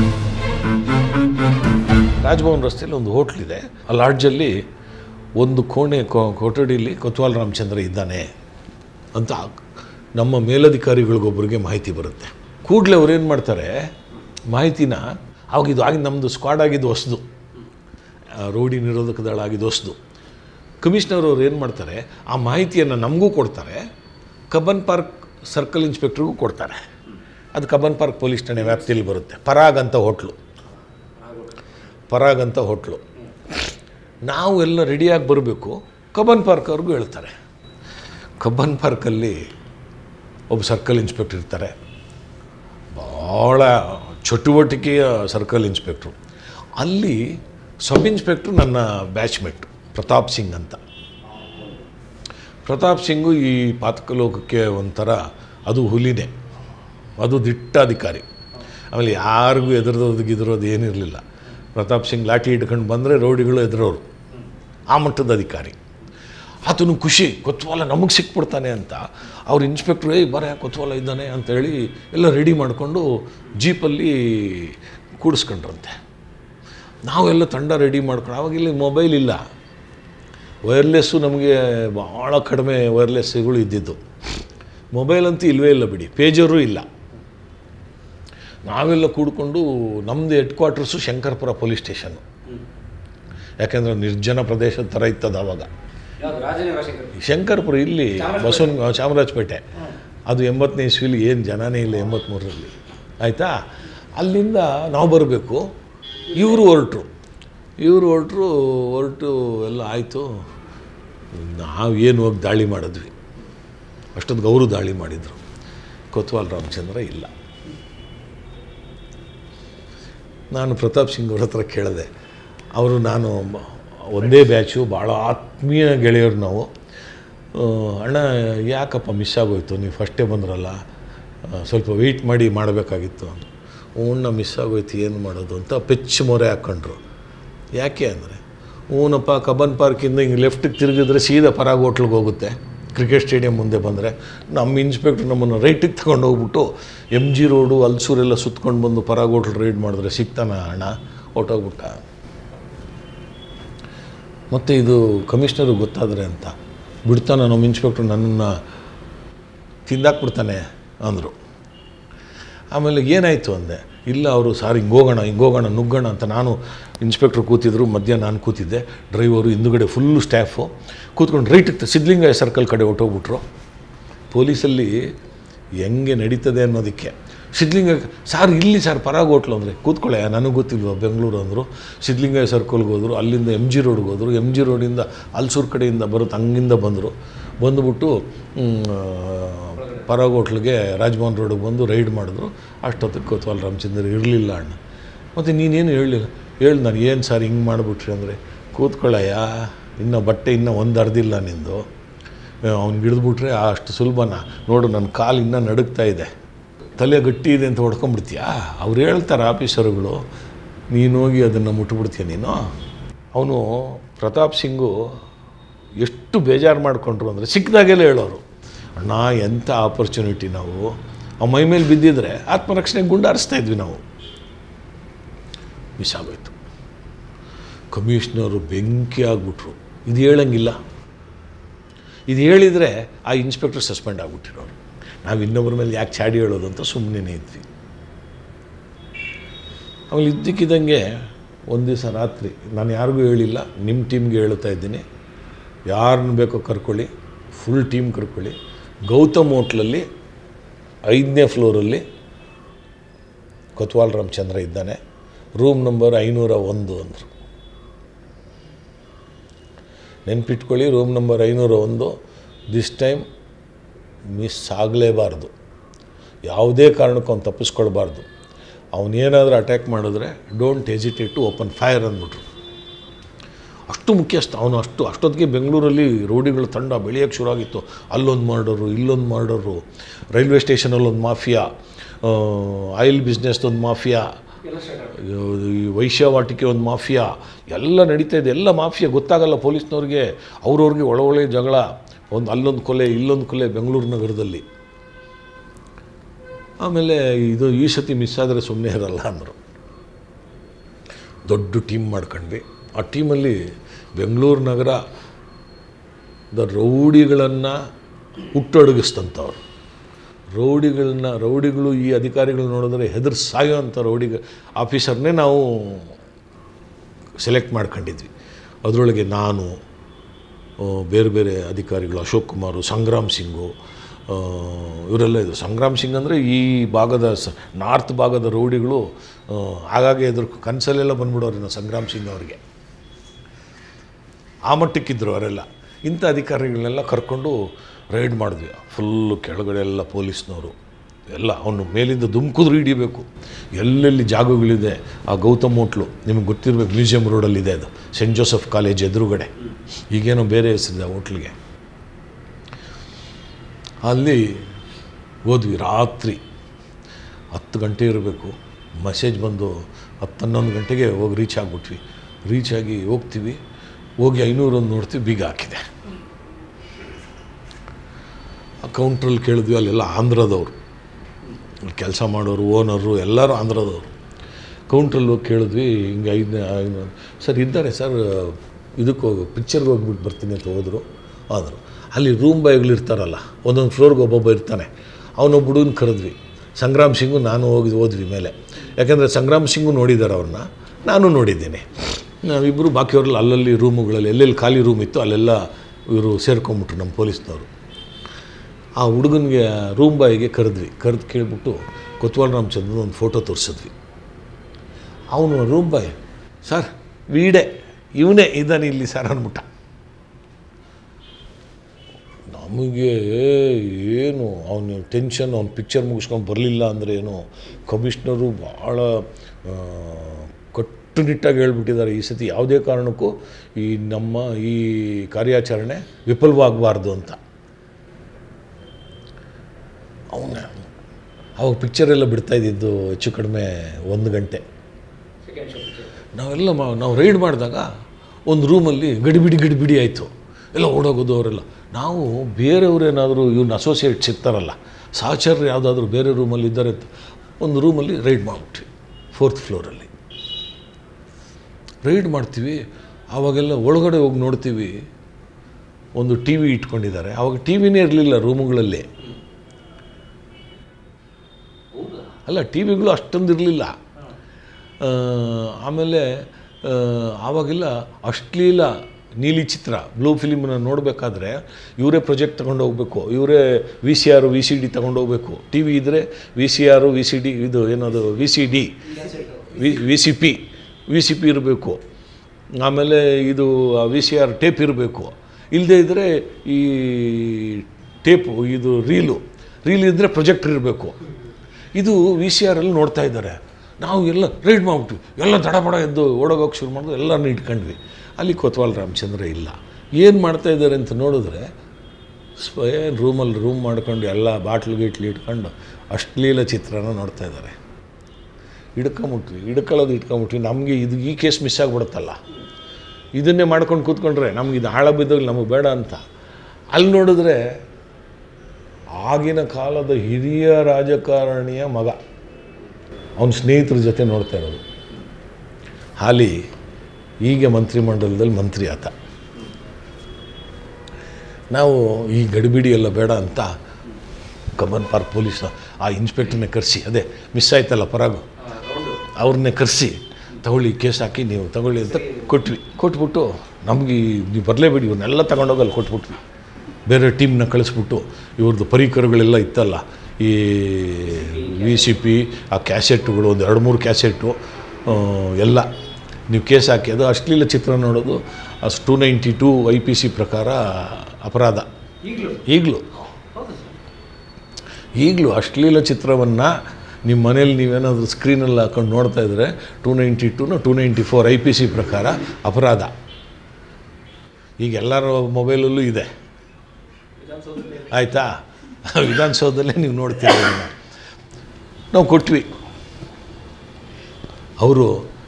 ರಾಜಭವನ್ ರಸ್ತೆಯಲ್ಲಿ ಒಂದು ಹೋಟ್ಲಿದೆ ಆ ಲಾಡ್ಜಲ್ಲಿ ಒಂದು ಕೋಣೆ ಕೊ- ಕೊಠಡಿಲಿ ಕೊತ್ವಾಲ್ ರಾಮಚಂದ್ರ ಇದ್ದಾನೆ ಅಂತ ನಮ್ಮ ಮೇಲಧಿಕಾರಿಗಳಿಗೊಬ್ಬರಿಗೆ ಮಾಹಿತಿ ಬರುತ್ತೆ ಕೂಡಲೇ ಅವ್ರು ಏನು ಮಾಡ್ತಾರೆ ಮಾಹಿತಿನ ಅವಾಗ ಇದು ಆಗಿದ್ದು ನಮ್ಮದು ಸ್ಕ್ವಾಡ್ ಆಗಿದ್ದು ಹೊಸದು ರೋಡಿ ನಿರೋಧಕ ದಳ ಆಗಿದ್ದು ಹೊಸದು ಕಮಿಷನರ್ ಅವ್ರು ಏನು ಮಾಡ್ತಾರೆ ಆ ಮಾಹಿತಿಯನ್ನು ನಮಗೂ ಕೊಡ್ತಾರೆ ಕಬ್ಬನ್ ಪಾರ್ಕ್ ಸರ್ಕಲ್ ಇನ್ಸ್ಪೆಕ್ಟ್ರಿಗೂ ಕೊಡ್ತಾರೆ ಅದು ಕಬ್ಬನ್ ಪಾರ್ಕ್ ಪೊಲೀಸ್ ಠಾಣೆ ವ್ಯಾಪ್ತಿಯಲ್ಲಿ ಬರುತ್ತೆ ಪರಾಗ್ ಅಂತ ಹೋಟ್ಲು ಪರಾಗ್ ಅಂತ ಹೋಟ್ಲು ನಾವು ಎಲ್ಲ ರೆಡಿಯಾಗಿ ಬರಬೇಕು ಕಬ್ಬನ್ ಪಾರ್ಕ್ ಅವ್ರಿಗೂ ಹೇಳ್ತಾರೆ ಕಬ್ಬನ್ ಪಾರ್ಕಲ್ಲಿ ಒಬ್ಬ ಸರ್ಕಲ್ ಇನ್ಸ್ಪೆಕ್ಟರ್ ಇರ್ತಾರೆ ಭಾಳ ಚಟುವಟಿಕೆಯ ಸರ್ಕಲ್ ಇನ್ಸ್ಪೆಕ್ಟ್ರು ಅಲ್ಲಿ ಸಬ್ ಇನ್ಸ್ಪೆಕ್ಟ್ರು ನನ್ನ ಬ್ಯಾಚ್ಮೆಟ್ ಪ್ರತಾಪ್ ಸಿಂಗ್ ಅಂತ ಪ್ರತಾಪ್ ಸಿಂಗು ಈ ಪಾತಕಲೋಕಕ್ಕೆ ಒಂಥರ ಅದು ಹುಲಿನೇ ಅದು ದಿಟ್ಟ ಅಧಿಕಾರಿ ಆಮೇಲೆ ಯಾರಿಗೂ ಎದುರೋದು ಗಿದ್ರೋದು ಏನಿರಲಿಲ್ಲ ಪ್ರತಾಪ್ ಸಿಂಗ್ ಲಾಠಿ ಹಿಡ್ಕೊಂಡು ಬಂದರೆ ರೌಡಿಗಳು ಎದುರೋರು ಆ ಮಟ್ಟದ ಅಧಿಕಾರಿ ಆತನು ಖುಷಿ ಕೊತ್ವಾಲ ನಮಗೆ ಸಿಕ್ಬಿಡ್ತಾನೆ ಅಂತ ಅವ್ರ ಇನ್ಸ್ಪೆಕ್ಟ್ರು ಏಯ್ ಬರ ಕೊತ್ವಾಲ ಇದ್ದಾನೆ ಅಂತೇಳಿ ಎಲ್ಲ ರೆಡಿ ಮಾಡಿಕೊಂಡು ಜೀಪಲ್ಲಿ ಕೂಡಿಸ್ಕೊಂಡ್ರಂತೆ ನಾವೆಲ್ಲ ತಂಡ ರೆಡಿ ಮಾಡ್ಕೊಂಡು ಆವಾಗ ಇಲ್ಲಿ ಮೊಬೈಲ್ ಇಲ್ಲ ವೈರ್ಲೆಸ್ಸು ನಮಗೆ ಭಾಳ ಕಡಿಮೆ ವೈರ್ಲೆಸ್ಗಳು ಇದ್ದಿದ್ದು ಮೊಬೈಲ್ ಅಂತೂ ಇಲ್ಲವೇ ಇಲ್ಲ ಬಿಡಿ ಪೇಜರು ಇಲ್ಲ ನಾವೆಲ್ಲ ಕೂಡ್ಕೊಂಡು ನಮ್ಮದು head quarters Shankarapura police station ಯಾಕೆಂದರೆ ನಿರ್ಜನ ಪ್ರದೇಶದ ಥರ ಇತ್ತದ ಆವಾಗ ಶಂಕರಪುರ ಇಲ್ಲಿ ಬಸವನ ಚಾಮರಾಜಪೇಟೆ ಅದು ಎಂಬತ್ತನೇ ಇಸ್ವಿಲಿ ಏನು ಜನನೇ ಇಲ್ಲ ಎಂಬತ್ತ್ಮೂರರಲ್ಲಿ ಆಯಿತಾ ಅಲ್ಲಿಂದ ನಾವು ಬರಬೇಕು ಇವರು ಹೊರಟ್ರು ಇವರು ಹೊರಟ್ರು ಹೊರಟು ಎಲ್ಲ ಆಯಿತು ನಾವು ಏನು ಹೋಗಿ ದಾಳಿ ಮಾಡಿದ್ವಿ ಅಷ್ಟೊತ್ತಿಗೆ ಅವರು ದಾಳಿ ಮಾಡಿದರು ಕೊತ್ವಾಲ್ ರಾಮಚಂದ್ರ ಇಲ್ಲ ನಾನು ಪ್ರತಾಪ್ ಸಿಂಗ್ ಅವ್ರ ಹತ್ರ ಕೇಳಿದೆ ಅವರು ನಾನು ಮ- ಒಂದೇ ಬ್ಯಾಚು ಭಾಳ ಆತ್ಮೀಯ ಗೆಳೆಯರು ನಾವು ಆ, ಅಣ್ಣ ಯಾಕಪ್ಪ ಮಿಸ್ ಆಗೋಯ್ತು ನೀವು ಫಸ್ಟೇ ಬಂದ್ರಲ್ಲ ಆ, ಸ್ವಲ್ಪ ವೆಯ್ಟ್ ಮಾಡಿ ಮಾಡಬೇಕಾಗಿತ್ತು ಅಂತ ಹ್ಞೂಣ್ಣ ಮಿಸ್ ಆಗೋಯ್ತು ಏನು ಮಾಡೋದು ಅಂತ ಪೆಚ್ಚು ಮೊರೆ ಹಾಕ್ಕೊಂಡ್ರು ಯಾಕೆ ಅಂದರೆ ಹ್ಞೂನಪ್ಪ ಕಬ್ಬನ್ ಪಾರ್ಕಿಂದ ಹಿಂಗೆ ಲೆಫ್ಟಿಗೆ ತಿರುಗಿದ್ರೆ ಸೀದಾ ಪರಾಗ್ ಹೋಟ್ಲಿಗೆ ಹೋಗುತ್ತೆ ಕ್ರಿಕೆಟ್ ಸ್ಟೇಡಿಯಂ ಮುಂದೆ ಬಂದರೆ ನಮ್ಮ ಇನ್ಸ್ಪೆಕ್ಟ್ರ್ ನಮ್ಮನ್ನು ರೈಟಿಗೆ ತಗೊಂಡು ಹೋಗ್ಬಿಟ್ಟು ಎಮ್ ಜಿ ರೋಡು ಅಲ್ಸೂರೆಲ್ಲ ಸುತ್ಕೊಂಡು ಬಂದು ಪರಾಗ್ ಹೋಟ್ಲ್ ರೈಡ್ ಮಾಡಿದ್ರೆ ಸಿಗ್ತಾನ ಹಣ ಹೊಟ್ಟೋಗ್ಬಿಟ್ಟ ಮತ್ತು ಇದು ಕಮಿಷನರು ಗೊತ್ತಾದರೆ ಅಂತ ಬಿಡ್ತಾನೆ ನಮ್ಮ ಇನ್ಸ್ಪೆಕ್ಟ್ರ್ ನನ್ನನ್ನು ತಿಂದಾಕ್ಬಿಡ್ತಾನೆ ಅಂದರು ಆಮೇಲೆ ಏನಾಯಿತು ಅಂದೆ ಇಲ್ಲ ಅವರು ಸಾರ್ ಹಿಂಗೆ ಹೋಗೋಣ ಹಿಂಗೆ ಹೋಗೋಣ ನುಗ್ಗೋಣ ಅಂತ ನಾನು ಇನ್ಸ್ಪೆಕ್ಟ್ರ್ ಕೂತಿದ್ರು ಮಧ್ಯ ನಾನು ಕೂತಿದ್ದೆ ಡ್ರೈವರು ಹಿಂದುಗಡೆ ಫುಲ್ಲು ಸ್ಟಾಫು ಕೂತ್ಕೊಂಡು ರೈಟ್ ಸಿದ್ಲಿಂಗಯ್ಯ ಸರ್ಕಲ್ ಕಡೆ ಹೊಟ್ಟೋಗ್ಬಿಟ್ರು ಪೊಲೀಸಲ್ಲಿ ಹೆಂಗೆ ನಡೀತದೆ ಅನ್ನೋದಕ್ಕೆ ಸಿದ್ಲಿಂಗ ಸಾರ್ ಇಲ್ಲಿ ಸರ್ ಪರಾಗ್ ಹೋಟ್ಲು ಅಂದರೆ ಕೂತ್ಕೊಳ್ಳೆ ನನಗೆ ಗೊತ್ತಿಲ್ವ ಬೆಂಗಳೂರು ಅಂದರು ಸಿದ್ಲಿಂಗಯ್ಯ ಸರ್ಕಲ್ಗೆ ಹೋದರು ಅಲ್ಲಿಂದ ಎಮ್ ಜಿ ರೋಡ್ಗೆ ಹೋದರು ಎಮ್ ಜಿ ರೋಡಿಂದ ಅಲ್ಸೂರು ಕಡೆಯಿಂದ ಬರುತ್ತೆ ಹಂಗಿಂದ ಬಂದರು ಬಂದುಬಿಟ್ಟು ಪರಾಗ್ ಹೋಟ್ಲಿಗೆ ರಾಜ್ಭವನ್ ರೋಡಿಗೆ ಬಂದು ರೈಡ್ ಮಾಡಿದ್ರು ಅಷ್ಟೊತ್ತಿಗೆ ಕೊತ್ವಾಲ್ ರಾಮಚಂದ್ರ ಇರಲಿಲ್ಲ ಅಣ್ಣ ಮತ್ತು ನೀನೇನು ಹೇಳಲಿಲ್ಲ ಹೇಳಿ ನಾನು ಏನು ಸರ್ ಹಿಂಗೆ ಮಾಡಿಬಿಟ್ರಿ ಅಂದರೆ ಕೂತ್ಕೊಳ್ಳಯ್ಯ ಇನ್ನೂ ಬಟ್ಟೆ ಇನ್ನೂ ಒಂದು ಅರ್ದಿಲ್ಲ ನಿಂದು ಅವ್ನು ಹಿಡಿದ್ಬಿಟ್ರೆ ಅಷ್ಟು ಸುಲಭನ ನೋಡು ನನ್ನ ಕಾಲು ಇನ್ನೂ ನಡುಗ್ತಾ ಇದೆ ತಲೆ ಗಟ್ಟಿ ಇದೆ ಅಂತ ಹೊಡ್ಕೊಂಬಿಡ್ತೀಯಾ ಅವ್ರು ಹೇಳ್ತಾರೆ ಆಫೀಸರ್ಗಳು ನೀನು ಹೋಗಿ ಅದನ್ನು ಮುಟ್ಬಿಡ್ತೀಯ ನೀನು ಅವನು ಪ್ರತಾಪ್ ಸಿಂಗು ಎಷ್ಟು ಬೇಜಾರು ಮಾಡಿಕೊಂಡ್ರು ಅಂದರೆ ಸಿಕ್ಕಿದಾಗೆಲ್ಲ ಹೇಳೋರು ಅಣ್ಣ ಎಂಥ ಆಪರ್ಚುನಿಟಿ ನಾವು ಆ ಮೈ ಮೇಲೆ ಬಿದ್ದಿದ್ರೆ ಆತ್ಮರಕ್ಷಣೆಗೆ ಗುಂಡಾರಿಸ್ತಾ ಇದ್ವಿ ನಾವು ಮಿಸ್ ಆಗೋಯ್ತು ಕಮಿಷ್ನರು ಬೆಂಕಿ ಆಗಿಬಿಟ್ರು ಇದು ಹೇಳಂಗಿಲ್ಲ ಇದು ಹೇಳಿದರೆ ಆ ಇನ್ಸ್ಪೆಕ್ಟರ್ ಸಸ್ಪೆಂಡ್ ಆಗಿಬಿಟ್ಟಿರೋರು ನಾವು ಇನ್ನೊಬ್ಬರ ಮೇಲೆ ಯಾಕೆ ಚಾಡಿ ಹೇಳೋದು ಅಂತ ಸುಮ್ಮನೆ ಇದ್ವಿ ಆಮೇಲೆ ಇದ್ದಕ್ಕಿದ್ದಂಗೆ ಒಂದು ದಿವಸ ರಾತ್ರಿ ನಾನು ಯಾರಿಗೂ ಹೇಳಿಲ್ಲ ನಿಮ್ಮ ಟೀಮ್ಗೆ ಹೇಳ್ತಾ ಇದ್ದೀನಿ ಯಾರನ್ನ ಬೇಕೋ ಕರ್ಕೊಳ್ಳಿ ಫುಲ್ ಟೀಮ್ ಕರ್ಕೊಳ್ಳಿ ಗೌತಮ್ ಹೋಟ್ಲಲ್ಲಿ ಐದನೇ ಫ್ಲೋರಲ್ಲಿ ಕೊತ್ವಾಲ್ ರಾಮಚಂದ್ರ ಇದ್ದಾನೆ ರೂಮ್ ನಂಬರ್ ಐನೂರ ಒಂದು ಅಂದರು ನೆನ್ಪಿಟ್ಕೊಳ್ಳಿ ರೂಮ್ ನಂಬರ್ ಐನೂರ ಒಂದು ದಿಸ್ ಟೈಮ್ ಮಿಸ್ ಆಗಲೇಬಾರ್ದು ಯಾವುದೇ ಕಾರಣಕ್ಕೂ ಅವ್ನು ತಪ್ಪಿಸ್ಕೊಳ್ಬಾರ್ದು ಅವನೇನಾದರೂ ಅಟ್ಯಾಕ್ ಮಾಡಿದ್ರೆ don't hesitate to open fire ಅಂದ್ಬಿಟ್ರು ಅಷ್ಟು ಮುಖ್ಯಸ್ಥ ಅವನು ಅಷ್ಟು ಅಷ್ಟೊತ್ತಿಗೆ ಬೆಂಗಳೂರಲ್ಲಿ ರೋಡಿಗಳ ತಂಡ ಬೆಳೆಯೋಕ್ಕೆ ಶುರುವಾಗಿತ್ತು ಅಲ್ಲೊಂದು ಮರ್ಡರು ಇಲ್ಲೊಂದು ಮರ್ಡರು ರೈಲ್ವೆ ಸ್ಟೇಷನಲ್ಲಿ ಒಂದು ಮಾಫಿಯಾ ಆಯಿಲ್ ಬಿಸ್ನೆಸ್ದೊಂದು ಮಾಫಿಯಾ ಈ ವೈಶ್ಯವಾಟಿಕೆ ಒಂದು ಮಾಫಿಯಾ ಎಲ್ಲ ನಡೀತಾ ಇದೆ ಎಲ್ಲ ಮಾಫಿಯಾ ಗೊತ್ತಾಗಲ್ಲ ಪೊಲೀಸ್ನವ್ರಿಗೆ ಅವ್ರವ್ರಿಗೆ ಒಳ ಒಳ್ಳೆ ಜಗಳ ಒಂದು ಅಲ್ಲೊಂದು ಕೊಲೆ ಇಲ್ಲೊಂದು ಕೊಲೆ ಬೆಂಗಳೂರು ನಗರದಲ್ಲಿ ಆಮೇಲೆ ಇದು ಈ ಸತಿ ಮಿಸ್ ಆದರೆ ಸುಮ್ಮನೆ ಇರಲ್ಲ ಅಂದರು ದೊಡ್ಡ ಟೀಮ್ ಮಾಡ್ಕೊಂಡ್ವಿ ಆ ಟೀಮಲ್ಲಿ ಬೆಂಗಳೂರು ನಗರ ದ ರೌಡಿಗಳನ್ನು ಹುಟ್ಟೊಡಗಿಸ್ತಂಥವ್ರು ರೌಡಿಗಳನ್ನ ರೌಡಿಗಳು ಈ ಅಧಿಕಾರಿಗಳು ನೋಡಿದ್ರೆ ಹೆದರ್ ಸಾಯೋ ಅಂಥ ರೌಡಿ ಆಫೀಸರ್ನೇ ನಾವು ಸೆಲೆಕ್ಟ್ ಮಾಡ್ಕೊಂಡಿದ್ವಿ ಅದರೊಳಗೆ ನಾನು ಆ, ಬೇರೆ ಬೇರೆ ಅಧಿಕಾರಿಗಳು ಅಶೋಕ್ ಕುಮಾರು ಸಂಗ್ರಾಮ್ ಸಿಂಗು ಆ, ಇವರೆಲ್ಲ ಇದ್ರು ಸಂಗ್ರಾಮ್ ಸಿಂಗ್ ಅಂದರೆ ಈ ಭಾಗದ ಸ ನಾರ್ತ್ ಭಾಗದ ರೌಡಿಗಳು ಆ, ಆಗಾಗ್ಗೆ ಎದುರು ಕನಸಲ್ಲೆಲ್ಲ ಬಂದ್ಬಿಡೋರು ಇನ್ನು ಸಂಗ್ರಾಮ್ ಸಿಂಗ್ ಅವರಿಗೆ ಆ ಮಟ್ಟಕ್ಕಿದ್ರು ಅವರೆಲ್ಲ ಇಂಥ ಅಧಿಕಾರಿಗಳನ್ನೆಲ್ಲ ಕರ್ಕೊಂಡು ರೈಡ್ ಮಾಡಿದ್ವಿ ಫುಲ್ಲು ಕೆಳಗಡೆ ಎಲ್ಲ ಪೊಲೀಸ್ನವರು ಎಲ್ಲ ಅವನು ಮೇಲಿಂದ ದುಮ್ಕುದ್ರು ಹಿಡಿಬೇಕು ಎಲ್ಲೆಲ್ಲಿ ಜಾಗಗಳಿದೆ ಆ ಗೌತಮ್ ಹೋಟ್ಲು ನಿಮಗೆ ಗೊತ್ತಿರಬೇಕು ಮ್ಯೂಸಿಯಂ ರೋಡಲ್ಲಿದೆ ಅದು ಸೆಂಟ್ ಜೋಸೆಫ್ ಕಾಲೇಜ್ ಎದುರುಗಡೆ ಈಗೇನೋ ಬೇರೆ ಹೆಸರಿದೆ ಆ ಹೋಟ್ಲಿಗೆ ಅಲ್ಲಿ ಹೋದ್ವಿ ರಾತ್ರಿ ಹತ್ತು ಗಂಟೆ ಇರಬೇಕು ಮೆಸೇಜ್ ಬಂದು ಹತ್ತು ಹನ್ನೊಂದು ಗಂಟೆಗೆ ಹೋಗಿ ರೀಚ್ ಆಗಿಬಿಟ್ವಿ ರೀಚ್ ಆಗಿ ಹೋಗ್ತೀವಿ ಹೋಗಿ ಐನೂರೊಂದು ನೋಡ್ತೀವಿ ಬೀಗ ಹಾಕಿದೆ ಆ ಕೌಂಟ್ರಲ್ಲಿ ಕೇಳಿದ್ವಿ ಅಲ್ಲೆಲ್ಲ ಆಂಧ್ರದವರು ಕೆಲಸ ಮಾಡೋರು ಓನರು ಎಲ್ಲರೂ ಆಂಧ್ರದವರು ಕೌಂಟ್ರಲ್ಲಿ ಹೋಗಿ ಕೇಳಿದ್ವಿ ಹಿಂಗೆ ಐದನೇ ಐದು ಸರ್ ಇದ್ದಾರೆ ಸರ್ ಇದಕ್ಕೆ ಹೋಗಿ ಪಿಕ್ಚರ್ಗೆ ಹೋಗ್ಬಿಟ್ಟು ಬರ್ತೀನಿ ಅಂತ ಹೋದರು ಆದರು ಅಲ್ಲಿ ರೂಮ್ ಬಾಯ್ಗಳು ಇರ್ತಾರಲ್ಲ ಒಂದೊಂದು ಫ್ಲೋರ್ಗೆ ಒಬ್ಬೊಬ್ಬ ಇರ್ತಾನೆ ಅವನೊಬ್ಬ ಹುಡುಗನ ಕರೆದ್ವಿ ಸಂಗ್ರಾಮ್ ಸಿಂಗು ನಾನು ಹೋಗಿ ಹೋದ್ವಿ ಮೇಲೆ ಯಾಕೆಂದರೆ ಸಂಗ್ರಾಮ್ ಸಿಂಗು ನೋಡಿದ್ದಾರೆ ಅವ್ರನ್ನ ನಾನು ನೋಡಿದ್ದೀನಿ ನಾವಿಬ್ಬರು ಬಾಕಿಯವರೆಲ್ಲ ಅಲ್ಲಲ್ಲಿ ರೂಮುಗಳಲ್ಲಿ ಎಲ್ಲೆಲ್ಲಿ ಖಾಲಿ ರೂಮ್ ಇತ್ತು ಅಲ್ಲೆಲ್ಲ ಇವರು ಸೇರ್ಕೊಂಬಿಟ್ರು ನಮ್ಮ ಪೊಲೀಸ್ನವರು ಆ ಹುಡುಗನಿಗೆ ರೂಮ್ ಬಾಯಿಗೆ ಕರೆದ್ವಿ ಕರೆದು ಕೇಳಿಬಿಟ್ಟು ಕೊತ್ವಾಲ್ ರಾಮಚಂದ್ರನ ಒಂದು ಫೋಟೋ ತೋರಿಸಿದ್ವಿ ಅವನು ರೂಮ್ ಬಾಯ್ ಸರ್ ವೀಡೆ ಇವನೇ ಇದ್ದಾನೆ ಇಲ್ಲಿ ಸರ್ ಅಂದ್ಬಿಟ್ಟ ನಮಗೆ ಏನು ಅವನು ಟೆನ್ಷನ್ ಅವ್ನು ಪಿಕ್ಚರ್ ಮುಗಿಸ್ಕೊಂಡು ಬರಲಿಲ್ಲ ಅಂದರೆ ಏನು ಕಮಿಷ್ನರು ಭಾಳ ಆ, ಕಟ್ಟುನಿಟ್ಟಾಗಿ ಹೇಳ್ಬಿಟ್ಟಿದ್ದಾರೆ ಈ ಸತಿ ಯಾವುದೇ ಕಾರಣಕ್ಕೂ ಈ ನಮ್ಮ ಈ ಕಾರ್ಯಾಚರಣೆ ವಿಫಲವಾಗಬಾರ್ದು ಅಂತ ಅವನ ಅವಾಗ ಪಿಕ್ಚರೆಲ್ಲ ಬಿಡ್ತಾ ಇದ್ದಿದ್ದು ಹೆಚ್ಚು ಕಡಿಮೆ ಒಂದು ಗಂಟೆ ನಾವೆಲ್ಲ ಮಾ ನಾವು ರೈಡ್ ಮಾಡಿದಾಗ ಒಂದು ರೂಮಲ್ಲಿ ಗಡಿಬಿಡಿ ಗಡಿಬಿಡಿ ಆಯಿತು ಎಲ್ಲ ಓಡೋಗೋದು ಅವರೆಲ್ಲ ನಾವು ಬೇರೆಯವ್ರೇನಾದರೂ ಇವ್ನ ಅಸೋಸಿಯೇಟ್ಸ್ ಇರ್ತಾರಲ್ಲ ಸಹಚರ್ಯ ಯಾವುದಾದ್ರೂ ಬೇರೆ ರೂಮಲ್ಲಿ ಇದ್ದಾರೆ ಅಂತ ಒಂದು ರೂಮಲ್ಲಿ ರೈಡ್ ಮಾಡಿಬಿಟ್ವಿ ಫೋರ್ತ್ ಫ್ಲೋರಲ್ಲಿ ರೈಡ್ ಮಾಡ್ತೀವಿ ಆವಾಗೆಲ್ಲ ಒಳಗಡೆ ಹೋಗಿ ನೋಡ್ತೀವಿ ಒಂದು ಟಿ ವಿ ಇಟ್ಕೊಂಡಿದ್ದಾರೆ ಆವಾಗ ಟಿ ವಿನೇ ಇರಲಿಲ್ಲ ರೂಮುಗಳಲ್ಲಿ ಅಲ್ಲ ಟಿ ವಿಗಳು ಅಷ್ಟೊಂದು ಇರಲಿಲ್ಲ ಆಮೇಲೆ ಆ, ಆವಾಗೆಲ್ಲ ಅಶ್ಲೀಲ ನೀಲಿ ಚಿತ್ರ ಬ್ಲೂ ಫಿಲಿಮನ್ನ ನೋಡಬೇಕಾದ್ರೆ ಇವರೇ ಪ್ರೊಜೆಕ್ಟ್ ತಗೊಂಡು ಹೋಗಬೇಕು ಇವರೇ V C R V C D ತಗೊಂಡು ಹೋಗಬೇಕು ಟಿ ವಿ ಇದ್ದರೆ V C R V C D ಇದು ಏನದು V C D V V C P V C P ಇರಬೇಕು ಆಮೇಲೆ ಇದು ವಿ ಸಿ ಆರ್ ಟೇಪ್ ಇರಬೇಕು ಇಲ್ಲದೇ ಇದ್ದರೆ ಈ ಟೇಪು ಇದು ರೀಲು ರೀಲ್ ಇದ್ದರೆ ಪ್ರೊಜೆಕ್ಟರ್ ಇರಬೇಕು ಇದು ವಿ ಸಿ ಆರಲ್ಲಿ ನೋಡ್ತಾ ಇದ್ದಾರೆ ನಾವು ಎಲ್ಲ ರೈಡ್ ಮಾಡಿಬಿಟ್ವಿ ಎಲ್ಲ ದಡಬಡ ಎದ್ದು ಓಡೋಗೋಕೆ ಶುರು ಮಾಡಿದ್ರು ಎಲ್ಲರನ್ನೂ ಇಟ್ಕೊಂಡ್ವಿ ಅಲ್ಲಿ ಕೊತ್ವಾಲ್ ರಾಮಚಂದ್ರ ಇಲ್ಲ ಏನು ಮಾಡ್ತಾ ಇದ್ದಾರೆ ಅಂತ ನೋಡಿದ್ರೆ ಸ್ವಯಂ ರೂಮಲ್ಲಿ ರೂಮ್ ಮಾಡ್ಕೊಂಡು ಎಲ್ಲ ಬಾಟ್ಲು ಗೀಟ್ಲು ಇಟ್ಕೊಂಡು ಅಶ್ಲೀಲ ಚಿತ್ರನ ನೋಡ್ತಾ ಇದ್ದಾರೆ ಹಿಡ್ಕೊಂಬಿಟ್ವಿ ಹಿಡ್ಕೊಳ್ಳೋದು ಇಟ್ಕೊಂಬಿಟ್ವಿ ನಮಗೆ ಇದು ಈ ಕೇಸ್ ಮಿಸ್ ಆಗಿಬಿಡುತ್ತಲ್ಲ ಇದನ್ನೇ ಮಾಡ್ಕೊಂಡು ಕೂತ್ಕೊಂಡ್ರೆ ನಮ್ಗೆ ಇದು ಹಾಳ ಬಿದ್ದಾಗ ನಮಗೆ ಬೇಡ ಅಂತ ಅಲ್ಲಿ ನೋಡಿದ್ರೆ ಆಗಿನ ಕಾಲದ ಹಿರಿಯ ರಾಜಕಾರಣಿಯ ಮಗ ಅವನ ಸ್ನೇಹಿತರ ಜೊತೆ ನೋಡ್ತಾ ಇರೋದು ಹಾಲಿ ಈಗ ಮಂತ್ರಿಮಂಡಲದಲ್ಲಿ ಮಂತ್ರಿ ಆತ ನಾವು ಈ ಗಡಿಬಿಡಿ ಎಲ್ಲ ಬೇಡ ಅಂತ ಕಬ್ಬನ್ ಪಾರ್ಕ್ ಪೊಲೀಸ್ ಆ ಇನ್ಸ್ಪೆಕ್ಟರ್ನೇ ಕರೆಸಿ ಅದೇ ಮಿಸ್ ಆಯ್ತಲ್ಲ ಪರಾಗು ಅವ್ರನ್ನೇ ಕರೆಸಿ ತಗೊಳ್ಳಿ ಕೇಸ್ ಹಾಕಿ ನೀವು ತಗೊಳ್ಳಿ ಅಂತ ಕೊಟ್ವಿ ಕೊಟ್ಬಿಟ್ಟು ನಮಗೆ ನೀವು ಬರಲೇಬೇಡಿ ಇವ್ರನ್ನೆಲ್ಲ ತಗೊಂಡೋಗಿ ಅಲ್ಲಿ ಕೊಟ್ಬಿಟ್ವಿ ಬೇರೆ ಟೀಮ್ನ ಕಳಿಸ್ಬಿಟ್ಟು ಇವ್ರದ್ದು ಪರಿಕರಗಳೆಲ್ಲ ಇತ್ತಲ್ಲ ಈ ವಿ ಸಿ ಪಿ ಆ ಕ್ಯಾಸೆಟ್ಗಳು ಒಂದು ಎರಡು ಮೂರು ಕ್ಯಾಸೆಟ್ಟು ಆ, ಎಲ್ಲ ನೀವು ಕೇಸ್ ಹಾಕಿ ಅದು ಅಶ್ಲೀಲ ಚಿತ್ರ ನೋಡೋದು ಅಷ್ಟು two ninety two I P C ಪ್ರಕಾರ ಅಪರಾಧ ಈಗಲೂ ಈಗಲೂ ಅಶ್ಲೀಲ ಚಿತ್ರವನ್ನು ನಿಮ್ಮ ಮನೇಲಿ ನೀವೇನಾದರೂ ಸ್ಕ್ರೀನಲ್ಲಿ ಹಾಕೊಂಡು ನೋಡ್ತಾ ಇದ್ದರೆ ಟೂ ನೈಂಟಿ ಟೂನ two ninety four I P C ಪ್ರಕಾರ ಅಪರಾಧ ಈಗ ಎಲ್ಲರ ಮೊಬೈಲಲ್ಲೂ ಇದೆ ಆಯಿತಾ ವಿಧಾನಸೌಧದಲ್ಲೇ ನೀವು ನೋಡ್ತೀರ ಅದನ್ನ. ನಾವು ಕೊಟ್ವಿ ಅವರು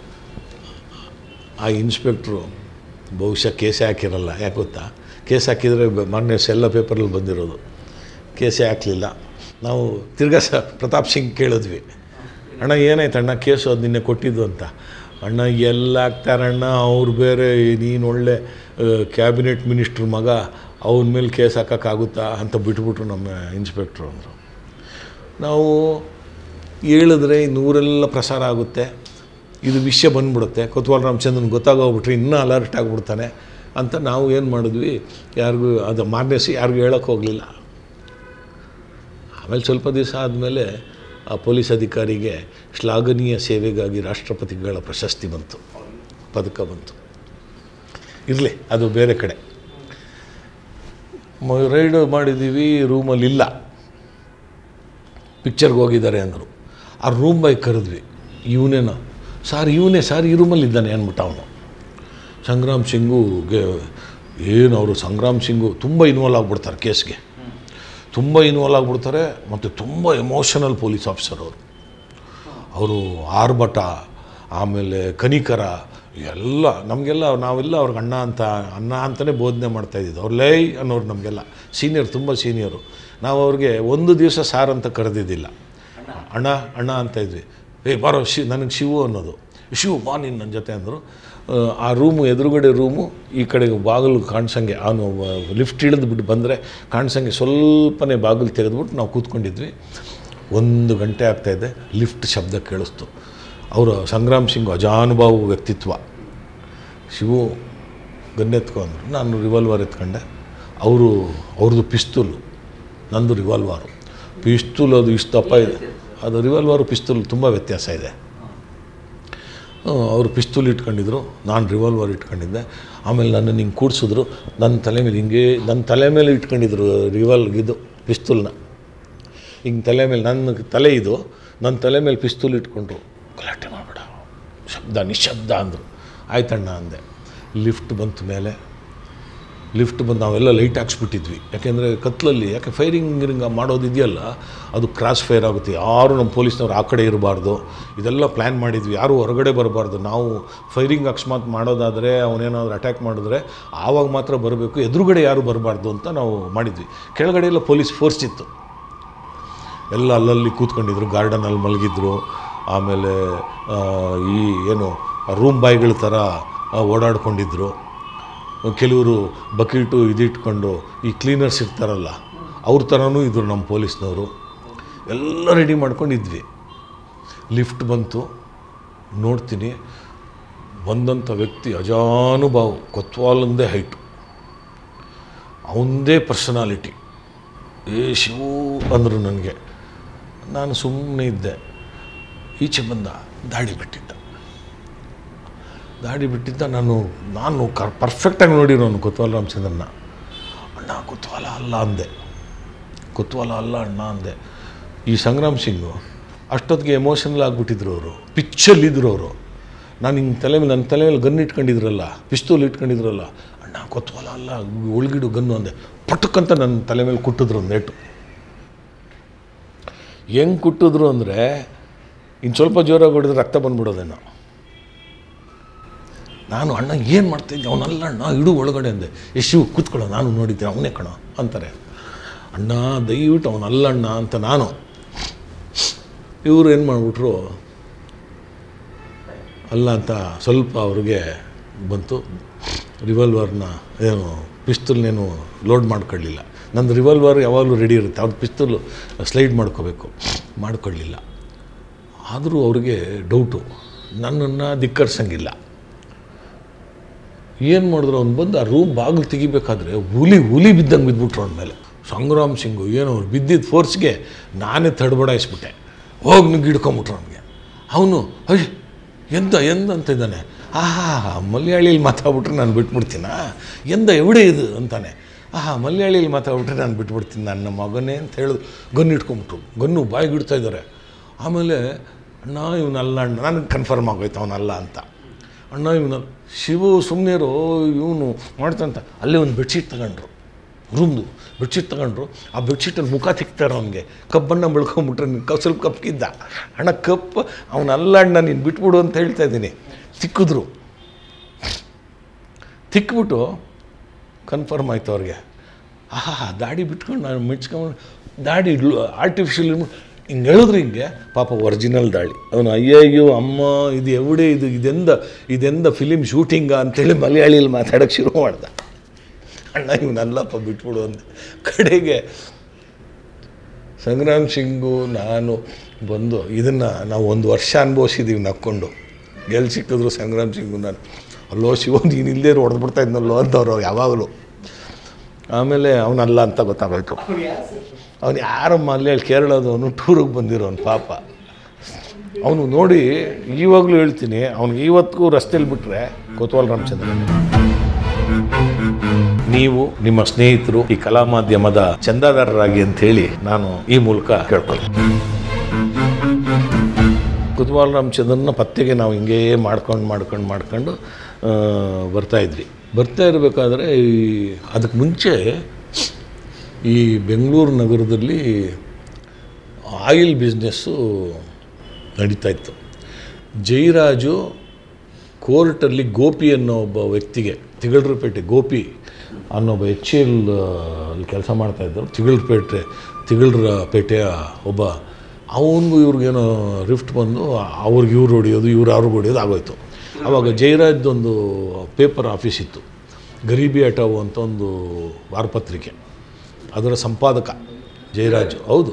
ಆ ಇನ್ಸ್ಪೆಕ್ಟ್ರು ಬಹುಶಃ ಕೇಸೇ ಹಾಕಿರಲ್ಲ ಯಾಕೆ ಗೊತ್ತಾ ಕೇಸ್ ಹಾಕಿದರೆ ಬ- ಮೊನ್ನೆ ಎಲ್ಲ ಪೇಪರಲ್ಲಿ ಬಂದಿರೋದು ಕೇಸೇ ಹಾಕಲಿಲ್ಲ ನಾವು ತಿರ್ಗಾ ಸ ಪ್ರತಾಪ್ ಸಿಂಗ್ ಕೇಳಿದ್ವಿ ಅಣ್ಣ ಏನಾಯ್ತು ಅಣ್ಣ ಕೇಸು ಅದು ನಿನ್ನೆ ಕೊಟ್ಟಿದ್ದು ಅಂತ ಅಣ್ಣ ಎಲ್ಲ ಹಾಕ್ತಾರಣ್ಣ ಅವ್ರು ಬೇರೆ ನೀನು ಒಳ್ಳೆ ಕ್ಯಾಬಿನೆಟ್ ಮಿನಿಸ್ಟ್ರ್ ಮಗ ಅವನ ಮೇಲೆ ಕೇಸ್ ಹಾಕೋಕ್ಕಾಗುತ್ತಾ ಅಂತ ಬಿಟ್ಬಿಟ್ರು ನಮ್ಮ ಇನ್ಸ್ಪೆಕ್ಟ್ರು ಅಂದರು ನಾವು ಹೇಳಿದ್ರೆ ನೂರೆಲ್ಲ ಪ್ರಸಾರ ಆಗುತ್ತೆ ಇದು ವಿಷಯ ಬಂದ್ಬಿಡುತ್ತೆ ಕೊತ್ವಾಲ್ ರಾಮಚಂದ್ರನ್ ಗೊತ್ತಾಗೋಗ್ಬಿಟ್ರೆ ಇನ್ನೂ ಅಲರ್ಟ್ ಆಗಿಬಿಡ್ತಾನೆ ಅಂತ ನಾವು ಏನು ಮಾಡಿದ್ವಿ ಯಾರಿಗೂ ಅದು ಮಾರ್ನೆಸಿ ಯಾರಿಗೂ ಹೇಳೋಕ್ಕೆ ಹೋಗಲಿಲ್ಲ ಆಮೇಲೆ ಸ್ವಲ್ಪ ದಿವಸ ಆದಮೇಲೆ ಆ ಪೊಲೀಸ್ ಅಧಿಕಾರಿಗೆ ಶ್ಲಾಘನೀಯ ಸೇವೆಗಾಗಿ ರಾಷ್ಟ್ರಪತಿಗಳ ಪ್ರಶಸ್ತಿ ಬಂತು ಪದಕ ಬಂತು ಇರಲಿ ಅದು ಬೇರೆ ಕಡೆ ಮ- ರೈಡ್ ಮಾಡಿದ್ದೀವಿ ರೂಮಲ್ಲಿ ಇಲ್ಲ ಪಿಕ್ಚರ್ಗೆ ಹೋಗಿದ್ದಾರೆ ಅಂದರು ಆ ರೂಮ್ ಬೈ ಕರೆದ್ವಿ ಇವನೇನ ಸರ್ ಇವನೇ ಸರ್ ಈ ರೂಮಲ್ಲಿ ಇದ್ದಾನೆ ಅಂದ್ಬಿಟ್ಟ ಅವನು ಸಂಗ್ರಾಮ್ ಸಿಂಗುಗೆ ಏನು ಅವರು ಸಂಗ್ರಾಮ್ ಸಿಂಗು ತುಂಬ ಇನ್ವಾಲ್ವ್ ಆಗಿಬಿಡ್ತಾರೆ ಕೇಸ್ಗೆ ತುಂಬ ಇನ್ವಾಲ್ವ್ ಆಗಿಬಿಡ್ತಾರೆ ಮತ್ತು ತುಂಬ ಎಮೋಷನಲ್ ಪೊಲೀಸ್ ಆಫೀಸರ್ ಅವರು ಅವರು ಆರ್ಭಟ ಆಮೇಲೆ ಕನಿಕರ ಎಲ್ಲ ನಮಗೆಲ್ಲ ನಾವೆಲ್ಲ ಅವ್ರಿಗೆ ಅಣ್ಣ ಅಂತ ಅಣ್ಣ ಅಂತಲೇ ಬೋಧನೆ ಮಾಡ್ತಾಯಿದ್ದಿದ್ದು ಅವ್ರು ಲೈ ಅನ್ನೋರು ನಮಗೆಲ್ಲ ಸೀನಿಯರ್ ತುಂಬ ಸೀನಿಯರು ನಾವು ಅವ್ರಿಗೆ ಒಂದು ದಿವಸ ಸಾರ್ ಅಂತ ಕರೆದಿದ್ದಿಲ್ಲ ಅಣ್ಣ ಅಣ್ಣ ಅಂತ ಇದ್ವಿ ಏ ಬಾರೋ ಶಿ ನನಗೆ ಶಿವು ಅನ್ನೋದು ಶಿವು ಬಾ ನೀನು ನನ್ನ ಜೊತೆ ಅಂದರು ಆ ರೂಮು ಎದುರುಗಡೆ ರೂಮು ಈ ಕಡೆಗೆ ಬಾಗಿಲು ಕಾಣಿಸಂಗೆ ಅವನು ಲಿಫ್ಟ್ ಇಳಿದು ಬಿಟ್ಟು ಬಂದರೆ ಕಾಣಿಸಂಗೆ ಸ್ವಲ್ಪನೇ ಬಾಗಿಲು ತೆಗೆದ್ಬಿಟ್ಟು ನಾವು ಕೂತ್ಕೊಂಡಿದ್ವಿ ಒಂದು ಗಂಟೆ ಆಗ್ತಾಯಿದೆ ಲಿಫ್ಟ್ ಶಬ್ದ ಕೇಳಿಸ್ತು ಅವರು ಸಂಗ್ರಾಮ್ ಸಿಂಗ್ ಅಜಾನುಭಾವು ವ್ಯಕ್ತಿತ್ವ ಶಿವು ಗನ್ನೆತ್ಕೊ ಅಂದರು ನಾನು ರಿವಾಲ್ವರ್ ಎತ್ಕೊಂಡೆ ಅವರು ಅವ್ರದ್ದು ಪಿಸ್ತೂಲು ನಂದು ರಿವಾಲ್ವಾರು ಪಿಸ್ತೂಲ್ ಅದು ಇಷ್ಟು ದಪ್ಪ ಇದೆ ಅದು ರಿವಾಲ್ವಾರು ಪಿಸ್ತೂಲ್ ತುಂಬ ವ್ಯತ್ಯಾಸ ಇದೆ ಅವರು ಪಿಸ್ತೂಲ್ ಇಟ್ಕೊಂಡಿದ್ರು ನಾನು ರಿವಾಲ್ವರ್ ಇಟ್ಕೊಂಡಿದ್ದೆ ಆಮೇಲೆ ನನ್ನ ಹಿಂಗೆ ಕೂಡಿಸಿದ್ರು ನನ್ನ ತಲೆ ಮೇಲೆ ಹಿಂಗೆ ನನ್ನ ತಲೆ ಮೇಲೆ ಇಟ್ಕೊಂಡಿದ್ರು ರಿವಾಲ್ ಇದು ಪಿಸ್ತೂಲ್ನ ಹಿಂಗೆ ತಲೆ ಮೇಲೆ ನನ್ನ ತಲೆ ಇದು ನನ್ನ ತಲೆ ಮೇಲೆ ಪಿಸ್ತೂಲ್ ಇಟ್ಕೊಂಡ್ರು ಗಲಾಟೆ ಮಾಡಬೇಡ ಶಬ್ದ ನಿಶಬ್ದ ಅಂದರು ಆಯ್ತಣ್ಣ ಅಂದೆ ಲಿಫ್ಟ್ ಬಂತು ಮೇಲೆ ಲಿಫ್ಟ್ ಬಂದು ನಾವೆಲ್ಲ ಲೈಟ್ ಹಾಕ್ಸ್ಬಿಟ್ಟಿದ್ವಿ ಯಾಕೆಂದರೆ ಕತ್ಲಲ್ಲಿ ಯಾಕೆ ಫೈರಿಂಗ್ ಗಿರಿಂಗ ಮಾಡೋದಿದೆಯಲ್ಲ ಅದು ಕ್ರಾಸ್ ಫೈರ್ ಆಗುತ್ತೆ ಯಾರು ನಮ್ಮ ಪೊಲೀಸ್ನವ್ರು ಆ ಕಡೆ ಇರಬಾರ್ದು ಇದೆಲ್ಲ ಪ್ಲ್ಯಾನ್ ಮಾಡಿದ್ವಿ ಯಾರು ಹೊರಗಡೆ ಬರಬಾರ್ದು ನಾವು ಫೈರಿಂಗ್ ಅಕಸ್ಮಾತ್ ಮಾಡೋದಾದರೆ ಅವನೇನಾದ್ರು ಅಟ್ಯಾಕ್ ಮಾಡಿದ್ರೆ ಆವಾಗ ಮಾತ್ರ ಬರಬೇಕು ಎದುರುಗಡೆ ಯಾರು ಬರಬಾರ್ದು ಅಂತ ನಾವು ಮಾಡಿದ್ವಿ ಕೆಳಗಡೆ ಎಲ್ಲ ಪೊಲೀಸ್ ಫೋರ್ಸ್ ಇತ್ತು ಎಲ್ಲ ಅಲ್ಲಲ್ಲಿ ಕೂತ್ಕೊಂಡಿದ್ರು ಗಾರ್ಡನಲ್ಲಿ ಮಲಗಿದ್ರು ಆಮೇಲೆ ಆ, ಈ ಏನು ರೂಮ್ ಬಾಯ್ಗಳ ಥರ ಆ, ಓಡಾಡ್ಕೊಂಡಿದ್ರು ಕೆಲವರು ಬಕೀಟು ಇದಿಟ್ಕೊಂಡು ಈ ಕ್ಲೀನರ್ಸ್ ಇರ್ತಾರಲ್ಲ ಅವ್ರ ಥರನೂ ಇದ್ರು ನಮ್ಮ ಪೊಲೀಸ್ನವರು ಎಲ್ಲ ರೆಡಿ ಮಾಡ್ಕೊಂಡಿದ್ವಿ ಲಿಫ್ಟ್ ಬಂತು ನೋಡ್ತೀನಿ ಬಂದಂಥ ವ್ಯಕ್ತಿ ಅಜಾನುಭಾವು ಕೊತ್ವಾಲಂದೇ ಹೈಟು ಅವನದೇ ಪರ್ಸನಾಲಿಟಿ ಏ ಶಿವು ಅಂದರು ನನಗೆ ನಾನು ಸುಮ್ಮನೆ ಇದ್ದೆ ಈಚೆ ಬಂದ ದಾಡಿ ಬಿಟ್ಟಿದ್ದ ದಾಡಿ ಬಿಟ್ಟಿದ್ದ ನಾನು ನಾನು ಕರ್ ಪರ್ಫೆಕ್ಟಾಗಿ ನೋಡಿರೋನು ಕೊತ್ವಾಲ ರಾಮಚಂದ್ರನ ಅಣ್ಣ ಕೊತ್ವಾಲ ಅಲ್ಲ ಅಂದೆ ಕೊತ್ವಾಲ ಅಲ್ಲ ಅಣ್ಣ ಅಂದೆ ಈ ಸಂಗ್ರಾಮ್ ಸಿಂಗು ಅಷ್ಟೊತ್ತಿಗೆ ಎಮೋಷನಲ್ ಆಗಿಬಿಟ್ಟಿದ್ರು ಅವರು ಪಿಚ್ಚಲ್ಲಿದ್ದರು ಅವರು ನಾನು ಹಿಂಗೆ ತಲೆ ಮೇಲೆ ನನ್ನ ತಲೆ ಮೇಲೆ ಗನ್ ಇಟ್ಕೊಂಡಿದ್ರಲ್ಲ ಪಿಸ್ತೂಲ್ ಇಟ್ಕೊಂಡಿದ್ರಲ್ಲ ಅಣ್ಣ ಕೊತ್ವಾಲ ಅಲ್ಲ ಒಳಗಿಡು ಗನ್ನು ಅಂದೆ ಪಟಕ್ಕಂತ ನನ್ನ ತಲೆ ಮೇಲೆ ಕುಟ್ಟಿದ್ರು ಒಂದು ಏಟು ಹೆಂಗೆ ಕುಟ್ಟಿದ್ರು ಅಂದರೆ ಇನ್ನು ಸ್ವಲ್ಪ ಜೋರಾಗಿ ಹೊಡೆದ್ರೆ ರಕ್ತ ಬಂದ್ಬಿಡೋದೇನೋ ನಾನು ಅಣ್ಣ ಏನು ಮಾಡ್ತಾಯಿದ್ದೆ ಅವನಲ್ಲ ಅಣ್ಣ ಇಡು ಒಳಗಡೆ ಅಂದೆ ಎಷ್ಟು ಕೂತ್ಕೊಳ್ಳೋ ನಾನು ನೋಡಿದ್ದೆ ಅವನೇ ಕಣ ಅಂತಾರೆ ಅಣ್ಣ ದಯವಿಟ್ಟು ಅವನಲ್ಲ ಅಣ್ಣ ಅಂತ ನಾನು ಇವರು ಏನು ಮಾಡಿಬಿಟ್ರು ಅಲ್ಲ ಅಂತ ಸ್ವಲ್ಪ ಅವ್ರಿಗೆ ಬಂತು ರಿವಾಲ್ವರ್ನ ಏನು ಪಿಸ್ತೂಲ್ನೇನು ಲೋಡ್ ಮಾಡ್ಕೊಳ್ಳಿಲ್ಲ ನಂದು ರಿವಾಲ್ವರ್ ಯಾವಾಗಲೂ ರೆಡಿ ಇರುತ್ತೆ ಅವ್ರ ಪಿಸ್ತೂಲು ಸ್ಲೈಡ್ ಮಾಡ್ಕೋಬೇಕು ಮಾಡ್ಕೊಳ್ಳಿಲ್ಲ ಆದರೂ ಅವ್ರಿಗೆ ಡೌಟು ನನ್ನನ್ನು ಧಿಕ್ಕರಿಸಂಗಿಲ್ಲ ಏನು ಮಾಡಿದ್ರು ಅವ್ನು ಬಂದು ಆ ರೂಮ್ ಬಾಗಿಲು ತೆಗಿಬೇಕಾದ್ರೆ ಹುಲಿ ಹುಲಿ ಬಿದ್ದಂಗೆ ಬಿದ್ದುಬಿಟ್ರು ಅವನ ಮೇಲೆ ಸಂಗ್ರಾಮ್ ಸಿಂಗು ಏನು ಅವ್ರು ಬಿದ್ದಿದ್ದ ಫೋರ್ಸ್ಗೆ ನಾನೇ ತಡಬಡಾಯಿಸ್ಬಿಟ್ಟೆ ಹೋಗಿ ನುಗ್ಗಿ ಹಿಡ್ಕೊಂಬಿಟ್ರು ಅವನಿಗೆ ಅವನು ಅಯ್ಯ ಎಂದ ಎಂದ ಅಂತ ಇದ್ದಾನೆ ಆಹಾ ಮಲಯಾಳಿಲಿ ಮಾತಾಡ್ಬಿಟ್ರೆ ನಾನು ಬಿಟ್ಬಿಡ್ತೀನಾ ಎಂದ ಎವಡೆ ಇದು ಅಂತಾನೆ ಆಹಾ ಮಲಯಾಳಿಲಿ ಮಾತಾಡ್ಬಿಟ್ರೆ ನಾನು ಬಿಟ್ಬಿಡ್ತೀನಿ ನನ್ನ ಮಗನೇ ಅಂತ ಹೇಳಿದ್ರು ಗನ್ ಇಟ್ಕೊಂಬಿಟ್ರು ಗನ್ನು ಬಾಯಿಗೆ ಇಡ್ತಾ ಇದ್ದಾರೆ ಆಮೇಲೆ ಅಣ್ಣ ಇವನಲ್ಲ ಅಣ್ಣ ನನಗೆ ಕನ್ಫರ್ಮ್ ಆಗೋಯ್ತು ಅವನಲ್ಲ ಅಂತ ಅಣ್ಣ ಇವನ ಶಿವು ಸುಮ್ಮನೆರು ಇವನು ಮಾಡ್ತಂತ ಅಲ್ಲೇ ಒಂದು ಬೆಡ್ಶೀಟ್ ತಗೊಂಡ್ರು ರೂಮ್ದು ಬೆಡ್ಶೀಟ್ ತಗೊಂಡ್ರು ಆ ಬೆಡ್ಶೀಟಲ್ಲಿ ಮುಖ ತಿಕ್ತಾರೆ ಅವನಿಗೆ ಕಬ್ಬನ್ನು ಬೆಳ್ಕೊಂಬಿಟ್ರೆ ನೀನು ಕಪ್ ಸ್ವಲ್ಪ ಕಪ್ಪಿದ್ದ ಅಣ್ಣ ಕಪ್ ಅವನಲ್ಲ ಅಣ್ಣ ನೀನು ಬಿಟ್ಬಿಡು ಅಂತ ಹೇಳ್ತಾ ಇದ್ದೀನಿ ತಿಕ್ಕಿದ್ರು ತಿಕ್ಬಿಟ್ಟು ಕನ್ಫರ್ಮ್ ಆಯ್ತು ಅವ್ರಿಗೆ ಆಹಾ ದಾಡಿ ಬಿಟ್ಕೊಂಡು ನಾನು ಮೆಚ್ಕೊಂಡು ದಾಡಿ ಆರ್ಟಿಫಿಷಿಯಲ್ ಹಿಂಗೆ ಹೇಳಿದ್ರು ಹಿಂಗೆ ಪಾಪ ಒರಿಜಿನಲ್ ದಾಳಿ ಅವನು ಅಯ್ಯಯ್ಯೋ ಅಮ್ಮ ಇದು ಎವಡೆ ಇದು ಇದೆಂದ ಇದೆಂದ ಫಿಲಿಮ್ ಶೂಟಿಂಗಾ ಅಂತೇಳಿ ಮಲಯಾಳಿಯಲ್ಲಿ ಮಾತಾಡೋಕ್ಕೆ ಶುರು ಮಾಡ್ದ ಅಣ್ಣ ಇವನಲ್ಲಪ್ಪ ಬಿಟ್ಬಿಡು ಅಂದೆ ಕಡೆಗೆ ಸಂಗ್ರಾಮ್ ಸಿಂಗು ನಾನು ಬಂದು ಇದನ್ನು ನಾವು ಒಂದು ವರ್ಷ ಅನುಭವಿಸಿದ್ದೀವಿ ನಕ್ಕೊಂಡು ಎಲ್ಲಿ ಸಿಕ್ಕಿದ್ರು ಸಂಗ್ರಾಮ್ ಸಿಂಗು ನಾನು ಅಲ್ಲೋ ಶಿವ ನೀನು ಇಲ್ಲದೆ ಹೊಡೆದ್ಬಿಡ್ತಾ ಇದ್ನಲ್ಲೋ ಅಂತವ್ರು ಯಾವಾಗಲೂ ಆಮೇಲೆ ಅವನಲ್ಲ ಅಂತ ಗೊತ್ತಾಗೋಯ್ತು ಅವನು ಯಾರು ಮಲಯಾಳಿ ಕೇರಳದವನು ಟೂರಿಗೆ ಬಂದಿರೋನು ಪಾಪ ಅವನು ನೋಡಿ ಇವಾಗಲೂ ಹೇಳ್ತೀನಿ ಅವ್ನಿಗೆ ಇವತ್ತಿಗೂ ರಸ್ತೆಯಲ್ಲಿ ಬಿಟ್ಟರೆ ಕೊತ್ವಾಲ್ ರಾಮಚಂದ್ರ ನೀವು ನಿಮ್ಮ ಸ್ನೇಹಿತರು ಈ ಕಲಾ ಮಾಧ್ಯಮದ ಚಂದಾದಾರರಾಗಿ ಅಂತ ಹೇಳಿ ನಾನು ಈ ಮೂಲಕ ಕೇಳ್ಕೊಳ್ತೀನಿ ಕುತ್ವಾಲ್ ರಾಮಚಂದ್ರನ ಪತ್ತೆಗೆ ನಾವು ಹಿಂಗೇ ಮಾಡ್ಕೊಂಡು ಮಾಡ್ಕೊಂಡು ಮಾಡ್ಕೊಂಡು ಆ, ಬರ್ತಾ ಇದ್ವಿ ಬರ್ತಾ ಇರಬೇಕಾದ್ರೆ ಈ ಅದಕ್ಕೆ ಮುಂಚೆ ಈ ಬೆಂಗಳೂರು ನಗರದಲ್ಲಿ ಆಯಿಲ್ ಬಿಸ್ನೆಸ್ಸು ನಡೀತಾ ಇತ್ತು ಜೈರಾಜು ಕೋರ್ಟಲ್ಲಿ ಗೋಪಿ ಅನ್ನೋ ಒಬ್ಬ ವ್ಯಕ್ತಿಗೆ ತಿಗಳರಪೇಟೆ ಗೋಪಿ ಅನ್ನೊಬ್ಬ ಎಚ್ ಎಲ್ ಅಲ್ಲಿ ಕೆಲಸ ಮಾಡ್ತಾಯಿದ್ದರು ತಿಗಳರಪೇಟೆ ತಿಗಳರ ಪೇಟೆಯ ಒಬ್ಬ ಅವನಿಗೂ ಇವ್ರಿಗೇನೋ ರಿಫ್ಟ್ ಬಂದು ಅವ್ರಿಗೆ ಇವ್ರು ಹೊಡಿಯೋದು ಇವ್ರು ಅವ್ರಿಗೆ ಹೊಡಿಯೋದು ಆಗೋಯ್ತು ಆವಾಗ ಜಯರಾಜ್ದೊಂದು ಪೇಪರ್ ಆಫೀಸ್ ಇತ್ತು ಗರೀಬಿ ಅಟಾವು ಅಂತ ಒಂದು ವಾರಪತ್ರಿಕೆ ಅದರ ಸಂಪಾದಕ ಜಯರಾಜ್ ಹೌದು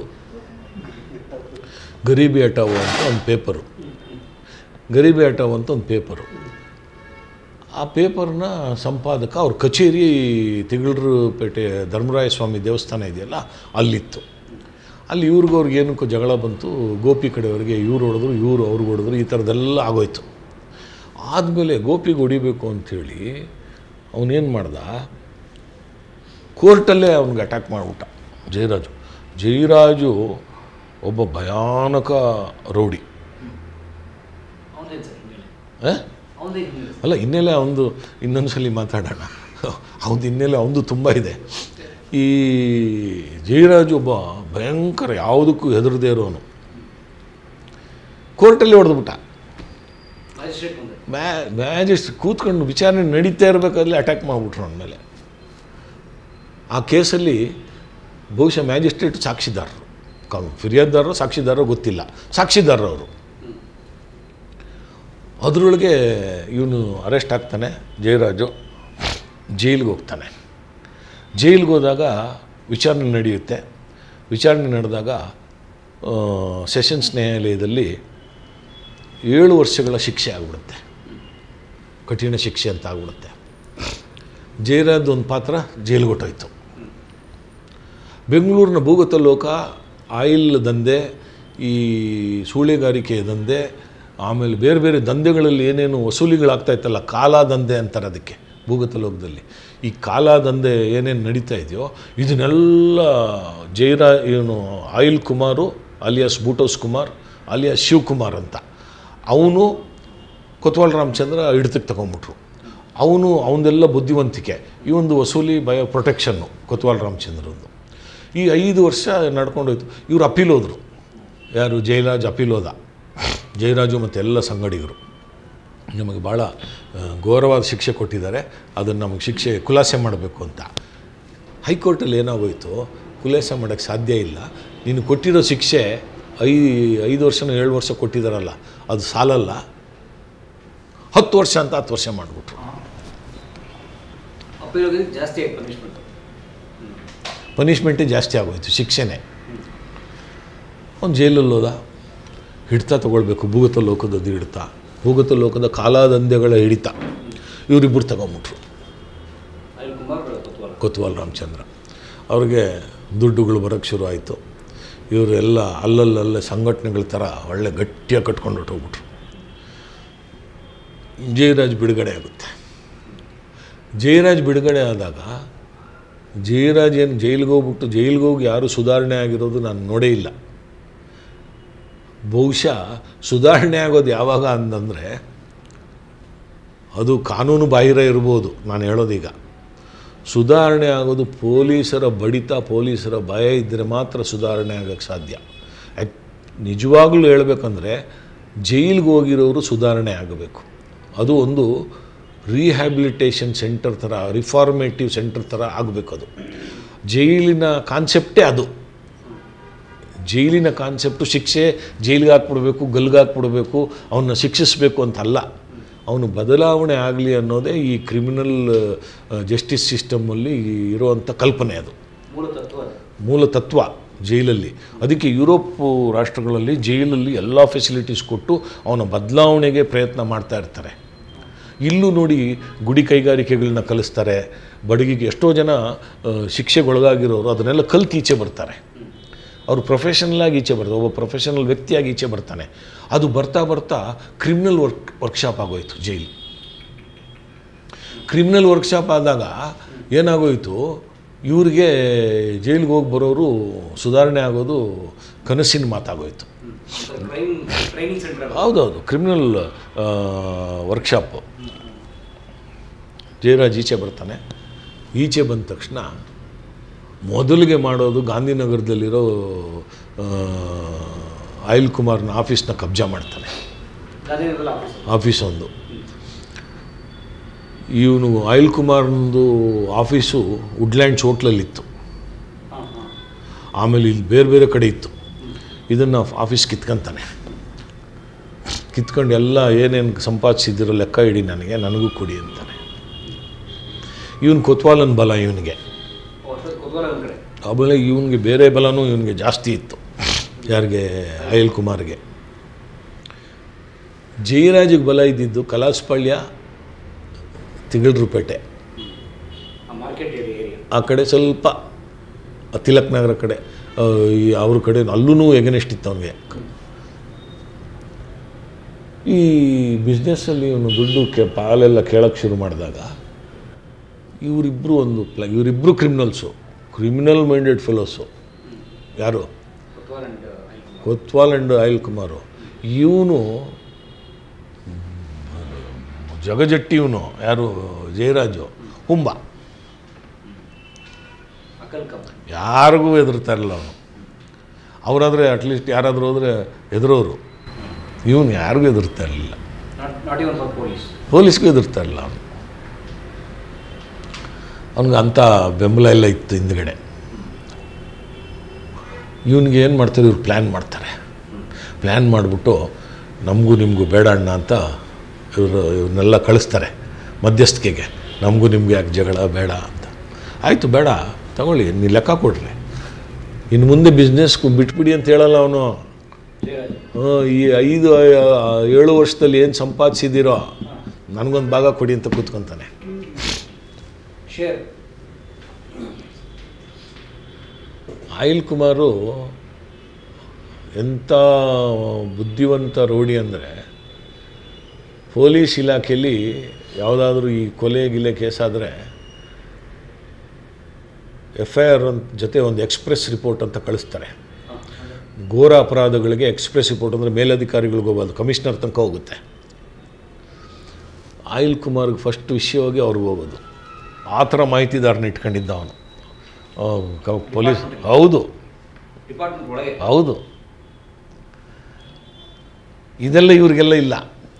ಗರೀಬಿ ಅಟಾವು ಅಂತ ಒಂದು ಪೇಪರು ಗರೀಬಿ ಅಟಾವು ಅಂತ ಒಂದು ಪೇಪರು ಆ ಪೇಪರ್ನ ಸಂಪಾದಕ ಅವ್ರ ಕಚೇರಿ ತಿಗಳರಪೇಟೆ ಧರ್ಮರಾಯ ಸ್ವಾಮಿ ದೇವಸ್ಥಾನ ಇದೆಯಲ್ಲ ಅಲ್ಲಿತ್ತು ಅಲ್ಲಿ ಇವ್ರಿಗೂ ಅವ್ರಿಗೆ ಏನಕ್ಕೂ ಜಗಳ ಬಂತು ಗೋಪಿ ಕಡೆಯವರಿಗೆ ಇವ್ರು ಹೊಡೆದ್ರು ಇವರು ಅವ್ರಿಗೆ ಹೊಡೆದ್ರು ಈ ಥರದ್ದೆಲ್ಲ ಆಗೋಯ್ತು ಆದಮೇಲೆ ಗೋಪಿಗೆ ಹೊಡಿಬೇಕು ಅಂಥೇಳಿ ಅವನೇನು ಮಾಡ್ದ ಕೋರ್ಟಲ್ಲೇ ಅವ್ನಿಗೆ ಅಟ್ಯಾಕ್ ಮಾಡಿಬಿಟ್ಟ ಜಯರಾಜು ಜಯರಾಜು ಒಬ್ಬ ಭಯಾನಕ ರೌಡಿ ಅವನೇನು ಸರ್ ಹಿನ್ನೆಲೆ ಆ? ಅವನದೇ ಹಿನ್ನೆಲೆ ಅಲ್ಲ ಹಿನ್ನೆಲೆ ಅವನದು ಇನ್ನೊಂದು ಸಲ ಮಾತಾಡೋಣ ಅವನದು ಹಿನ್ನೆಲೆ ಅವನದು ತುಂಬ ಇದೆ ಈ ಜಯರಾಜ್ ಒಬ್ಬ ಭಯಂಕರ ಯಾವುದಕ್ಕೂ ಹೆದರದೇ ಇರೋನು ಕೋರ್ಟಲ್ಲಿ ಹೊಡೆದ್ಬಿಟ್ಟ ಮ್ಯಾಜಿಸ್ಟ್ರೇಟ್ ಮುಂದೆ ಮ್ಯಾ ಮ್ಯಾಜಿಸ್ಟ್ರೇಟ್ ಕೂತ್ಕೊಂಡು ವಿಚಾರಣೆ ನಡೀತಾ ಇರಬೇಕಾದ್ರೆ ಅಟ್ಯಾಕ್ ಮಾಡಿಬಿಟ್ರು ಅವನ ಮೇಲೆ ಆ ಕೇಸಲ್ಲಿ ಬಹುಶಃ ಮ್ಯಾಜಿಸ್ಟ್ರೇಟ್ ಸಾಕ್ಷಿದಾರರು ಕ ಫಿರ್ಯಾದಿದಾರರು ಸಾಕ್ಷಿದಾರರು ಗೊತ್ತಿಲ್ಲ ಸಾಕ್ಷಿದಾರರು ಅವರು ಅದರೊಳಗೆ ಇವನು ಅರೆಸ್ಟ್ ಆಗ್ತಾನೆ ಜಯರಾಜು ಜೈಲಿಗೆ ಹೋಗ್ತಾನೆ ಜೈಲಿಗೆ ಹೋದಾಗ ವಿಚಾರಣೆ ನಡೆಯುತ್ತೆ ವಿಚಾರಣೆ ನಡೆದಾಗ ಆ, ಸೆಷನ್ಸ್ ನ್ಯಾಯಾಲಯದಲ್ಲಿ ಏಳು ವರ್ಷಗಳ ಶಿಕ್ಷೆ ಆಗಿಬಿಡುತ್ತೆ ಕಠಿಣ ಶಿಕ್ಷೆ ಅಂತ ಆಗ್ಬಿಡುತ್ತೆ ಜಯರಾಜ್ ಒಂದು ಪಾತ್ರ ಜೈಲಿಗೆ ಹೊಟ್ಟೋಯ್ತು ಬೆಂಗಳೂರಿನ ಭೂಗತ ಲೋಕ ಆಯಿಲ್ ದಂಧೆ ಈ ಸೂಳೆಗಾರಿಕೆ ದಂಧೆ ಆಮೇಲೆ ಬೇರೆ ಬೇರೆ ದಂಧೆಗಳಲ್ಲಿ ಏನೇನು ವಸೂಲಿಗಳಾಗ್ತಾ ಇತ್ತಲ್ಲ ಕಾಲಾ ದಂಧೆ ಅಂತಾರೆ ಅದಕ್ಕೆ ಭೂಗತ ಲೋಕದಲ್ಲಿ ಈ ಕಾಲಾ ದಂಧೆ ಏನೇನು ನಡೀತಾ ಇದೆಯೋ ಇದನ್ನೆಲ್ಲ ಜೈರಾ ಇವನು ಆಯಿಲ್ ಕುಮಾರು ಅಲಿಯಾಸ್ ಬೂಟೋಸ್ ಕುಮಾರ್ ಅಲಿಯಾಸ್ ಶಿವಕುಮಾರ್ ಅಂತ ಅವನು ಕೊತ್ವಾಲ್ ರಾಮಚಂದ್ರ ಹಿಡಿತಕ್ಕೆ ತಗೊಂಬಿಟ್ರು ಅವನು ಅವನದೆಲ್ಲ ಬುದ್ಧಿವಂತಿಕೆ ಈ ಒಂದು ವಸೂಲಿ ಬಯ ಪ್ರೊಟೆಕ್ಷನ್ನು ಕೊತ್ವಾಲ್ ರಾಮಚಂದ್ರದ್ದು ಈ ಐದು ವರ್ಷ ನಡ್ಕೊಂಡೋಯ್ತು ಇವರು ಅಪೀಲ್ ಹೋದರು ಯಾರು ಜಯರಾಜ್ ಅಪೀಲ್ ಹೋದ ಜಯರಾಜು ಮತ್ತು ಎಲ್ಲ ಸಂಗಡಿಗರು ನಮಗೆ ಭಾಳ ಆ, ಘೋರವಾದ ಶಿಕ್ಷೆ ಕೊಟ್ಟಿದ್ದಾರೆ ಅದನ್ನು ನಮಗೆ ಶಿಕ್ಷೆ ಖುಲಾಸೆ ಮಾಡಬೇಕು ಅಂತ ಹೈಕೋರ್ಟಲ್ಲಿ ಏನಾಗೋಯ್ತು ಖುಲಾಸೆ ಮಾಡೋಕ್ಕೆ ಸಾಧ್ಯ ಇಲ್ಲ ನೀನು ಕೊಟ್ಟಿರೋ ಶಿಕ್ಷೆ ಐ ಐದು ವರ್ಷನೋ ಏಳು ವರ್ಷ ಕೊಟ್ಟಿದ್ದಾರಲ್ಲ ಅದು ಸಾಲಲ್ಲ ಹತ್ತು ವರ್ಷ ಅಂತ ಹತ್ತು ವರ್ಷ ಮಾಡಿಬಿಟ್ರು ಅಪಯೋಗಕ್ಕೆ ಜಾಸ್ತಿ ಆಗಿ ಪನಿಷ್ಮೆಂಟ್ ಪನಿಷ್ಮೆಂಟೇ ಜಾಸ್ತಿ ಆಗೋಯ್ತು ಶಿಕ್ಷೆನೇ ಅವ್ನು ಜೈಲಲ್ಲಿ ಹೋದ ಹಿಡ್ತಾ ತೊಗೊಳ್ಬೇಕು ಭೂಗತ ಲೋಕದದ್ದು ಹಿಡಿತ ಭೂಗತ ಲೋಕದ ಕಾಲಾದಂಧೆಗಳ ಹಿಡಿತ ಇವರಿಬ್ಬರು ತಗೊಂಬಿಟ್ರು ಅನಿಲ್ ಕುಮಾರ್ ಕೊತ್ವಾಲ್ ಕೊತ್ವಾಲ್ ರಾಮಚಂದ್ರ ಅವ್ರಿಗೆ ದುಡ್ಡುಗಳು ಬರೋಕ್ಕೆ ಶುರು ಆಯಿತು ಇವರೆಲ್ಲ ಅಲ್ಲಲ್ಲಲ್ಲೇ ಸಂಘಟನೆಗಳ ಥರ ಒಳ್ಳೆ ಗಟ್ಟಿಯಾಗಿ ಕಟ್ಕೊಂಡು ಹೊಟ್ಟೋಗ್ಬಿಟ್ರು ಜಯರಾಜ್ ಬಿಡುಗಡೆ ಆಗುತ್ತೆ ಜಯರಾಜ್ ಬಿಡುಗಡೆ ಆದಾಗ ಜಯರಾಜ್ ಏನು ಜೈಲಿಗೆ ಹೋಗ್ಬಿಟ್ಟು ಜೈಲಿಗೆ ಹೋಗಿ ಯಾರೂ ಸುಧಾರಣೆ ಆಗಿರೋದು ನಾನು ನೋಡೇ ಇಲ್ಲ ಬಹುಶಃ ಸುಧಾರಣೆ ಆಗೋದು ಯಾವಾಗ ಅಂತಂದರೆ ಅದು ಕಾನೂನು ಬಾಹಿರ ಇರ್ಬೋದು ನಾನು ಹೇಳೋದೀಗ ಸುಧಾರಣೆ ಆಗೋದು ಪೊಲೀಸರ ಬಡಿತ ಪೊಲೀಸರ ಭಯ ಇದ್ದರೆ ಮಾತ್ರ ಸುಧಾರಣೆ ಆಗೋಕ್ಕೆ ಸಾಧ್ಯ ಯಾಕ್- ನಿಜವಾಗ್ಲೂ ಹೇಳಬೇಕಂದ್ರೆ ಜೈಲಿಗೆ ಹೋಗಿರೋರು ಸುಧಾರಣೆ ಆಗಬೇಕು ಅದು ಒಂದು ರಿಹ್ಯಾಬಿಲಿಟೇಷನ್ ಸೆಂಟರ್ ಥರ ರಿಫಾರ್ಮೇಟಿವ್ ಸೆಂಟರ್ ಥರ ಆಗಬೇಕು ಅದು ಜೈಲಿನ ಕಾನ್ಸೆಪ್ಟೇ ಅದು ಜೈಲಿನ ಕಾನ್ಸೆಪ್ಟು ಶಿಕ್ಷೆ ಜೈಲಿಗೆ ಹಾಕ್ಬಿಡ್ಬೇಕು ಗಲ್ಗೆ ಹಾಕ್ಬಿಡ್ಬೇಕು ಅವನ್ನ ಶಿಕ್ಷಿಸಬೇಕು ಅಂತಲ್ಲ ಅವನು ಬದಲಾವಣೆ ಆಗಲಿ ಅನ್ನೋದೇ ಈ ಕ್ರಿಮಿನಲ್ ಜಸ್ಟಿಸ್ ಸಿಸ್ಟಮಲ್ಲಿ ಇರುವಂಥ ಕಲ್ಪನೆ ಅದು ಮೂಲ ತತ್ವ ಅದು. ಮೂಲ ತತ್ವ ಜೈಲಲ್ಲಿ ಅದಕ್ಕೆ ಯುರೋಪ್ ರಾಷ್ಟ್ರಗಳಲ್ಲಿ ಜೈಲಲ್ಲಿ ಎಲ್ಲ ಫೆಸಿಲಿಟೀಸ್ ಕೊಟ್ಟು ಅವನ ಬದಲಾವಣೆಗೆ ಪ್ರಯತ್ನ ಮಾಡ್ತಾ ಇರ್ತಾರೆ ಇಲ್ಲೂ ನೋಡಿ ಗುಡಿ ಕೈಗಾರಿಕೆಗಳನ್ನ ಕಲಿಸ್ತಾರೆ ಬಡಗಿಗೆ ಎಷ್ಟೋ ಜನ ಆ, ಶಿಕ್ಷೆಗೊಳಗಾಗಿರೋರು ಅದನ್ನೆಲ್ಲ ಕಲ್ತು ಈಚೆ ಬರ್ತಾರೆ ಅವರು ಪ್ರೊಫೆಷನಲ್ ಆಗಿ ಈಚೆ ಬರ್ತಾರೆ ಒಬ್ಬ ಪ್ರೊಫೆಷನಲ್ ವ್ಯಕ್ತಿಯಾಗಿ ಈಚೆ ಬರ್ತಾನೆ ಅದು ಬರ್ತಾ ಬರ್ತಾ ಕ್ರಿಮಿನಲ್ ವರ್ಕ್ ವರ್ಕ್ಶಾಪ್ ಆಗೋಯ್ತು ಜೈಲು ಕ್ರಿಮಿನಲ್ ವರ್ಕ್ಶಾಪ್ ಆದಾಗ ಏನಾಗೋಯ್ತು ಇವ್ರಿಗೆ ಜೈಲಿಗೆ ಹೋಗಿ ಬರೋರು ಸುಧಾರಣೆ ಆಗೋದು ಕನಸಿನ ಮಾತಾಗೋಯ್ತು ಕ್ರೈಮ್ ಟ್ರೈನಿಂಗ್ ಸೆಂಟರ್ ಹೌದೌದು ಕ್ರಿಮಿನಲ್ ವರ್ಕ್ಶಾಪು ಜಯರಾಜ್ ಈಚೆ ಬರ್ತಾನೆ ಈಚೆ ಬಂದ ತಕ್ಷಣ ಮೊದಲಿಗೆ ಮಾಡೋದು ಗಾಂಧಿನಗರದಲ್ಲಿರೋ ಆ, ಆಯಿಲ್ ಕುಮಾರ್ನ ಆಫೀಸ್ನ ಕಬ್ಜಾ ಮಾಡ್ತಾನೆ ಗಾಂಧಿನಗರದಲ್ಲಿ ಆಫೀಸ್ ಆಫೀಸ್ ಒಂದು ಇವನು ಆಯಿಲ್ ಕುಮಾರ್ನದು ಆಫೀಸು ವುಡ್ಲ್ಯಾಂಡ್ಸ್ ಹೋಟ್ಲಲ್ಲಿತ್ತು ಆಮೇಲೆ ಇಲ್ಲಿ ಬೇರೆ ಬೇರೆ ಕಡೆ ಇತ್ತು ಇದನ್ನು ಆಫೀಸ್ ಕಿತ್ಕೊಂತಾನೆ ಕಿತ್ಕೊಂಡು ಎಲ್ಲ ಏನೇನು ಸಂಪಾದಿಸಿದಿರೋ ಲೆಕ್ಕ ಇಡಿ ನನಗೆ ನನಗೂ ಕೊಡಿ ಅಂತಾನೆ ಇವನು ಕೊತ್ವಾಲನ್ ಬಲ ಇವನಿಗೆ ಆಮೇಲೆ ಇವನಿಗೆ ಬೇರೆ ಬಲನೂ ಇವನಿಗೆ ಜಾಸ್ತಿ ಇತ್ತು ಯಾರಿಗೆ ಅನಿಲ್ ಕುಮಾರ್ಗೆ ಜಯರಾಜಿಗೆ ಬಲ ಇದ್ದಿದ್ದು ಕಲಾಸ್ಪಾಳ್ಯ ತಿಗಳರುಪೇಟೆ ಮಾರ್ಕೆಟ್ ಏರಿಯಾ ಆ ಕಡೆ ಸ್ವಲ್ಪ ತಿಲಕ್ ನಗರ ಕಡೆ ಆ, ಈ ಅವ್ರ ಕಡೆ ಅಲ್ಲೂ ಎಗನೆಸ್ಟ್ ಇತ್ತು ಅವನಿಗೆ ಈ ಬಿಸ್ನೆಸ್ಸಲ್ಲಿ ಇವನು ದುಡ್ಡು ಕೆ ಪಾಲೆಲ್ಲ ಕೇಳೋಕ್ಕೆ ಶುರು ಮಾಡಿದಾಗ ಇವರಿಬ್ಬರು ಒಂದು ಪ್ಲ ಇವರಿಬ್ಬರು ಕ್ರಿಮಿನಲ್ಸು ಕ್ರಿಮಿನಲ್ ಮೈಂಡೆಡ್ ಫೆಲೋಸು ಯಾರು ಕೊತ್ವಾಲ್ ಆ್ಯಂಡ್ ಅನಿಲ್ ಕುಮಾರು ಇವನು ಜಗಜಟ್ಟಿ ಇವನು ಯಾರು ಜಯರಾಜು ಹುಂಬ ಯಾರಿಗೂ ಹೆದರ್ತಾ ಇರಲಿಲ್ಲ ಅವನು ಅವರಾದರೆ ಅಟ್ಲೀಸ್ಟ್ ಯಾರಾದರೂ ಹೋದರೆ ಹೆದರೋರು ಇವನು ಯಾರಿಗೂ ಹೆದರ್ತಾ ಇರಲಿಲ್ಲ ನಾಟ್ ಇವನ್ ಫಾರ್ ಪೊಲೀಸ್ ಪೊಲೀಸ್ಗೂ ಹೆದರ್ತಾ ಇರಲಿಲ್ಲ ಅವನು ಅವನಿಗೆ ಅಂಥ ಬೆಂಬಲ ಎಲ್ಲ ಇತ್ತು ಹಿಂದ್ಗಡೆ ಇವನಿಗೆ ಏನು ಮಾಡ್ತಾರೆ ಇವ್ರು ಪ್ಲ್ಯಾನ್ ಮಾಡ್ತಾರೆ ಪ್ಲ್ಯಾನ್ ಮಾಡಿಬಿಟ್ಟು ನಮಗೂ ನಿಮಗೂ ಬೇಡ ಅಣ್ಣ ಅಂತ ಇವರು ಇವ್ರನ್ನೆಲ್ಲ ಕಳಿಸ್ತಾರೆ ಮಧ್ಯಸ್ಥಿಕೆಗೆ ನಮಗೂ ನಿಮಗೆ ಯಾಕೆ ಜಗಳ ಬೇಡ ಅಂತ ಆಯಿತು ಬೇಡ ತಗೊಳ್ಳಿ ನೀವು ಲೆಕ್ಕ ಕೊಡ್ರಿ ಇನ್ನು ಮುಂದೆ ಬಿಸ್ನೆಸ್ಗೂ ಬಿಟ್ಬಿಡಿ ಅಂತ ಹೇಳಲ್ಲ ಅವನು ಈ ಐದು ಆ, ಏಳು ವರ್ಷದಲ್ಲಿ ಏನು ಸಂಪಾದಿಸಿದ್ದೀರೋ ನನಗೊಂದು ಭಾಗ ಕೊಡಿ ಅಂತ ಕೂತ್ಕೊತಾನೆ ಶೇರ್ ಆಯಿಲ್ ಕುಮಾರು ಎಂಥ ಬುದ್ಧಿವಂತ ರೌಡಿ ಅಂದರೆ ಪೊಲೀಸ್ ಇಲಾಖೆಯಲ್ಲಿ ಯಾವುದಾದ್ರೂ ಈ ಕೊಲೆ ಗಿಲೆ ಕೇಸಾದರೆ ಎಫ್ ಐ ಆರ್ ಅಂತ ಜೊತೆ ಒಂದು ಎಕ್ಸ್ಪ್ರೆಸ್ ರಿಪೋರ್ಟ್ ಅಂತ ಕಳಿಸ್ತಾರೆ ಘೋರ ಅಪರಾಧಗಳಿಗೆ ಎಕ್ಸ್ಪ್ರೆಸ್ ರಿಪೋರ್ಟ್ ಅಂದರೆ ಮೇಲಧಿಕಾರಿಗಳಿಗೆ ಹೋಗೋದು ಕಮಿಷನರ್ ತನಕ ಹೋಗುತ್ತೆ ಆಯಿಲ್ ಕುಮಾರ್ಗೆ ಫಸ್ಟ್ ವಿಷಯವಾಗಿ ಅವ್ರಿಗೆ ಹೋಗೋದು ಆ ಥರ ಮಾಹಿತಿದಾರನ ಇಟ್ಕೊಂಡಿದ್ದ ಅವನು ಆ, ಕ- ಪೊಲೀಸ್ ಹೌದು ಡಿಪಾರ್ಟ್ಮೆಂಟ್ ಒಳಗೆ ಹೌದು ಇದೆಲ್ಲ ಇವ್ರಿಗೆಲ್ಲ ಇಲ್ಲ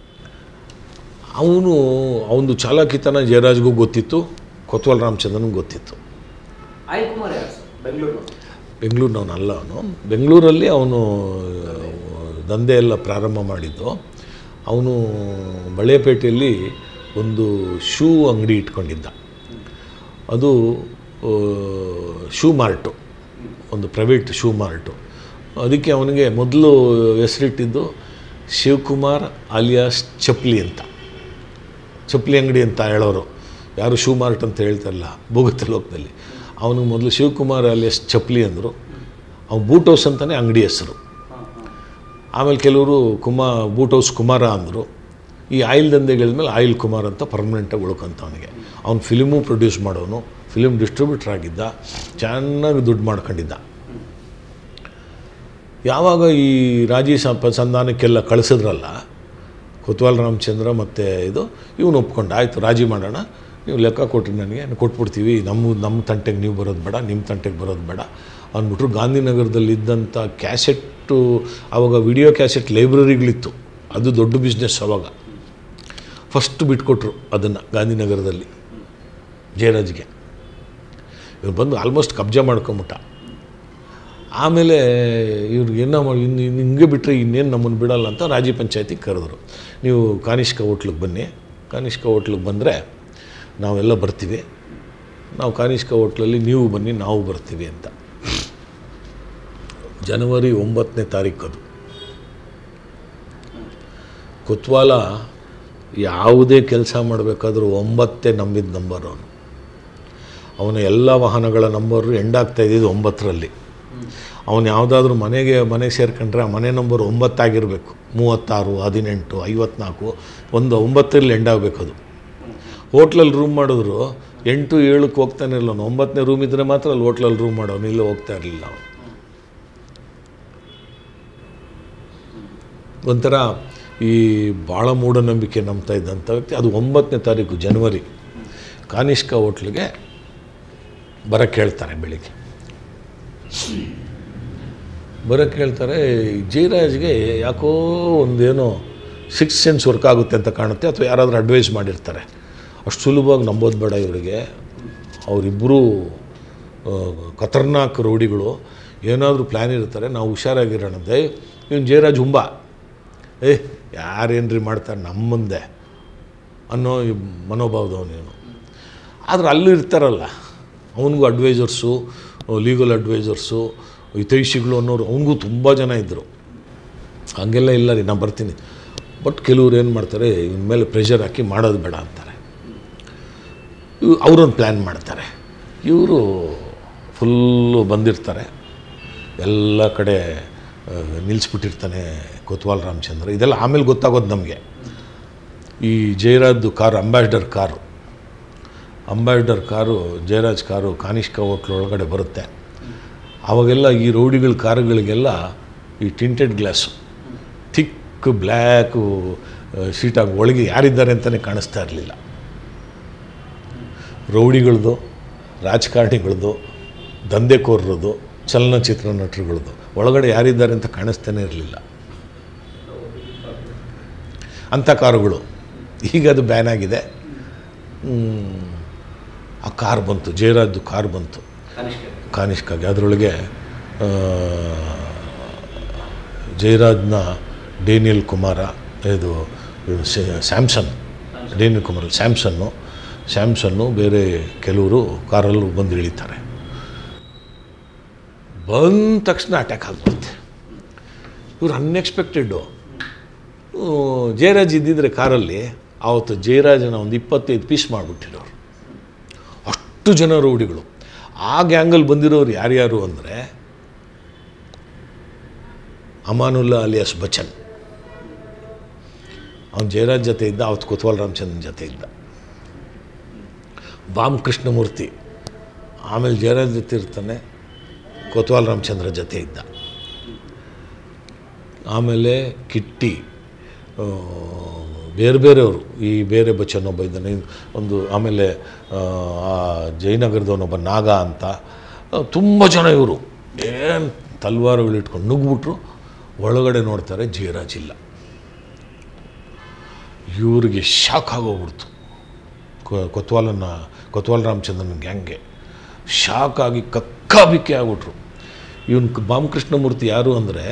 ಅವನು ಅವನು ಚಾಲಾಕಿತನ ಜಯರಾಜ್ಗೂ ಗೊತ್ತಿತ್ತು ಕೊತ್ವಾಲ್ ರಾಮಚಂದ್ರನಿಗೂ ಗೊತ್ತಿತ್ತು ಆಯ್ ಕುಮಾರ್ ಯಾರು ಸರ್ ಬೆಂಗಳೂರು ಬೆಂಗಳೂರಿನವನು ಅಲ್ಲ ಅವನು ಬೆಂಗಳೂರಲ್ಲಿ ಅವನು ದಂಧೆ ಎಲ್ಲ ಪ್ರಾರಂಭ ಮಾಡಿದ್ದು ಅವನು ಬಳೆಪೇಟೆಯಲ್ಲಿ ಒಂದು ಶೂ ಅಂಗಡಿ ಇಟ್ಕೊಂಡಿದ್ದ ಅದು ಆ, ಶೂ ಮಾರ್ಟು ಒಂದು ಪ್ರೈವೇಟ್ ಶೂ ಮಾರ್ಟು ಅದಕ್ಕೆ ಅವನಿಗೆ ಮೊದಲು ಹೆಸರಿಟ್ಟಿದ್ದು ಶಿವಕುಮಾರ್ ಆಲಿಯಾಸ್ ಚಪ್ಲಿ ಅಂತ ಚಪ್ಪಲಿ ಅಂಗಡಿ ಅಂತ ಹೇಳೋರು ಯಾರು ಶೂ ಮಾರ್ಟ್ ಅಂತ ಹೇಳ್ತಾರಲ್ಲ ಭೂಗತ ಲೋಕದಲ್ಲಿ ಅವನಿಗೆ ಮೊದಲು ಶಿವಕುಮಾರ್ ಅಲಿಯಸ್ ಚಪ್ಪಲಿ ಅಂದರು ಅವ್ನು ಬೂಟ್ ಹೌಸ್ ಅಂತಲೇ ಅಂಗಡಿ ಹೆಸರು ಆಮೇಲೆ ಕೆಲವರು ಕುಮಾ ಬೂಟ್ ಹೌಸ್ ಕುಮಾರ ಅಂದರು ಈ ಆಯಿಲ್ ದಂಧೆಗಳ ಮೇಲೆ ಆಯಿಲ್ ಕುಮಾರ್ ಅಂತ ಪರ್ಮನೆಂಟಾಗಿ ಉಳ್ಕೊಂತ ಅವನಿಗೆ ಅವ್ನು ಫಿಲ್ಮು ಪ್ರೊಡ್ಯೂಸ್ ಮಾಡೋನು ಫಿಲ್ಮ್ ಡಿಸ್ಟ್ರಿಬ್ಯೂಟ್ರ್ ಆಗಿದ್ದ ಚೆನ್ನಾಗಿ ದುಡ್ಡು ಮಾಡ್ಕೊಂಡಿದ್ದ ಯಾವಾಗ ಈ ರಾಜಿ ಸಂಪ ಸಂಧಾನಕ್ಕೆಲ್ಲ ಕಳಿಸಿದ್ರಲ್ಲ ಕೊತ್ವಾಲ್ ರಾಮಚಂದ್ರ ಮತ್ತು ಇದು ಇವನು ಒಪ್ಕೊಂಡು ಆಯಿತು ರಾಜಿ ಮಾಡೋಣ ನೀವು ಲೆಕ್ಕ ಕೊಟ್ರಿ ನನಗೆ ಕೊಟ್ಬಿಡ್ತೀವಿ ನಮ್ಮ ನಮ್ಮ ತಂಟೆಗೆ ನೀವು ಬರೋದು ಬೇಡ ನಿಮ್ಮ ತಂಟೆಗೆ ಬರೋದು ಬೇಡ ಅಂದ್ಬಿಟ್ರು ಗಾಂಧಿನಗರದಲ್ಲಿ ಇದ್ದಂಥ ಕ್ಯಾಸೆಟ್ಟು ಆವಾಗ ವಿಡಿಯೋ ಕ್ಯಾಸೆಟ್ ಲೈಬ್ರರಿಗಳಿತ್ತು ಅದು ದೊಡ್ಡ ಬಿಸ್ನೆಸ್ ಅವಾಗ ಫಸ್ಟ್ ಬಿಟ್ಕೊಟ್ರು ಅದನ್ನು ಗಾಂಧಿನಗರದಲ್ಲಿ ಜಯರಾಜ್ಗೆ ಇವ್ರು ಬಂದು ಆಲ್ಮೋಸ್ಟ್ ಕಬ್ಜಾ ಮಾಡ್ಕೊಂಬಿಟ್ಟ ಆಮೇಲೆ ಇವ್ರಿಗೆ ಏನೋ ಮಾಡಿ ಇನ್ನು ಇನ್ನು ಹಿಂಗೆ ಬಿಟ್ಟರೆ ಇನ್ನೇನು ನಮ್ಮನ್ನು ಬಿಡಲ್ಲ ಅಂತ ರಾಜಿ ಪಂಚಾಯತಿಗೆ ಕರೆದ್ರು ನೀವು ಕಾನಿಷ್ಕ ಹೋಟ್ಲಿಗೆ ಬನ್ನಿ ಕಾನಿಷ್ಕ ಹೋಟ್ಲಿಗೆ ಬಂದರೆ ನಾವೆಲ್ಲ ಬರ್ತೀವಿ ನಾವು ಕಾನಿಷ್ಕ ಹೋಟ್ಲಲ್ಲಿ ನೀವು ಬನ್ನಿ ನಾವು ಬರ್ತೀವಿ ಅಂತ ಜನವರಿ ಒಂಬತ್ತನೇ ತಾರೀಕು ಅದು ಕೊತ್ವಾಲ ಯಾವುದೇ ಕೆಲಸ ಮಾಡಬೇಕಾದ್ರೂ ಒಂಬತ್ತೇ ನಂಬಿದ ನಂಬರ್ ಅವನು ಅವನ ಎಲ್ಲ ವಾಹನಗಳ ನಂಬರು ಎಂಡಾಗ್ತಾ ಇದ್ದಿದ್ದು ಒಂಬತ್ತರಲ್ಲಿ ಅವನು ಯಾವುದಾದ್ರೂ ಮನೆಗೆ ಮನೆಗೆ ಸೇರ್ಕೊಂಡ್ರೆ ಆ ಮನೆ ನಂಬರ್ ಒಂಬತ್ತಾಗಿರಬೇಕು ಮೂವತ್ತಾರು ಹದಿನೆಂಟು ಐವತ್ನಾಲ್ಕು ಒಂದು ಒಂಬತ್ತರಲ್ಲಿ ಎಂಡಾಗಬೇಕು ಅದು ಹೋಟ್ಲಲ್ಲಿ ರೂಮ್ ಮಾಡಿದ್ರು ಎಂಟು ಏಳಕ್ಕೆ ಹೋಗ್ತಾನೆ ಇರಲ್ಲ ಅವನು ಒಂಬತ್ತನೇ ರೂಮ್ ಇದ್ದರೆ ಮಾತ್ರ ಅಲ್ಲಿ ಹೋಟ್ಲಲ್ಲಿ ರೂಮ್ ಮಾಡೋನು ಇಲ್ಲ ಹೋಗ್ತಾ ಇರಲಿಲ್ಲ ಅವನು ಒಂಥರ ಈ ಭಾಳ ಮೂಢನಂಬಿಕೆ ನಂಬ್ತಾ ಇದ್ದಂಥ ವ್ಯಕ್ತಿ ಅದು ಒಂಬತ್ತನೇ ತಾರೀಕು ಜನವರಿ ಕಾನಿಷ್ಕ ಹೋಟ್ಲಿಗೆ ಬರೋಕ್ಕೆ ಹೇಳ್ತಾರೆ ಬೆಳಿಗ್ಗೆ ಬರೋಕ್ಕೆ ಹೇಳ್ತಾರೆ ಜಯರಾಜ್ಗೆ ಯಾಕೋ ಒಂದೇನೋ ಸಿಕ್ಸ್ ಸೆನ್ಸ್ ವರ್ಕ್ ಆಗುತ್ತೆ ಅಂತ ಕಾಣುತ್ತೆ ಅಥವಾ ಯಾರಾದರೂ ಅಡ್ವೈಸ್ ಮಾಡಿರ್ತಾರೆ ಅಷ್ಟು ಸುಲಭವಾಗಿ ನಂಬೋದು ಬೇಡ ಇವರಿಗೆ ಅವರಿಬ್ಬರು ಖತರ್ನಾಕ್ ರೌಡಿಗಳು ಏನಾದರೂ ಪ್ಲ್ಯಾನ್ ಇರ್ತಾರೆ ನಾವು ಹುಷಾರಾಗಿರೋಣಂತೆ ಇವನು ಜಯರಾಜ್ ಹುಂಬ ಏ ಯಾರೇನ್ರಿ ಮಾಡ್ತಾರೆ ನಮ್ಮ ಮುಂದೆ ಅನ್ನೋ ಈ ಮನೋಭಾವದವನೇನು ಆದರೆ ಅಲ್ಲಿ ಇರ್ತಾರಲ್ಲ ಅವನಿಗೂ ಅಡ್ವೈಸರ್ಸು ಲೀಗಲ್ ಅಡ್ವೈಸರ್ಸು ಹಿತೈಷಿಗಳು ಅನ್ನೋರು ಅವನಿಗೂ ತುಂಬ ಜನ ಇದ್ದರು ಹಂಗೆಲ್ಲ ಇಲ್ಲ ರೀ ನಾನು ಬರ್ತೀನಿ ಬಟ್ ಕೆಲವ್ರು ಏನು ಮಾಡ್ತಾರೆ ಇವನ ಮೇಲೆ ಪ್ರೆಷರ್ ಹಾಕಿ ಮಾಡೋದು ಬೇಡ ಅಂತಾರೆ ಇವ್ ಅವರೊಂದು ಪ್ಲ್ಯಾನ್ ಮಾಡ್ತಾರೆ ಇವರು ಫುಲ್ಲು ಬಂದಿರ್ತಾರೆ ಎಲ್ಲ ಕಡೆ ಆ, ನಿಲ್ಲಿಸ್ಬಿಟ್ಟಿರ್ತಾನೆ ಕೊತ್ವಾಲ್ ರಾಮಚಂದ್ರ ಇದೆಲ್ಲ ಆಮೇಲೆ ಗೊತ್ತಾಗೋದು ನಮಗೆ ಈ ಜಯರಾಜ್ದು car Ambassador car Ambassador car Jayaraj car Kanishka hotel ಒಳಗಡೆ ಬರುತ್ತೆ ಆವಾಗೆಲ್ಲ ಈ ರೌಡಿಗಳ ಕಾರುಗಳಿಗೆಲ್ಲ ಈ ಟಿಂಟೆಡ್ ಗ್ಲಾಸು ಥಿಕ್ ಬ್ಲ್ಯಾಕು ಶೀಟಾಗಿ ಒಳಗೆ ಯಾರಿದ್ದಾರೆ ಅಂತಲೇ ಕಾಣಿಸ್ತಾ ಇರಲಿಲ್ಲ ರೌಡಿಗಳದು ರಾಜಕಾರಣಿಗಳದು ದಂಧೆಕೋರರದು ಚಲನಚಿತ್ರ ನಟರುಗಳದು ಒಳಗಡೆ ಯಾರಿದ್ದಾರೆ ಅಂತ ಕಾಣಿಸ್ತಾನೆ ಇರಲಿಲ್ಲ ಅಂಥ ಕಾರುಗಳು ಈಗ ಅದು ಬ್ಯಾನ್ ಆಗಿದೆ ಹ್ಮ್. ಆ ಕಾರ್ ಬಂತು ಜಯರಾಜ್ದು ಕಾರ್ ಬಂತು ಕಾನಿಷ್ಕಾಗಿ ಅದರೊಳಗೆ ಆ, ಜಯರಾಜ್ನ ಡೇನಿಯಲ್ ಕುಮಾರ ಇದು ಇದು ಸ್ಯಾ- ಸ್ಯಾಮ್ಸನ್ ಡೇನಿಯಲ್ ಕುಮಾರ್ ಅಲ್ಲ, ಸ್ಯಾಮ್ಸನ್ನು ಸ್ಯಾಮ್ಸನ್ನು ಬೇರೆ ಕೆಲವರು ಕಾರಲ್ಲೂ ಬಂದು ಇಳಿತಾರೆ ಬಂದ ತಕ್ಷಣ ಅಟ್ಯಾಕ್ ಆಗ್ಬಿಡುತ್ತೆ ಇವ್ರು ಅನ್ಎಕ್ಸ್ಪೆಕ್ಟೆಡ್ಡು ಜಯರಾಜ್ ಇದ್ದಿದ್ರೆ ಕಾರಲ್ಲಿ ಆವತ್ತು ಜಯರಾಜನ ಒಂದು ಇಪ್ಪತ್ತೈದು ಪೀಸ್ ಮಾಡಿಬಿಟ್ಟಿರೋರು ಅಷ್ಟು ಜನ ರೌಡಿಗಳು ಆ ಗ್ಯಾಂಗಲ್ಲಿ ಬಂದಿರೋರು ಯಾರ್ಯಾರು ಅಂದರೆ ಅಮಾನುಲ್ಲಾ ಅಲಿಯಾಸ್ ಬಚ್ಚನ್ ಅವನು ಜಯರಾಜ್ ಜೊತೆ ಇದ್ದ ಅವತ್ತು ಕೊತ್ವಾಲ್ ರಾಮಚಂದ್ರನ್ ಜೊತೆ ಇದ್ದ ಬಾಮ್ ಕೃಷ್ಣಮೂರ್ತಿ ಆಮೇಲೆ ಜಯರಾಜ್ ಜೊತೆ ಇರ್ತಾನೆ ಕೊತ್ವಾಲ್ ರಾಮಚಂದ್ರ ಜೊತೆ ಇದ್ದ ಆಮೇಲೆ ಕಿಟ್ಟಿ ಆ, ಬೇರೆ ಬೇರೆಯವರು ಈ ಬೇರೆ ಬಚ್ಚನ್ ಒಬ್ಬ ಇದ್ದಾನೆ ಇನ್- ಒಂದು ಆಮೇಲೆ ಆ, ಆ ಜಯನಗರದವನೊಬ್ಬ ನಾಗ ಅಂತ ತುಂಬ ಜನ ಇವರು ಏನು ತಲ್ವಾರುಗಳು ಇಟ್ಕೊಂಡು ನುಗ್ಬಿಟ್ರು ಒಳಗಡೆ ನೋಡ್ತಾರೆ ಜಯರಾಜ್ ಇಲ್ಲ ಇವ್ರಿಗೆ ಶಾಕ್ ಆಗೋಗ್ಬಿಡ್ತು ಕೊ- ಕೊತ್ವಾಲನ ಕೊತ್ವಾಲ್ ರಾಮಚಂದ್ರನ ಗ್ಯಾಂಗ್ಗೆ ಶಾಕ್ ಆಗಿ ಕಕ್ಕಾಬಿಕ್ಕಿ ಆಗ್ಬಿಟ್ರು ಇವನು ಬಾಮ್ ಕೃಷ್ಣಮೂರ್ತಿ ಯಾರು ಅಂದರೆ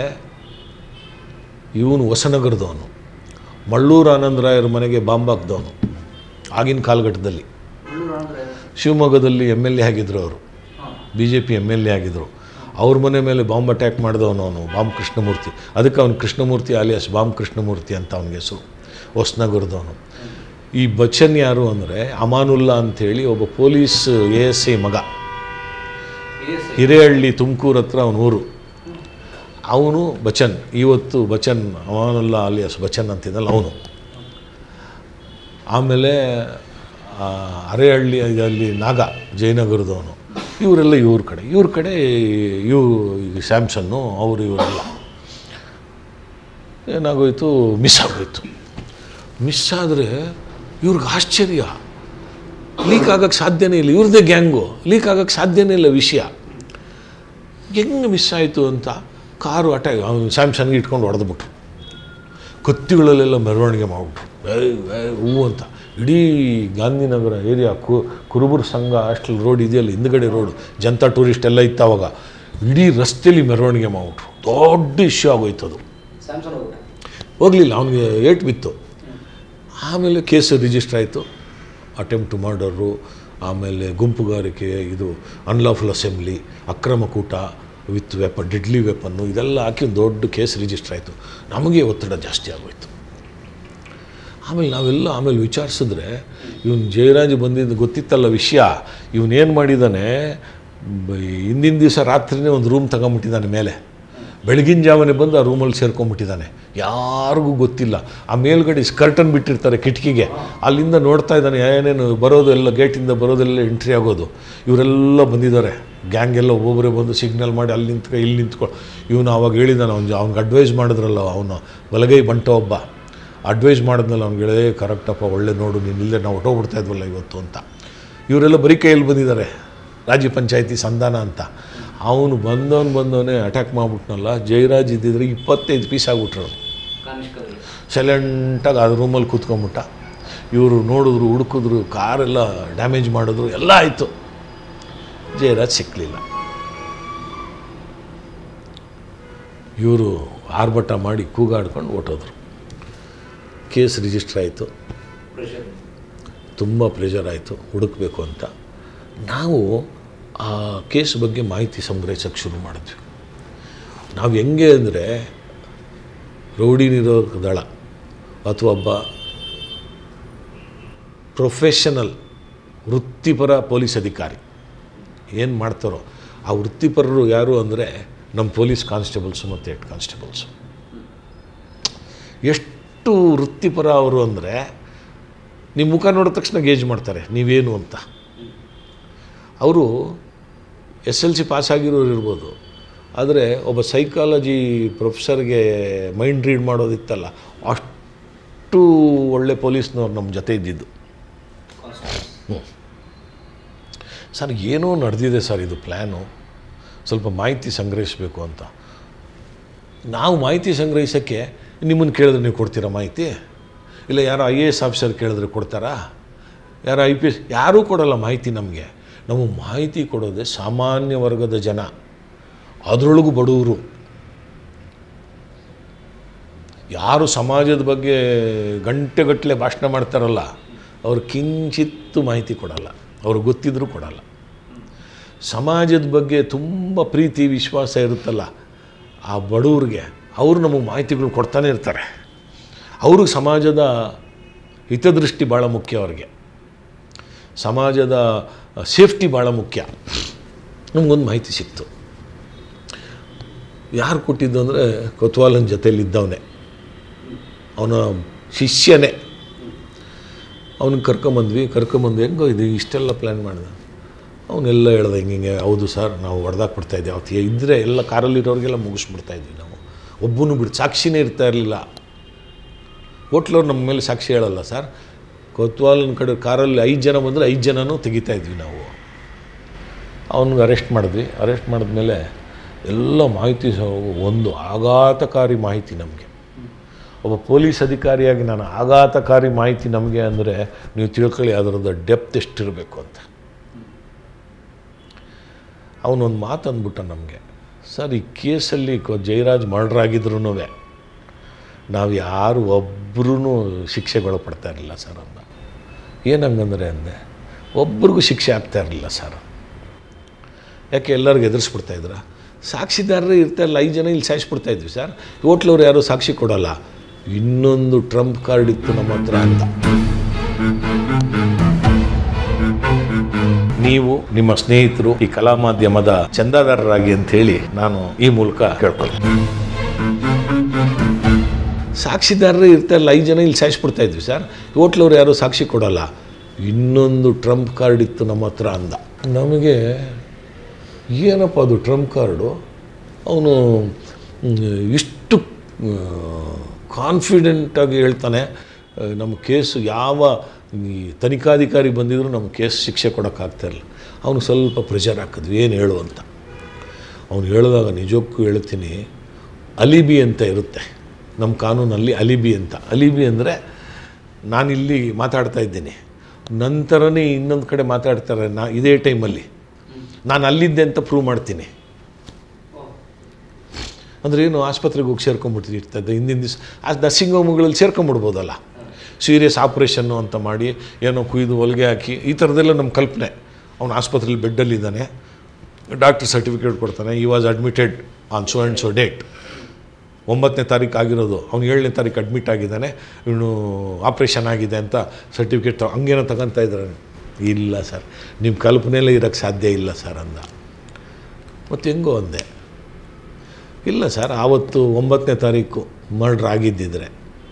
ಇವನು ಹೊಸನಗರದವನು ಮಳ್ಳೂರು ಆನಂದರಾಯರ ಮನೆಗೆ ಬಾಂಬ್ ಹಾಕ್ದವನು ಆಗಿನ ಕಾಲಘಟ್ಟದಲ್ಲಿ ಶಿವಮೊಗ್ಗದಲ್ಲಿ ಎಮ್ ಎಲ್ ಎ ಆಗಿದ್ದರು ಅವರು B J P M L A ಆಗಿದ್ದರು ಅವ್ರ ಮನೆ ಮೇಲೆ ಬಾಂಬ್ ಅಟ್ಯಾಕ್ ಮಾಡಿದವನು ಅವನು ಬಾಮ್ ಕೃಷ್ಣಮೂರ್ತಿ ಅದಕ್ಕೆ ಅವನು ಕೃಷ್ಣಮೂರ್ತಿ ಆಲಿಯಾಸ್ ಬಾಮ್ ಕೃಷ್ಣಮೂರ್ತಿ ಅಂತ ಅವನಿಗೆ ಹೆಸರು ಹೊಸನಗರದವನು ಈ ಬಚ್ಚನ್ ಯಾರು ಅಂದರೆ ಅಮಾನುಲ್ಲಾ ಅಂಥೇಳಿ ಒಬ್ಬ ಪೊಲೀಸ್ ಎ ಎಸ್ ಐ ಮಗ ಹಿರೇಹಳ್ಳಿ ತುಮಕೂರು ಹತ್ರ ಅವನ ಊರು ಅವನು ಬಚ್ಚನ್ ಇವತ್ತು ಬಚ್ಚನ್ ಅಮಾನುಲ್ಲಾ ಅಲಿಯಾಸ್ ಬಚ್ಚನ್ ಅಂತಿದ್ದಲ್ಲ ಅವನು ಆಮೇಲೆ ಆ, ಅರೆಹಳ್ಳಿ ಅಲ್ಲಿ ನಾಗ ಜಯನಗರದವನು ಇವರೆಲ್ಲ ಇವ್ರ ಕಡೆ ಇವ್ರ ಕಡೆ ಇವು ಈ ಸ್ಯಾಮ್ಸನ್ನು ಅವರು ಇವರೆಲ್ಲ ಏನಾಗೋಯ್ತು ಮಿಸ್ ಆಗೋಯ್ತು ಮಿಸ್ ಆದರೆ ಇವ್ರಿಗೆ ಆಶ್ಚರ್ಯ ಲೀಕ್ ಆಗೋಕ್ಕೆ ಸಾಧ್ಯನೇ ಇಲ್ಲ ಇವ್ರದ್ದೇ ಗ್ಯಾಂಗು ಲೀಕ್ ಆಗೋಕ್ಕೆ ಸಾಧ್ಯನೇ ಇಲ್ಲ ವಿಷಯ ಹೆಂಗೆ ಮಿಸ್ ಆಯಿತು ಅಂತ ಕಾರು ಅಟ್ಯಾಕ್ ಸ್ಯಾಮ್ಸಂಗ್ ಇಟ್ಕೊಂಡು ಹೊಡೆದ್ಬಿಟ್ರು ಕತ್ತಿಗಳಲ್ಲೆಲ್ಲ ಮೆರವಣಿಗೆ ಮಾಡಿಬಿಟ್ರು ಏಯ್ ಏಯ್ ಹೂ ಅಂತ ಇಡೀ ಗಾಂಧಿನಗರ ಏರಿಯಾ ಕು ಕುರುಬುರ್ ಸಂಘ ಹಾಸ್ಟೆಲ್ ರೋಡ್ ಇದೆಯಲ್ಲ ಹಿಂದ್ಗಡೆ ರೋಡು ಜನತಾ ಟೂರಿಸ್ಟ್ ಎಲ್ಲ ಇತ್ತು ಅವಾಗ ಇಡೀ ರಸ್ತೆಯಲ್ಲಿ ಮೆರವಣಿಗೆ ಮಾಡಿಬಿಟ್ರು ದೊಡ್ಡ ಇಶ್ಯೂ ಆಗೋಯ್ತು ಅದು ಹೋಗಲಿಲ್ಲ ಅವನಿಗೆ ಏಟ್ ಬಿತ್ತು ಆಮೇಲೆ ಕೇಸ್ ರಿಜಿಸ್ಟರ್ ಆಯಿತು ಅಟೆಂಪ್ಟ್ ಮರ್ಡರು ಆಮೇಲೆ ಗುಂಪುಗಾರಿಕೆ ಇದು ಅನ್ಲಾಫುಲ್ ಅಸೆಂಬ್ಲಿ ಅಕ್ರಮ ಕೂಟ ವಿತ್ ವೆಪನ್ ಡೆಡ್ಲಿ ವೆಪನ್ನು ಇದೆಲ್ಲ ಹಾಕಿ ಒಂದು ದೊಡ್ಡ ಕೇಸ್ ರಿಜಿಸ್ಟರ್ ಆಯಿತು ನಮಗೆ ಒತ್ತಡ ಜಾಸ್ತಿ ಆಗೋಯ್ತು ಆಮೇಲೆ ನಾವೆಲ್ಲ ಆಮೇಲೆ ವಿಚಾರಿಸಿದ್ರೆ ಇವನು ಜಯರಾಜ್ ಬಂದಿದ್ದು ಗೊತ್ತಿತ್ತಲ್ಲ ವಿಷಯ ಇವನೇನು ಮಾಡಿದ್ದಾನೆ ಬ- ಹಿಂದಿನ ದಿವಸ ರಾತ್ರಿನೇ ಒಂದು ರೂಮ್ ತಗೊಂಬಿಟ್ಟಿದ್ದಾನೆ ಮೇಲೆ ಬೆಳಗಿನ ಜಾವನೆ ಬಂದು ಆ ರೂಮಲ್ಲಿ ಸೇರ್ಕೊಂಡ್ಬಿಟ್ಟಿದ್ದಾನೆ ಯಾರಿಗೂ ಗೊತ್ತಿಲ್ಲ ಆ ಮೇಲ್ಗಡೆ ಸ್ಕರ್ಟನ್ ಬಿಟ್ಟಿರ್ತಾರೆ ಕಿಟಕಿಗೆ ಅಲ್ಲಿಂದ ನೋಡ್ತಾ ಇದ್ದಾನೆ ಏನೇನು ಬರೋದೆಲ್ಲ ಗೇಟಿಂದ ಬರೋದೆಲ್ಲ ಎಂಟ್ರಿ ಆಗೋದು ಇವರೆಲ್ಲ ಬಂದಿದ್ದಾರೆ ಗ್ಯಾಂಗ್ ಎಲ್ಲ ಒಬ್ಬೊಬ್ಬರೇ ಬಂದು ಸಿಗ್ನಲ್ ಮಾಡಿ ಅಲ್ಲಿ ನಿಂತ್ಕೊ ಇಲ್ಲಿ ನಿಂತ್ಕೊ ಇವನು ಅವಾಗ ಹೇಳಿದಾನೆ ಅವ್ನು ಅವ್ನಿಗೆ ಅಡ್ವೈಸ್ ಮಾಡಿದ್ರಲ್ಲ ಅವನು ಬಲಗೈ ಬಂಟ ಒಬ್ಬ ಅಡ್ವೈಸ್ ಮಾಡಿದ್ನಲ್ಲ ಅವ್ನಿಗೆ ಹೇಳೇ ಕರೆಕ್ಟಪ್ಪ ಒಳ್ಳೆ ನೋಡು ನೀನು ಇಲ್ಲೇ ನಾವು ಹೊಟ್ಟೋಗ್ಬಿಡ್ತಾ ಇದ್ವಲ್ಲ ಇವತ್ತು ಅಂತ ಇವರೆಲ್ಲ ಬರೀ ಕೈಯಲ್ಲಿ ಬಂದಿದ್ದಾರೆ ರಾಜ್ಯ ಪಂಚಾಯತಿ ಸಂಧಾನ ಅಂತ ಅವನು ಬಂದವನು ಬಂದವನೇ ಅಟ್ಯಾಕ್ ಮಾಡಿಬಿಟ್ನಲ್ಲ ಜಯರಾಜ್ ಇದ್ದಿದ್ರೆ ಇಪ್ಪತ್ತೈದು ಪೀಸ್ ಆಗ್ಬಿಟ್ರು ಅವ್ನು ಸೈಲೆಂಟಾಗಿ ಅದು ರೂಮಲ್ಲಿ ಕೂತ್ಕೊಂಬಿಟ್ಟ ಇವರು ನೋಡಿದ್ರು ಹುಡುಕಿದ್ರು ಕಾರೆಲ್ಲ ಡ್ಯಾಮೇಜ್ ಮಾಡಿದ್ರು ಎಲ್ಲ ಆಯಿತು ಜಯರಾಜ್ ಸಿಕ್ಕಲಿಲ್ಲ ಇವರು ಆರ್ಭಟ ಮಾಡಿ ಕೂಗಾಡ್ಕೊಂಡು ಹೊಟ್ಟೋದ್ರು ಕೇಸ್ ರಿಜಿಸ್ಟರ್ ಆಯಿತು ತುಂಬ ಪ್ರೆಷರ್ ಆಯಿತು ಹುಡುಕಬೇಕು ಅಂತ ನಾವು ಆ ಕೇಸ್ ಬಗ್ಗೆ ಮಾಹಿತಿ ಸಂಗ್ರಹಿಸೋಕ್ಕೆ ಶುರು ಮಾಡಿದ್ವಿ ನಾವು ಹೆಂಗೆ ಅಂದರೆ ರೌಡಿ ನಿರೋಧಕ ದಳ ಅಥವಾ ಒಬ್ಬ ಪ್ರೊಫೆಷನಲ್ ವೃತ್ತಿಪರ ಪೊಲೀಸ್ ಅಧಿಕಾರಿ ಏನು ಮಾಡ್ತಾರೋ ಆ ವೃತ್ತಿಪರರು ಯಾರು ಅಂದರೆ ನಮ್ಮ ಪೊಲೀಸ್ ಕಾನ್ಸ್ಟೇಬಲ್ಸು ಮತ್ತು ಹೆಡ್ ಕಾನ್ಸ್ಟೇಬಲ್ಸು ಎಷ್ಟು ವೃತ್ತಿಪರ ಅವರು ಅಂದರೆ ನಿಮ್ಮ ಮುಖ ನೋಡಿದ ತಕ್ಷಣ ಗೇಜ್ ಮಾಡ್ತಾರೆ ನೀವೇನು ಅಂತ ಅವರು ಎಸ್ ಎಲ್ ಸಿ ಪಾಸ್ ಆಗಿರೋರು ಇರ್ಬೋದು ಆದರೆ ಒಬ್ಬ ಸೈಕಾಲಜಿ ಪ್ರೊಫೆಸರ್ಗೆ ಮೈಂಡ್ ರೀಡ್ ಮಾಡೋದಿತ್ತಲ್ಲ ಅಷ್ಟು ಒಳ್ಳೆ ಪೊಲೀಸ್ನವ್ರು ನಮ್ಮ ಜೊತೆ ಇದ್ದಿದ್ದು ಸರ್ ಏನೋ ನಡೆದಿದೆ ಸರ್ ಇದು ಪ್ಲ್ಯಾನು ಸ್ವಲ್ಪ ಮಾಹಿತಿ ಸಂಗ್ರಹಿಸಬೇಕು ಅಂತ ನಾವು ಮಾಹಿತಿ ಸಂಗ್ರಹಿಸೋಕ್ಕೆ ನಿಮ್ಮನ್ನು ಕೇಳಿದ್ರೆ ನೀವು ಕೊಡ್ತೀರಾ ಮಾಹಿತಿ ಇಲ್ಲ ಯಾರೋ ಐ ಎ ಎಸ್ ಆಫೀಸರ್ ಕೇಳಿದ್ರೆ ಕೊಡ್ತಾರಾ ಯಾರೋ ಐ ಪಿ ಎಸ್ ಯಾರೂ ಕೊಡೋಲ್ಲ ಮಾಹಿತಿ ನಮಗೆ ನಾವು ಮಾಹಿತಿ ಕೊಡೋದೇ ಸಾಮಾನ್ಯ ವರ್ಗದ ಜನ ಅದರೊಳಗೂ ಬಡವರು ಯಾರು ಸಮಾಜದ ಬಗ್ಗೆ ಗಂಟೆಗಟ್ಟಲೆ ಭಾಷಣ ಮಾಡ್ತಾರಲ್ಲ ಅವ್ರು ಕಿಂಚಿತ್ತು ಮಾಹಿತಿ ಕೊಡಲ್ಲ ಅವ್ರಿಗೆ ಗೊತ್ತಿದ್ರೂ ಕೊಡಲ್ಲ ಸಮಾಜದ ಬಗ್ಗೆ ತುಂಬ ಪ್ರೀತಿ ವಿಶ್ವಾಸ ಇರುತ್ತಲ್ಲ ಆ ಬಡವ್ರಿಗೆ ಅವರು ನಮಗೆ ಮಾಹಿತಿಗಳು ಕೊಡ್ತಾನೆ ಇರ್ತಾರೆ ಅವ್ರಿಗೆ ಸಮಾಜದ ಹಿತದೃಷ್ಟಿ ಭಾಳ ಮುಖ್ಯ ಅವ್ರಿಗೆ ಸಮಾಜದ ಸೇಫ್ಟಿ ಭಾಳ ಮುಖ್ಯ ನಮಗೊಂದು ಮಾಹಿತಿ ಸಿಕ್ತು ಯಾರು ಕೊಟ್ಟಿದ್ದು ಅಂದರೆ ಕೊತ್ವಾಲನ ಜೊತೆಯಲ್ಲಿದ್ದವನೇ ಅವನ ಶಿಷ್ಯನೇ ಅವನಿಗೆ ಕರ್ಕೊಂಬಂದ್ವಿ ಕರ್ಕೊಂಬಂದು ಹೆಂಗೋ ಇದು ಇಷ್ಟೆಲ್ಲ ಪ್ಲ್ಯಾನ್ ಮಾಡಿದ ಅವನ್ನೆಲ್ಲ ಹೇಳ್ದೆ ಹಿಂಗೆ ಹಿಂಗೆ ಹೌದು ಸರ್ ನಾವು ಹೊಡೆದಾಕ್ಬಿಡ್ತಾ ಇದ್ದೆ ಅವತ್ತು ಇದ್ದರೆ ಎಲ್ಲ ಕಾರಲ್ಲಿರೋರಿಗೆಲ್ಲ ಮುಗಿಸ್ಬಿಡ್ತಾ ಇದ್ವಿ ನಾವು ಒಬ್ಬನು ಬಿಟ್ಟು ಸಾಕ್ಷಿನೇ ಇರ್ತಾ ಇರಲಿಲ್ಲ ಹೋಟ್ಲವ್ರು ನಮ್ಮ ಮೇಲೆ ಸಾಕ್ಷಿ ಹೇಳಲ್ಲ ಸರ್ ಕೊತ್ವಾಲನ ಕಡೆ ಕಾರಲ್ಲಿ ಐದು ಜನ ಬಂದರೆ ಐದು ಜನನೂ ತೆಗಿತಾ ಇದ್ವಿ ನಾವು ಅವನಿಗೆ ಅರೆಸ್ಟ್ ಮಾಡಿದ್ವಿ ಅರೆಸ್ಟ್ ಮಾಡಿದ್ಮೇಲೆ ಎಲ್ಲ ಮಾಹಿತಿ ಸಹ ಒಂದು ಆಘಾತಕಾರಿ ಮಾಹಿತಿ ನಮಗೆ ಒಬ್ಬ ಪೊಲೀಸ್ ಅಧಿಕಾರಿಯಾಗಿ ನಾನು ಆಘಾತಕಾರಿ ಮಾಹಿತಿ ನಮಗೆ ಅಂದರೆ ನೀವು ತಿಳ್ಕೊಳ್ಳಿ ಅದರದ್ದು ಡೆಪ್ತ್ ಎಷ್ಟಿರಬೇಕು ಅಂತ ಅವನೊಂದು ಮಾತು ಅಂದ್ಬಿಟ್ಟ ನಮಗೆ ಸರ್ ಈ ಕೇಸಲ್ಲಿ ಕೊ ಜಯರಾಜ್ ಮರ್ಡರ್ ಆಗಿದ್ರೂ ನಾವು ಯಾರು ಒಬ್ಬರೂ ಶಿಕ್ಷೆಗೊಳಪಡ್ತಾ ಇರಲಿಲ್ಲ ಸರ್ ಅಂದ ಏನಂಗಂದರೆ ಅಂದೆ ಒಬ್ರಿಗೂ ಶಿಕ್ಷೆ ಆಗ್ತಾ ಇರಲಿಲ್ಲ ಸರ್ ಯಾಕೆ ಎಲ್ಲರಿಗೂ ಎದುರಿಸ್ಬಿಡ್ತಾ ಇದ್ರ ಸಾಕ್ಷಿದಾರರೇ ಇರ್ತಾ ಇಲ್ಲ ಐದು ಜನ ಇಲ್ಲಿ ಸಾಯಿಸ್ಬಿಡ್ತಾ ಇದ್ವಿ ಸರ್ ಹೋಟ್ಲವ್ರು ಯಾರೂ ಸಾಕ್ಷಿ ಕೊಡಲ್ಲ ಇನ್ನೊಂದು ಟ್ರಂಪ್ ಕಾರ್ಡ್ ಇತ್ತು ನಮ್ಮ ಹತ್ರ ಅಂತ ನೀವು ನಿಮ್ಮ ಸ್ನೇಹಿತರು ಈ ಕಲಾ ಮಾಧ್ಯಮದ ಚಂದಾದಾರರಾಗಿ ಅಂತ ಹೇಳಿ ನಾನು ಈ ಮೂಲಕ ಕೇಳ್ಕೊಳ್ತೀನಿ ಸಾಕ್ಷಿದಾರರೇ ಇರ್ತಾ ಇಲ್ಲ ಐದು ಜನ ಇಲ್ಲಿ ಸಾಯಿಸ್ಬಿಡ್ತಾ ಇದ್ವಿ ಸರ್ ಹೋಟ್ಲವ್ರು ಯಾರೂ ಸಾಕ್ಷಿ ಕೊಡಲ್ಲ ಇನ್ನೊಂದು ಟ್ರಂಪ್ ಕಾರ್ಡ್ ಇತ್ತು ನಮ್ಮ ಹತ್ರ ಅಂದ ನಮಗೆ ಏನಪ್ಪ ಅದು ಟ್ರಂಪ್ ಕಾರ್ಡು ಅವನು ಇಷ್ಟು ಕಾನ್ಫಿಡೆಂಟಾಗಿ ಹೇಳ್ತಾನೆ ಆ, ನಮ್ಮ ಕೇಸು ಯಾವ ಈ ತನಿಖಾಧಿಕಾರಿ ಬಂದಿದ್ರು ನಮ್ಮ ಕೇಸ್ ಶಿಕ್ಷೆ ಕೊಡೋಕ್ಕಾಗ್ತಾಯಿರಲಿಲ್ಲ ಅವನು ಸ್ವಲ್ಪ ಪ್ರೆಷರ್ ಹಾಕಿದ್ವಿ ಏನು ಹೇಳು ಅಂತ ಅವನು ಹೇಳಿದಾಗ ನಿಜಕ್ಕೂ ಹೇಳ್ತೀನಿ ಅಲಿಬಿ ಅಂತ ಇರುತ್ತೆ ನಮ್ಮ ಕಾನೂನಲ್ಲಿ ಅಲಿಬಿ ಅಂತ ಅಲಿಬಿ ಅಂದರೆ ನಾನಿಲ್ಲಿ ಮಾತಾಡ್ತಾ ಇದ್ದೀನಿ ನಂತರನೇ ಇನ್ನೊಂದು ಕಡೆ ಮಾತಾಡ್ತಾರೆ ನಾ ಇದೇ ಟೈಮಲ್ಲಿ ನಾನು ಅಲ್ಲಿದ್ದೆ ಅಂತ ಪ್ರೂವ್ ಮಾಡ್ತೀನಿ ಅಂದರೆ ಏನು ಆಸ್ಪತ್ರೆಗೆ ಹೋಗಿ ಸೇರ್ಕೊಂಡ್ಬಿಟ್ಟಿರ್ತದೆ ಹಿಂದಿನ ದಿವಸ ಆ ನರ್ಸಿಂಗ್ ಹೋಮ್ಗಳಲ್ಲಿ ಸೇರ್ಕೊಂಬಿಡ್ಬೋದಲ್ಲ ಸೀರಿಯಸ್ ಆಪ್ರೇಷನ್ನು ಅಂತ ಮಾಡಿ ಏನೋ ಕುಯ್ದು ಹೊಲಿಗೆ ಹಾಕಿ ಈ ಥರದ್ದೆಲ್ಲ ನಮ್ಮ ಕಲ್ಪನೆ ಅವನು ಆಸ್ಪತ್ರೆಯಲ್ಲಿ ಬೆಡ್ಡಲ್ಲಿದ್ದಾನೆ ಡಾಕ್ಟರ್ ಸರ್ಟಿಫಿಕೇಟ್ ಕೊಡ್ತಾನೆ he was admitted on so and so date ಒಂಬತ್ತನೇ ತಾರೀಕು ಆಗಿರೋದು ಅವ್ನು ಏಳನೇ ತಾರೀಕು ಅಡ್ಮಿಟ್ ಆಗಿದ್ದಾನೆ ಇವನು ಆಪ್ರೇಷನ್ ಆಗಿದೆ ಅಂತ ಸರ್ಟಿಫಿಕೇಟ್ ತ ಹಂಗೇನೋ ತಗೊತಾ ಇದ್ದಾರೆ ಇಲ್ಲ ಸರ್ ನಿಮ್ಮ ಕಲ್ಪನೆಯಲ್ಲೇ ಇರೋಕ್ಕೆ ಸಾಧ್ಯ ಇಲ್ಲ ಸರ್ ಅಂದ ಮತ್ತು ಹೆಂಗೋ ಅಂದೆ ಇಲ್ಲ ಸರ್ ಆವತ್ತು ಒಂಬತ್ತನೇ ತಾರೀಕು ಮರ್ಡ್ರ್ ಆಗಿದ್ದಿದ್ರೆ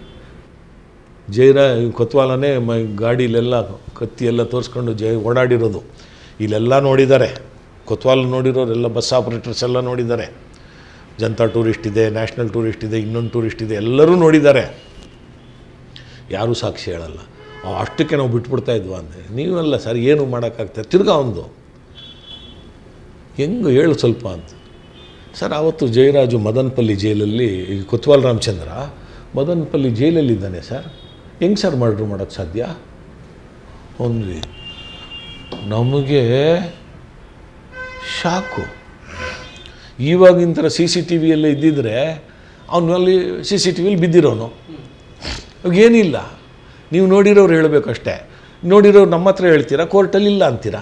ಜೈರ ಕೊತ್ವಾಲನೇ ಮ ಗಾಡೀಲೆಲ್ಲ ಕತ್ತಿ ಎಲ್ಲ ತೋರಿಸ್ಕೊಂಡು ಜೈ ಓಡಾಡಿರೋದು ಇಲ್ಲೆಲ್ಲ ನೋಡಿದ್ದಾರೆ ಕೊತ್ವಾಲ ನೋಡಿರೋರೆಲ್ಲ ಬಸ್ ಆಪ್ರೇಟರ್ಸ್ ಎಲ್ಲ ನೋಡಿದ್ದಾರೆ ಜನತಾ ಟೂರಿಸ್ಟ್ ಇದೆ ನ್ಯಾಷನಲ್ ಟೂರಿಸ್ಟ್ ಇದೆ ಇನ್ನೊಂದು ಟೂರಿಸ್ಟ್ ಇದೆ ಎಲ್ಲರೂ ನೋಡಿದ್ದಾರೆ ಯಾರೂ ಸಾಕ್ಷಿ ಹೇಳಲ್ಲ ಅವ್ ಅಷ್ಟಕ್ಕೆ ನಾವು ಬಿಟ್ಬಿಡ್ತಾ ಇದ್ವಾ ಅಂದೆ ನೀವಲ್ಲ ಸರ್ ಏನು ಮಾಡೋಕ್ಕಾಗ್ತದೆ ತಿರ್ಗಾ ಒಂದು ಹೆಂಗೆ ಹೇಳು ಸ್ವಲ್ಪ ಅಂತ ಸರ್ ಆವತ್ತು ಜಯರಾಜು ಮದನಪಲ್ಲಿ ಜೈಲಲ್ಲಿ ಈ ಕೊತ್ವಾಲ್ ರಾಮಚಂದ್ರ ಮದನಪಲ್ಲಿ ಜೈಲಲ್ಲಿದ್ದಾನೆ ಸರ್ ಹೆಂಗೆ ಸರ್ ಮರ್ಡ್ರ್ ಮಾಡೋಕ್ಕೆ ಸಾಧ್ಯ ಅಂದ್ವಿ ನಮಗೆ ಶಾಕು ಇವಾಗಿನ ಥರ ಸಿ ಸಿ ಟಿ ವಿಯಲ್ಲೇ ಇದ್ದಿದ್ರೆ ಅವನಲ್ಲಿ ಸಿ ಸಿ ಟಿ ವಿಲಿ ಬಿದ್ದಿರೋನು ಇವಾಗ ಏನಿಲ್ಲ ನೀವು ನೋಡಿರೋರು ಹೇಳಬೇಕಷ್ಟೇ ನೋಡಿರೋರು ನಮ್ಮ ಹತ್ರ ಹೇಳ್ತೀರಾ ಕೋರ್ಟಲ್ಲಿ ಇಲ್ಲ ಅಂತೀರಾ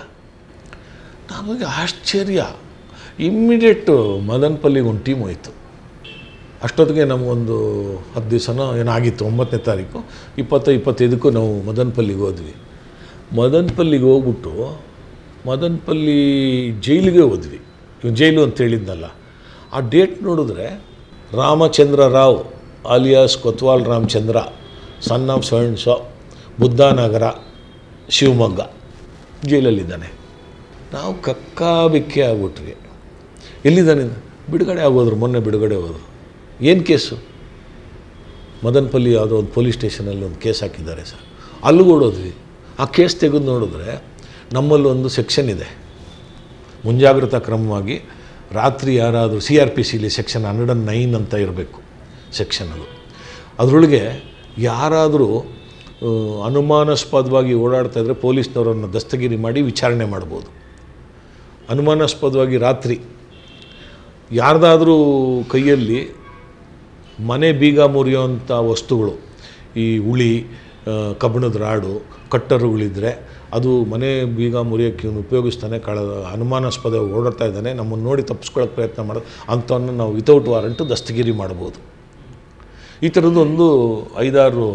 ನಮಗೆ ಆಶ್ಚರ್ಯ ಇಮ್ಮಿಡಿಯೇಟು ಮದನ್ಪಲ್ಲಿಗೆ ಒಂದು ಟೀಮ್ ಹೋಯಿತು ಅಷ್ಟೊತ್ತಿಗೆ ನಮಗೊಂದು ಹತ್ತು ದಿವಸನೋ ಏನಾಗಿತ್ತು ಒಂಬತ್ತನೇ ತಾರೀಕು ಇಪ್ಪತ್ತು ಇಪ್ಪತ್ತೈದಕ್ಕೂ ನಾವು ಮದನ್ಪಲ್ಲಿಗೆ ಹೋದ್ವಿ ಮದನ್ಪಲ್ಲಿಗೆ ಹೋಗ್ಬಿಟ್ಟು ಮದನ್ಪಲ್ಲಿ ಜೈಲಿಗೆ ಹೋದ್ವಿ ಇವ್ನು ಜೈಲು ಅಂತ ಹೇಳಿದ್ನಲ್ಲ ಆ ಡೇಟ್ ನೋಡಿದ್ರೆ Ramachandra Rao alias Kotwal Ramachandra son of seven so Buddhanagara Shivamogga ಜೈಲಲ್ಲಿದ್ದಾನೆ ನಾವು ಕಕ್ಕಾಬಿಕ್ಕಿ ಆಗ್ಬಿಟ್ರಿ ಎಲ್ಲಿದ್ದಾನೆ ಬಿಡುಗಡೆ ಆಗೋದ್ರು ಮೊನ್ನೆ ಬಿಡುಗಡೆ ಹೋದ್ರು ಏನು ಕೇಸು ಮದನ್ಪಲ್ಲಿ ಯಾವುದೋ ಒಂದು ಪೊಲೀಸ್ ಸ್ಟೇಷನಲ್ಲಿ ಒಂದು ಕೇಸ್ ಹಾಕಿದ್ದಾರೆ ಸರ್ ಅಲ್ಲಿಗೆ ಓಡೋದ್ವಿ ಆ ಕೇಸ್ ತೆಗೆದು ನೋಡಿದ್ರೆ ನಮ್ಮಲ್ಲಿ ಒಂದು ಸೆಕ್ಷನ್ ಇದೆ ಮುಂಜಾಗ್ರತಾ ಕ್ರಮವಾಗಿ ರಾತ್ರಿ ಯಾರಾದರೂ ಸಿ ಆರ್ ಪಿ ಸಿಲಿ ಸೆಕ್ಷನ್ ಹಂಡ್ರೆಡ್ ಆ್ಯಂಡ್ ನೈನ್ ಅಂತ ಇರಬೇಕು ಸೆಕ್ಷನ್ ಅದು ಅದರೊಳಗೆ ಯಾರಾದರೂ ಆ, ಅನುಮಾನಾಸ್ಪದವಾಗಿ ಓಡಾಡ್ತಾ ಇದ್ದರೆ ಪೊಲೀಸ್ನವರನ್ನು ದಸ್ತಗಿರಿ ಮಾಡಿ ವಿಚಾರಣೆ ಮಾಡ್ಬೋದು ಅನುಮಾನಾಸ್ಪದವಾಗಿ ರಾತ್ರಿ ಯಾರ್ದಾದರೂ ಕೈಯಲ್ಲಿ ಮನೆ ಬೀಗ ಮುರಿಯೋಂಥ ವಸ್ತುಗಳು ಈ ಉಳಿ ಆ, ಕಬ್ಬಿಣದ ರಾಡು ಕಟ್ಟರುಗಳಿದ್ದರೆ ಅದು ಮನೆ ಬೀಗ ಮುರಿಯೋಕ್ಕೆ ಇವನು ಉಪಯೋಗಿಸ್ತಾನೆ ಕಳ ಅನುಮಾನಾಸ್ಪದ ಓಡಾಡ್ತಾ ಇದ್ದಾನೆ ನಮ್ಮನ್ನು ನೋಡಿ ತಪ್ಪಿಸ್ಕೊಳ್ಳೋಕೆ ಪ್ರಯತ್ನ ಮಾಡೋದು ಅಂಥವನ್ನು ನಾವು ವಿತೌಟ್ ವಾರಂಟು ದಸ್ತಗಿರಿ ಮಾಡ್ಬೋದು ಈ ಥರದ್ದು ಒಂದು ಐದಾರು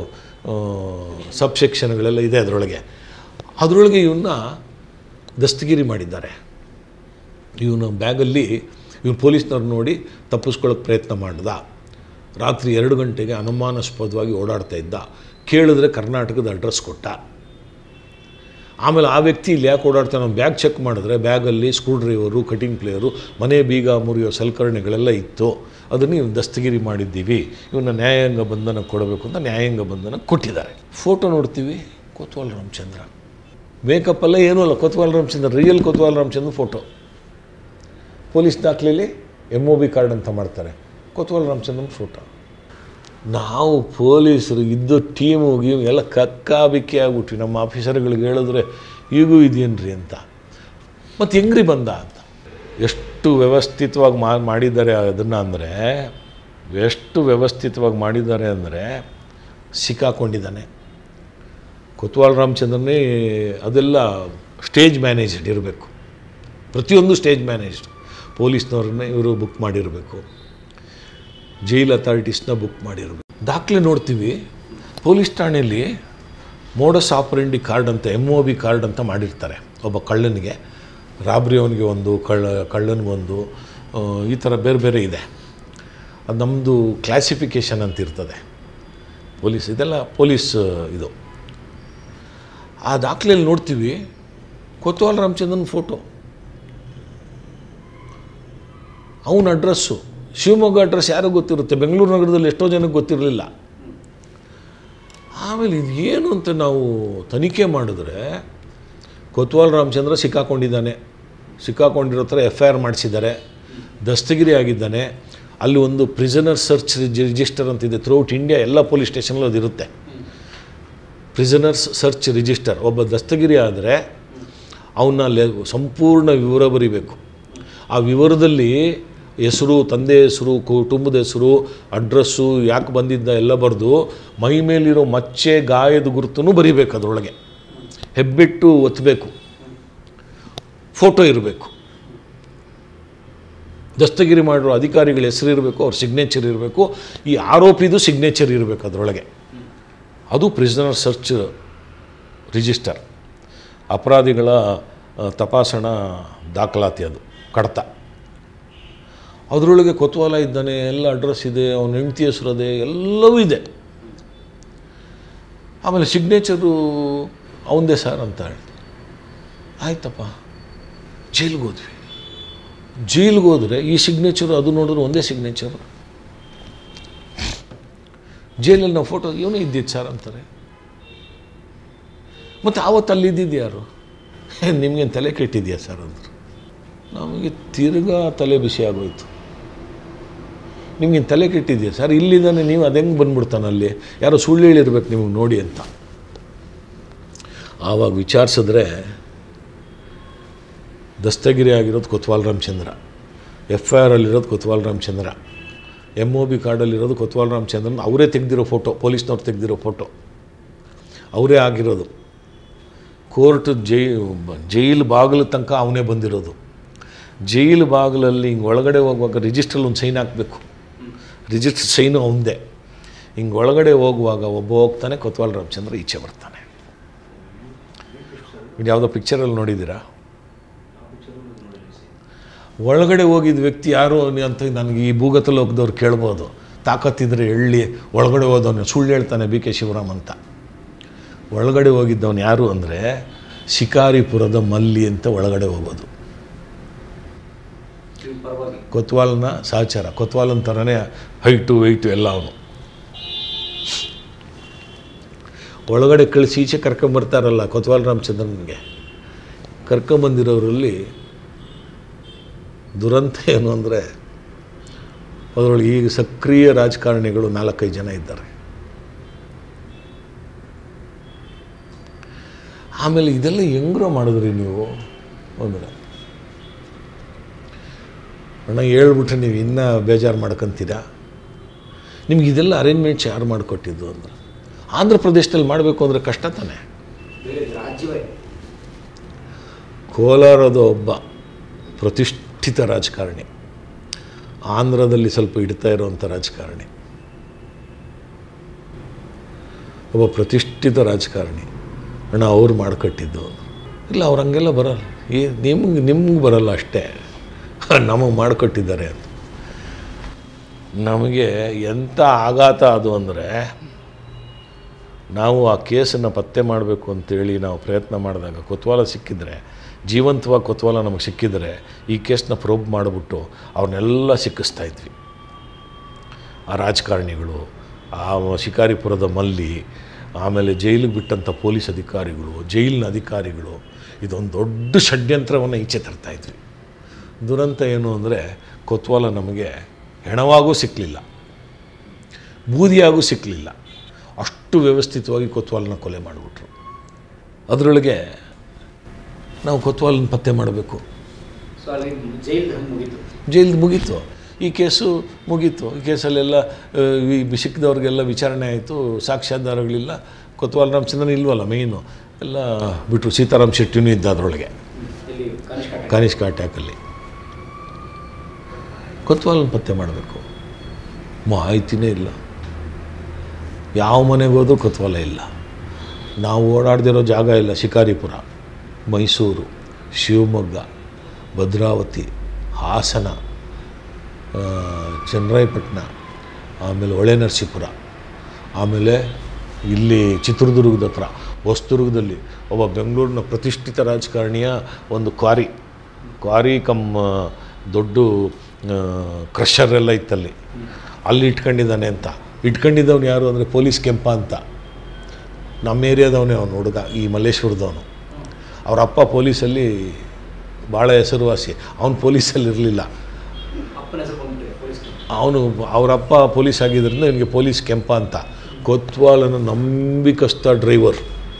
ಸಬ್ ಸೆಕ್ಷನ್ಗಳೆಲ್ಲ ಇದೆ ಅದರೊಳಗೆ ಅದರೊಳಗೆ ಇವನ್ನ ದಸ್ತಗಿರಿ ಮಾಡಿದ್ದಾರೆ ಇವನ ಬ್ಯಾಗಲ್ಲಿ ಇವನು ಪೊಲೀಸ್ನವ್ರು ನೋಡಿ ತಪ್ಪಿಸ್ಕೊಳ್ಳೋಕೆ ಪ್ರಯತ್ನ ಮಾಡ್ದ ರಾತ್ರಿ ಎರಡು ಗಂಟೆಗೆ ಅನುಮಾನಾಸ್ಪದವಾಗಿ ಓಡಾಡ್ತಾ ಇದ್ದ ಕೇಳಿದ್ರೆ ಕರ್ನಾಟಕದ ಅಡ್ರೆಸ್ ಕೊಟ್ಟ ಆಮೇಲೆ ಆ ವ್ಯಕ್ತಿ ಇಲ್ಲಿ ಯಾಕೆ ಓಡಾಡ್ತಾನೆ ಅವ್ನು ಬ್ಯಾಗ್ ಚೆಕ್ ಮಾಡಿದ್ರೆ ಬ್ಯಾಗಲ್ಲಿ ಸ್ಕ್ರೂ ಡ್ರೈವರು ಕಟಿಂಗ್ ಪ್ಲೇಯರು ಮನೆ ಬೀಗ ಮುರಿಯೋ ಸಲಕರಣೆಗಳೆಲ್ಲ ಇತ್ತು ಅದನ್ನು ಇವ್ನು ದಸ್ತಗಿರಿ ಮಾಡಿದ್ದೀವಿ ಇವನ್ನ ನ್ಯಾಯಾಂಗ ಬಂಧನ ಕೊಡಬೇಕು ಅಂತ ನ್ಯಾಯಾಂಗ ಬಂಧನ ಕೊಟ್ಟಿದ್ದಾರೆ ಫೋಟೋ ನೋಡ್ತೀವಿ ಕೊತ್ವಾಲ್ ರಾಮಚಂದ್ರ ಮೇಕಪ್ ಎಲ್ಲ ಏನೂ ಅಲ್ಲ Kotwal Ramachandra real Kotwal Ramachandra photo police ದಾಖಲೆಯಲ್ಲಿ ಎಮ್ ಒ ಬಿ ಕಾರ್ಡ್ ಅಂತ ಮಾಡ್ತಾರೆ ಕೊತ್ವಾಲ್ ರಾಮಚಂದ್ರನ್ ಫೋಟೋ ನಾವು ಪೊಲೀಸರು ಇದ್ದು ಟೀಮು ಗೀಮು ಎಲ್ಲ ಕಕ್ಕಾಬಿಕ್ಕಿ ಆಗ್ಬಿಟ್ವಿ ನಮ್ಮ ಆಫೀಸರ್ಗಳಿಗೆ ಹೇಳಿದ್ರೆ ಈಗೂ ಇದೆಯೇನ್ರಿ ಅಂತ ಮತ್ತು ಹೆಂಗ್ರಿ ಬಂದ ಅಂತ ಎಷ್ಟು ವ್ಯವಸ್ಥಿತವಾಗಿ ಮಾ ಮಾಡಿದ್ದಾರೆ ಅದನ್ನು ಅಂದರೆ ಎಷ್ಟು ವ್ಯವಸ್ಥಿತವಾಗಿ ಮಾಡಿದ್ದಾರೆ ಅಂದರೆ ಸಿಕ್ಕಾಕೊಂಡಿದ್ದಾನೆ ಕೊತ್ವಾಲ್ ರಾಮಚಂದ್ರನೇ ಅದೆಲ್ಲ ಸ್ಟೇಜ್ ಮ್ಯಾನೇಜ್ಡ್ ಇರಬೇಕು ಪ್ರತಿಯೊಂದು ಸ್ಟೇಜ್ ಮ್ಯಾನೇಜ್ಡ್ ಪೊಲೀಸ್ನವ್ರನ್ನ ಇವರು ಬುಕ್ ಮಾಡಿರಬೇಕು ಜೈಲ್ ಅಥಾರಿಟೀಸ್ನ ಬುಕ್ ಮಾಡಿರಬೇಕು ದಾಖಲೆ ನೋಡ್ತೀವಿ ಪೊಲೀಸ್ ಠಾಣೆಯಲ್ಲಿ ಮೋಡಸ್ ಆಪರೆಂಡಿ ಕಾರ್ಡ್ ಅಂತ ಎಮ್ ಒ ಬಿ ಕಾರ್ಡ್ ಅಂತ ಮಾಡಿರ್ತಾರೆ ಒಬ್ಬ ಕಳ್ಳನಿಗೆ ರಾಬ್ರಿ ಅವನಿಗೆ ಒಂದು ಕಳ್ಳ ಕಳ್ಳನಿಗೊಂದು ಆ, ಈ ಥರ ಬೇರೆ ಬೇರೆ ಇದೆ ಅದು ನಮ್ಮದು ಕ್ಲಾಸಿಫಿಕೇಷನ್ ಅಂತ ಇರ್ತದೆ ಪೊಲೀಸ್ ಇದೆಲ್ಲ ಪೊಲೀಸ್ ಇದು ಆ ದಾಖಲೆಯಲ್ಲಿ ನೋಡ್ತೀವಿ ಕೊತ್ವಾಲ್ ರಾಮಚಂದ್ರನ್ ಫೋಟೋ ಅವನ ಅಡ್ರೆಸ್ಸು ಶಿವಮೊಗ್ಗ ಅಡ್ರೆಸ್ ಯಾರಿಗೂ ಗೊತ್ತಿರುತ್ತೆ ಬೆಂಗಳೂರು ನಗರದಲ್ಲಿ ಎಷ್ಟೋ ಜನಕ್ಕೆ ಗೊತ್ತಿರಲಿಲ್ಲ ಆಮೇಲೆ ಇದು ಏನು ಅಂತ ನಾವು ತನಿಖೆ ಮಾಡಿದ್ರೆ ಕೊತ್ವಾಲ್ ರಾಮಚಂದ್ರ ಸಿಕ್ಕಾಕೊಂಡಿದ್ದಾನೆ ಸಿಕ್ಕಾಕೊಂಡಿರೋ ಥರ ಎಫ್ ಐ ಆರ್ ಮಾಡಿಸಿದ್ದಾರೆ ದಸ್ತಗಿರಿ ಆಗಿದ್ದಾನೆ ಅಲ್ಲಿ ಒಂದು ಪ್ರಿಸನರ್ ಸರ್ಚ್ ರಿಜಿಸ್ಟರ್ ಅಂತಿದೆ ಥ್ರೂಔಟ್ ಇಂಡಿಯಾ ಎಲ್ಲ ಪೊಲೀಸ್ ಸ್ಟೇಷನಲ್ಲಿ ಅದು ಇರುತ್ತೆ ಪ್ರಿಸನರ್ಸ್ ಸರ್ಚ್ ರಿಜಿಸ್ಟರ್ ಒಬ್ಬ ದಸ್ತಗಿರಿ ಆದರೆ ಅವನ್ನ ಲೆ ಸಂಪೂರ್ಣ ವಿವರ ಬರಿಬೇಕು ಆ ವಿವರದಲ್ಲಿ ಹೆಸರು ತಂದೆ ಹೆಸರು ಕುಟುಂಬದ ಹೆಸರು ಅಡ್ರೆಸ್ಸು ಯಾಕೆ ಬಂದಿದ್ದ ಎಲ್ಲ ಬರೆದು ಮೈ ಮೇಲಿರೋ ಮಚ್ಚೆ ಗಾಯದ ಗುರುತನ್ನು ಬರಿಬೇಕು ಅದರೊಳಗೆ ಹೆಬ್ಬೆಟ್ಟು ಒತ್ತಬೇಕು ಫೋಟೋ ಇರಬೇಕು ದಸ್ತಗಿರಿ ಮಾಡಿರೋ ಅಧಿಕಾರಿಗಳ ಹೆಸರು ಇರಬೇಕು ಅವ್ರ ಸಿಗ್ನೇಚರ್ ಇರಬೇಕು ಈ ಆರೋಪಿದು ಸಿಗ್ನೇಚರ್ ಇರಬೇಕು ಅದರೊಳಗೆ ಅದು ಪ್ರಿಸನರ್ ಸರ್ಚ್ ರಿಜಿಸ್ಟರ್ ಅಪರಾಧಿಗಳ ಆ, ತಪಾಸಣಾ ದಾಖಲಾತಿ ಅದು ಕಡತ ಅದರೊಳಗೆ ಕೊತ್ವಾಲ ಇದ್ದಾನೆ ಎಲ್ಲ ಅಡ್ರೆಸ್ ಇದೆ ಅವನ ಹೆಂಡತಿ ಹೆಸರದೆ ಎಲ್ಲವೂ ಇದೆ ಆಮೇಲೆ ಸಿಗ್ನೇಚರು ಅವಂದೇ ಸರ್ ಅಂತ ಹೇಳಿ ಆಯ್ತಪ್ಪ ಜೈಲಿಗೆ ಹೋದ್ವಿ ಜೈಲಿಗೆ ಹೋದರೆ ಈ ಸಿಗ್ನೇಚರು ಅದು ನೋಡಿದ್ರೆ ಒಂದೇ ಸಿಗ್ನೇಚರು ಜೈಲಲ್ಲಿ ನಾವು ಫೋಟೋ ಇವನೇ ಇದ್ದಿದ್ದು ಸರ್ ಅಂತಾರೆ ಮತ್ತು ಆವತ್ತು ಅಲ್ಲಿ ಇದ್ದಿದ್ದು ಯಾರು ನಿಮಗೇನು ತಲೆ ಕೆಟ್ಟಿದೆಯಾ ಸರ್ ಅಂದರು ನಮಗೆ ತಿರ್ಗಾ ತಲೆ ಬಿಸಿ ಆಗೋಯ್ತು ನಿಮಗೆ ತಲೆ ಕೆಟ್ಟಿದೆಯಾ ಸರ್ ಇಲ್ಲಿದ್ದಾನೆ ನೀವು ಅದು ಹೆಂಗೆ ಬಂದ್ಬಿಡ್ತಾನೆ ಅಲ್ಲಿ ಯಾರೋ ಸುಳ್ಳು ಹೇಳಿರ್ಬೇಕು ನಿಮಗೆ ನೋಡಿ ಅಂತ ಆವಾಗ ವಿಚಾರಿಸಿದ್ರೆ ದಸ್ತಗಿರಿ ಆಗಿರೋದು ಕೊತ್ವಾಲ್ ರಾಮಚಂದ್ರ ಎಫ್ ಐ ಆರಲ್ಲಿರೋದು Kotwal Ramachandra M O B ಕಾರ್ಡಲ್ಲಿರೋದು ಕೊತ್ವಾಲ್ ರಾಮಚಂದ್ರನ್ ಅವರೇ ತೆಗೆದಿರೋ ಫೋಟೋ ಪೊಲೀಸ್ನವ್ರು ತೆಗೆದಿರೋ ಫೋಟೋ ಅವರೇ ಆಗಿರೋದು ಕೋರ್ಟ್ ಜೈ ಜೈಲು ಬಾಗಿಲು ತನಕ ಅವನೇ ಬಂದಿರೋದು ಜೈಲು ಬಾಗಿಲಲ್ಲಿ ಹಿಂಗೆ ಒಳಗಡೆ ಹೋಗುವಾಗ ರಿಜಿಸ್ಟ್ರಲ್ಲಿ ಒಂದು ಸೈನ್ ಹಾಕಬೇಕು ರಿಜಿಸ್ಟರ್ ಸೈನು ಅವನದೇ ಹಿಂಗೆ ಒಳಗಡೆ ಹೋಗುವಾಗ ಒಬ್ಬ ಹೋಗ್ತಾನೆ ಕೊತ್ವಾಲ್ ರಾಮಚಂದ್ರ ಈಚೆ ಬರ್ತಾನೆ ಇದು ಯಾವುದೋ ಪಿಕ್ಚರಲ್ಲಿ ನೋಡಿದ್ದೀರಾ ಒಳಗಡೆ ಹೋಗಿದ್ದ ವ್ಯಕ್ತಿ ಯಾರು ಅಂತ ನನಗೆ ಈ ಭೂಗತ ಲೋಕದವ್ರು ಕೇಳ್ಬೋದು ತಾಕತ್ತಿದ್ರೆ ಎಳ್ಳಿ ಒಳಗಡೆ ಹೋದವನು ಸುಳ್ಳು ಹೇಳ್ತಾನೆ ಬಿ ಕೆ ಶಿವರಾಮ್ ಅಂತ ಒಳಗಡೆ ಹೋಗಿದ್ದವನು ಯಾರು ಅಂದರೆ ಶಿಕಾರಿಪುರದ ಮಲ್ಲಿ ಅಂತ ಒಳಗಡೆ ಹೋಗೋದು ಕೊತ್ವಾಲ್ನ ಸಹಚಾರ ಕೊತ್ವಾಲನ ಥರನೇ ಹೈಟು ವೆಯ್ಟು ಎಲ್ಲ ಅವನು ಒಳಗಡೆ ಕಳಿಸಿ ಈಚೆ ಕರ್ಕೊಂಬರ್ತಾರಲ್ಲ ಕೊತ್ವಾಲ್ ರಾಮಚಂದ್ರನಿಗೆ ಕರ್ಕೊಂಬಂದಿರೋರಲ್ಲಿ ದುರಂತ ಏನು ಅಂದರೆ ಅದರೊಳಗೆ ಈಗ ಸಕ್ರಿಯ ರಾಜಕಾರಣಿಗಳು ನಾಲ್ಕೈದು ಜನ ಇದ್ದಾರೆ ಆಮೇಲೆ ಇದೆಲ್ಲ ಹೆಂಗ್ರೋ ಮಾಡಿದ್ರಿ ನೀವು ಅಂದರೆ ಅಣ್ಣ ಹೇಳ್ಬಿಟ್ರೆ ನೀವು ಇನ್ನೂ ಬೇಜಾರು ಮಾಡ್ಕೊತೀರಾ ನಿಮ್ಗೆ ಇದೆಲ್ಲ ಅರೇಂಜ್ಮೆಂಟ್ಸ್ ಯಾರು ಮಾಡಿಕೊಟ್ಟಿದ್ದು ಅಂದ್ರೆ ಆಂಧ್ರ ಪ್ರದೇಶದಲ್ಲಿ ಮಾಡಬೇಕು ಅಂದರೆ ಕಷ್ಟ ತಾನೆ ರಾಜ್ಯವೇ ಕೋಲಾರದ ಒಬ್ಬ ಪ್ರತಿಷ್ಠಿತ ರಾಜಕಾರಣಿ ಆಂಧ್ರದಲ್ಲಿ ಸ್ವಲ್ಪ ಇಡ್ತಾ ಇರುವಂಥ ರಾಜಕಾರಣಿ ಒಬ್ಬ ಪ್ರತಿಷ್ಠಿತ ರಾಜಕಾರಣಿ ಅಣ್ಣ ಅವ್ರು ಮಾಡಿಕೊಟ್ಟಿದ್ದು ಇಲ್ಲ ಅವ್ರು ಹಂಗೆಲ್ಲ ಬರಲ್ಲ ಈ ನಿಮ್ಗೆ ನಿಮ್ಗೆ ಬರಲ್ಲ ಅಷ್ಟೇ ನಮಗೆ ಮಾಡಿಕೊಟ್ಟಿದ್ದಾರೆ ಅಂತ ನಮಗೆ ಎಂಥ ಆಘಾತ ಅದು ಅಂದರೆ ನಾವು ಆ ಕೇಸನ್ನು ಪತ್ತೆ ಮಾಡಬೇಕು ಅಂತೇಳಿ ನಾವು ಪ್ರಯತ್ನ ಮಾಡಿದಾಗ ಕೊತ್ವಾಲ ಸಿಕ್ಕಿದ್ರೆ ಜೀವಂತವಾಗಿ ಕೊತ್ವಾಲ ನಮಗೆ ಸಿಕ್ಕಿದರೆ ಈ ಕೇಸ್ನ ಪ್ರೋಬ್ ಮಾಡಿಬಿಟ್ಟು ಅವ್ರನ್ನೆಲ್ಲ ಸಿಕ್ಕಿಸ್ತಾ ಇದ್ವಿ ಆ ರಾಜಕಾರಣಿಗಳು ಆ ಶಿಕಾರಿಪುರದ ಮಲ್ಲಿ ಆಮೇಲೆ ಜೈಲಿಗೆ ಬಿಟ್ಟಂಥ ಪೊಲೀಸ್ ಅಧಿಕಾರಿಗಳು ಜೈಲಿನ ಅಧಿಕಾರಿಗಳು ಇದೊಂದು ದೊಡ್ಡ ಷಡ್ಯಂತ್ರವನ್ನು ಈಚೆ ತರ್ತಾ ಇದ್ವಿ ದುರಂತ ಏನು ಅಂದರೆ ಕೊತ್ವಾಲ ನಮಗೆ ಹೆಣವಾಗೂ ಸಿಕ್ಕಲಿಲ್ಲ ಬೂದಿಯಾಗೂ ಸಿಕ್ಕಲಿಲ್ಲ ಅಷ್ಟು ವ್ಯವಸ್ಥಿತವಾಗಿ ಕೊತ್ವಾಲನ ಕೊಲೆ ಮಾಡಿಬಿಟ್ರು ಅದರೊಳಗೆ ನಾವು ಕೊತ್ವಾಲನ ಪತ್ತೆ ಮಾಡಬೇಕು ಸೊ ಅಲ್ಲಿ ಜೈಲ್ ಮುಗೀತು ಜೈಲ್ದು ಮುಗೀತು ಈ ಕೇಸು ಮುಗೀತು ಈ ಕೇಸಲ್ಲೆಲ್ಲ ಆ, ಈ ಸಿಕ್ಕಿದವ್ರಿಗೆಲ್ಲ ವಿಚಾರಣೆ ಆಯಿತು ಸಾಕ್ಷ್ಯಾಧಾರಗಳಿಲ್ಲ ಕೊತ್ವಾಲ್ ರಾಮಚಂದ್ರನ್ ಇಲ್ವಲ್ಲ ಮೇಯ್ನು ಎಲ್ಲ ಬಿಟ್ಟರು ಸೀತಾರಾಮ್ ಶೆಟ್ಟಿನೂ ಇದ್ದ ಅದರೊಳಗೆ ಇಲ್ಲಿ ಕನಿಷ್ಠ ಕನಿಷ್ಕ ಅಟ್ಯಾಕಲ್ಲಿ ಕೊತ್ವಾಲನ ಪತ್ತೆ ಮಾಡಬೇಕು ಮಾಹಿತಿನೇ ಇಲ್ಲ ಯಾವ ಮನೆಗೆ ಹೋದ್ರೂ ಕೊತ್ವಾಲ ಇಲ್ಲ ನಾವು ಓಡಾಡ್ದಿರೋ ಜಾಗ ಇಲ್ಲ ಶಿಕಾರಿಪುರ ಮೈಸೂರು ಶಿವಮೊಗ್ಗ ಭದ್ರಾವತಿ ಹಾಸನ ಆ, ಚನ್ನರಾಯಪಟ್ಟಣ ಆಮೇಲೆ ಹೊಳೆನರಸೀಪುರ ಆಮೇಲೆ ಇಲ್ಲಿ ಚಿತ್ರದುರ್ಗದ ಹತ್ರ ಹೊಸದುರ್ಗದಲ್ಲಿ ಒಬ್ಬ ಬೆಂಗಳೂರಿನ ಪ್ರತಿಷ್ಠಿತ ರಾಜಕಾರಣಿಯ ಒಂದು ಕ್ವಾರಿ ಕ್ವಾರಿ ಕಮ್ ಆ, ದೊಡ್ಡ ಕ್ರಷರ್ ಎಲ್ಲ ಇತ್ತಲ್ಲಿ ಅಲ್ಲಿ ಇಟ್ಕೊಂಡಿದ್ದಾನೆ ಅಂತ ಇಟ್ಕೊಂಡಿದ್ದವನು ಯಾರು ಅಂದರೆ ಪೊಲೀಸ್ ಕೆಂಪ ಅಂತ ನಮ್ಮ ಏರಿಯಾದವನೇ ಅವನು ಹುಡುಗ ಈ ಮಲ್ಲೇಶ್ವರದವನು ಅವ್ರ ಅಪ್ಪ ಪೊಲೀಸಲ್ಲಿ ಭಾಳ ಹೆಸರುವಾಸಿ ಅವನು ಪೊಲೀಸಲ್ಲಿ ಇರಲಿಲ್ಲ ಅಪ್ಪನ ಹೆಸರು ಬಂದ್ಬಿಟ್ಟಿದೆ ಪೊಲೀಸ್ ಅವನು ಅವರಪ್ಪ ಪೊಲೀಸ್ ಆಗಿದ್ದರಿಂದ ಇವನಿಗೆ ಪೊಲೀಸ್ ಕೆಂಪ ಅಂತ ಕೊತ್ವಾಲನ ನಂಬಿಕಸ್ಥ ಡ್ರೈವರ್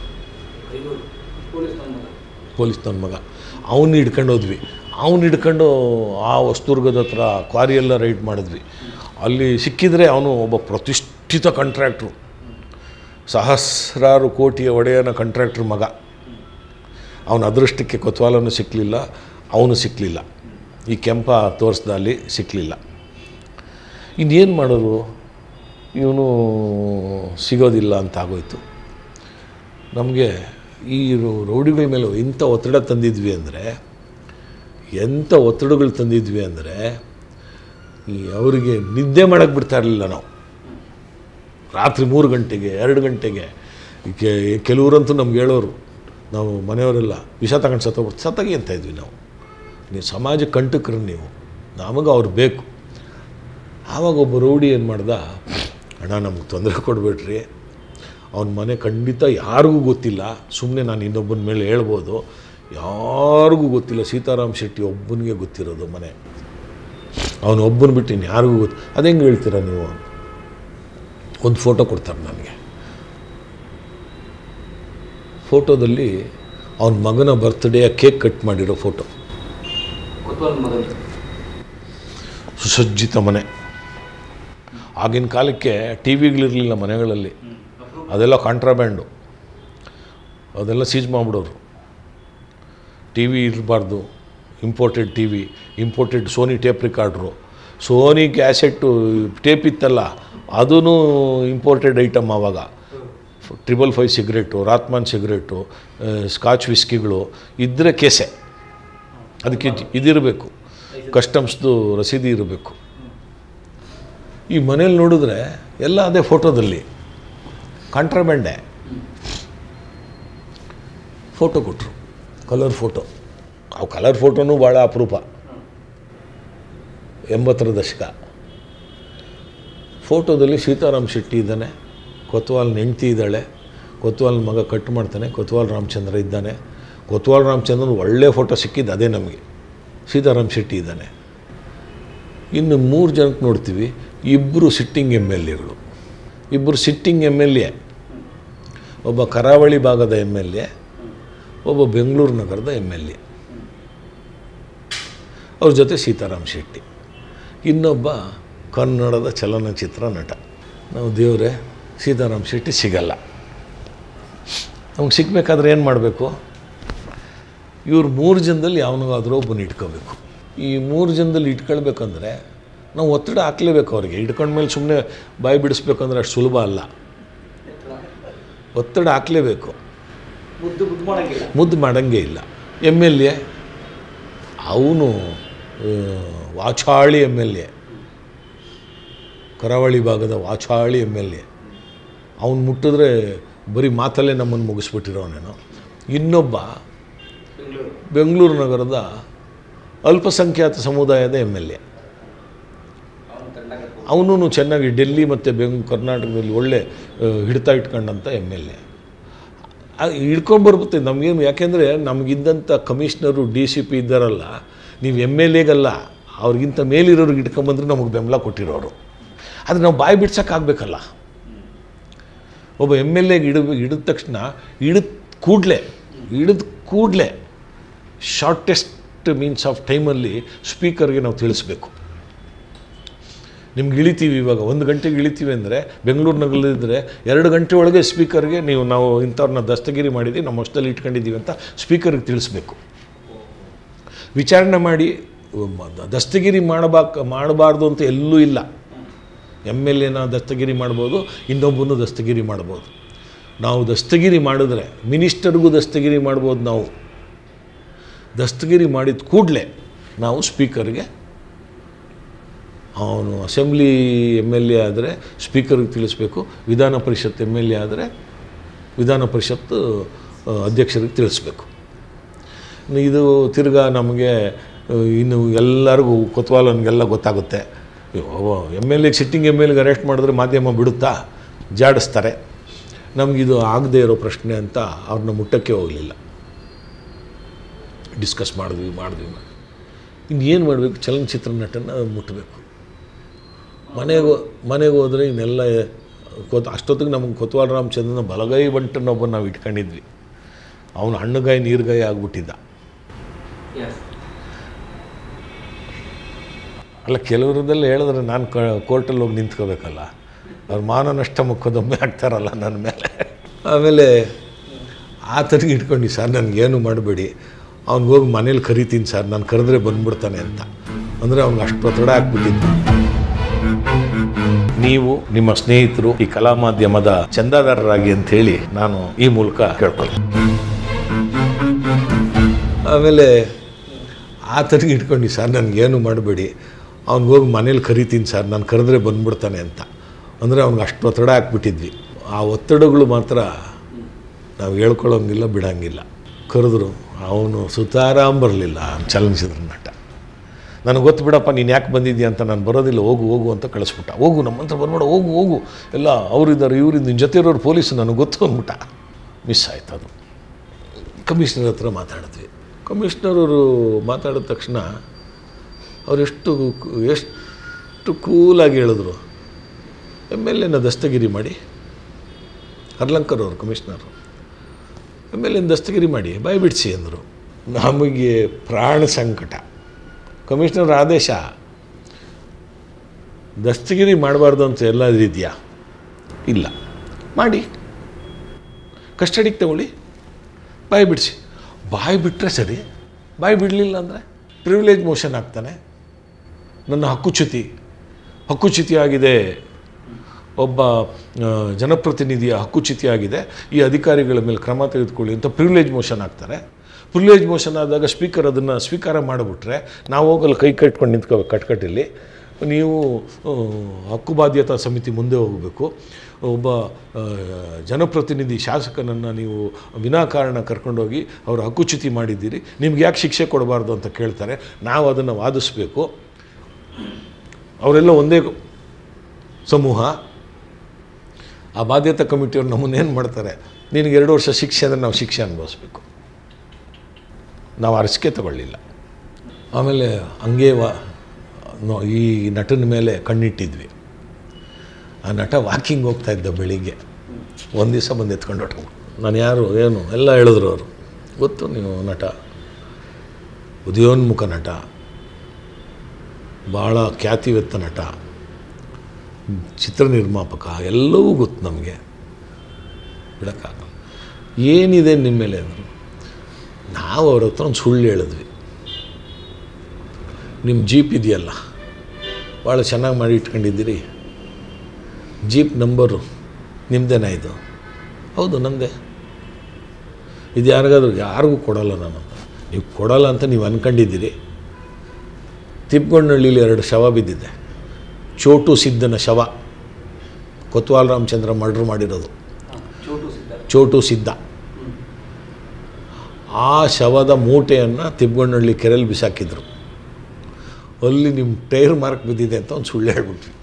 ಪೊಲೀಸ್ ನಮ್ಮ ಪೊಲೀಸ್ ನನ್ನ ಮಗ ಅವನ್ನ ಹಿಡ್ಕೊಂಡು ಹೋದ್ವಿ ಅವನು ಹಿಡ್ಕೊಂಡು ಆ ಹೊಸದುರ್ಗದ ಹತ್ರ ಕ್ವಾರಿಯೆಲ್ಲ ರೈಡ್ ಮಾಡಿದ್ವಿ ಅಲ್ಲಿ ಸಿಕ್ಕಿದರೆ ಅವನು ಒಬ್ಬ ಪ್ರತಿಷ್ಠಿತ ಕಾಂಟ್ರಾಕ್ಟ್ರು ಸಹಸ್ರಾರು ಕೋಟಿಯ ಒಡೆಯನ ಕಾಂಟ್ರಾಕ್ಟ್ರ್ ಮಗ ಅವನ ಅದೃಷ್ಟಕ್ಕೆ ಕೊತ್ವಾಲನೂ ಸಿಕ್ಕಲಿಲ್ಲ ಅವನು ಸಿಕ್ಕಲಿಲ್ಲ ಈ ಕೆಂಪ ತೋರಿಸ್ದ ಅಲ್ಲಿ ಸಿಕ್ಕಲಿಲ್ಲ ಇನ್ನೇನು ಮಾಡೋದು ಇವನು ಸಿಗೋದಿಲ್ಲ ಅಂತ ಆಗೋಯ್ತು ನಮಗೆ ಈ ರೌ- ರೌಡಿಗಳ ಮೇಲೆ ಇಂಥ ಒತ್ತಡ ತಂದಿದ್ವಿ ಅಂದರೆ ಎಂಥ ಒತ್ತಡಗಳು ತಂದಿದ್ವಿ ಅಂದರೆ ಈ ಅವರಿಗೆ ನಿದ್ದೆ ಮಾಡೋಕ್ಕೆ ಬಿಡ್ತಾ ಇರಲಿಲ್ಲ ನಾವು ರಾತ್ರಿ ಮೂರು ಗಂಟೆಗೆ ಎರಡು ಗಂಟೆಗೆ ಕೆ ಕೆಲವರಂತೂ ನಮ್ಗೆ ಹೇಳೋರು ನಾವು ಮನೆಯವರೆಲ್ಲ ವಿಷ ತಗೊಂಡು ಸತ್ತೋಗ್ಬಿಟ್ಟು ಸತ್ತಾಗಿ ಅಂತ ಇದ್ವಿ ನಾವು ನೀವು ಸಮಾಜ ಕಂಟಕರು ನೀವು ನಮಗೆ ಅವ್ರು ಬೇಕು ಆವಾಗ ಒಬ್ಬ ರೌಡಿ ಏನು ಮಾಡ್ದ ಅಣ್ಣ ನಮಗೆ ತೊಂದರೆ ಕೊಡಬೇಡ್ರಿ ಅವನ ಮನೆ ಖಂಡಿತ ಯಾರಿಗೂ ಗೊತ್ತಿಲ್ಲ ಸುಮ್ಮನೆ ನಾನು ಇನ್ನೊಬ್ಬನ ಮೇಲೆ ಹೇಳ್ಬೋದು ಯಾರಿಗೂ ಗೊತ್ತಿಲ್ಲ ಸೀತಾರಾಮ್ ಶೆಟ್ಟಿ ಒಬ್ಬನಿಗೆ ಗೊತ್ತಿರೋದು ಮನೆ ಅವನು ಒಬ್ಬನ ಬಿಟ್ಟು ಇನ್ನು ಯಾರಿಗೂ ಗೊತ್ತು ಅದು ಹೆಂಗೆ ಹೇಳ್ತೀರಾ ನೀವು ಒಂದು ಫೋಟೋ ಕೊಡ್ತಾರೆ ನನಗೆ ಫೋಟೋದಲ್ಲಿ ಅವನ ಮಗನ ಬರ್ತ್ಡೇಯ ಕೇಕ್ ಕಟ್ ಮಾಡಿರೋ ಫೋಟೋ ಸುಸಜ್ಜಿತ ಮನೆ ಆಗಿನ ಕಾಲಕ್ಕೆ ಟಿ ವಿಗಳಿರಲಿಲ್ಲ ಮನೆಗಳಲ್ಲಿ ಅದೆಲ್ಲ ಕಾಂಟ್ರಾಬ್ಯಾಂಡು ಅದೆಲ್ಲ ಸೀಜ್ ಮಾಡಿಬಿಡೋರು ಟಿ ವಿ ಇರಬಾರ್ದು imported T V imported Sony tape recorder Sony cassette tape ಇತ್ತಲ್ಲ ಅದೂ ಇಂಪೋರ್ಟೆಡ್ ಐಟಮ್ ಆವಾಗ triple five cigarette Rothman cigarette scotch ವಿಸ್ಕಿಗಳು ಇದ್ದರೆ ಕೇಸೆ ಅದಕ್ಕೆ ಇದಿರಬೇಕು ಕಸ್ಟಮ್ಸ್ದು ರಸೀದಿ ಇರಬೇಕು ಈ ಮನೇಲಿ ನೋಡಿದ್ರೆ ಎಲ್ಲ ಅದೇ ಫೋಟೋದಲ್ಲಿ ಕಾಂಟ್ರಾಬ್ಯಾಂಡೆ ಫೋಟೋ ಕೊಟ್ಟರು ಕಲರ್ ಫೋಟೋ ಅವು ಕಲರ್ ಫೋಟೋನೂ ಭಾಳ ಅಪರೂಪ ಎಂಬತ್ತರ ದಶಕ ಫೋಟೋದಲ್ಲಿ ಸೀತಾರಾಮ್ ಶೆಟ್ಟಿ ಇದ್ದಾನೆ ಕೊತ್ವಾಲ್ ಹೆಂಡ್ತಿ ಇದ್ದಾಳೆ ಕೊತ್ವಾಲ್ ಮಗ ಕಟ್ ಮಾಡ್ತಾನೆ ಕೊತ್ವಾಲ್ ರಾಮಚಂದ್ರ ಇದ್ದಾನೆ ಕೊತ್ವಾಲ್ ರಾಮಚಂದ್ರನ ಒಳ್ಳೆ ಫೋಟೋ ಸಿಕ್ಕಿದ್ದು ಅದೇ ನಮಗೆ ಸೀತಾರಾಮ್ ಶೆಟ್ಟಿ ಇದ್ದಾನೆ ಇನ್ನು ಮೂರು ಜನಕ್ಕೆ ನೋಡ್ತೀವಿ ಇಬ್ಬರು ಸಿಟ್ಟಿಂಗ್ ಎಮ್ ಎಲ್ ಎಗಳು ಇಬ್ಬರು ಸಿಟ್ಟಿಂಗ್ ಎಮ್ ಎಲ್ ಎ ಒಬ್ಬ ಕರಾವಳಿ ಭಾಗದ ಎಮ್ ಎಲ್ ಎ ಒಬ್ಬ ಬೆಂಗಳೂರು ನಗರದ ಎಮ್ ಎಲ್ ಎ ಅವ್ರ ಜೊತೆ ಸೀತಾರಾಮ್ ಶೆಟ್ಟಿ ಇನ್ನೊಬ್ಬ ಕನ್ನಡದ ಚಲನಚಿತ್ರ ನಟ ನಾವು ದೇವರೇ ಸೀತಾರಾಮ್ ಶೆಟ್ಟಿ ಸಿಗಲ್ಲ ನಮ್ಗೆ ಸಿಗಬೇಕಾದ್ರೆ ಏನು ಮಾಡಬೇಕು ಇವ್ರು ಮೂರು ಜನದಲ್ಲಿ ಯಾವನಿಗಾದರೂ ಒಬ್ಬನ ಇಟ್ಕೋಬೇಕು ಈ ಮೂರು ಜನದಲ್ಲಿ ಇಟ್ಕೊಳ್ಬೇಕಂದ್ರೆ ನಾವು ಒತ್ತಡ ಹಾಕ್ಲೇಬೇಕು ಅವ್ರಿಗೆ ಇಟ್ಕೊಂಡ್ಮೇಲೆ ಸುಮ್ಮನೆ ಬಾಯಿ ಬಿಡಿಸ್ಬೇಕಂದ್ರೆ ಅಷ್ಟು ಸುಲಭ ಅಲ್ಲ ಒತ್ತಡ ಹಾಕ್ಲೇಬೇಕು ಮುದ್ದು ಮುದ್ದು ಮಾಡೋಂಗಿಲ್ಲ ಮುದ್ದು ಮಾಡೋಂಗೇ ಇಲ್ಲ ಎಮ್ ಎಲ್ ಎ ಅವನು ವಾಚಾಳಿ ಎಮ್ ಎಲ್ ಎ ಕರಾವಳಿ ಭಾಗದ ವಾಚಾಳಿ ಎಮ್ ಎಲ್ ಎ ಅವನು ಮುಟ್ಟಿದ್ರೆ ಬರೀ ಮಾತಲ್ಲೇ ನಮ್ಮನ್ನು ಮುಗಿಸ್ಬಿಟ್ಟಿರೋನೇನೋ ಇನ್ನೊಬ್ಬ ಬೆಂಗಳೂರು ನಗರದ ಅಲ್ಪಸಂಖ್ಯಾತ ಸಮುದಾಯದ ಎಮ್ ಎಲ್ ಎ ಅವನು ಚೆನ್ನಾಗಿ ಡೆಲ್ಲಿ ಮತ್ತು ಬೆಂಗ್ ಕರ್ನಾಟಕದಲ್ಲಿ ಒಳ್ಳೆ ಆ, ಹಿಡಿತ ಇಟ್ಕೊಂಡಂಥ ಎಮ್ ಎಲ್ ಎ ಹಿಡ್ಕೊಂಬರ್ಬತ್ತೆ ನಮಗೇನು ಯಾಕೆಂದರೆ ನಮಗಿದ್ದಂಥ ಕಮಿಷ್ನರು ಡಿ ಸಿ ಪಿ ಇದ್ದಾರಲ್ಲ ನೀವು ಎಮ್ ಎಲ್ ಎಗಲ್ಲ ಅವ್ರಿಗಿಂತ ಮೇಲಿರೋರಿಗೆ ಇಟ್ಕೊಂಬಂದ್ರೆ ನಮಗೆ ಬೆಂಬಲ ಕೊಟ್ಟಿರೋರು ಆದರೆ ನಾವು ಬಾಯಿ ಬಿಡ್ಸೋಕ್ಕಾಗಬೇಕಲ್ಲ ಒಬ್ಬ ಎಮ್ ಎಲ್ ಎಗೆ ಇಡ ಹಿಡಿದ ತಕ್ಷಣ ಹಿಡಿದ ಕೂಡಲೇ ಹಿಡಿದ ಕೂಡಲೇ ಶಾರ್ಟೆಸ್ಟ್ ಮೀನ್ಸ್ ಆಫ್ ಟೈಮಲ್ಲಿ ಸ್ಪೀಕರ್ಗೆ ನಾವು ತಿಳಿಸ್ಬೇಕು ನಿಮ್ಗೆ ಇಳಿತೀವಿ ಇವಾಗ ಒಂದು ಗಂಟೆಗೆ ಇಳಿತೀವಿ ಅಂದರೆ ಬೆಂಗಳೂರು ನಗರಲ್ಲಿದ್ದರೆ ಎರಡು ಗಂಟೆ ಒಳಗೆ ಸ್ಪೀಕರ್ಗೆ ನೀವು ನಾವು ಇಂಥವ್ರನ್ನ ದಸ್ತಗಿರಿ ಮಾಡಿದ್ದೀವಿ ನಮ್ಮ ವಶದಲ್ಲಿ ಇಟ್ಕೊಂಡಿದ್ದೀವಿ ಅಂತ ಸ್ಪೀಕರ್ಗೆ ತಿಳಿಸ್ಬೇಕು ವಿಚಾರಣೆ ಮಾಡಿ ಮ- ದಸ್ತಗಿರಿ ಮಾಡಬಾಕ್ ಮಾಡಬಾರ್ದು ಅಂತ ಎಲ್ಲೂ ಇಲ್ಲ ಎಮ್ ಎಲ್ ಎನ ದಸ್ತಗಿರಿ ಮಾಡ್ಬೋದು ಇನ್ನೊಬ್ಬನು ದಸ್ತಗಿರಿ ಮಾಡ್ಬೋದು ನಾವು ದಸ್ತಗಿರಿ ಮಾಡಿದ್ರೆ ಮಿನಿಸ್ಟರ್ಗೂ ದಸ್ತಗಿರಿ ಮಾಡ್ಬೋದು ನಾವು ದಸ್ತಗಿರಿ ಮಾಡಿದ ಕೂಡಲೇ ನಾವು ಸ್ಪೀಕರ್ಗೆ ಅವನು ಅಸೆಂಬ್ಲಿ ಎಮ್ ಎಲ್ ಎ ಆದರೆ ಸ್ಪೀಕರ್ಗೆ ತಿಳಿಸ್ಬೇಕು ವಿಧಾನ ಪರಿಷತ್ ಎಮ್ ಎಲ್ ಎ ಆದರೆ ವಿಧಾನ ಪರಿಷತ್ ಆ, ಅಧ್ಯಕ್ಷರಿಗೆ ತಿಳಿಸ್ಬೇಕು ಇದು ತಿರ್ಗಾ ನಮಗೆ ಆ, ಇನ್ನು ಎಲ್ಲರಿಗೂ ಕೊತ್ವಾಲನಿಗೆಲ್ಲ ಗೊತ್ತಾಗುತ್ತೆ ಎಮ್ ಎಲ್ ಎಗೆ ಸಿಟ್ಟಿಂಗ್ ಎಮ್ ಎಲ್ಗೆ ಅರೆಸ್ಟ್ ಮಾಡಿದ್ರೆ ಮಾಧ್ಯಮ ಬಿಡುತ್ತಾ ಜಾಡಿಸ್ತಾರೆ ನಮಗಿದು ಆಗದೇ ಇರೋ ಪ್ರಶ್ನೆ ಅಂತ ಅವ್ರನ್ನ ಮುಟ್ಟಕ್ಕೆ ಹೋಗಲಿಲ್ಲ ಡಿಸ್ಕಸ್ ಮಾಡಿದ್ವಿ ಮಾಡಿದ್ವಿ ಇನ್ನು ಏನು ಮಾಡಬೇಕು ಚಲನಚಿತ್ರ ನಟನ ಮುಟ್ಟಬೇಕು ಮನೆಗೆ ಮನೆಗೆ ಹೋದರೆ ಇನ್ನೆಲ್ಲ ಕೊತ್ ಅಷ್ಟೊತ್ತಿಗೆ ನಮಗೆ ಕೊತ್ವಾಲ್ ರಾಮಚಂದ್ರನ ಬಲಗೈ ಬಂಟನೊಬ್ಬ ನಾವು ಇಟ್ಕೊಂಡಿದ್ವಿ ಅವನು ಹಣ್ಣುಗಾಯಿ ನೀರುಗಾಯಿ ಆಗ್ಬಿಟ್ಟಿದ್ದ ಅಲ್ಲ ಕೆಲವರದೆಲ್ಲ ಹೇಳಿದ್ರೆ ನಾನು ಕ ಕೋರ್ಟಲ್ಲಿ ಹೋಗಿ ನಿಂತ್ಕೋಬೇಕಲ್ಲ ಅವ್ರು ಮಾನ ನಷ್ಟ ಮೊಕದ್ದಮೆ ಹಾಕ್ತಾರಲ್ಲ ನನ್ನ ಮೇಲೆ ಆಮೇಲೆ ಆತನಿಗೆ ಇಟ್ಕೊಂಡು ಸರ್ ನನಗೇನು ಮಾಡಬೇಡಿ ಅವ್ನಿಗೆ ಹೋಗಿ ಮನೇಲಿ ಕರಿತೀನಿ ಸರ್ ನಾನು ಕರೆದ್ರೆ ಬಂದ್ಬಿಡ್ತಾನೆ ಅಂತ ಅಂದರೆ ಅವ್ನಿಗೆ ಅಷ್ಟು ಒತ್ತಡ ಹಾಕ್ಬಿಟ್ಟಿದ್ದು ನೀವು ನಿಮ್ಮ ಸ್ನೇಹಿತರು ಈ ಕಲಾ ಮಾಧ್ಯಮದ ಚಂದಾದಾರರಾಗಿ ಅಂತ ಹೇಳಿ ನಾನು ಈ ಮೂಲಕ ಕೇಳ್ಕೊಳ್ತೀನಿ ಆಮೇಲೆ ಆತನಿಗೆ ಇಟ್ಕೊಂಡು ಸರ್ ನನಗೇನು ಮಾಡಬೇಡಿ ಅವ್ನಿಗೆ ಹೋಗಿ ಮನೇಲಿ ಕರಿತೀನಿ ಸರ್ ನಾನು ಕರೆದ್ರೆ ಬಂದ್ಬಿಡ್ತಾನೆ ಅಂತ ಅಂದರೆ ಅವ್ನಿಗೆ ಅಷ್ಟು ಒತ್ತಡ ಹಾಕ್ಬಿಟ್ಟಿದ್ವಿ ಆ ಒತ್ತಡಗಳು ಮಾತ್ರ ನಾವು ಹೇಳ್ಕೊಳ್ಳೋಂಗಿಲ್ಲ ಬಿಡೋಂಗಿಲ್ಲ ಕರೆದ್ರು ಅವನು ಸುತಾರಾಮ್ ಬರಲಿಲ್ಲ ಚಲನಚಿತ್ರ ನಟ ನನಗೆ ಗೊತ್ತು ಬಿಡಪ್ಪ ನೀನು ಯಾಕೆ ಬಂದಿದ್ದೀಯ ಅಂತ ನಾನು ಬರೋದಿಲ್ಲ ಹೋಗು ಹೋಗು ಅಂತ ಕಳಿಸ್ಬಿಟ್ಟ ಹೋಗು ನಮ್ಮ ಹತ್ರ ಬಂದ್ಬಿಡ ಹೋಗು ಹೋಗು ಎಲ್ಲ ಅವರಿದ್ದಾರೆ ಇವರಿಂದ ನಿನ್ನ ಜೊತೆ ಇರೋರು ಪೊಲೀಸು ನನಗೆ ಗೊತ್ತು ಅಂದ್ಬಿಟ್ಟ ಮಿಸ್ ಆಯ್ತು ಅದು ಕಮಿಷನರ್ ಹತ್ರ ಮಾತಾಡಿದ್ವಿ ಕಮಿಷನರವರು ಮಾತಾಡಿದ ತಕ್ಷಣ ಅವ್ರು ಎಷ್ಟು ಎಷ್ಟು ಕೂಲಾಗಿ ಹೇಳಿದ್ರು ಎಮ್ ಎಲ್ ಎನ ದಸ್ತಗಿರಿ ಮಾಡಿ ಹರ್ಲಂಕರ್ ಅವರು ಕಮಿಷನರು ಎಮ್ ಎಲ್ ಎನ ದಸ್ತಗಿರಿ ಮಾಡಿ ಬಾಯಿ ಬಿಡಿಸಿ ಅಂದರು ನಮಗೆ ಪ್ರಾಣ ಸಂಕಟ ಕಮಿಷನರ್ ಆದೇಶ ದಸ್ತಗಿರಿ ಮಾಡಬಾರ್ದು ಅಂತ ಎಲ್ಲಾದ್ರೂ ಇದೆಯಾ ಇಲ್ಲ ಮಾಡಿ ಕಸ್ಟಡಿಗೆ ತಗೊಳ್ಳಿ ಬಾಯಿ ಬಿಡಿಸಿ ಬಾಯಿ ಬಿಟ್ಟರೆ ಸರಿ ಬಾಯಿ ಬಿಡಲಿಲ್ಲ ಅಂದರೆ ಪ್ರಿವಿಲೇಜ್ ಮೋಷನ್ ಆಗ್ತಾನೆ ನನ್ನ ಹಕ್ಕುಚ್ಯುತಿ ಹಕ್ಕುಚ್ಯುತಿ ಆಗಿದೆ ಒಬ್ಬ ಆ, ಜನಪ್ರತಿನಿಧಿಯ ಹಕ್ಕುಚ್ಯುತಿ ಆಗಿದೆ ಈ ಅಧಿಕಾರಿಗಳ ಮೇಲೆ ಕ್ರಮ ತೆಗೆದುಕೊಳ್ಳಿ ಅಂತ ಪ್ರಿವಿಲೇಜ್ ಮೋಷನ್ ಆಗ್ತಾರೆ ಪ್ರಿವಿಲೇಜ್ ಮೋಷನ್ ಆದಾಗ ಸ್ಪೀಕರ್ ಅದನ್ನು ಸ್ವೀಕಾರ ಮಾಡಿಬಿಟ್ರೆ ನಾವು ಹೋಗಲ್ಲ ಕೈ ಕಟ್ಕೊಂಡು ನಿಂತ್ಕೋಬೇಕು ಕಟ್ಕಟ್ಟಿಲ್ಲಿ ನೀವು ಆ, ಹಕ್ಕು ಬಾಧ್ಯತಾ ಸಮಿತಿ ಮುಂದೆ ಹೋಗಬೇಕು ಒಬ್ಬ ಆ, ಜನಪ್ರತಿನಿಧಿ ಶಾಸಕನನ್ನು ನೀವು ವಿನಾಕಾರಣ ಕರ್ಕೊಂಡೋಗಿ ಅವರ ಹಕ್ಕುಚ್ಯುತಿ ಮಾಡಿದ್ದೀರಿ ನಿಮ್ಗೆ ಯಾಕೆ ಶಿಕ್ಷೆ ಕೊಡಬಾರ್ದು ಅಂತ ಕೇಳ್ತಾರೆ ನಾವು ಅದನ್ನು ವಾದಿಸಬೇಕು ಅವರೆಲ್ಲ ಒಂದೇ ಸಮೂಹ ಆ ಬಾಧ್ಯತಾ ಕಮಿಟಿಯವ್ರು ನಮ್ಮನ್ನೇನು ಮಾಡ್ತಾರೆ ನಿನಗೆ ಎರಡು ವರ್ಷ ಶಿಕ್ಷೆ ಅಂದರೆ ನಾವು ಶಿಕ್ಷೆ ಅನುಭವಿಸ್ಬೇಕು ನಾವು ಅರಸಿಕೆ ತಗೊಳ್ಳಿಲ್ಲ ಆಮೇಲೆ ಹಂಗೆ ವಾ ನೋ- ಈ ನಟನ ಮೇಲೆ ಕಣ್ಣಿಟ್ಟಿದ್ವಿ ಆ ನಟ ವಾಕಿಂಗ್ ಹೋಗ್ತಾ ಇದ್ದ ಬೆಳಿಗ್ಗೆ ಒಂದು ದಿವಸ ಬಂದು ಎತ್ಕೊಂಡು ಹೊಟ್ಟು ನಾನು ಯಾರು ಏನು ಎಲ್ಲ ಹೇಳಿದ್ರು ಅವರು ಗೊತ್ತು ನೀವು ನಟ ಉದಯೋನ್ಮುಖ ನಟ ಭಾಳ ಖ್ಯಾತಿವೆತ್ತ ನಟ ಚಿತ್ರ ನಿರ್ಮಾಪಕ ಎಲ್ಲವೂ ಗೊತ್ತು ನಮಗೆ ಬಿಡೋಕ್ಕಾಗಲ್ಲ ಏನಿದೆ ನಿಮ್ಮ ಮೇಲೆ ಅಂದರು ನಾವು ಅವ್ರ ಹತ್ರ ಒಂದು ಸುಳ್ಳು ಹೇಳಿದ್ವಿ ನಿಮ್ಮ ಜೀಪ್ ಇದೆಯಲ್ಲ ಭಾಳ ಚೆನ್ನಾಗಿ ಮಾಡಿ ಇಟ್ಕೊಂಡಿದ್ದೀರಿ ಜೀಪ್ ನಂಬರು ನಿಮ್ಮದೇನಾ ಇದು ಹೌದು ನಮ್ಮದೇ ಇದು ಯಾರಿಗಾದ್ರೂ ಯಾರಿಗೂ ಕೊಡಲ್ಲ ನಾನು ಅಂತ ನೀವು ಕೊಡಲ್ಲ ಅಂತ ನೀವು ಅಂದ್ಕೊಂಡಿದ್ದೀರಿ ತಿಪ್ಪಗೊಂಡಹಳ್ಳಿಲಿ ಎರಡು ಶವ ಬಿದ್ದಿದೆ ಚೋಟು ಸಿದ್ದನ ಶವ ಕೊತ್ವಾಲ್ ರಾಮಚಂದ್ರ ಮರ್ಡ್ರ್ ಮಾಡಿರೋದು ಚೋಟು ಸಿದ್ಧ ಆ ಶವದ ಮೂಟೆಯನ್ನು ತಿಪ್ಪಗೊಂಡಹಳ್ಳಿ ಕೆರೆಯಲ್ಲಿ ಬಿಸಾಕಿದ್ರು ಅಲ್ಲಿ ನಿಮ್ಮ ಟೈರ್ ಮಾರ್ಕ್ ಬಿದ್ದಿದೆ ಅಂತ ಒಂದು ಸುಳ್ಳು ಹೇಳ್ಬಿಟ್ವಿ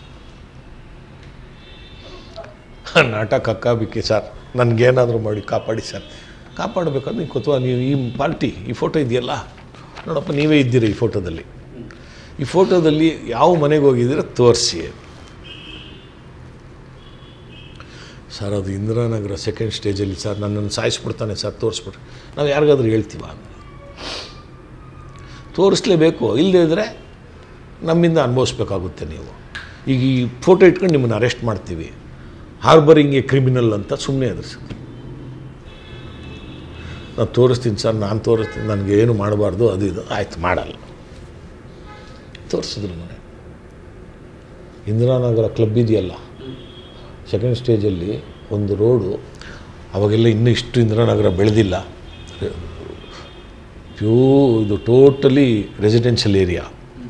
ನಾಟಕ ಕಕ್ಕಾಬಿಕ್ಕಿ ಸರ್ ನನಗೇನಾದರೂ ಮಾಡಿ ಕಾಪಾಡಿ ಸರ್ ಕಾಪಾಡಬೇಕಾದ್ರೆ ನೀವು ಕೊತ್ವಾ ನೀವು ಈ ಪಾರ್ಟಿ ಈ ಫೋಟೋ ಇದೆಯಲ್ಲ ನೋಡಪ್ಪ ನೀವೇ ಇದ್ದೀರಿ ಈ ಫೋಟೋದಲ್ಲಿ ಈ ಫೋಟೋದಲ್ಲಿ ಯಾವ ಮನೆಗೆ ಹೋಗಿದ್ದೀರ ತೋರಿಸಿ ಸರ್ ಅದು ಇಂದಿರಾನಗರ ಸೆಕೆಂಡ್ ಸ್ಟೇಜಲ್ಲಿ ಸರ್ ನನ್ನನ್ನು ಸಾಯಿಸ್ಬಿಡ್ತಾನೆ ಸರ್ ತೋರಿಸ್ಬಿಟ್ರೆ ನಾವು ಯಾರಿಗಾದ್ರೂ ಹೇಳ್ತೀವ ತೋರಿಸ್ಲೇಬೇಕು ಇಲ್ಲದೇ ಇದ್ದರೆ ನಮ್ಮಿಂದ ಅನುಭವಿಸ್ಬೇಕಾಗುತ್ತೆ ನೀವು ಈಗ ಈ ಫೋಟೋ ಇಟ್ಕೊಂಡು ನಿಮ್ಮನ್ನು ಅರೆಸ್ಟ್ ಮಾಡ್ತೀವಿ ಹಾರ್ಬರಿಂಗ್ ಎ ಕ್ರಿಮಿನಲ್ ಅಂತ ಸುಮ್ಮನೆ ಅದ್ರ ಸರ್ ನಾನು ತೋರಿಸ್ತೀನಿ ಸರ್ ನಾನು ತೋರಿಸ್ತೀನಿ ನನಗೆ ಏನು ಮಾಡಬಾರ್ದು ಅದು ಇದು ಆಯ್ತು ಮಾಡಲ್ಲ ತೋರಿಸಿದ್ರು ಮನೆ ಇಂದಿರಾನಗರ ಕ್ಲಬ್ ಇದೆಯಲ್ಲ ಸೆಕೆಂಡ್ ಸ್ಟೇಜಲ್ಲಿ ಒಂದು ರೋಡು ಅವಾಗೆಲ್ಲ ಇನ್ನೂ ಇಷ್ಟು ಇಂದಿರಾನಗರ ಬೆಳೆದಿಲ್ಲ ಪ್ಯೂ ಇದು ಟೋಟಲಿ ರೆಸಿಡೆನ್ಷಿಯಲ್ ಏರಿಯಾ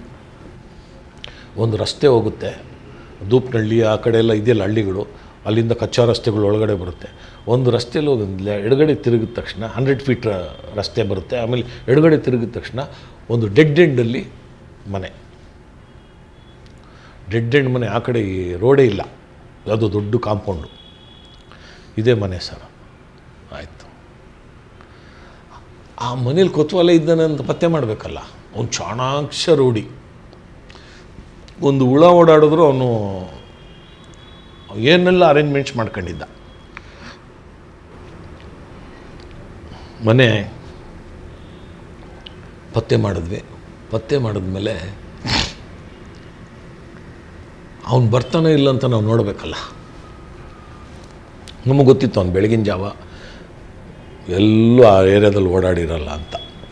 ಒಂದು ರಸ್ತೆ ಹೋಗುತ್ತೆ ದೂಪ್ನಹಳ್ಳಿ ಆ ಕಡೆ ಎಲ್ಲ ಇದೆಯಲ್ಲ ಹಳ್ಳಿಗಳು ಅಲ್ಲಿಂದ ಕಚ್ಚಾ ರಸ್ತೆಗಳು ಒಳಗಡೆ ಬರುತ್ತೆ ಒಂದು ರಸ್ತೆಯಲ್ಲಿ ಹೋಗಿ ಎಡಗಡೆ ತಿರುಗಿದ ತಕ್ಷಣ ಹಂಡ್ರೆಡ್ ಫೀಟ್ ರಸ್ತೆ ಬರುತ್ತೆ ಆಮೇಲೆ ಎಡಗಡೆ ತಿರುಗಿದ ತಕ್ಷಣ ಒಂದು ಡೆಡ್ ಎಂಡಲ್ಲಿ ಮನೆ ಡೆಡ್ ಎಂಡ್ ಮನೆ ಆ ಕಡೆ ಈ ರೋಡೇ ಇಲ್ಲ ಅದು ದೊಡ್ಡ ಕಾಂಪೌಂಡು ಇದೇ ಮನೆ ಸರ್ ಆಯಿತು ಆ ಮನೇಲಿ ಕೊತ್ವಾಲೆ ಇದ್ದಾನೆ ಅಂತ ಪತ್ತೆ ಮಾಡಬೇಕಲ್ಲ ಅವ್ನು ಚಾಣಾಕ್ಷ ರೋಡಿ ಒಂದು ಹುಳ ಓಡಾಡಿದ್ರು ಅವನು ಏನೆಲ್ಲ ಅರೇಂಜ್ಮೆಂಟ್ಸ್ ಮಾಡ್ಕೊಂಡಿದ್ದ ಮನೆ ಪತ್ತೆ ಮಾಡಿದ್ವಿ ಪತ್ತೆ ಮಾಡಿದ್ಮೇಲೆ ಅವನು ಬರ್ತಾನೆ ಇಲ್ಲ ಅಂತ ನಾವು ನೋಡಬೇಕಲ್ಲ ನಮಗೆ ಗೊತ್ತಿತ್ತು ಅವ್ನು ಬೆಳಗಿನ ಜಾವ ಎಲ್ಲೂ ಆ ಏರಿಯಾದಲ್ಲಿ ಓಡಾಡಿರಲ್ಲ ಅಂತ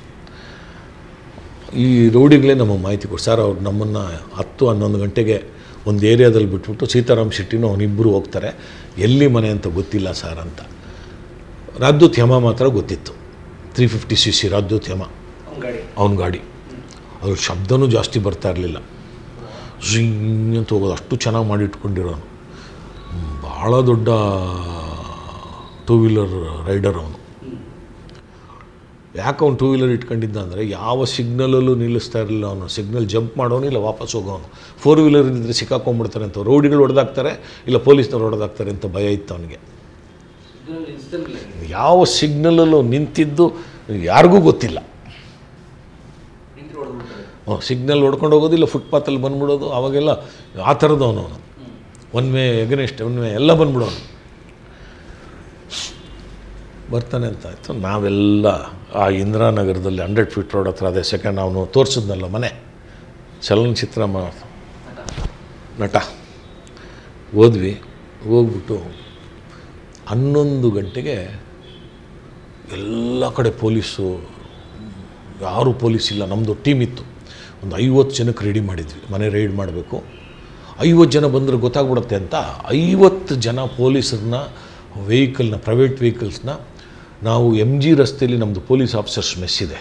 ಈ ರೋಡಿಗಳೇ ನಮಗೆ ಮಾಹಿತಿ ಕೊಡಿ ಸರ್ ಅವ್ರು ನಮ್ಮನ್ನು ಹತ್ತು ಹನ್ನೊಂದು ಗಂಟೆಗೆ ಒಂದು ಏರಿಯಾದಲ್ಲಿ ಬಿಟ್ಬಿಟ್ಟು ಸೀತಾರಾಮ್ ಶೆಟ್ಟಿನೂ ಅವನಿಬ್ಬರು ಹೋಗ್ತಾರೆ ಎಲ್ಲಿ ಮನೆ ಅಂತ ಗೊತ್ತಿಲ್ಲ ಸರ್ ಅಂತ ರಾಜ್ದೂತ್ ಯಮ ಮಾತ್ರ ಗೊತ್ತಿತ್ತು three fifty C C Rajdoot ಯಮ ಅವನ ಗಾಡಿ ಅದ್ರ ಶಬ್ದನೂ ಜಾಸ್ತಿ ಬರ್ತಾ ಇರಲಿಲ್ಲ ಝಿಂಗ್ ಅಂತ ಹೋಗೋದು ಅಷ್ಟು ಚೆನ್ನಾಗಿ ಮಾಡಿ ಇಟ್ಕೊಂಡಿರೋನು ಭಾಳ ದೊಡ್ಡ ಟೂ ವೀಲರ್ ರೈಡರ್ ಅವನು ಯಾಕೆ ಅವ್ನು ಟೂ ವೀಲರ್ ಇಟ್ಕೊಂಡಿದ್ದ ಅಂದರೆ ಯಾವ ಸಿಗ್ನಲಲ್ಲೂ ನಿಲ್ಲಿಸ್ತಾ ಇರಲಿಲ್ಲ ಅವನು ಸಿಗ್ನಲ್ ಜಂಪ್ ಮಾಡೋನು ಇಲ್ಲ ವಾಪಸ್ ಹೋಗೋನು ಫೋರ್ ವೀಲರ್ ಇದ್ದರೆ ಸಿಕ್ಕಾಕೊಂಡ್ಬಿಡ್ತಾರೆ ಅಂತ ರೋಡಿಗಳು ಹೊಡೆದಾಕ್ತಾರೆ ಇಲ್ಲ ಪೊಲೀಸ್ನವ್ರು ಹೊಡೆದಾಕ್ತಾರೆ ಅಂತ ಭಯ ಇತ್ತು ಅವನಿಗೆ ಯಾವ ಸಿಗ್ನಲಲ್ಲೂ ನಿಂತಿದ್ದು ಯಾರಿಗೂ ಗೊತ್ತಿಲ್ಲ ಸಿಗ್ನಲ್ ಹೊಡ್ಕೊಂಡು ಹೋಗೋದು ಇಲ್ಲ ಫುಟ್ಪಾತಲ್ಲಿ ಬಂದ್ಬಿಡೋದು ಅವಾಗೆಲ್ಲ ಆ ಥರದವನು ಅವನು one way against one way ಎಲ್ಲ ಬಂದ್ಬಿಡೋನು ಬರ್ತಾನೆ ಅಂತ ಆಯಿತು ನಾವೆಲ್ಲ ಆ ಇಂದಿರಾನಗರದಲ್ಲಿ ಹಂಡ್ರೆಡ್ ಫೀಟ್ ರೋಡ್ ಹತ್ರ ಅದೇ ಸೆಕೆಂಡ್ ಅವನು ತೋರಿಸಿದ್ನಲ್ಲ ಮನೆ ಚಲನಚಿತ್ರ ಮಾ ನಟ ಹೋದ್ವಿ ಹೋಗ್ಬಿಟ್ಟು ಹನ್ನೊಂದು ಗಂಟೆಗೆ ಎಲ್ಲ ಕಡೆ ಪೊಲೀಸು ಯಾರೂ ಪೊಲೀಸ್ ಇಲ್ಲ ನಮ್ಮದು ಟೀಮ್ ಇತ್ತು ಒಂದು ಐವತ್ತು ಜನಕ್ಕೆ ರೆಡಿ ಮಾಡಿದ್ವಿ ಮನೆ ರೈಡ್ ಮಾಡಬೇಕು ಐವತ್ತು ಜನ ಬಂದರೆ ಗೊತ್ತಾಗ್ಬಿಡುತ್ತೆ ಅಂತ ಐವತ್ತು ಜನ ಪೊಲೀಸರನ್ನ ವೆಹಿಕಲ್ನ ಪ್ರೈವೇಟ್ ವೆಹಿಕಲ್ಸ್ನ ನಾವು ಎಮ್ ಜಿ ರಸ್ತೆಯಲ್ಲಿ ನಮ್ಮದು ಪೊಲೀಸ್ ಆಫೀಸರ್ಸ್ ಮೆಸ್ ಇದೆ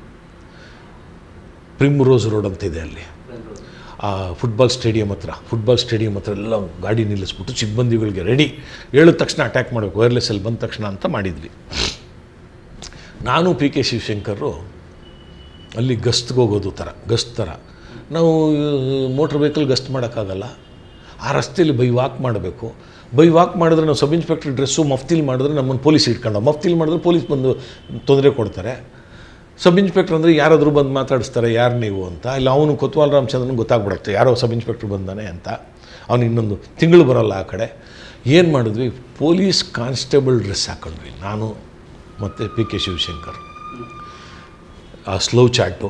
ಪ್ರಿಮ್ ರೋಸ್ ರೋಡ್ ಅಂತ ಇದೆ ಅಲ್ಲಿ ಆ ಫುಟ್ಬಾಲ್ ಸ್ಟೇಡಿಯಂ ಹತ್ರ ಫುಟ್ಬಾಲ್ ಸ್ಟೇಡಿಯಂ ಹತ್ರ ಎಲ್ಲ ಗಾಡಿ ನಿಲ್ಲಿಸ್ಬಿಟ್ಟು ಸಿಬ್ಬಂದಿಗಳಿಗೆ ರೆಡಿ ಹೇಳಿದ ತಕ್ಷಣ ಅಟ್ಯಾಕ್ ಮಾಡಬೇಕು ವೈರ್ಲೆಸ್ಸಲ್ಲಿ ಬಂದ ತಕ್ಷಣ ಅಂತ ಮಾಡಿದ್ವಿ ನಾನು ಪಿ ಕೆ ಶಿವಶಂಕರು ಅಲ್ಲಿ ಗಸ್ತ್ಗೆ ಹೋಗೋದು ಥರ ಗಸ್ಟ್ ಥರ ನಾವು ಮೋಟ್ರ್ ವೆಹಿಕಲ್ ಗಸ್ಟ್ ಮಾಡೋಕ್ಕಾಗಲ್ಲ ಆ ರಸ್ತೆಯಲ್ಲಿ ಬೈ ವಾಕ್ ಮಾಡಬೇಕು ಬೈ ವಾಕ್ ಮಾಡಿದ್ರೆ ನಾವು ಸಬ್ ಇನ್ಸ್ಪೆಕ್ಟರ್ ಡ್ರೆಸ್ಸು ಮಫ್ತಿಲ್ ಮಾಡಿದ್ರೆ ನಮ್ಮನ್ನು ಪೊಲೀಸ್ ಇಟ್ಕೊಂಡು ಮಫ್ತಿಲ್ ಮಾಡಿದ್ರೆ ಪೊಲೀಸ್ ಬಂದು ತೊಂದರೆ ಕೊಡ್ತಾರೆ ಸಬ್ ಇನ್ಸ್ಪೆಕ್ಟರ್ ಅಂದರೆ ಯಾರಾದರೂ ಬಂದು ಮಾತಾಡಿಸ್ತಾರೆ ಯಾರು ನೀವು ಅಂತ ಇಲ್ಲ ಅವನು ಕೊತ್ವಾಲ್ ರಾಮಚಂದ್ರನ್ ಗೊತ್ತಾಗ್ಬಿಡುತ್ತೆ ಯಾರೋ ಸಬ್ ಇನ್ಸ್ಪೆಕ್ಟರ್ ಬಂದಾನೆ ಅಂತ ಅವನು ಇನ್ನೊಂದು ತಿಂಗಳು ಬರೋಲ್ಲ ಆ ಕಡೆ ಏನು ಮಾಡಿದ್ವಿ ಪೊಲೀಸ್ ಕಾನ್ಸ್ಟೇಬಲ್ ಡ್ರೆಸ್ ಹಾಕೊಂಡ್ವಿ ನಾನು ಮತ್ತು ಪಿ ಕೆ ಶಿವಶಂಕರ್ ಆ ಸ್ಲೋ ಚಾಟು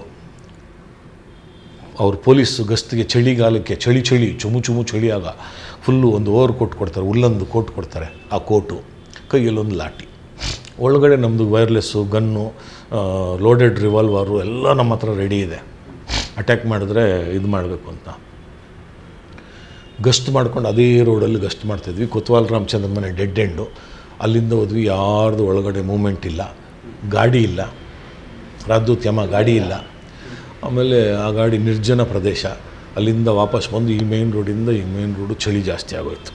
ಅವ್ರು ಪೊಲೀಸ್ ಗಸ್ತಿಗೆ ಚಳಿಗಾಲಕ್ಕೆ ಚಳಿ ಚಳಿ ಚುಮು ಚುಮು ಚಳಿಯಾಗ ಫುಲ್ಲು ಒಂದು ಓವರ್ ಕೋಟ್ ಕೊಡ್ತಾರೆ ಉಲ್ಲೊಂದು ಕೋಟ್ ಕೊಡ್ತಾರೆ ಆ ಕೋಟು ಕೈಯಲ್ಲೊಂದು ಲಾಟಿ ಒಳಗಡೆ ನಮ್ಮದು ವೈರ್ಲೆಸ್ಸು ಗನ್ನು ಲೋಡೆಡ್ ರಿವಾಲ್ವರು ಎಲ್ಲ ನಮ್ಮ ಹತ್ರ ರೆಡಿ ಇದೆ ಅಟ್ಯಾಕ್ ಮಾಡಿದ್ರೆ ಇದು ಮಾಡಬೇಕು ಅಂತ ಗಸ್ಟ್ ಮಾಡ್ಕೊಂಡು ಅದೇ ರೋಡಲ್ಲಿ ಗಸ್ಟ್ ಮಾಡ್ತಾಯಿದ್ವಿ ಕೊತ್ವಾಲ್ ರಾಮಚಂದ್ರನ್ ಮನೆ ಡೆಡ್ ಎಂಡು ಅಲ್ಲಿಂದ ಹೋದ್ವಿ ಯಾರ್ದು ಒಳಗಡೆ ಮೂಮೆಂಟ್ ಇಲ್ಲ ಗಾಡಿ ಇಲ್ಲ ರಾದ್ದೂತ್ ಯಮ ಗಾಡಿ ಇಲ್ಲ ಆಮೇಲೆ ಆ ಗಾಡಿ ನಿರ್ಜನ ಪ್ರದೇಶ ಅಲ್ಲಿಂದ ವಾಪಸ್ ಬಂದು ಈ ಮೇನ್ ರೋಡಿಂದ ಈ ಮೇನ್ ರೋಡು ಚಳಿ ಜಾಸ್ತಿ ಆಗೋಯ್ತು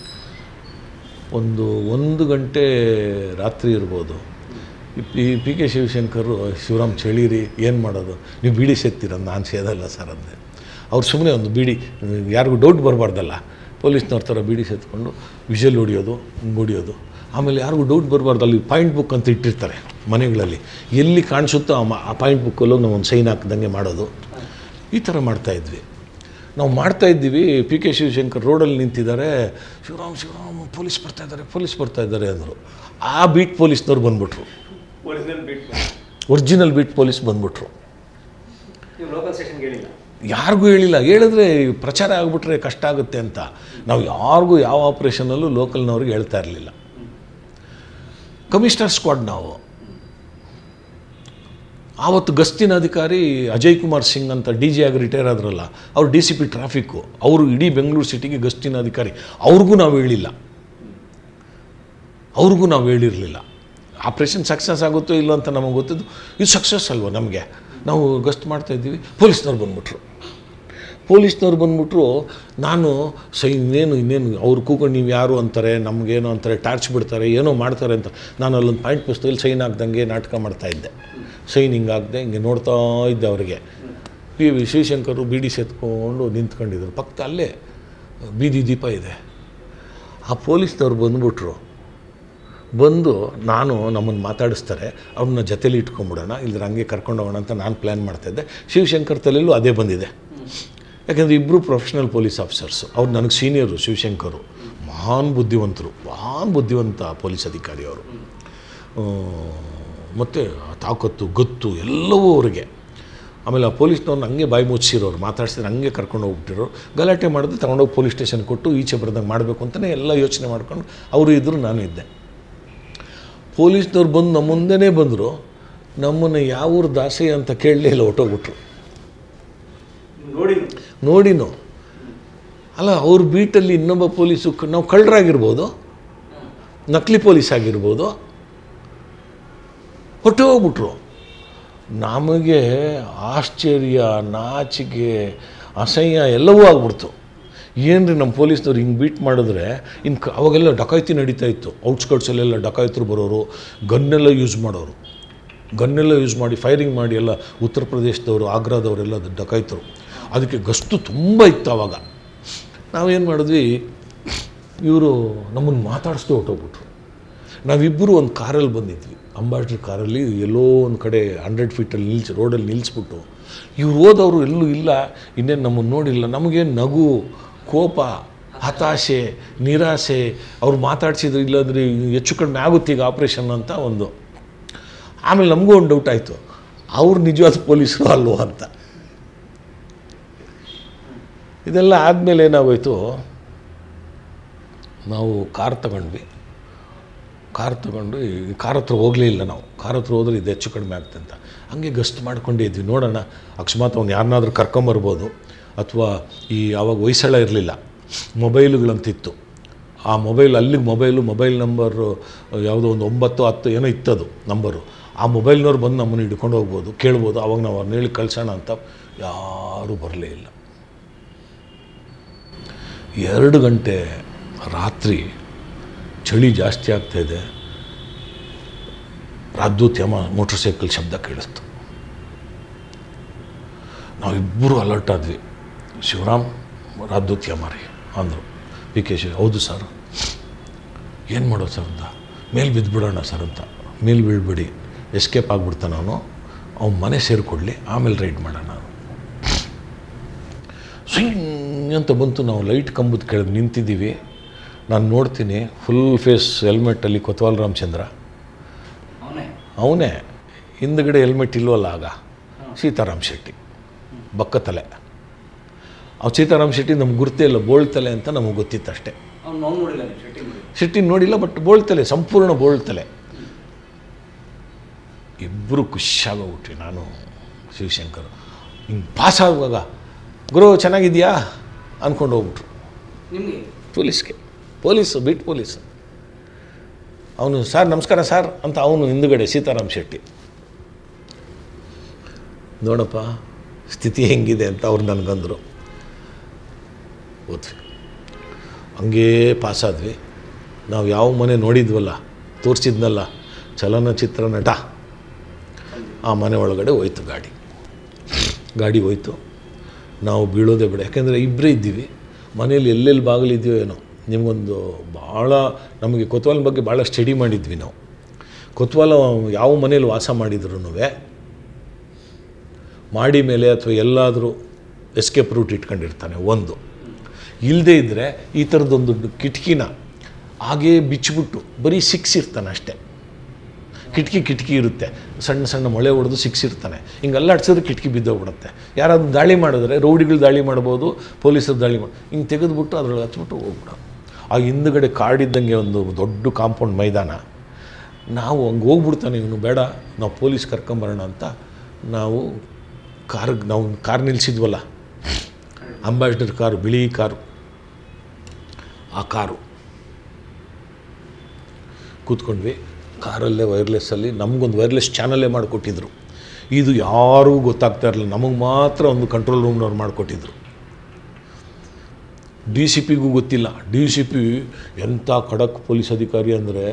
ಒಂದು ಒಂದು ಗಂಟೆ ರಾತ್ರಿ ಇರ್ಬೋದು ಈ ಪಿ ಕೆ ಶಿವಶಂಕರು ಶಿವರಾಮ್ ಚಳಿರಿ ಏನು ಮಾಡೋದು ನೀವು ಬೀಡಿ ಸೇರ್ತೀರ ನಾನು ಸೇದಲ್ಲ ಸರ್ ಅಂದೆ ಅವ್ರು ಸುಮ್ಮನೆ ಒಂದು ಬೀಡಿ ಯಾರಿಗೂ ಡೌಟ್ ಬರಬಾರ್ದಲ್ಲ ಪೊಲೀಸ್ನವ್ರ ಥರ ಬೀಡಿ ಸೇತ್ಕೊಂಡು ವಿಷಲ್ ಹೊಡಿಯೋದು ಹಿಂಗೆ ಹೊಡಿಯೋದು ಆಮೇಲೆ ಯಾರಿಗೂ ಡೌಟ್ ಬರಬಾರ್ದು ಅಲ್ಲಿ ಪಾಯಿಂಟ್ ಬುಕ್ ಅಂತ ಇಟ್ಟಿರ್ತಾರೆ ಮನೆಗಳಲ್ಲಿ ಎಲ್ಲಿ ಕಾಣಿಸುತ್ತೋ ಆ ಮ- ಆ ಪಾಯಿಂಟ್ ಬುಕ್ಕಲ್ಲೂ ನಾವು ಒಂದು ಸೈನ್ ಹಾಕ್ದಂಗೆ ಮಾಡೋದು ಈ ಥರ ಮಾಡ್ತಾಯಿದ್ವಿ ನಾವು ಮಾಡ್ತಾ ಇದ್ದೀವಿ ಪಿ ಕೆ ಶಿವಶಂಕರ್ ರೋಡಲ್ಲಿ ನಿಂತಿದ್ದಾರೆ ಶಿವರಾಮ್ ಶಿವರಾಮ್ ಪೊಲೀಸ್ ಬರ್ತಾ ಇದ್ದಾರೆ ಪೊಲೀಸ್ ಬರ್ತಾ ಇದ್ದಾರೆ ಅಂದರು ಆ ಬೀಟ್ ಪೊಲೀಸ್ನವ್ರು ಬಂದ್ಬಿಟ್ರು ಒರಿಜಿನಲ್ ಬೀಟ್ ಪೊಲೀಸ್ ಬಂದ್ಬಿಟ್ರು ನೀವು ಲೋಕಲ್ ಸ್ಟೇಷನ್ಗೆ ಹೇಳಿಲ್ಲ ಯಾರಿಗೂ ಹೇಳಿಲ್ಲ ಹೇಳಿದ್ರೆ ಪ್ರಚಾರ ಆಗಿಬಿಟ್ರೆ ಕಷ್ಟ ಆಗುತ್ತೆ ಅಂತ ನಾವು ಯಾರಿಗೂ ಯಾವ ಆಪ್ರೇಷನಲ್ಲೂ ಲೋಕಲ್ನವ್ರಿಗೆ ಹೇಳ್ತಾ ಇರಲಿಲ್ಲ ಕಮಿಷನರ್ ಸ್ಕ್ವಾಡ್ ನಾವು ಆವತ್ತು ಗಸ್ತಿನ ಅಧಿಕಾರಿ ಅಜಯ್ ಕುಮಾರ್ ಸಿಂಗ್ ಅಂತ ಡಿ ಜಿ ಆಗಿ ರಿಟೈರ್ ಆದ್ರಲ್ಲ ಅವ್ರು ಡಿ ಸಿ ಪಿ ಟ್ರಾಫಿಕ್ಕು ಅವರು ಇಡೀ ಬೆಂಗಳೂರು ಸಿಟಿಗೆ ಗಸ್ತಿನ ಅಧಿಕಾರಿ ಅವ್ರಿಗೂ ನಾವು ಹೇಳಿಲ್ಲ ಅವ್ರಿಗೂ ನಾವು ಹೇಳಿರಲಿಲ್ಲ ಆಪ್ರೇಷನ್ ಸಕ್ಸಸ್ ಆಗುತ್ತೋ ಇಲ್ಲೋ ಅಂತ ನಮಗೆ ಗೊತ್ತಿದ್ದು ಇದು ಸಕ್ಸಸ್ ಅಲ್ವಾ ನಮಗೆ ನಾವು ಗಸ್ಟ್ ಮಾಡ್ತಾ ಇದ್ದೀವಿ ಪೊಲೀಸ್ನವ್ರು ಬಂದ್ಬಿಟ್ರು ಪೊಲೀಸ್ನವ್ರು ಬಂದ್ಬಿಟ್ರು ನಾನು ಸೈ ಇನ್ನೇನು ಇನ್ನೇನು ಅವ್ರು ಕೂಕೊಂಡು ನೀವು ಯಾರು ಅಂತಾರೆ ನಮಗೇನೋ ಅಂತಾರೆ ಟಾರ್ಚ್ ಬಿಡ್ತಾರೆ ಏನೋ ಮಾಡ್ತಾರೆ ಅಂತ ನಾನು ಅಲ್ಲೊಂದು ಪಾಯಿಂಟ್ ಪುಸ್ತಕದಲ್ಲಿ ಸೈನ್ ಹಾಕ್ದಂಗೆ ನಾಟಕ ಮಾಡ್ತಾ ಇದ್ದೆ ಸೈನ್ ಹಿಂಗೆ ಹಾಕ್ದೆ ಹಿಂಗೆ ನೋಡ್ತಾ ಇದ್ದೆ ಅವರಿಗೆ ಪಿ ವಿ ಶಿವಶಂಕರು ಬೀಡಿ ಸೆತ್ಕೊಂಡು ನಿಂತ್ಕೊಂಡಿದ್ರು ಪಕ್ಕ ಅಲ್ಲೇ ಬೀದಿ ದೀಪ ಇದೆ ಆ ಪೊಲೀಸ್ನವ್ರು ಬಂದ್ಬಿಟ್ರು ಬಂದು ನಾನು ನಮ್ಮನ್ನು ಮಾತಾಡಿಸ್ತಾರೆ ಅವ್ರನ್ನ ಜೊತೆಲಿ ಇಟ್ಕೊಂಬಿಡೋಣ ಇಲ್ಲದ್ರೆ ಹಂಗೆ ಕರ್ಕೊಂಡು ಹೋಗೋಣ ಅಂತ ನಾನು ಪ್ಲ್ಯಾನ್ ಮಾಡ್ತಾಯಿದ್ದೆ ಶಿವಶಂಕರ್ ತಲೆಯಲ್ಲೂ ಅದೇ ಬಂದಿದೆ ಯಾಕೆಂದರೆ ಇಬ್ಬರು ಪ್ರೊಫೆಷನಲ್ ಪೊಲೀಸ್ ಆಫೀಸರ್ಸು ಅವ್ರು ನನಗೆ ಸೀನಿಯರು ಶಿವಶಂಕರು ಮಹಾನ್ ಬುದ್ಧಿವಂತರು ಮಹಾನ್ ಬುದ್ಧಿವಂತ ಪೊಲೀಸ್ ಅಧಿಕಾರಿ ಅವರು ಮತ್ತು ತಾಕತ್ತು ಗತ್ತು ಎಲ್ಲವೂ ಅವರಿಗೆ ಆಮೇಲೆ ಆ ಪೊಲೀಸ್ನವ್ರನ್ನ ಹಂಗೆ ಬಾಯಿ ಮುಚ್ಚಿರೋರು ಮಾತಾಡ್ಸಿದ್ರೆ ಹಂಗೆ ಕರ್ಕೊಂಡು ಹೋಗ್ಬಿಟ್ಟಿರೋ ಗಲಾಟೆ ಮಾಡಿದ್ರೆ ತಗೊಂಡೋಗಿ ಪೊಲೀಸ್ ಸ್ಟೇಷನ್ ಕೊಟ್ಟು ಈಚೆ ಬರ್ದಂಗೆ ಮಾಡಬೇಕು ಅಂತಲೇ ಎಲ್ಲ ಯೋಚನೆ ಮಾಡ್ಕೊಂಡು ಅವರು ಇದ್ದರು ನಾನು ಇದ್ದೆ ಪೊಲೀಸ್ನವ್ರು ಬಂದು ನಮ್ಮ ಮುಂದೆನೇ ಬಂದರು ನಮ್ಮನ್ನು ಯಾವ ಊರು ದಾಸೆ ಅಂತ ಕೇಳಲೇ ಇಲ್ಲ ಹೊಟ್ಟೋಗ್ಬಿಟ್ರು ನೋಡಿ ನೋಡಿನೋ ಅಲ್ಲ ಅವ್ರ ಬೀಟಲ್ಲಿ ಇನ್ನೊಬ್ಬ ಪೊಲೀಸು ಕ- ನಾವು ಕಳ್ಳರಾಗಿರ್ಬೋದು ನಕಲಿ ಪೊಲೀಸ್ ಆಗಿರ್ಬೋದು ಹೊಟ್ಟೆ ಹೋಗ್ಬಿಟ್ರು ನಮಗೆ ಆಶ್ಚರ್ಯ ನಾಚಿಕೆ ಅಸಹ್ಯ ಎಲ್ಲವೂ ಆಗ್ಬಿಡ್ತು ಏನು ರೀ ನಮ್ಮ ಪೊಲೀಸ್ನವ್ರು ಹಿಂಗೆ ಬೀಟ್ ಮಾಡಿದ್ರೆ ಇನ್ನು ಕ ಅವಾಗೆಲ್ಲ ಡಕಾಯ್ತಿ ನಡೀತಾ ಇತ್ತು ಔಟ್ಸ್ಕರ್ಟ್ಸಲ್ಲೆಲ್ಲ ಡಕಾಯ್ತರು ಬರೋರು ಗನ್ನೆಲ್ಲ ಯೂಸ್ ಮಾಡೋರು ಗನ್ನೆಲ್ಲ ಯೂಸ್ ಮಾಡಿ ಫೈರಿಂಗ್ ಮಾಡಿ ಎಲ್ಲ ಉತ್ತರ ಪ್ರದೇಶದವರು ಆಗ್ರಾದವರೆಲ್ಲ ಡಕಾಯ್ತರು ಅದಕ್ಕೆ ಗಸ್ತು ತುಂಬ ಇತ್ತು ಆವಾಗ ನಾವೇನು ಮಾಡಿದ್ವಿ ಇವರು ನಮ್ಮನ್ನು ಮಾತಾಡಿಸ್ದೇ ಹೊಟ್ಟೋಗ್ಬಿಟ್ರು ನಾವಿಬ್ಬರು ಒಂದು ಕಾರಲ್ಲಿ ಬಂದಿದ್ವಿ ಅಂಬಾಸಿಡರ್ ಕಾರಲ್ಲಿ ಎಲ್ಲೋ ಒಂದು ಕಡೆ ಹಂಡ್ರೆಡ್ ಫೀಟಲ್ಲಿ ನಿಲ್ಸಿ ರೋಡಲ್ಲಿ ನಿಲ್ಲಿಸ್ಬಿಟ್ಟು ಇವ್ರು ಹೋದವರು ಎಲ್ಲೂ ಇಲ್ಲ ಇನ್ನೇನು ನಮ್ಮನ್ನು ನೋಡಿಲ್ಲ ನಮಗೇನು ನಗು ಕೋಪ ಹತಾಶೆ ನಿರಾಸೆ ಅವ್ರು ಮಾತಾಡ್ಸಿದ್ರು ಇಲ್ಲಾಂದ್ರೆ ಹೆಚ್ಚು ಕಡಿಮೆ ಆಗುತ್ತೆ ಈಗ ಆಪ್ರೇಷನ್ ಅಂತ ಒಂದು ಆಮೇಲೆ ನಮಗೂ ಒಂದು ಡೌಟ್ ಆಯಿತು ಅವ್ರು ನಿಜವಾದ ಪೊಲೀಸರು ಅಲ್ವೋ ಅಂತ ಇದೆಲ್ಲ ಆದಮೇಲೆ ಏನಾಗೋಯ್ತು ನಾವು ಕಾರ್ ತಗೊಂಡ್ವಿ ಕಾರ್ ತಗೊಂಡು ಈ ಕಾರ್ ಹತ್ರ ಹೋಗಲೇ ಇಲ್ಲ ನಾವು ಕಾರ್ ಹತ್ರ ಹೋದ್ರೆ ಇದು ಹೆಚ್ಚು ಕಡಿಮೆ ಆಗ್ತದೆ ಅಂತ ಹಂಗೆ ಗಸ್ಟ್ ಮಾಡ್ಕೊಂಡೇ ಇದ್ವಿ ನೋಡೋಣ ಅಕಸ್ಮಾತ್ ಅವ್ನು ಯಾರನ್ನಾದ್ರೂ ಕರ್ಕೊಂಬರ್ಬೋದು ಅಥವಾ ಈ ಆವಾಗ ಹೊಯ್ಸಳ ಇರಲಿಲ್ಲ ಮೊಬೈಲುಗಳಂತಿತ್ತು ಆ ಮೊಬೈಲ್ ಅಲ್ಲಿಗೆ ಮೊಬೈಲು ಮೊಬೈಲ್ ನಂಬರು ಯಾವುದೋ ಒಂದು ಒಂಬತ್ತು ಹತ್ತು ಏನೋ ಇತ್ತದು ನಂಬರು ಆ ಮೊಬೈಲ್ನವ್ರು ಬಂದು ನಮ್ಮನ್ನು ಹಿಡ್ಕೊಂಡು ಹೋಗ್ಬೋದು ಕೇಳ್ಬೋದು ಅವಾಗ ನಾವು ಅವ್ರನ್ನ ಹೇಳಿ ಕಳ್ಸೋಣ ಅಂತ ಯಾರೂ ಬರಲೇ ಇಲ್ಲ ಎರಡು ಗಂಟೆ ರಾತ್ರಿ ಚಳಿ ಜಾಸ್ತಿ ಆಗ್ತಾಯಿದೆ ರಾಜದೂತ್ಯಮ ಮೋಟ್ರ್ ಸೈಕಲ್ ಶಬ್ದ ಕೇಳಿಸ್ತು ನಾವಿಬ್ಬರು ಅಲರ್ಟ್ ಆದ್ವಿ ಶಿವರಾಮ್ ರಾಜದೂತ್ಯಮ ರೀ ಅಂದರು ಪಿ ಕೆ ಶಿವ ಹೌದು ಸರ್ ಏನು ಮಾಡೋದು ಸರ್ ಅಂತ ಮೇಲೆ ಬಿದ್ದುಬಿಡೋಣ ಸರ್ ಅಂತ ಮೇಲೆ ಬೀಳ್ಬಿಡಿ ಎಸ್ಕೇಪ್ ಆಗಿಬಿಡ್ತಾನೆ ಅವನು ಅವ್ನ ಮನೆ ಸೇರಿಕೊಡ್ಲಿ ಆಮೇಲೆ ರೈಡ್ ಮಾಡೋಣ ಸ್ವಿಂಗ್ ಅಂತ ಬಂತು ನಾವು ಲೈಟ್ ಕಂಬದ ಕೆಳಗೆ ನಿಂತಿದ್ದೀವಿ ನಾನು ನೋಡ್ತೀನಿ ಫುಲ್ ಫೇಸ್ ಹೆಲ್ಮೆಟ್ಟಲ್ಲಿ ಕೊತ್ವಾಲ್ ರಾಮಚಂದ್ರ ಅವನೇ ಅವನೇ ಹಿಂದ್ಗಡೆ ಹೆಲ್ಮೆಟ್ ಇಲ್ವಲ್ಲ ಆಗ ಸೀತಾರಾಮ್ ಶೆಟ್ಟಿ ಬಕ್ಕ ತಲೆ ಅವ್ ಸೀತಾರಾಮ್ ಶೆಟ್ಟಿ ನಮ್ಗೆ ಗುರ್ತೇ ಇಲ್ಲ ಬೋಳ್ತಲೆ ಅಂತ ನಮಗೆ ಗೊತ್ತಿತ್ತು ಅಷ್ಟೇ ಅವ್ನು ನಾವು ನೋಡಿಲ್ಲ ನೀವು ಶೆಟ್ಟಿ ನೋಡಿ ಶೆಟ್ಟಿ ನೋಡಿಲ್ಲ ಬಟ್ ಬೋಳ್ತಲೆ ಸಂಪೂರ್ಣ ಬೋಳ್ತಲೆ ಇಬ್ಬರು ಖುಷಿಯಾಗೋಗ್ಬಿಟ್ವಿ ನಾನು ಶಿವಶಂಕರ್ ಹಿಂಗೆ ಪಾಸ್ ಆಗುವಾಗ ಗುರು ಚೆನ್ನಾಗಿದೆಯಾ ಅಂದ್ಕೊಂಡು ಹೋಗ್ಬಿಟ್ರು ನಿಮಗೆ ಪೊಲೀಸ್ಗೆ ಪೊಲೀಸು ಬಿಟ್ ಪೊಲೀಸು ಅವನು ಸರ್ ನಮಸ್ಕಾರ ಸರ್ ಅಂತ ಅವನು ಹಿಂದುಗಡೆ ಸೀತಾರಾಮ್ ಶೆಟ್ಟಿ ನೋಡಪ್ಪ ಸ್ಥಿತಿ ಹೆಂಗಿದೆ ಅಂತ ಅವ್ರು ನನಗಂದರು ಓದ್ವಿ ಹಂಗೇ ಪಾಸಾದ್ವಿ ನಾವು ಯಾವ ಮನೆ ನೋಡಿದ್ವಲ್ಲ ತೋರಿಸಿದ್ನಲ್ಲ ಚಲನಚಿತ್ರ ನಟ ಆ ಮನೆ ಒಳಗಡೆ ಹೋಯ್ತು ಗಾಡಿ ಗಾಡಿ ಹೋಯ್ತು ನಾವು ಬೀಳೋದೇ ಬೇಡ ಯಾಕೆಂದರೆ ಇಬ್ಬರೇ ಇದ್ದೀವಿ ಮನೇಲಿ ಎಲ್ಲೆಲ್ಲಿ ಬಾಗಿಲಿದೆಯೋ ಏನೋ ನಿಮಗೊಂದು ಭಾಳ ನಮಗೆ ಕೊತ್ವಾಲ್ ಬಗ್ಗೆ ಭಾಳ ಸ್ಟಡಿ ಮಾಡಿದ್ವಿ ನಾವು ಕೊತ್ವಾಲ ಯಾವ ಮನೇಲಿ ವಾಸ ಮಾಡಿದ್ರು ಮಾಡಿ ಮೇಲೆ ಅಥವಾ ಎಲ್ಲಾದರೂ ಎಸ್ಕೇಪ್ ರೂಟ್ ಇಟ್ಕೊಂಡಿರ್ತಾನೆ ಒಂದು ಇಲ್ಲದೇ ಇದ್ದರೆ ಈ ಥರದ್ದೊಂದು ಕಿಟಕಿನ ಹಾಗೇ ಬಿಚ್ಚಿಬಿಟ್ಟು ಬರೀ ಸಿಕ್ಸ್ ಇರ್ತಾನೆ ಅಷ್ಟೇ ಕಿಟಕಿ ಕಿಟಕಿ ಇರುತ್ತೆ ಸಣ್ಣ ಸಣ್ಣ ಮೊಳೆ ಹೊಡೆದು ಸಿಕ್ಸಿರ್ತಾನೆ ಹಿಂಗೆ ಅಲ್ಲಾಡ್ಸಿದ್ರೆ ಕಿಟಕಿ ಬಿದ್ದೋಗ್ಬಿಡುತ್ತೆ ಯಾರಾದ್ರೂ ದಾಳಿ ಮಾಡಿದ್ರೆ ರೌಡಿಗಳು ದಾಳಿ ಮಾಡ್ಬೋದು ಪೊಲೀಸರು ದಾಳಿ ಮಾಡಿ ಹಿಂಗೆ ತೆಗೆದುಬಿಟ್ಟು ಅದ್ರೊಳಗೆ ಹಚ್ಬಿಟ್ಟು ಹೋಗ್ಬಿಡೋದು ಆ ಹಿಂದುಗಡೆ ಕಾಡಿದ್ದಂಗೆ ಒಂದು ದೊಡ್ಡ ಕಾಂಪೌಂಡ್ ಮೈದಾನ ನಾವು ಹಂಗೆ ಹೋಗ್ಬಿಡ್ತಾನೆ ಇವನು ಬೇಡ ನಾವು ಪೊಲೀಸ್ ಕರ್ಕೊಂಬರೋಣ ಅಂತ ನಾವು ಕಾರ್ ನಾವು ಕಾರ್ ನಿಲ್ಲಿಸಿದ್ವಲ್ಲ ಅಂಬಾಸಿಡರ್ ಕಾರು ಬಿಳಿ ಕಾರು ಆ ಕಾರು ಕೂತ್ಕೊಂಡ್ವಿ ಕಾರಲ್ಲೇ ವೈರ್ಲೆಸ್ಸಲ್ಲಿ ನಮಗೊಂದು ವೈರ್ಲೆಸ್ ಚಾನಲ್ಲೇ ಮಾಡಿಕೊಟ್ಟಿದ್ರು ಇದು ಯಾರಿಗೂ ಗೊತ್ತಾಗ್ತಾ ಇರಲಿಲ್ಲ ನಮಗೆ ಮಾತ್ರ ಒಂದು ಕಂಟ್ರೋಲ್ ರೂಮ್ನವ್ರು ಮಾಡಿಕೊಟ್ಟಿದ್ರು ಡಿ ಸಿ ಪಿಗೂ ಗೊತ್ತಿಲ್ಲ ಡಿ ಸಿ ಪಿ ಎಂಥ ಖಡಕ್ ಪೊಲೀಸ್ ಅಧಿಕಾರಿ ಅಂದರೆ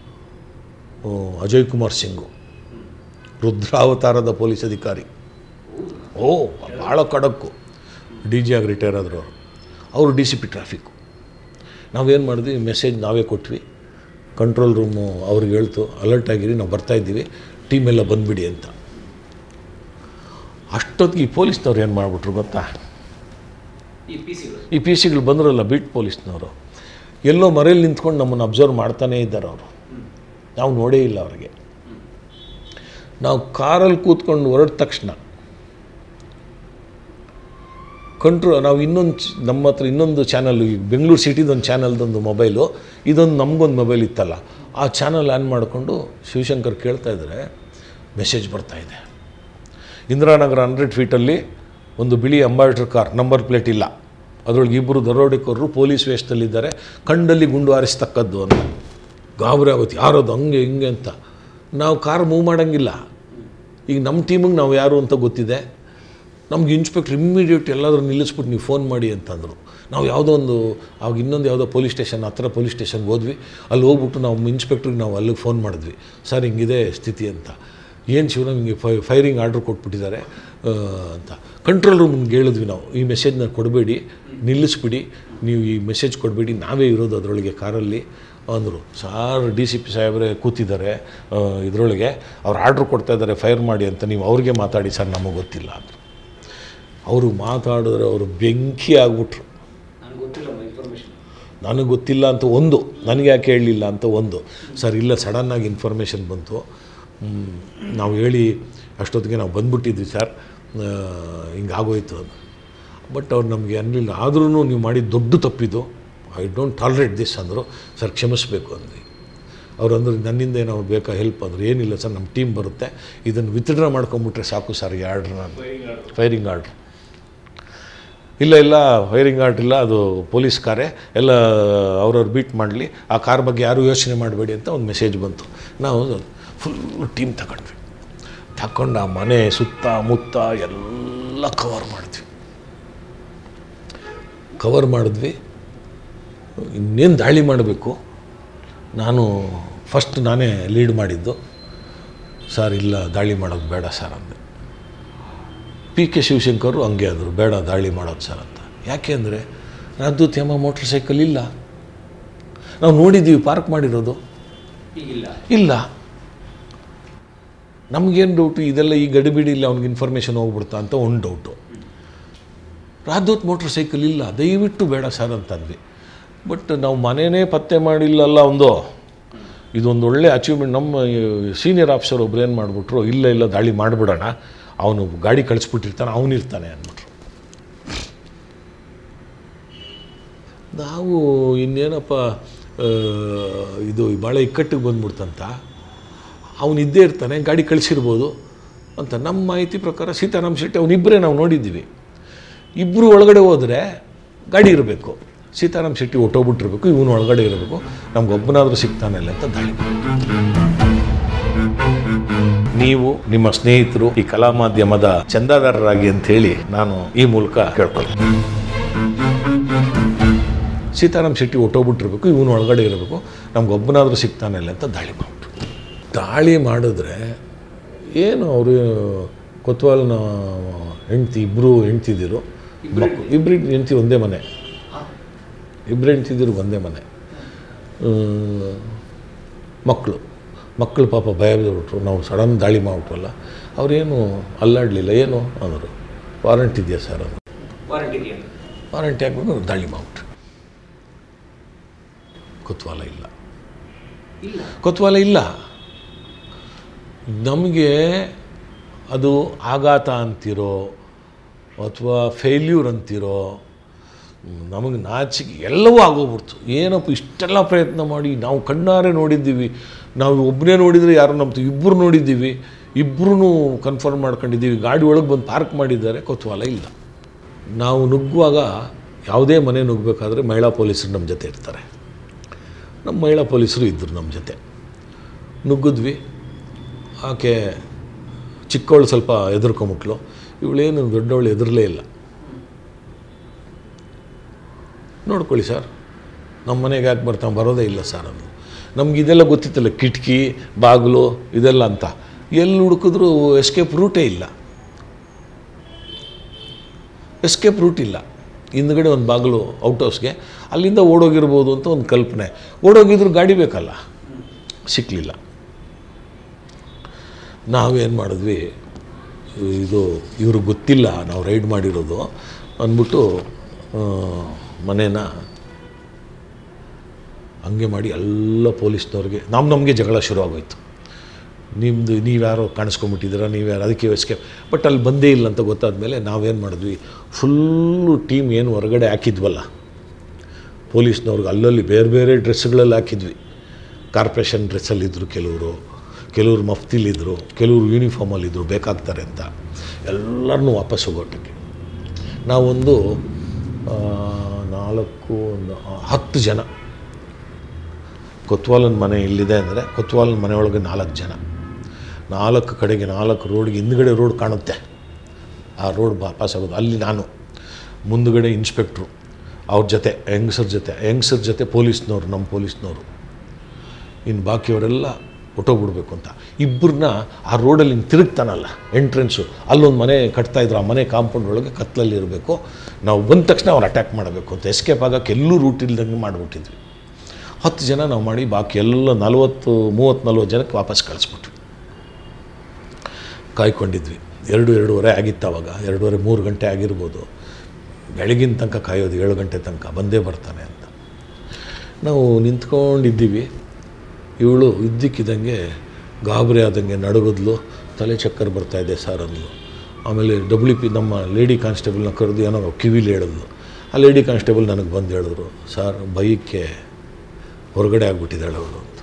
ಅಜಯ್ ಕುಮಾರ್ ಸಿಂಗು ರುದ್ರಾವತಾರದ ಪೊಲೀಸ್ ಅಧಿಕಾರಿ ಓ ಭಾಳ ಖಡಕ್ಕು ಡಿ ಜಿ ಆಗಿ ರಿಟೈರ್ ಆದರು ಅವರು ಅವರು ಡಿ ಸಿ ಪಿ ಟ್ರಾಫಿಕ್ಕು ನಾವೇನು ಮಾಡಿದ್ವಿ ಮೆಸೇಜ್ ನಾವೇ ಕೊಟ್ವಿ ಕಂಟ್ರೋಲ್ ರೂಮು ಅವ್ರಿಗೆ ಹೇಳ್ತು ಅಲರ್ಟ್ ಆಗಿರಿ ನಾವು ಬರ್ತಾ ಇದ್ದೀವಿ ಟೀಮ್ ಎಲ್ಲ ಬಂದುಬಿಡಿ ಅಂತ ಅಷ್ಟೊತ್ತಿಗೆ ಈ ಪೊಲೀಸ್ನವ್ರು ಏನು ಮಾಡಿಬಿಟ್ರು ಗೊತ್ತಾ ಈ ಪಿ ಸಿಗಳು ಈ ಪಿ ಸಿಗಳು ಬಂದ್ರಲ್ಲ ಬೀಟ್ ಪೊಲೀಸ್ನವರು ಎಲ್ಲೋ ಮರೇಲಿ ನಿಂತ್ಕೊಂಡು ನಮ್ಮನ್ನು ಅಬ್ಸರ್ವ್ ಮಾಡ್ತಾನೇ ಇದ್ದಾರೆ ಅವರು ನಾವು ನೋಡೇ ಇಲ್ಲ ಅವ್ರಿಗೆ ನಾವು ಕಾರಲ್ಲಿ ಕೂತ್ಕೊಂಡು ಹೊರಟ ತಕ್ಷಣ ಕಂಟ್ರೋ ನಾವು ಇನ್ನೊಂದು ಚ- ನಮ್ಮ ಹತ್ರ ಇನ್ನೊಂದು ಚಾನಲ್ ಈ ಬೆಂಗಳೂರು ಸಿಟಿದೊಂದು ಚಾನಲ್ದೊಂದು ಮೊಬೈಲು ಇದೊಂದು ನಮಗೊಂದು ಮೊಬೈಲ್ ಇತ್ತಲ್ಲ ಆ ಚಾನಲ್ ಆನ್ ಮಾಡಿಕೊಂಡು ಶಿವಶಂಕರ್ ಕೇಳ್ತಾ ಇದ್ದಾರೆ ಮೆಸೇಜ್ ಬರ್ತಾ ಇದೆ ಇಂದಿರಾನಗರ ಹಂಡ್ರೆಡ್ ಫೀಟಲ್ಲಿ ಒಂದು ಬಿಳಿ ಅಂಬಾಸಿಡರ್ ಕಾರ್ ನಂಬರ್ ಪ್ಲೇಟ್ ಇಲ್ಲ ಅದರೊಳಗೆ ಇಬ್ಬರು ದರೋಡೆಕೋರರು ಪೊಲೀಸ್ ವೇಷದಲ್ಲಿದ್ದಾರೆ ಕಂಡಲ್ಲಿ ಗುಂಡು ಹಾರಿಸ್ತಕ್ಕದ್ದು ಅಂತ ಗಾಬರಿ ಆಗುತ್ತೆ ಯಾರದು ಹಂಗೆ ಹಿಂಗೆ ಅಂತ ನಾವು ಕಾರ್ ಮೂವ್ ಮಾಡೋಂಗಿಲ್ಲ ಈಗ ನಮ್ಮ ಟೀಮಿಗೆ ನಾವು ಯಾರು ಅಂತ ಗೊತ್ತಿದೆ ನಮ್ಗೆ ಇನ್ಸ್ಪೆಕ್ಟ್ರ್ ಇಮ್ಮಿಡಿಯೇಟ್ ಎಲ್ಲಾದರೂ ನಿಲ್ಲಿಸ್ಬಿಟ್ಟು ನೀವು ಫೋನ್ ಮಾಡಿ ಅಂತಂದರು ನಾವು ಯಾವುದೋ ಒಂದು ಆವಾಗ ಇನ್ನೊಂದು ಯಾವುದೋ ಪೊಲೀಸ್ ಸ್ಟೇಷನ್ ಹತ್ರ ಪೊಲೀಸ್ ಸ್ಟೇಷನ್ಗೆ ಹೋದ್ವಿ ಅಲ್ಲಿ ಹೋಗ್ಬಿಟ್ಟು ನಾವು ಇನ್ಸ್ಪೆಕ್ಟ್ರಿಗೆ ನಾವು ಅಲ್ಲಿಗೆ ಫೋನ್ ಮಾಡಿದ್ವಿ ಸರ್ ಹಿಂಗಿದೆ ಸ್ಥಿತಿ ಅಂತ ಏನು ಶಿವರಾಮ್ ಹಿಂಗೆ ಫೈ ಫೈರಿಂಗ್ ಆರ್ಡ್ರ್ ಕೊಟ್ಬಿಟ್ಟಿದ್ದಾರೆ ಆ, ಅಂತ ಕಂಟ್ರೋಲ್ ರೂಮ್ಗೆ ಹೇಳಿದ್ವಿ ನಾವು ಈ ಮೆಸೇಜ್ನ ಕೊಡಬೇಡಿ ನಿಲ್ಲಿಸ್ಬಿಡಿ ನೀವು ಈ ಮೆಸೇಜ್ ಕೊಡಬೇಡಿ ನಾವೇ ಇರೋದು ಅದರೊಳಗೆ ಕಾರಲ್ಲಿ ಅಂದರು ಸಾರ್ ಡಿ ಸಿ ಪಿ ಸಾಹೇಬ್ರೆ ಕೂತಿದ್ದಾರೆ ಇದರೊಳಗೆ ಅವ್ರು ಆರ್ಡ್ರ್ ಕೊಡ್ತಾ ಇದ್ದಾರೆ ಫೈರ್ ಮಾಡಿ ಅಂತ ನೀವು ಅವ್ರಿಗೆ ಮಾತಾಡಿ ಸರ್ ನಮಗೆ ಗೊತ್ತಿಲ್ಲ ಅಂದರು ಅವರು ಮಾತಾಡಿದ್ರೆ ಅವರು ಬೆಂಕಿ ಆಗ್ಬಿಟ್ರು ನನಗೆ ಗೊತ್ತಿಲ್ಲ ಇನ್ಫಾರ್ಮೇಷನ್ ನನಗೆ ಗೊತ್ತಿಲ್ಲ ಅಂತ ಒಂದು ನನಗೆ ಯಾಕೆ ಹೇಳಲಿಲ್ಲ ಅಂತ ಒಂದು ಸರ್ ಇಲ್ಲ ಸಡನ್ನಾಗಿ ಇನ್ಫಾರ್ಮೇಷನ್ ಬಂತು ಹ್ಮ್, ನಾವು ಹೇಳಿ ಅಷ್ಟೊತ್ತಿಗೆ ನಾವು ಬಂದ್ಬಿಟ್ಟಿದ್ವಿ ಸರ್ ಹಿಂಗಾಗೋಯ್ತು ಅದು ಬಟ್ ಅವ್ರು ನಮಗೆ ಅನ್ನಲಿಲ್ಲ ಆದ್ರೂ ನೀವು ಮಾಡಿದ ದೊಡ್ಡ ತಪ್ಪಿದು ಐ ಡೋಂಟ್ ಟಾಲರೇಟ್ ದಿಸ್ ಅಂದರು ಸರ್ ಕ್ಷಮಿಸಬೇಕು ಅಂದ್ವಿ ಅವ್ರು ಅಂದರು ನನ್ನಿಂದ ಏನೋ ಬೇಕಾ ಹೆಲ್ಪ್ ಅಂದರು ಏನಿಲ್ಲ ಸರ್ ನಮ್ಮ ಟೀಮ್ ಬರುತ್ತೆ ಇದನ್ನು ವಿತ್ಡ್ರಾ ಮಾಡ್ಕೊಂಬಿಟ್ರೆ ಸಾಕು ಸರ್ ಈ ಆರ್ಡ್ರನ್ನ ಫೈರಿಂಗ್ ಆರ್ಡ್ರ್ ಇಲ್ಲ ಇಲ್ಲ ಫೈರಿಂಗ್ ಆರ್ಟ್ ಇಲ್ಲ ಅದು ಪೊಲೀಸ್ ಕಾರೇ ಎಲ್ಲ ಅವ್ರವ್ರು ಬೀಟ್ ಮಾಡಲಿ ಆ ಕಾರ್ ಬಗ್ಗೆ ಯಾರೂ ಯೋಚನೆ ಮಾಡಬೇಡಿ ಅಂತ ಒಂದು ಮೆಸೇಜ್ ಬಂತು ನಾವು ಫುಲ್ ಟೀಮ್ ತಗೊಂಡ್ವಿ ತಗೊಂಡು ಆ ಮನೆ ಸುತ್ತ ಮುತ್ತ ಎಲ್ಲ ಕವರ್ ಮಾಡಿದ್ವಿ ಕವರ್ ಮಾಡಿದ್ವಿ ಇನ್ನೇನು ದಾಳಿ ಮಾಡಬೇಕು ನಾನು ಫಸ್ಟ್ ನಾನೇ ಲೀಡ್ ಮಾಡಿದ್ದು ಸರ್ ಇಲ್ಲ ದಾಳಿ ಮಾಡೋದು ಬೇಡ ಸರ್ ಅಂದೆ ಪಿ ಕೆ ಶಿವಶಂಕರು ಹಂಗೆ ಅಂದರು ಬೇಡ ದಾಳಿ ಮಾಡೋದು ಸರ್ ಅಂತ ಯಾಕೆ ಅಂದರೆ ರಾಜದೂತ್ ಎಂಬ ಮೋಟ್ರ್ ಸೈಕಲ್ ಇಲ್ಲ ನಾವು ನೋಡಿದ್ದೀವಿ ಪಾರ್ಕ್ ಮಾಡಿರೋದು ಈಗಿಲ್ಲ ಇಲ್ಲ ನಮಗೇನು ಡೌಟು ಇದೆಲ್ಲ ಈ ಗಡಿಬಿಡಿ ಇಲ್ಲ ಅವ್ನಿಗೆ ಇನ್ಫಾರ್ಮೇಷನ್ ಹೋಗ್ಬಿಡ್ತಾ ಅಂತ ಒಂದು ಡೌಟು ರಾಜದೂತ್ ಮೋಟ್ರ್ ಸೈಕಲ್ ಇಲ್ಲ ದಯವಿಟ್ಟು ಬೇಡ ಸರ್ ಅಂತಂದ್ವಿ ಬಟ್ ನಾವು ಮನೆಯೇ ಪತ್ತೆ ಮಾಡಿಲ್ಲಲ್ಲ ಒಂದು ಇದೊಂದು ಒಳ್ಳೆ ಅಚೀವ್ಮೆಂಟ್ ನಮ್ಮ ಸೀನಿಯರ್ ಆಫೀಸರ್ ಒಬ್ರು ಏನು ಮಾಡಿಬಿಟ್ರು ಇಲ್ಲ ಇಲ್ಲ ದಾಳಿ ಮಾಡಿಬಿಡೋಣ ಅವನು ಗಾಡಿ ಕಳಿಸ್ಬಿಟ್ಟಿರ್ತಾನೆ ಅವನಿರ್ತಾನೆ ಅಂದ್ಬಿಟ್ರು ನಾವು ಇನ್ನೇನಪ್ಪ ಆ, ಇದು ಭಾಳ ಇಕ್ಕಟ್ಟಿಗೆ ಬಂದ್ಬಿಡ್ತಂತ ಅವನು ಇದ್ದೇ ಇರ್ತಾನೆ ಗಾಡಿ ಕಳಿಸಿರ್ಬೋದು ಅಂತ ನಮ್ಮ ಮಾಹಿತಿ ಪ್ರಕಾರ ಸೀತಾರಾಮ್ ಶೆಟ್ಟಿ ಅವನಿಬ್ಬರೇ ನಾವು ನೋಡಿದ್ದೀವಿ ಇಬ್ಬರು ಒಳಗಡೆ ಹೋದರೆ ಗಾಡಿ ಇರಬೇಕು ಸೀತಾರಾಮ್ ಶೆಟ್ಟಿ ಹೊಟ್ಟೋಗ್ಬಿಟ್ಟಿರ್ಬೇಕು ಇವನು ಒಳಗಡೆ ಇರಬೇಕು ನಮ್ಗೊಬ್ಬನಾದರೂ ಸಿಗ್ತಾನಲ್ಲ ಅಂತ ದಾಳಿ ನೀವು ನಿಮ್ಮ ಸ್ನೇಹಿತರು ಈ ಕಲಾ ಮಾಧ್ಯಮದ ಚಂದಾದಾರರಾಗಿ ಅಂತ ಹೇಳಿ ನಾನು ಈ ಮೂಲಕ ಕೇಳ್ಕೊಳ್ತೀನಿ ಸೀತಾರಾಮ್ ಶೆಟ್ಟಿ ಹೊಟ್ಟೋಗ್ಬಿಟ್ಟಿರ್ಬೇಕು ಇವನು ಒಳಗಡೆ ಇರಬೇಕು ನಮ್ಗೊಬ್ಬನಾದರೂ ಸಿಗ್ತಾನಲ್ಲ ಅಂತ ದಾಳಿ ಮಾಡಿಬಿಟ್ರು ದಾಳಿ ಮಾಡಿದ್ರೆ ಏನು ಅವರು ಕೊತ್ವಾಲ್ನ ಹೆಂಡ್ತಿ ಇಬ್ಬರು ಹೆಂಡ್ತಿದ್ದಿರು ಮಕ್ ಇಬ್ಬರು ಹೆಂಡ್ತಿ ಒಂದೇ ಮನೆ ಇಬ್ಬರು ಹೆಂಡ್ತಿದ್ದಿರು ಒಂದೇ ಮನೆ ಮಕ್ಕಳು ಮಕ್ಕಳು ಪಾಪ ಭಯ ಬಿಟ್ರು ನಾವು ಸಡನ್ ದಾಳಿ ಮಾಡಿಬಿಟ್ರಲ್ಲ ಅವರೇನು ಅಲ್ಲಾಡಲಿಲ್ಲ ಏನು ಅಂದರು ವಾರಂಟ್ ಇದೆಯಾ ಸರ್ ಅದು ವಾರಂಟಿ ಇದೆಯಾ ವಾರಂಟಿ ಹಾಕ್ಬೇಕು ದಾಳಿ ಮಾಡಿಬಿಟ್ರು ಕೊತ್ವಾಲ ಇಲ್ಲ ಇಲ್ಲ ಕೊತ್ವಾಲ ಇಲ್ಲ ನಮಗೆ ಅದು ಆಘಾತ ಅಂತಿರೋ ಅಥವಾ ಫೇಲ್ಯೂರ್ ಅಂತಿರೋ ನಮಗೆ ನಾಚಿಕೆ ಎಲ್ಲವೂ ಆಗೋಗ್ಬಿಡ್ತು ಏನಪ್ಪ ಇಷ್ಟೆಲ್ಲ ಪ್ರಯತ್ನ ಮಾಡಿ ನಾವು ಕಣ್ಣಾರೆ ನೋಡಿದ್ದೀವಿ ನಾವು ಒಬ್ಬನೇ ನೋಡಿದರೆ ಯಾರು ನಂಬ್ತೀವಿ ಇಬ್ಬರು ನೋಡಿದ್ದೀವಿ ಇಬ್ಬರೂ ಕನ್ಫರ್ಮ್ ಮಾಡ್ಕೊಂಡಿದ್ದೀವಿ ಗಾಡಿ ಒಳಗೆ ಬಂದು ಪಾರ್ಕ್ ಮಾಡಿದ್ದಾರೆ ಕೊತ್ವಾಲ ಇಲ್ಲ ನಾವು ನುಗ್ಗುವಾಗ ಯಾವುದೇ ಮನೆ ನುಗ್ಗಬೇಕಾದ್ರೆ ಮಹಿಳಾ ಪೊಲೀಸರು ನಮ್ಮ ಜೊತೆ ಇರ್ತಾರೆ ನಮ್ಮ ಮಹಿಳಾ ಪೊಲೀಸರು ಇದ್ದರು ನಮ್ಮ ಜೊತೆ ನುಗ್ಗಿದ್ವಿ ಆಕೆ ಚಿಕ್ಕವಳು ಸ್ವಲ್ಪ ಹೆದರ್ಕೊಂಬಿಟ್ಲು ಇವಳೇನು ದೊಡ್ಡವಳು ಹೆದರಲೇ ಇಲ್ಲ ನೋಡ್ಕೊಳ್ಳಿ ಸರ್ ನಮ್ಮ ಮನೆಗೆ ಯಾಕೆ ಬರ್ತಾನೆ ಬರೋದೇ ಇಲ್ಲ ಸರ್ ಅದು ನಮ್ಗೆ ಇದೆಲ್ಲ ಗೊತ್ತಿತ್ತಲ್ಲ ಕಿಟಕಿ ಬಾಗಿಲು ಇದೆಲ್ಲ ಅಂತ ಎಲ್ಲಿ ಹುಡುಕಿದ್ರೂ ಎಸ್ಕೇಪ್ ರೂಟೇ ಇಲ್ಲ ಎಸ್ಕೇಪ್ ರೂಟ್ ಇಲ್ಲ ಹಿಂದ್ಗಡೆ ಒಂದು ಬಾಗಿಲು ಔಟ್ ಹೌಸ್ಗೆ ಅಲ್ಲಿಂದ ಓಡೋಗಿರ್ಬೋದು ಅಂತ ಒಂದು ಕಲ್ಪನೆ ಓಡೋಗಿದ್ರು ಗಾಡಿ ಬೇಕಲ್ಲ ಸಿಕ್ಕಲಿಲ್ಲ ನಾವೇನು ಮಾಡಿದ್ವಿ ಇದು ಇವ್ರಿಗೆ ಗೊತ್ತಿಲ್ಲ ನಾವು ರೈಡ್ ಮಾಡಿರೋದು ಅಂದ್ಬಿಟ್ಟು ಆ, ಮನೇನ ಹಂಗೆ ಮಾಡಿ ಎಲ್ಲ ಪೊಲೀಸ್ನವ್ರಿಗೆ ನಮ್ಮ ನಮಗೆ ಜಗಳ ಶುರು ಆಗೋಯ್ತು ನಿಮ್ಮದು ನೀವ್ಯಾರೋ ಕಾಣಿಸ್ಕೊಂಬಿಟ್ಟಿದ್ದೀರಾ ನೀವ್ಯಾರು ಅದಕ್ಕೆ ಎಸ್ಕೇಪ್ ಬಟ್ ಅಲ್ಲಿ ಬಂದೇ ಇಲ್ಲ ಅಂತ ಗೊತ್ತಾದ ಮೇಲೆ ನಾವೇನು ಮಾಡಿದ್ವಿ ಫುಲ್ಲು ಟೀಮ್ ಏನು ಹೊರಗಡೆ ಹಾಕಿದ್ವಲ್ಲ ಪೊಲೀಸ್ನವ್ರಿಗೆ ಅಲ್ಲಲ್ಲಿ ಬೇರೆ ಬೇರೆ ಡ್ರೆಸ್ಗಳಲ್ಲಿ ಹಾಕಿದ್ವಿ ಕಾರ್ಪೊರೇಷನ್ ಡ್ರೆಸ್ಸಲ್ಲಿದ್ದರು ಕೆಲವರು ಕೆಲವರು ಮಫ್ತಿಲಿದ್ದರು ಕೆಲವರು ಯೂನಿಫಾರ್ಮಲ್ಲಿದ್ದರು ಬೇಕಾಗ್ತಾರೆ ಅಂತ ಎಲ್ಲರನ್ನೂ ವಾಪಸ್ ಹೋಗೋಟಕ್ಕೆ ನಾವೊಂದು ಆ, ನಾಲ್ಕು ಒಂದು ಹತ್ತು ಜನ ಕೊತ್ವಾಲನ ಮನೆ ಇಲ್ಲಿದೆ ಅಂದರೆ ಕೊತ್ವಾಲನ ಮನೆಯೊಳಗೆ ನಾಲ್ಕು ಜನ ನಾಲ್ಕು ಕಡೆಗೆ ನಾಲ್ಕು ರೋಡ್ಗೆ ಹಿಂದ್ಗಡೆ ರೋಡ್ ಕಾಣುತ್ತೆ ಆ ರೋಡ್ ವಾಪಸ್ ಆಗೋದು ಅಲ್ಲಿ ನಾನು ಮುಂದುಗಡೆ ಇನ್ಸ್ಪೆಕ್ಟ್ರು ಅವ್ರ ಜೊತೆ ಹೆಂಗಸರ ಜೊತೆ ಹೆಂಗಸರ ಜೊತೆ ಪೊಲೀಸ್ನವ್ರು ನಮ್ಮ ಪೊಲೀಸ್ನವರು ಇನ್ನು ಬಾಕಿಯವರೆಲ್ಲ ಹೊಟ್ಟೋಗ್ಬಿಡ್ಬೇಕು ಅಂತ ಇಬ್ಬರನ್ನ ಆ ರೋಡಲ್ಲಿ ಹಿಂಗೆ ತಿರುಗ್ತಾನಲ್ಲ ಎಂಟ್ರೆನ್ಸು ಅಲ್ಲೊಂದು ಮನೆ ಕಟ್ತಾಯಿದ್ರು ಆ ಮನೆ ಕಾಂಪೌಂಡ್ ಒಳಗೆ ಕತ್ತಲಲ್ಲಿ ಇರಬೇಕು ನಾವು ಬಂದ ತಕ್ಷಣ ಅವ್ರು ಅಟ್ಯಾಕ್ ಮಾಡಬೇಕು ಅಂತ ಎಸ್ಕೇಪ್ ಆಗೋಕ್ಕೆ ಎಲ್ಲೂ ರೂಟ್ ಇಲ್ದಂಗೆ ಮಾಡಿಬಿಟ್ಟಿದ್ವಿ ಹತ್ತು ಜನ ನಾವು ಮಾಡಿ ಬಾಕಿ ಎಲ್ಲ ನಲವತ್ತು ಮೂವತ್ತು ನಲ್ವತ್ತು ಜನಕ್ಕೆ ವಾಪಸ್ ಕಳಿಸ್ಬಿಟ್ವಿ ಕಾಯ್ಕೊಂಡಿದ್ವಿ ಎರಡು ಎರಡೂವರೆ ಆಗಿತ್ತು ಅವಾಗ ಎರಡೂವರೆ ಮೂರು ಗಂಟೆ ಆಗಿರ್ಬೋದು ಬೆಳಗಿನ ತನಕ ಕಾಯೋದು ಏಳು ಗಂಟೆ ತನಕ ಬಂದೇ ಬರ್ತಾನೆ ಅಂತ ನಾವು ನಿಂತ್ಕೊಂಡಿದ್ದೀವಿ ಇವಳು ಇದ್ದಕ್ಕಿದ್ದಂಗೆ ಗಾಬರಿ ಆದಂಗೆ ನಡುಗದ್ಲು ತಲೆ ಚಕ್ಕರ್ ಬರ್ತಾಯಿದೆ ಸರ್ ಅಂದ್ಲು ಆಮೇಲೆ ಡಬ್ಲ್ಯೂ ಪಿ ನಮ್ಮ ಲೇಡಿ ಕಾನ್ಸ್ಟೇಬಲ್ನ ಕರೆದು ಏನೋ ಕಿವಿಲಿ ಹೇಳಿದ್ಲು ಆ ಲೇಡಿ ಕಾನ್ಸ್ಟೇಬಲ್ ನನಗೆ ಬಂದು ಹೇಳಿದ್ರು ಸರ್ ಭಯಕ್ಕೆ ಹೊರಗಡೆ ಆಗಿಬಿಟ್ಟಿದ್ದಾಳೆ ಅವಳು ಅಂತ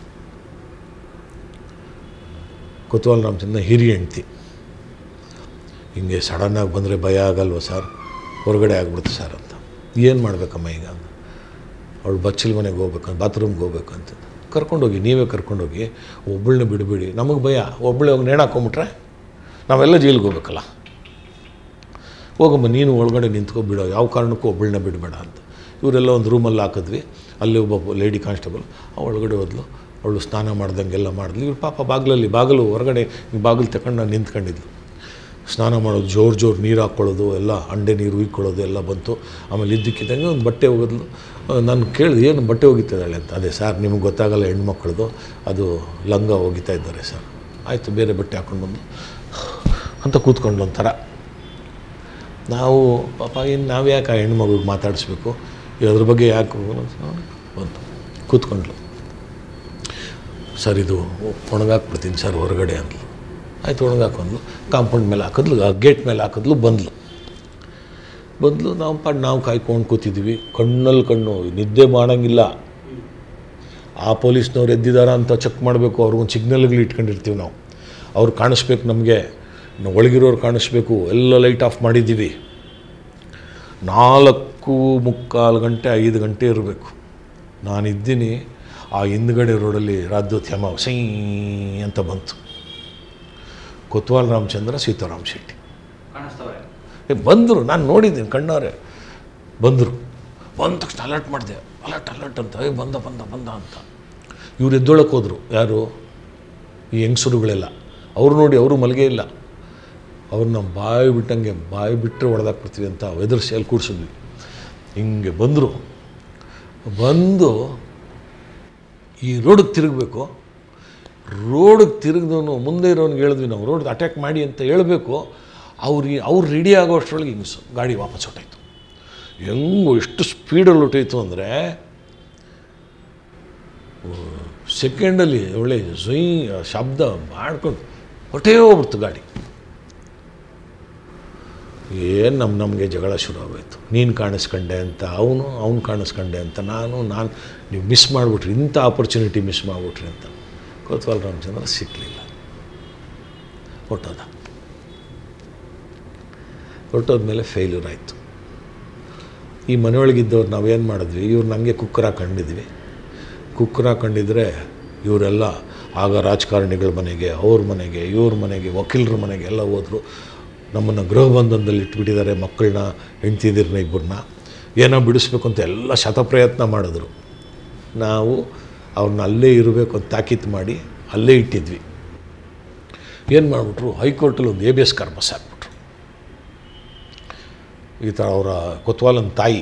ಕೊತ್ವಾಲ್ ರಾಮಚಂದ್ರ ಹಿರಿಯ ಹೆಂಡ್ತಿ ಹಿಂಗೆ ಸಡನ್ನಾಗಿ ಬಂದರೆ ಭಯ ಆಗಲ್ವ ಸರ್ ಹೊರಗಡೆ ಆಗ್ಬಿಡುತ್ತೆ ಸರ್ ಅಂತ ಏನು ಮಾಡಬೇಕಮ್ಮ ಈಗ ಅಂತ ಅವಳು ಬಚ್ಚಲ ಮನೆಗೆ ಹೋಗ್ಬೇಕಂತ ಬಾತ್ರೂಮ್ಗೆ ಹೋಗ್ಬೇಕಂತ ಕರ್ಕೊಂಡೋಗಿ ನೀವೇ ಕರ್ಕೊಂಡೋಗಿ ಒಬ್ಬಳನ್ನ ಬಿಡಬೇಡಿ ನಮಗೆ ಭಯ ಒಬ್ಬಳೆ ಹೋಗಿ ನೇಣು ಹಾಕೊಂಬಿಟ್ರೆ ನಾವೆಲ್ಲ ಜೈಲಿಗೆ ಹೋಗ್ಬೇಕಲ್ಲ ಹೋಗಮ್ಮ ನೀನು ಒಳಗಡೆ ನಿಂತ್ಕೊ ಬಿಡೋ ಯಾವ ಕಾರಣಕ್ಕೂ ಒಬ್ಬಳನ್ನ ಬಿಡಬೇಡ ಅಂತ ಇವರೆಲ್ಲ ಒಂದು ರೂಮಲ್ಲಿ ಹಾಕಿದ್ವಿ ಅಲ್ಲಿ ಒಬ್ಬ ಲೇಡಿ ಕಾನ್ಸ್ಟೇಬಲ್ ಆ ಒಳಗಡೆ ಹೋದ್ಲು ಅವಳು ಸ್ನಾನ ಮಾಡ್ದಂಗೆಲ್ಲ ಮಾಡಿದ್ಲು ಇವ್ರು ಪಾಪ ಬಾಗಿಲಲ್ಲಿ ಬಾಗಿಲು ಹೊರಗಡೆ ಬಾಗಿಲು ತಗೊಂಡು ನಾನು ನಿಂತ್ಕೊಂಡಿದ್ಲು ಸ್ನಾನ ಮಾಡೋದು ಜೋರು ಜೋರು ನೀರು ಹಾಕ್ಕೊಳ್ಳೋದು ಎಲ್ಲ ಅಂಡೆ ನೀರು ಉಯ್ಕೊಳ್ಳೋದು ಎಲ್ಲ ಬಂತು ಆಮೇಲೆ ಇದ್ದಕ್ಕಿದ್ದಂಗೆ ಒಂದು ಬಟ್ಟೆ ಹೋಗಿದ್ಲು ನಾನು ಕೇಳಿದೆ ಏನು ಬಟ್ಟೆ ಹೋಗಿತ್ತಿದ್ದಾಳೆ ಅಂತ ಅದೇ ಸರ್ ನಿಮಗೆ ಗೊತ್ತಾಗಲ್ಲ ಹೆಣ್ಮಕ್ಳದು ಅದು ಲಂಗ ಹೋಗಿತಾ ಇದ್ದಾರೆ ಸರ್ ಆಯಿತು ಬೇರೆ ಬಟ್ಟೆ ಹಾಕ್ಕೊಂಡು ಬಂದು ಅಂತ ಕೂತ್ಕೊಂಡು ಒಂಥರ ನಾವು ಪಾಪ ಏನು ನಾವು ಯಾಕೆ ಆ ಹೆಣ್ಮಗುಗೆ ಮಾತಾಡಿಸ್ಬೇಕು ಅದ್ರ ಬಗ್ಗೆ ಯಾಕೆ ಬಂತು ಕೂತ್ಕೊಂಡ್ಲು ಸರ್ ಇದು ಒಣಗಾಕ್ಬಿಡ್ತೀನಿ ಸರ್ ಹೊರಗಡೆ ಅಂದ್ಲು ಆಯ್ತು ಒಣಗಾಕೊಂಡ್ಲು ಕಾಂಪೌಂಡ್ ಮೇಲೆ ಹಾಕಿದ್ಲು ಗೇಟ್ ಮೇಲೆ ಹಾಕಿದ್ಲು ಬಂದ್ಲು ಬಂದ್ಲು ನಾವು ಪಾಡ್ ನಾವು ಕಾಯ್ಕೊಂಡು ಕೂತಿದ್ವಿ ಕಣ್ಣಲ್ಲಿ ಕಣ್ಣು ನಿದ್ದೆ ಮಾಡೋಂಗಿಲ್ಲ ಆ ಪೊಲೀಸ್ನವ್ರು ಎದ್ದಿದಾರ ಅಂತ ಚೆಕ್ ಮಾಡಬೇಕು ಅವ್ರಿಗೊಂದು ಸಿಗ್ನಲ್ಗಳು ಇಟ್ಕೊಂಡಿರ್ತೀವಿ ನಾವು ಅವ್ರು ಕಾಣಿಸ್ಬೇಕು ನಮಗೆ ನಾವು ಒಳಗಿರೋರು ಕಾಣಿಸ್ಬೇಕು ಎಲ್ಲ ಲೈಟ್ ಆಫ್ ಮಾಡಿದ್ದೀವಿ ನಾಲ್ಕು ಮುಕ್ಕಾಲು ಗಂಟೆ ಐದು ಗಂಟೆ ಇರಬೇಕು ನಾನಿದ್ದೀನಿ ಆ ಹಿಂದ್ಗಡೆ ರೋಡಲ್ಲಿ ರಾಜ್ಯೋದ್ಯಮ ಸೈ ಅಂತ ಬಂತು ಕೊತ್ವಾಲ್ ರಾಮಚಂದ್ರ ಸೀತಾರಾಮ್ ಶೆಟ್ಟಿ ಏ ಬಂದರು ನಾನು ನೋಡಿದ್ದೀನಿ ಕಣ್ಣಾರೆ ಬಂದರು ಬಂದ ತಕ್ಷಣ ಅಲರ್ಟ್ ಮಾಡಿದೆ ಅಲರ್ಟ್ ಅಲರ್ಟ್ ಅಂತ ಏ ಬಂದ ಬಂದ ಬಂದ ಅಂತ ಇವ್ರು ಎದ್ದೊಳಕ್ಕೆ ಹೋದರು ಯಾರು ಈ ಹೆಂಗಸರುಗಳೆಲ್ಲ ಅವ್ರು ನೋಡಿ ಅವರು ಮಲಗೇ ಇಲ್ಲ ಅವ್ರನ್ನ ಬಾಯಿ ಬಿಟ್ಟಂಗೆ ಬಾಯಿ ಬಿಟ್ಟರೆ ಹೊಡೆದಾಕ್ಬಿಡ್ತೀವಿ ಅಂತ ಎದುರಿಸಿ ಅಲ್ಲಿ ಕೂರಿಸಿದ್ವಿ ಹಿಂಗೆ ಬಂದರು ಬಂದು ಈ ರೋಡಿಗೆ ತಿರುಗಬೇಕು ರೋಡಿಗೆ ತಿರುಗಿದವನು ಮುಂದೆ ಇರೋನಿಗೆ ಹೇಳಿದ್ವಿ ನಾವು ರೋಡ್ ಅಟ್ಯಾಕ್ ಮಾಡಿ ಅಂತ ಹೇಳಬೇಕು ಅವ್ರಿಗೆ ಅವ್ರು ರೆಡಿ ಆಗೋ ಅಷ್ಟರೊಳಗೆ ಹಿಂಗೆ ಸ- ಗಾಡಿ ವಾಪಸ್ ಹೊಟ್ಟೋಯ್ತು ಹೆಂಗು ಎಷ್ಟು ಸ್ಪೀಡಲ್ಲಿ ಹೊಟ್ಟೋಯ್ತು ಅಂದರೆ ಸೆಕೆಂಡಲ್ಲಿ ಒಳ್ಳೆ ಝೊಯ್ ಶಬ್ದ ಮಾಡ್ಕೊಂಡು ಹೊಟ್ಟೆ ಹೋಗ್ಬಿಡ್ತು ಗಾಡಿ ಏನು ನಮ್ಮ ನಮಗೆ ಜಗಳ ಶುರು ಆಗೋಯ್ತು ನೀನು ಕಾಣಿಸ್ಕೊಂಡೆ ಅಂತ ಅವನು ಅವ್ನು ಕಾಣಿಸ್ಕೊಂಡೆ ಅಂತ ನಾನು ನಾನು ನೀವು ಮಿಸ್ ಮಾಡಿಬಿಟ್ರಿ ಇಂಥ ಆಪರ್ಚುನಿಟಿ ಮಿಸ್ ಮಾಡಿಬಿಟ್ರಿ ಅಂತ ಕೋತ್ವಾಲ್ ರಾಮಚಂದ್ರ ಸಿಕ್ಕಲಿಲ್ಲ ಹೊಟ್ಟೋದ ಹೊರಟೋದ್ಮೇಲೆ ಫೇಲ್ಯೂರ್ ಆಯಿತು ಈ ಮನೆಯೊಳಗಿದ್ದವ್ರು ನಾವೇನು ಮಾಡಿದ್ವಿ ಇವ್ರು ನನಗೆ ಕುಕ್ಕರ್ ಹಾಕೊಂಡಿದ್ವಿ ಕುಕ್ಕರ್ ಹಾಕೊಂಡಿದ್ರೆ ಇವರೆಲ್ಲ ಆಗ ರಾಜಕಾರಣಿಗಳ ಮನೆಗೆ ಅವ್ರ ಮನೆಗೆ ಇವ್ರ ಮನೆಗೆ ವಕೀಲರ ಮನೆಗೆ ಎಲ್ಲ ಹೋದರು ನಮ್ಮನ್ನು ಗೃಹ ಬಂಧನದಲ್ಲಿ ಇಟ್ಬಿಟ್ಟಿದ್ದಾರೆ ಮಕ್ಕಳನ್ನ ಹೆಂಡ್ತಿದಿರನ್ನ ಇಬ್ಬರನ್ನ ಏನೋ ಬಿಡಿಸ್ಬೇಕು ಅಂತ ಎಲ್ಲ ಶತಪ್ರಯತ್ನ ಮಾಡಿದ್ರು ನಾವು ಅವ್ರನ್ನ ಅಲ್ಲೇ ಇರಬೇಕು ಅಂತ ತಾಕೀತು ಮಾಡಿ ಅಲ್ಲೇ ಇಟ್ಟಿದ್ವಿ ಏನು ಮಾಡಿಬಿಟ್ರು ಹೈಕೋರ್ಟಲ್ಲಿ ಒಂದು ಎ ಬಿ ಎಸ್ ಕಾರ್ಪಸ್ ಹಾಕ್ಬಿಟ್ರು ಈ ಥರ ಅವರ ಕೊತ್ವಾಲನ ತಾಯಿ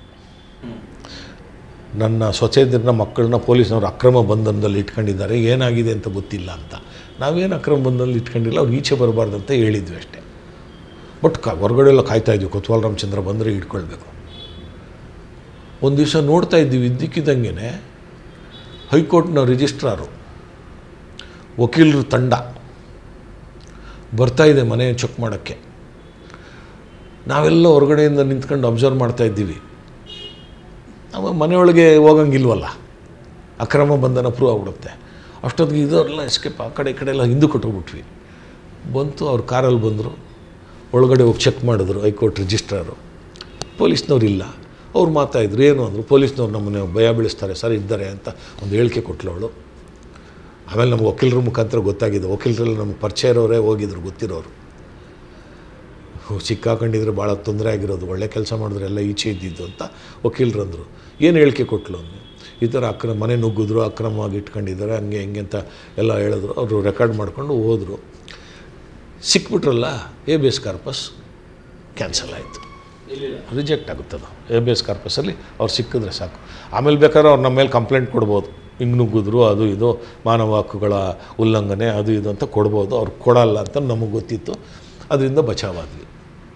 ನನ್ನ ಸೊಸೆದಿರನ್ನ ಮಕ್ಕಳನ್ನ ಪೊಲೀಸ್ನವ್ರು ಅಕ್ರಮ ಬಂಧನದಲ್ಲಿ ಇಟ್ಕೊಂಡಿದ್ದಾರೆ ಏನಾಗಿದೆ ಅಂತ ಗೊತ್ತಿಲ್ಲ ಅಂತ ನಾವೇನು ಅಕ್ರಮ ಬಂಧನದಲ್ಲಿ ಇಟ್ಕೊಂಡಿಲ್ಲ ಅವ್ರು ಈಚೆ ಬರಬಾರ್ದು ಅಂತ ಹೇಳಿದ್ವಿ ಅಷ್ಟೇ ಬಟ್ ಕ ಹೊರಗಡೆ ಎಲ್ಲ ಕಾಯ್ತಾ ಇದ್ವಿ ಕೊತ್ವಾಲ್ ರಾಮಚಂದ್ರ ಬಂದರೆ ಇಟ್ಕೊಳ್ಬೇಕು ಒಂದು ದಿವಸ ನೋಡ್ತಾ ಇದ್ದೀವಿ ಇದ್ದಕ್ಕಿದ್ದಂಗೆ ಹೈಕೋರ್ಟ್ನ ರಿಜಿಸ್ಟ್ರಾರು ವಕೀಲರ ತಂಡ ಬರ್ತಾ ಇದೆ ಮನೆ ಚೆಕ್ ಮಾಡೋಕ್ಕೆ ನಾವೆಲ್ಲ ಹೊರಗಡೆಯಿಂದ ನಿಂತ್ಕೊಂಡು ಅಬ್ಸರ್ವ್ ಮಾಡ್ತಾ ಇದ್ದೀವಿ ನಾವು ಮನೆಯೊಳಗೆ ಹೋಗಂಗಿಲ್ವಲ್ಲ ಅಕ್ರಮ ಬಂಧನ ಪ್ರೂವ್ ಆಗ್ಬಿಡುತ್ತೆ ಅಷ್ಟೊತ್ತಿಗೆ ಇದರೆಲ್ಲ ಎಸ್ಕೇಪ್ ಆ ಕಡೆ ಈ ಕಡೆ ಎಲ್ಲ ಹಿಂದಕ್ಕೆ ಕೊಟ್ಟೋಗ್ಬಿಟ್ವಿ ಬಂತು ಅವ್ರು ಕಾರಲ್ಲಿ ಬಂದರು ಒಳಗಡೆ ಹೋಗಿ ಚೆಕ್ ಮಾಡಿದ್ರು ಹೈಕೋರ್ಟ್ ರಿಜಿಸ್ಟ್ರಾರು ಪೊಲೀಸ್ನವ್ರು ಇಲ್ಲ ಅವ್ರು ಮಾತಾಡಿದ್ರು ಏನು ಅಂದರು ಪೊಲೀಸ್ನವ್ರು ನಮ್ಮನ್ನು ಭಯ ಬೀಳಿಸ್ತಾರೆ ಸರ್ ಇದ್ದಾರೆ ಅಂತ ಒಂದು ಹೇಳಿಕೆ ಕೊಟ್ಲವಳು ಆಮೇಲೆ ನಮ್ಗೆ ವಕೀಲರ ಮುಖಾಂತರ ಗೊತ್ತಾಗಿದೆ ವಕೀಲರೆಲ್ಲ ನಮ್ಗೆ ಪರಿಚಯ ಇರೋರೇ ಹೋಗಿದ್ರು ಗೊತ್ತಿರೋರು ಹೋ, ಸಿಕ್ಕಾಕೊಂಡಿದ್ರೆ ಭಾಳ ತೊಂದರೆ ಆಗಿರೋದು ಒಳ್ಳೆ ಕೆಲಸ ಮಾಡಿದ್ರೆ ಎಲ್ಲ ಈಚೆ ಇದ್ದಿದ್ದು ಅಂತ ವಕೀಲರಂದರು ಏನು ಹೇಳಿಕೆ ಕೊಟ್ಲು ಅಂದೆ ಈ ಥರ ಅಕ್ರಮ ಮನೆ ನುಗ್ಗಿದ್ರು ಅಕ್ರಮವಾಗಿ ಇಟ್ಕೊಂಡಿದ್ದಾರೆ ಹಂಗೆ ಹಿಂಗೆ ಅಂತ ಎಲ್ಲ ಹೇಳಿದ್ರು ಅವರು ರೆಕಾರ್ಡ್ ಮಾಡ್ಕೊಂಡು ಹೋದರು ಸಿಕ್ಬಿಟ್ರಲ್ಲ ಎ ಬೇಸ್ ಕಾರ್ಪಸ್ ಕ್ಯಾನ್ಸಲ್ ಆಯಿತು ರಿಜೆಕ್ಟ್ ಆಗುತ್ತದು ಎ ಬಿ ಎಸ್ ಕಾರ್ಪಸಲ್ಲಿ ಅವ್ರು ಸಿಕ್ಕಿದ್ರೆ ಸಾಕು ಆಮೇಲೆ ಬೇಕಾದ್ರೆ ಅವ್ರು ನಮ್ಮ ಮೇಲೆ ಕಂಪ್ಲೇಂಟ್ ಕೊಡ್ಬೋದು ಹಿಂಗೆ ನುಗ್ಗಿದ್ರು ಅದು ಇದು ಮಾನವ ಹಕ್ಕುಗಳ ಉಲ್ಲಂಘನೆ ಅದು ಇದು ಅಂತ ಕೊಡ್ಬೋದು ಅವ್ರು ಕೊಡಲ್ಲ ಅಂತ ನಮಗೆ ಗೊತ್ತಿತ್ತು ಅದರಿಂದ ಬಚಾವಾದ್ವಿ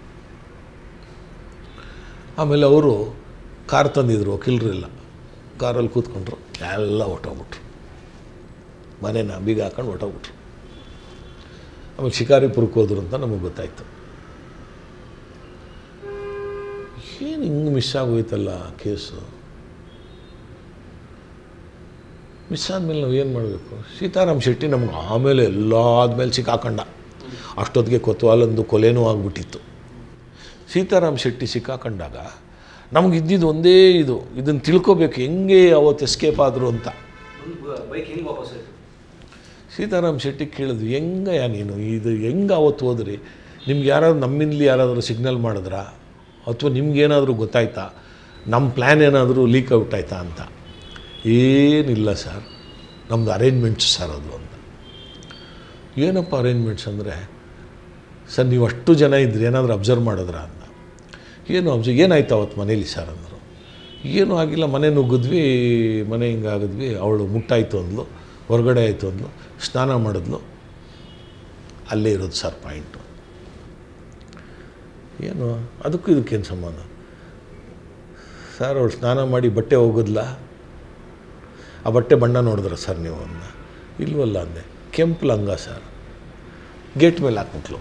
ಆಮೇಲೆ ಅವರು ಕಾರ್ ತಂದಿದ್ರು ವಕೀಲರಿಲ್ಲ ಕಾರಲ್ಲಿ ಕೂತ್ಕೊಂಡ್ರು ಎಲ್ಲ ಹೊಟ್ಟೋಗ್ಬಿಟ್ರು ಮನೇನ ಬೀಗ ಹಾಕೊಂಡು ಹೊಟ್ಟೋಗ್ಬಿಟ್ರು ಆಮೇಲೆ ಶಿಕಾರಿಪುರಕ್ಕೆ ಹೋದ್ರು ಅಂತ ನಮಗೆ ಗೊತ್ತಾಯಿತು ಏನು ಹಿಂಗೆ ಮಿಸ್ ಆಗೋಯ್ತಲ್ಲ ಕೇಸು ಮಿಸ್ ಆದಮೇಲೆ ನಾವು ಏನು ಮಾಡಬೇಕು ಸೀತಾರಾಮ್ ಶೆಟ್ಟಿ ನಮ್ಗೆ ಆಮೇಲೆ ಎಲ್ಲ ಆದಮೇಲೆ ಸಿಕ್ಕಾಕೊಂಡ ಅಷ್ಟೊತ್ತಿಗೆ ಕೊತ್ವಾಲಂದು ಕೊಲೆನೂ ಆಗಿಬಿಟ್ಟಿತ್ತು ಸೀತಾರಾಮ್ ಶೆಟ್ಟಿ ಸಿಕ್ಕಾಕೊಂಡಾಗ ನಮ್ಗೆ ಇದ್ದಿದ್ದು ಒಂದೇ ಇದು ಇದನ್ನು ತಿಳ್ಕೊಬೇಕು ಹೆಂಗೆ ಅವತ್ತು ಎಸ್ಕೇಪ್ ಆದರು ಅಂತ ಬೈಕ್ ಹೆಂಗೆ ವಾಪಸ್ ಸೀತಾರಾಮ್ ಶೆಟ್ಟಿ ಕೇಳಿದ್ವಿ ಹೆಂಗಯ್ಯ ನೀನು ಇದು ಹೆಂಗೆ ಅವತ್ತು ಹೋದ್ರಿ ನಿಮ್ಗೆ ಯಾರಾದ್ರು ನಮ್ಮಿಂದಲಿ ಯಾರಾದರೂ ಸಿಗ್ನಲ್ ಮಾಡಿದ್ರಾ ಅಥವಾ ನಿಮ್ಗೇನಾದರೂ ಗೊತ್ತಾಯ್ತಾ ನಮ್ಮ ಪ್ಲ್ಯಾನ್ ಏನಾದರೂ ಲೀಕ್ ಔಟ್ ಆಯ್ತಾ ಅಂತ ಏನಿಲ್ಲ ಸರ್ ನಮ್ಮದು ಅರೇಂಜ್ಮೆಂಟ್ಸ್ ಸರ್ ಅದು ಅಂತ ಏನಪ್ಪ ಅರೇಂಜ್ಮೆಂಟ್ಸ್ ಅಂದರೆ ಸರ್ ನೀವು ಅಷ್ಟು ಜನ ಇದ್ರಿ ಏನಾದರೂ ಅಬ್ಸರ್ವ್ ಮಾಡಿದ್ರಾ ಅಂತ ಏನು ಅಬ್ಸರ್ವ್ ಏನಾಯ್ತು ಅವತ್ತು ಮನೇಲಿ ಸರ್ ಅಂದರು ಏನೂ ಆಗಿಲ್ಲ ಮನೆ ನುಗ್ಗಿದ್ವಿ ಮನೆ ಹಿಂಗಾಗಿದ್ವಿ ಅವಳು ಮುಟ್ಟಾಯಿತು ಅಂದ್ಲು ಹೊರಗಡೆ ಆಯಿತು ಅಂದ್ಲು ಸ್ನಾನ ಮಾಡಿದ್ಲು ಅಲ್ಲೇ ಇರೋದು ಸರ್ ಪಾಯಿಂಟು ಏನು ಅದಕ್ಕೂ ಇದಕ್ಕೇನು ಸಂಬಂಧ ಸರ್ ಅವಳು ಸ್ನಾನ ಮಾಡಿ ಬಟ್ಟೆ ಹೋಗೋದ್ಲ ಆ ಬಟ್ಟೆ ಬಣ್ಣ ನೋಡಿದ್ರ ಸರ್ ನೀವು ಅಂದ ಇಲ್ವಲ್ಲ ಅಂದೆ ಕೆಂಪು ಲಂಗ ಸರ್ ಗೇಟ್ ಮೇಲೆ ಹಾಕ್ಬಿಟ್ಲು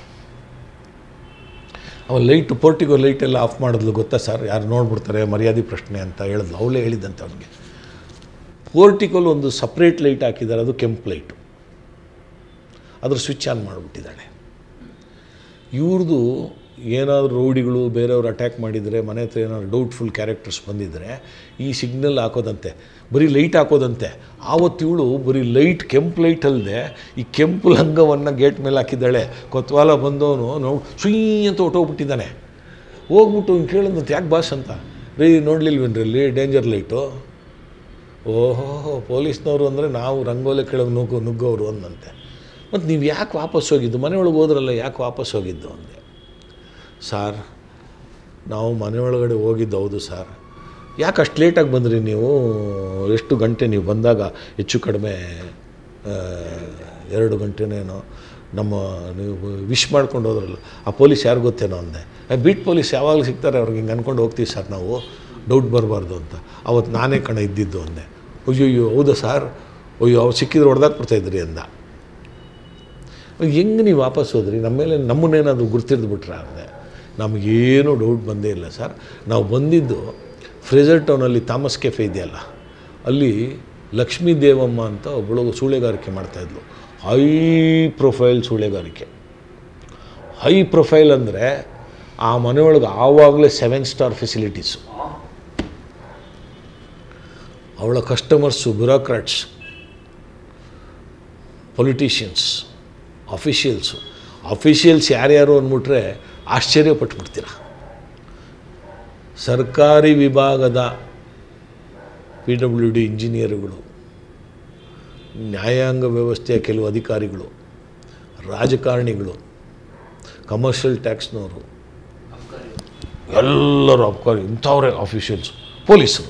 ಅವಳು ಲೈಟು ಪೋರ್ಟಿಗೋ ಲೈಟೆಲ್ಲ ಆಫ್ ಮಾಡಿದ್ಲು ಗೊತ್ತಾ ಸರ್ ಯಾರು ನೋಡ್ಬಿಡ್ತಾರೆ ಮರ್ಯಾದೆ ಪ್ರಶ್ನೆ ಅಂತ ಹೇಳಿದ್ಲು ಅವಳೇ ಹೇಳಿದ್ದಂತೆ ಅವ್ನಿಗೆ ಪೋರ್ಟಿಕೋಲ್ ಒಂದು ಸಪ್ರೇಟ್ ಲೈಟ್ ಹಾಕಿದ್ದಾರೆ ಅದು ಕೆಂಪು ಲೈಟು ಅದ್ರ ಸ್ವಿಚ್ ಆನ್ ಮಾಡಿಬಿಟ್ಟಿದ್ದಾಳೆ ಇವ್ರದ್ದು ಏನಾದರೂ ರೌಡಿಗಳು ಬೇರೆಯವ್ರು ಅಟ್ಯಾಕ್ ಮಾಡಿದರೆ ಮನೆ ಹತ್ರ ಏನಾದ್ರು ಡೌಟ್ಫುಲ್ ಕ್ಯಾರೆಕ್ಟರ್ಸ್ ಬಂದಿದ್ದರೆ ಈ ಸಿಗ್ನಲ್ ಹಾಕೋದಂತೆ ಬರೀ ಲೈಟ್ ಹಾಕೋದಂತೆ ಆವತ್ತು ಇವಳು ಬರೀ ಲೈಟ್ ಕೆಂಪು ಲೈಟ್ ಅಲ್ಲದೆ ಈ ಕೆಂಪು ಲಂಗವನ್ನು ಗೇಟ್ ಮೇಲೆ ಹಾಕಿದ್ದಾಳೆ ಕೊತ್ವಾಲ ಬಂದವನು ನಾವು ಸುಯ್ ಅಂತ ಹೊಟ್ಟೋಗ್ಬಿಟ್ಟಿದ್ದಾನೆ ಹೋಗ್ಬಿಟ್ಟು ಹಿಂಗೆ ಕೇಳಿದಂತೆ ಯಾಕೆ ಬಾಸ್ ಅಂತ ರೀ ನೋಡ್ಲಿಲ್ವೇನ್ರಿ ಅಲ್ಲಿ ಡೇಂಜರ್ ಲೈಟು ಓಹೋ ಪೊಲೀಸ್ನವರು ಅಂದರೆ ನಾವು ರಂಗೋಲಿ ಕೆಳಗೆ ನುಗ್ಗು ನುಗ್ಗೋರು ಅಂದಂತೆ ಮತ್ತು ನೀವು ಯಾಕೆ ವಾಪಸ್ ಹೋಗಿದ್ದು ಮನೆಯೊಳಗೆ ಹೋದ್ರಲ್ಲ ಯಾಕೆ ವಾಪಸ್ ಹೋಗಿದ್ದು ಅಂದೆ ಸಾರ್ ನಾವು ಮನೆಯೊಳಗಡೆ ಹೋಗಿದ್ದು ಹೌದು ಸರ್ ಯಾಕೆ ಅಷ್ಟು ಲೇಟಾಗಿ ಬಂದ್ರಿ ನೀವು ಎಷ್ಟು ಗಂಟೆ ನೀವು ಬಂದಾಗ ಹೆಚ್ಚು ಕಡಿಮೆ ಆ, ಎರಡು ಗಂಟೆನೇನೋ ನಮ್ಮ ನೀವು ವಿಶ್ ಮಾಡ್ಕೊಂಡು ಹೋದ್ರಲ್ಲ ಆ ಪೊಲೀಸ್ ಯಾರು ಗೊತ್ತೇನೋ ಅಂದೆ ಆ ಬೀಟ್ ಪೊಲೀಸ್ ಯಾವಾಗಲೂ ಸಿಗ್ತಾರೆ ಅವ್ರಿಗೆ ಹಿಂಗೆ ಅಂದ್ಕೊಂಡು ಹೋಗ್ತೀವಿ ಸರ್ ನಾವು ಡೌಟ್ ಬರಬಾರ್ದು ಅಂತ ಅವತ್ತು ನಾನೇ ಕಣ ಇದ್ದಿದ್ದು ಅಂದೆ ಅಯ್ಯೋ ಅಯ್ಯೋ ಹೌದಾ ಸರ್ ಅಯ್ಯೋ ಅವ್ರು ಸಿಕ್ಕಿದ್ರೆ ಹೊಡೆದಾಕ್ಬಿಡ್ತಾಯಿದ್ರಿ ಅಂದ ಹೆಂಗೆ ನೀವು ವಾಪಸ್ ಹೋದ್ರಿ ನಮ್ಮ ಮೇಲೆ ನಮ್ಮನ್ನೇನಾದರೂ ಗುರ್ತಿರ್ದು ಬಿಟ್ರೆ ಅಂದೆ ನಮಗೇನೂ ಡೌಟ್ ಬಂದೇ ಇಲ್ಲ ಸರ್ ನಾವು ಬಂದಿದ್ದು ಫ್ರೇಜರ್ ಟೌನಲ್ಲಿ ಥಾಮಸ್ ಕೆಫೆ ಇದೆಯಲ್ಲ ಅಲ್ಲಿ ಲಕ್ಷ್ಮೀ ದೇವಮ್ಮ ಅಂತ ಒಬ್ಬಳು ಸೂಳೆಗಾರಿಕೆ ಮಾಡ್ತಾಯಿದ್ಲು ಹೈ ಪ್ರೊಫೈಲ್ ಸೂಳೆಗಾರಿಕೆ ಹೈ ಪ್ರೊಫೈಲ್ ಅಂದರೆ ಆ ಮನೆಯೊಳಗೆ ಆವಾಗಲೇ ಸೆವೆನ್ ಸ್ಟಾರ್ ಫೆಸಿಲಿಟೀಸು ಅವಳ customers bureaucrats politicians officials officials ಯಾರ್ಯಾರು ಅಂದ್ಬಿಟ್ರೆ ಆಶ್ಚರ್ಯಪಟ್ಬಿಡ್ತೀರ ಸರ್ಕಾರಿ ವಿಭಾಗದ ಪಿ ಡಬ್ಲ್ಯೂ ಡಿ ಇಂಜಿನಿಯರ್ಗಳು ನ್ಯಾಯಾಂಗ ವ್ಯವಸ್ಥೆಯ ಕೆಲವು ಅಧಿಕಾರಿಗಳು ರಾಜಕಾರಣಿಗಳು ಕಮರ್ಷಿಯಲ್ ಟ್ಯಾಕ್ಸ್ನವರು ಎಲ್ಲರೂ ಅಬ್ಕಾರಿ ಇಂಥವ್ರೆ ಆಫೀಷಿಯಲ್ಸು ಪೊಲೀಸರು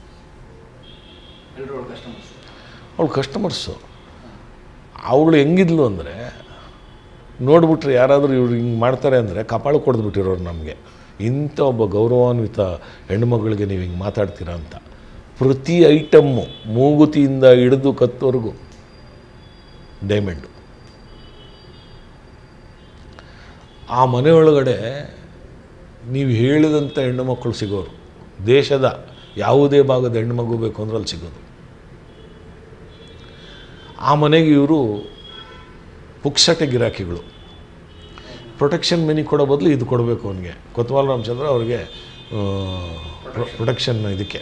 ಅವಳು ಕಸ್ಟಮರ್ಸು ಅವಳು ಹೆಂಗಿದ್ಲು ಅಂದರೆ ನೋಡ್ಬಿಟ್ರೆ ಯಾರಾದರೂ ಇವ್ರು ಹಿಂಗೆ ಮಾಡ್ತಾರೆ ಅಂದರೆ ಕಪಾಳು ಕೊಡ್ದುಬಿಟ್ಟಿರೋರು ನಮಗೆ ಇಂಥ ಒಬ್ಬ ಗೌರವಾನ್ವಿತ ಹೆಣ್ಮಗಳಿಗೆ ನೀವು ಹಿಂಗೆ ಮಾತಾಡ್ತೀರಾ ಅಂತ ಪ್ರತಿ ಐಟಮ್ಮು ಮೂಗುತಿಯಿಂದ ಹಿಡಿದು ಕತ್ತವರೆಗೂ ಡೈಮಂಡು ಆ ಮನೆಯೊಳಗಡೆ ನೀವು ಹೇಳಿದಂಥ ಹೆಣ್ಣು ಮಕ್ಕಳು ಸಿಗೋರು ದೇಶದ ಯಾವುದೇ ಭಾಗದ ಹೆಣ್ಣುಮಗು ಬೇಕು ಅಂದ್ರೆ ಅಲ್ಲಿ ಸಿಗೋದು ಆ ಮನೆಗೆ ಇವರು ಪುಕ್ಸಟೆ ಗಿರಾಕಿಗಳು ಪ್ರೊಟೆಕ್ಷನ್ ಮೆನಿ ಕೊಡೋ ಬದಲು ಇದು ಕೊಡಬೇಕು ಅವನಿಗೆ ಕೊತ್ವಾಲ್ ರಾಮಚಂದ್ರ ಅವ್ರಿಗೆ ಪ್ರೊಟೆಕ್ಷನ್ ಇದಕ್ಕೆ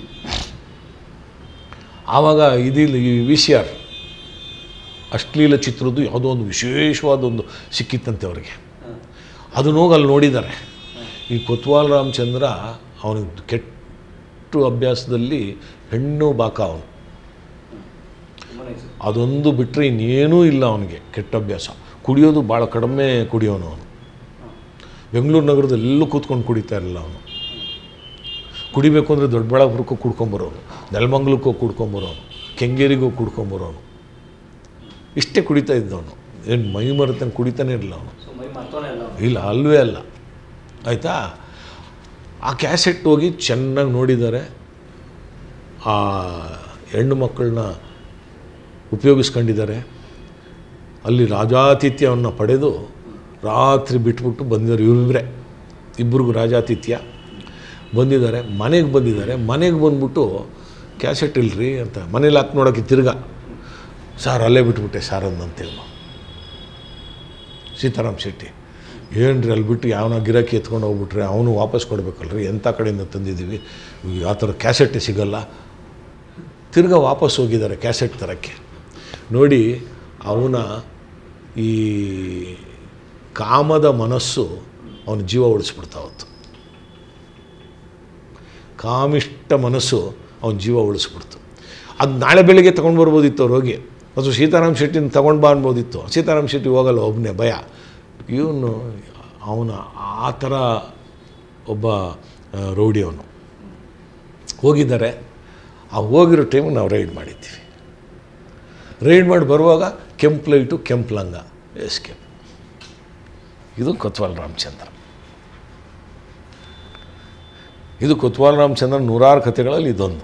ಆವಾಗ ಇದಿಲ್ಲ ಈ ವಿ ಸಿ ಆರ್ ಅಶ್ಲೀಲ ಚಿತ್ರದ್ದು ಯಾವುದೋ ಒಂದು ವಿಶೇಷವಾದ ಒಂದು ಸಿಕ್ಕಿತ್ತಂತೆ ಅವರಿಗೆ ಅದನ್ನ ಹೋಗಿ ಅಲ್ಲಿ ನೋಡಿದ್ದಾರೆ ಈ ಕೊತ್ವಾಲ್ ರಾಮಚಂದ್ರ ಅವನಿಗೆ ಕೆಟ್ಟು ಅಭ್ಯಾಸದಲ್ಲಿ ಹೆಣ್ಣು ಬಾಕ ಅವನು ಅದೊಂದು ಬಿಟ್ಟರೆ ಇನ್ನೇನೂ ಇಲ್ಲ ಅವನಿಗೆ ಕೆಟ್ಟ ಅಭ್ಯಾಸ ಕುಡಿಯೋದು ಭಾಳ ಕಡಿಮೆ ಕುಡಿಯೋನು ಅವನು ಬೆಂಗಳೂರು ನಗರದಲ್ಲಿ ಎಲ್ಲೂ ಕೂತ್ಕೊಂಡು ಕುಡಿತಾ ಇರಲಿಲ್ಲ ಅವನು ಕುಡಿಬೇಕು ಅಂದರೆ ದೊಡ್ಡಬಳ್ಳಾಪುರಕ್ಕೂ ಕುಡ್ಕೊಂಬರೋನು ನೆಲಮಂಗಲಕ್ಕೂ ಕುಡ್ಕೊಂಬರೋನು ಕೆಂಗೇರಿಗೂ ಕುಡ್ಕೊಂಬರೋನು ಇಷ್ಟೇ ಕುಡಿತಾ ಇದ್ದವನು ಏನು ಮೈ ಮರೆತಂಗೆ ಕುಡಿತಾನೆ ಇರಲಿಲ್ಲ ಅವನು ಇಲ್ಲ ಅಲ್ವೇ ಅಲ್ಲ ಆಯಿತಾ ಆ ಕ್ಯಾಸೆಟ್ ಹೋಗಿ ಚೆನ್ನಾಗಿ ನೋಡಿದ್ದಾರೆ ಆ ಹೆಣ್ಣು ಮಕ್ಕಳನ್ನ ಉಪಯೋಗಿಸ್ಕೊಂಡಿದ್ದಾರೆ ಅಲ್ಲಿ ರಾಜಾತಿಥ್ಯವನ್ನು ಪಡೆದು ರಾತ್ರಿ ಬಿಟ್ಬಿಟ್ಟು ಬಂದಿದ್ದಾರೆ ಇವರಿಬ್ಬರೇ ಇಬ್ಬರಿಗೂ ರಾಜಾತಿಥ್ಯ ಬಂದಿದ್ದಾರೆ ಮನೆಗೆ ಬಂದಿದ್ದಾರೆ ಮನೆಗೆ ಬಂದ್ಬಿಟ್ಟು ಕ್ಯಾಸೆಟ್ ಇಲ್ರಿ ಅಂತ ಮನೇಲಿ ಹಾಕಿ ನೋಡೋಕ್ಕೆ ತಿರ್ಗಾ ಸಾರ್ ಅಲ್ಲೇ ಬಿಟ್ಬಿಟ್ಟೆ ಸಾರ್ ಅಂದಂತೇಳಿ ಸೀತಾರಾಮ್ ಶೆಟ್ಟಿ ಏನ್ರಿ ಅಲ್ಲಿ ಬಿಟ್ಟು ಯಾವನ ಗಿರಾಕಿ ಎತ್ಕೊಂಡು ಹೋಗ್ಬಿಟ್ರೆ ಅವನು ವಾಪಸ್ ಕೊಡಬೇಕಲ್ರಿ ಎಂಥ ಕಡೆಯಿಂದ ತಂದಿದ್ದೀವಿ ಆ ಥರ ಕ್ಯಾಸೆಟ್ಟೇ ಸಿಗಲ್ಲ ತಿರ್ಗಾ ವಾಪಸ್ ಹೋಗಿದ್ದಾರೆ ಕ್ಯಾಸೆಟ್ ತರಕ್ಕೆ ನೋಡಿ ಅವನ ಈ ಕಾಮದ ಮನಸ್ಸು ಅವನ ಜೀವ ಉಳಿಸ್ಬಿಡ್ತಾ ಹೊತ್ತು ಕಾಮಿಷ್ಟ ಮನಸ್ಸು ಅವನ ಜೀವ ಉಳಿಸ್ಬಿಡ್ತು ಅದು ನಾಳೆ ಬೆಳಿಗ್ಗೆ ತೊಗೊಂಡು ಬರ್ಬೋದಿತ್ತು ಅವ್ರು ಹೋಗಿ ಅದು ಸೀತಾರಾಮ್ ಶೆಟ್ಟಿನ ತೊಗೊಂಡು ಬಾ ಅನ್ಬೋದಿತ್ತು ಸೀತಾರಾಮ್ ಶೆಟ್ಟಿ ಹೋಗಲ್ಲ ಒಬ್ಬನೇ ಭಯ ಇವನು ಅವನ ಆ ಥರ ಒಬ್ಬ ಆ, ರೌಡಿ ಅವನು ಹೋಗಿದ್ದಾರೆ ಆ ಹೋಗಿರೋ ಟೈಮಿಗೆ ನಾವು ರೈಡ್ ಮಾಡಿದ್ದೀವಿ ರೈಡ್ ಮಾಡಿ ಬರುವಾಗ ಕೆಂಪು ಲೈಟು ಕೆಂಪು ಲಂಗ ಎಸ್ಕೇಪ್ ಇದು ಕೊತ್ವಾಲ್ ರಾಮಚಂದ್ರ ಇದು ಕೊತ್ವಾಲ್ ರಾಮಚಂದ್ರ ನೂರಾರು ಕಥೆಗಳಲ್ಲಿ ಇದೊಂದು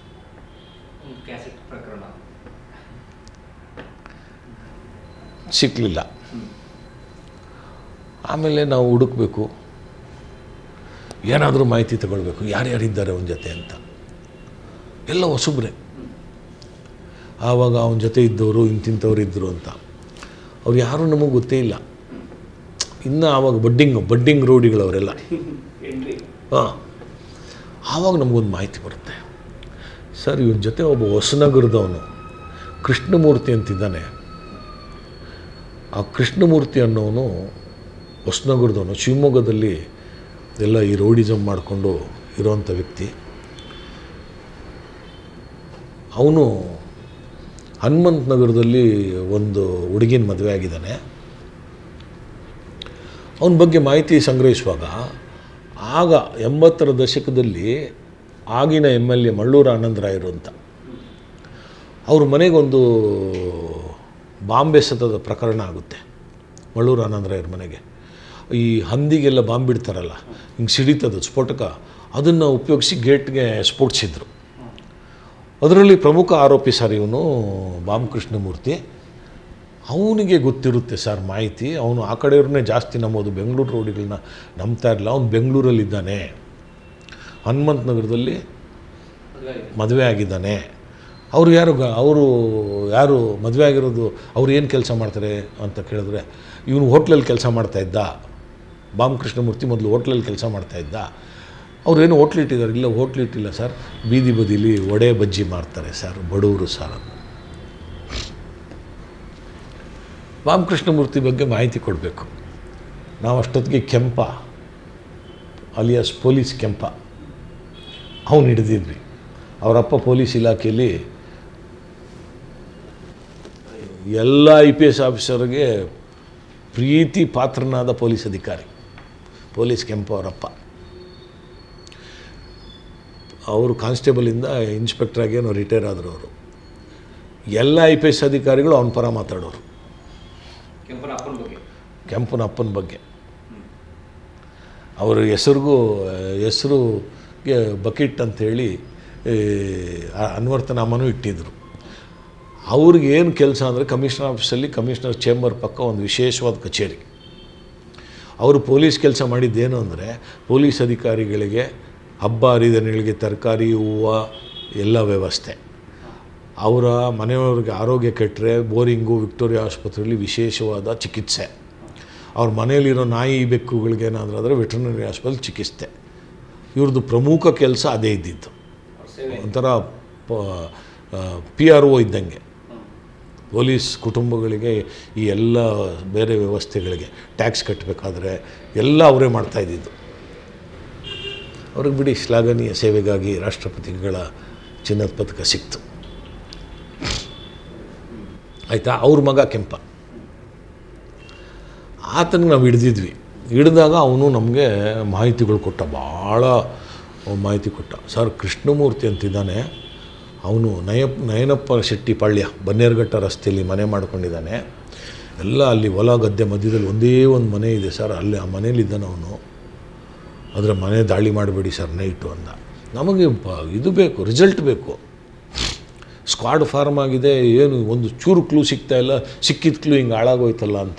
ಸಿಕ್ಕಲಿಲ್ಲ ಆಮೇಲೆ ನಾವು ಹುಡುಕ್ಬೇಕು ಏನಾದರೂ ಮಾಹಿತಿ ತಗೊಳ್ಬೇಕು ಯಾರ್ಯಾರಿದ್ದಾರೆ ಅವನ ಜೊತೆ ಅಂತ ಎಲ್ಲ ಹೊಸಬ್ರೆ ಆವಾಗ ಅವನ ಜೊತೆ ಇದ್ದವರು ಇಂತಿಂಥವ್ರು ಇದ್ದರು ಅಂತ ಅವ್ರು ಯಾರೂ ನಮಗೆ ಗೊತ್ತೇ ಇಲ್ಲ ಇನ್ನು ಆವಾಗ ಬಡ್ಡಿಂಗ್ ಬಡ್ಡಿಂಗ್ ರೋಡಿಗಳವರೆಲ್ಲ ಹಾಂ ಆವಾಗ ನಮಗೊಂದು ಮಾಹಿತಿ ಬರುತ್ತೆ ಸರ್ ಇವನ ಜೊತೆ ಒಬ್ಬ ಹೊಸನಗರದವನು ಕೃಷ್ಣಮೂರ್ತಿ ಅಂತಿದ್ದಾನೆ ಆ ಕೃಷ್ಣಮೂರ್ತಿ ಅನ್ನೋನು ಹೊಸನಗರದವನು ಶಿವಮೊಗ್ಗದಲ್ಲಿ ಎಲ್ಲ ಈ ರೌಡಿಸಮ್ ಮಾಡಿಕೊಂಡು ಇರೋವಂಥ ವ್ಯಕ್ತಿ ಅವನು ಹನುಮಂತ ನಗರದಲ್ಲಿ ಒಂದು ಹುಡುಗಿನ ಮದುವೆ ಆಗಿದ್ದಾನೆ ಅವನ ಬಗ್ಗೆ ಮಾಹಿತಿ ಸಂಗ್ರಹಿಸುವಾಗ ಆಗ ಎಂಬತ್ತರ ದಶಕದಲ್ಲಿ ಆಗಿನ ಎಮ್ ಎಲ್ ಎ ಮಳ್ಳೂರು ಆನಂದರಾಯರು ಅಂತ ಅವ್ರ ಮನೆಗೊಂದು ಬಾಂಬೆ ಸತದ ಪ್ರಕರಣ ಆಗುತ್ತೆ ಮಳ್ಳೂರು ಆನಂದರಾಯರ ಮನೆಗೆ ಈ ಹಂದಿಗೆಲ್ಲ ಬಾಂಬ್ ಬಿಡ್ತಾರಲ್ಲ ಹಿಂಗೆ ಸಿಡಿತದ ಸ್ಫೋಟಕ ಅದನ್ನು ಉಪಯೋಗಿಸಿ ಗೇಟ್ಗೆ ಸ್ಫೋಟಿಸಿದ್ರು ಅದರಲ್ಲಿ ಪ್ರಮುಖ ಆರೋಪಿ ಸರ್ ಇವನು ಬಾಮ್ ಕೃಷ್ಣಮೂರ್ತಿ ಅವನಿಗೆ ಗೊತ್ತಿರುತ್ತೆ ಸರ್ ಮಾಹಿತಿ ಅವನು ಆ ಕಡೆಯವ್ರನ್ನೇ ಜಾಸ್ತಿ ನಂಬೋದು ಬೆಂಗಳೂರು ರೋಡಿಗಳನ್ನ ನಂಬ್ತಾ ಇರಲಿಲ್ಲ ಅವನು ಬೆಂಗಳೂರಲ್ಲಿದ್ದಾನೆ ಹನುಮಂತ ನಗರದಲ್ಲಿ ಮದುವೆ ಆಗಿದ್ದಾನೆ ಅವರು ಯಾರು ಗ ಅವರು ಯಾರು ಮದುವೆ ಆಗಿರೋದು ಅವ್ರು ಏನು ಕೆಲಸ ಮಾಡ್ತಾರೆ ಅಂತ ಕೇಳಿದ್ರೆ ಇವನು ಹೋಟ್ಲಲ್ಲಿ ಕೆಲಸ ಮಾಡ್ತಾ ಇದ್ದ ಬಾಮ್ ಕೃಷ್ಣಮೂರ್ತಿ ಮೊದಲು ಹೋಟ್ಲಲ್ಲಿ ಕೆಲಸ ಮಾಡ್ತಾ ಇದ್ದ ಅವ್ರೇನು ಹೋಟ್ಲ್ ಇಟ್ಟಿದ್ದಾರೆ ಇಲ್ಲ ಹೋಟ್ಲ್ ಇಟ್ಟಿಲ್ಲ ಸರ್ ಬೀದಿ ಬದಿಲಿ ವಡೆ ಬಜ್ಜಿ ಮಾರ್ತಾರೆ ಸರ್ ಬಡವರು ಸರ್ ಅಂತ ಬಾಮ್ ಕೃಷ್ಣಮೂರ್ತಿ ಬಗ್ಗೆ ಮಾಹಿತಿ ಕೊಡಬೇಕು ನಾವು ಅಷ್ಟೊತ್ತಿಗೆ ಕೆಂಪ ಅಲಿಯಾಸ್ ಪೊಲೀಸ್ ಕೆಂಪ ಅವನು ಹಿಡಿದಿದ್ವಿ ಅವರಪ್ಪ ಪೊಲೀಸ್ ಇಲಾಖೆಯಲ್ಲಿ ಎಲ್ಲ ಐ ಪಿ ಎಸ್ ಆಫೀಸರ್ಗೆ ಪ್ರೀತಿ ಪಾತ್ರನಾದ ಪೊಲೀಸ್ ಅಧಿಕಾರಿ ಪೊಲೀಸ್ ಕೆಂಪ ಅವರಪ್ಪ ಅವರು ಕಾನ್ಸ್ಟೇಬಲಿಂದ ಇನ್ಸ್ಪೆಕ್ಟರ್ ಆಗೇನೋ ರಿಟೈರ್ ಆದರು ಅವರು ಎಲ್ಲ ಐ ಪಿ ಎಸ್ ಅಧಿಕಾರಿಗಳು ಅವನ ಪರ ಮಾತಾಡೋರು ಕೆಂಪನ ಅಪ್ಪನ ಬಗ್ಗೆ ಕೆಂಪನ ಅಪ್ಪನ ಬಗ್ಗೆ ಅವರ ಹೆಸರಿಗೂ ಹೆಸರುಗೆ ಬಕೆಟ್ ಅಂಥೇಳಿ ಅನ್ವರ್ತನಾಮನೂ ಇಟ್ಟಿದ್ದರು ಅವ್ರಿಗೆ ಏನು ಕೆಲಸ ಅಂದರೆ ಕಮಿಷನರ್ ಆಫೀಸಲ್ಲಿ ಕಮಿಷನರ್ ಚೇಂಬರ್ ಪಕ್ಕ ಒಂದು ವಿಶೇಷವಾದ ಕಚೇರಿ ಅವರು ಪೊಲೀಸ್ ಕೆಲಸ ಮಾಡಿದ್ದೇನು ಅಂದರೆ ಪೊಲೀಸ್ ಅಧಿಕಾರಿಗಳಿಗೆ ಹಬ್ಬ ಹರಿದಿನಗಳಿಗೆ ತರಕಾರಿ ಹೂವು ಎಲ್ಲ ವ್ಯವಸ್ಥೆ ಅವರ ಮನೆಯವ್ರಿಗೆ ಆರೋಗ್ಯ ಕೆಟ್ಟರೆ ಬೋರಿಂಗು ವಿಕ್ಟೋರಿಯಾ ಆಸ್ಪತ್ರೆಯಲ್ಲಿ ವಿಶೇಷವಾದ ಚಿಕಿತ್ಸೆ ಅವ್ರ ಮನೆಯಲ್ಲಿರೋ ನಾಯಿ ಬೆಕ್ಕುಗಳಿಗೆ ಏನಾದರೂ ಆದರೆ ವೆಟರ್ನರಿ ಆಸ್ಪತ್ರೆ ಚಿಕಿತ್ಸೆ ಇವ್ರದ್ದು ಪ್ರಮುಖ ಕೆಲಸ ಅದೇ ಇದ್ದಿದ್ದು ಒಂಥರ ಪಿ ಆರ್ ಒ ಇದ್ದಂಗೆ ಪೊಲೀಸ್ ಕುಟುಂಬಗಳಿಗೆ ಈ ಎಲ್ಲ ಬೇರೆ ವ್ಯವಸ್ಥೆಗಳಿಗೆ ಟ್ಯಾಕ್ಸ್ ಕಟ್ಟಬೇಕಾದ್ರೆ ಎಲ್ಲ ಅವರೇ ಮಾಡ್ತಾ ಇದ್ದಿದ್ದು ಅವ್ರಿಗೆ ಬಿಡಿ ಶ್ಲಾಘನೀಯ ಸೇವೆಗಾಗಿ ರಾಷ್ಟ್ರಪತಿಗಳ ಚಿನ್ನದ ಪದಕ ಸಿಕ್ತು ಆಯಿತಾ ಅವ್ರ ಮಗ ಕೆಂಪ ಆತನಿಗೆ ನಾವು ಹಿಡ್ದಿದ್ವಿ ಹಿಡಿದಾಗ ಅವನು ನಮಗೆ ಮಾಹಿತಿಗಳು ಕೊಟ್ಟ ಭಾಳ ಮಾಹಿತಿ ಕೊಟ್ಟ ಸರ್ ಕೃಷ್ಣಮೂರ್ತಿ ಅಂತಿದ್ದಾನೆ ಅವನು ನಯಪ್ ನಯನಪ್ಪ ಶೆಟ್ಟಿ ಪಾಳ್ಯ ಬನ್ನೇರುಘಟ್ಟ ರಸ್ತೆಯಲ್ಲಿ ಮನೆ ಮಾಡ್ಕೊಂಡಿದ್ದಾನೆ ಎಲ್ಲ ಅಲ್ಲಿ ಹೊಲ ಗದ್ದೆ ಮಧ್ಯದಲ್ಲಿ ಒಂದೇ ಒಂದು ಮನೆ ಇದೆ ಸರ್ ಅಲ್ಲಿ ಆ ಮನೇಲಿದ್ದಾನೆ ಅವನು ಅದರ ಮನೆ ದಾಳಿ ಮಾಡಬೇಡಿ ಸರ್ ನೈಟು ಅಂದ ನಮಗೆ ಪ- ಇದು ಬೇಕು ರಿಸಲ್ಟ್ ಬೇಕು ಸ್ಕ್ವಾಡ್ ಫಾರ್ಮ್ ಆಗಿದೆ ಏನು ಒಂದು ಚೂರು ಕ್ಲೂ ಸಿಗ್ತಾ ಇಲ್ಲ ಸಿಕ್ಕಿದ ಕ್ಲೂ ಹಿಂಗೆ ಹಾಳಾಗೋಯ್ತಲ್ಲ ಅಂತ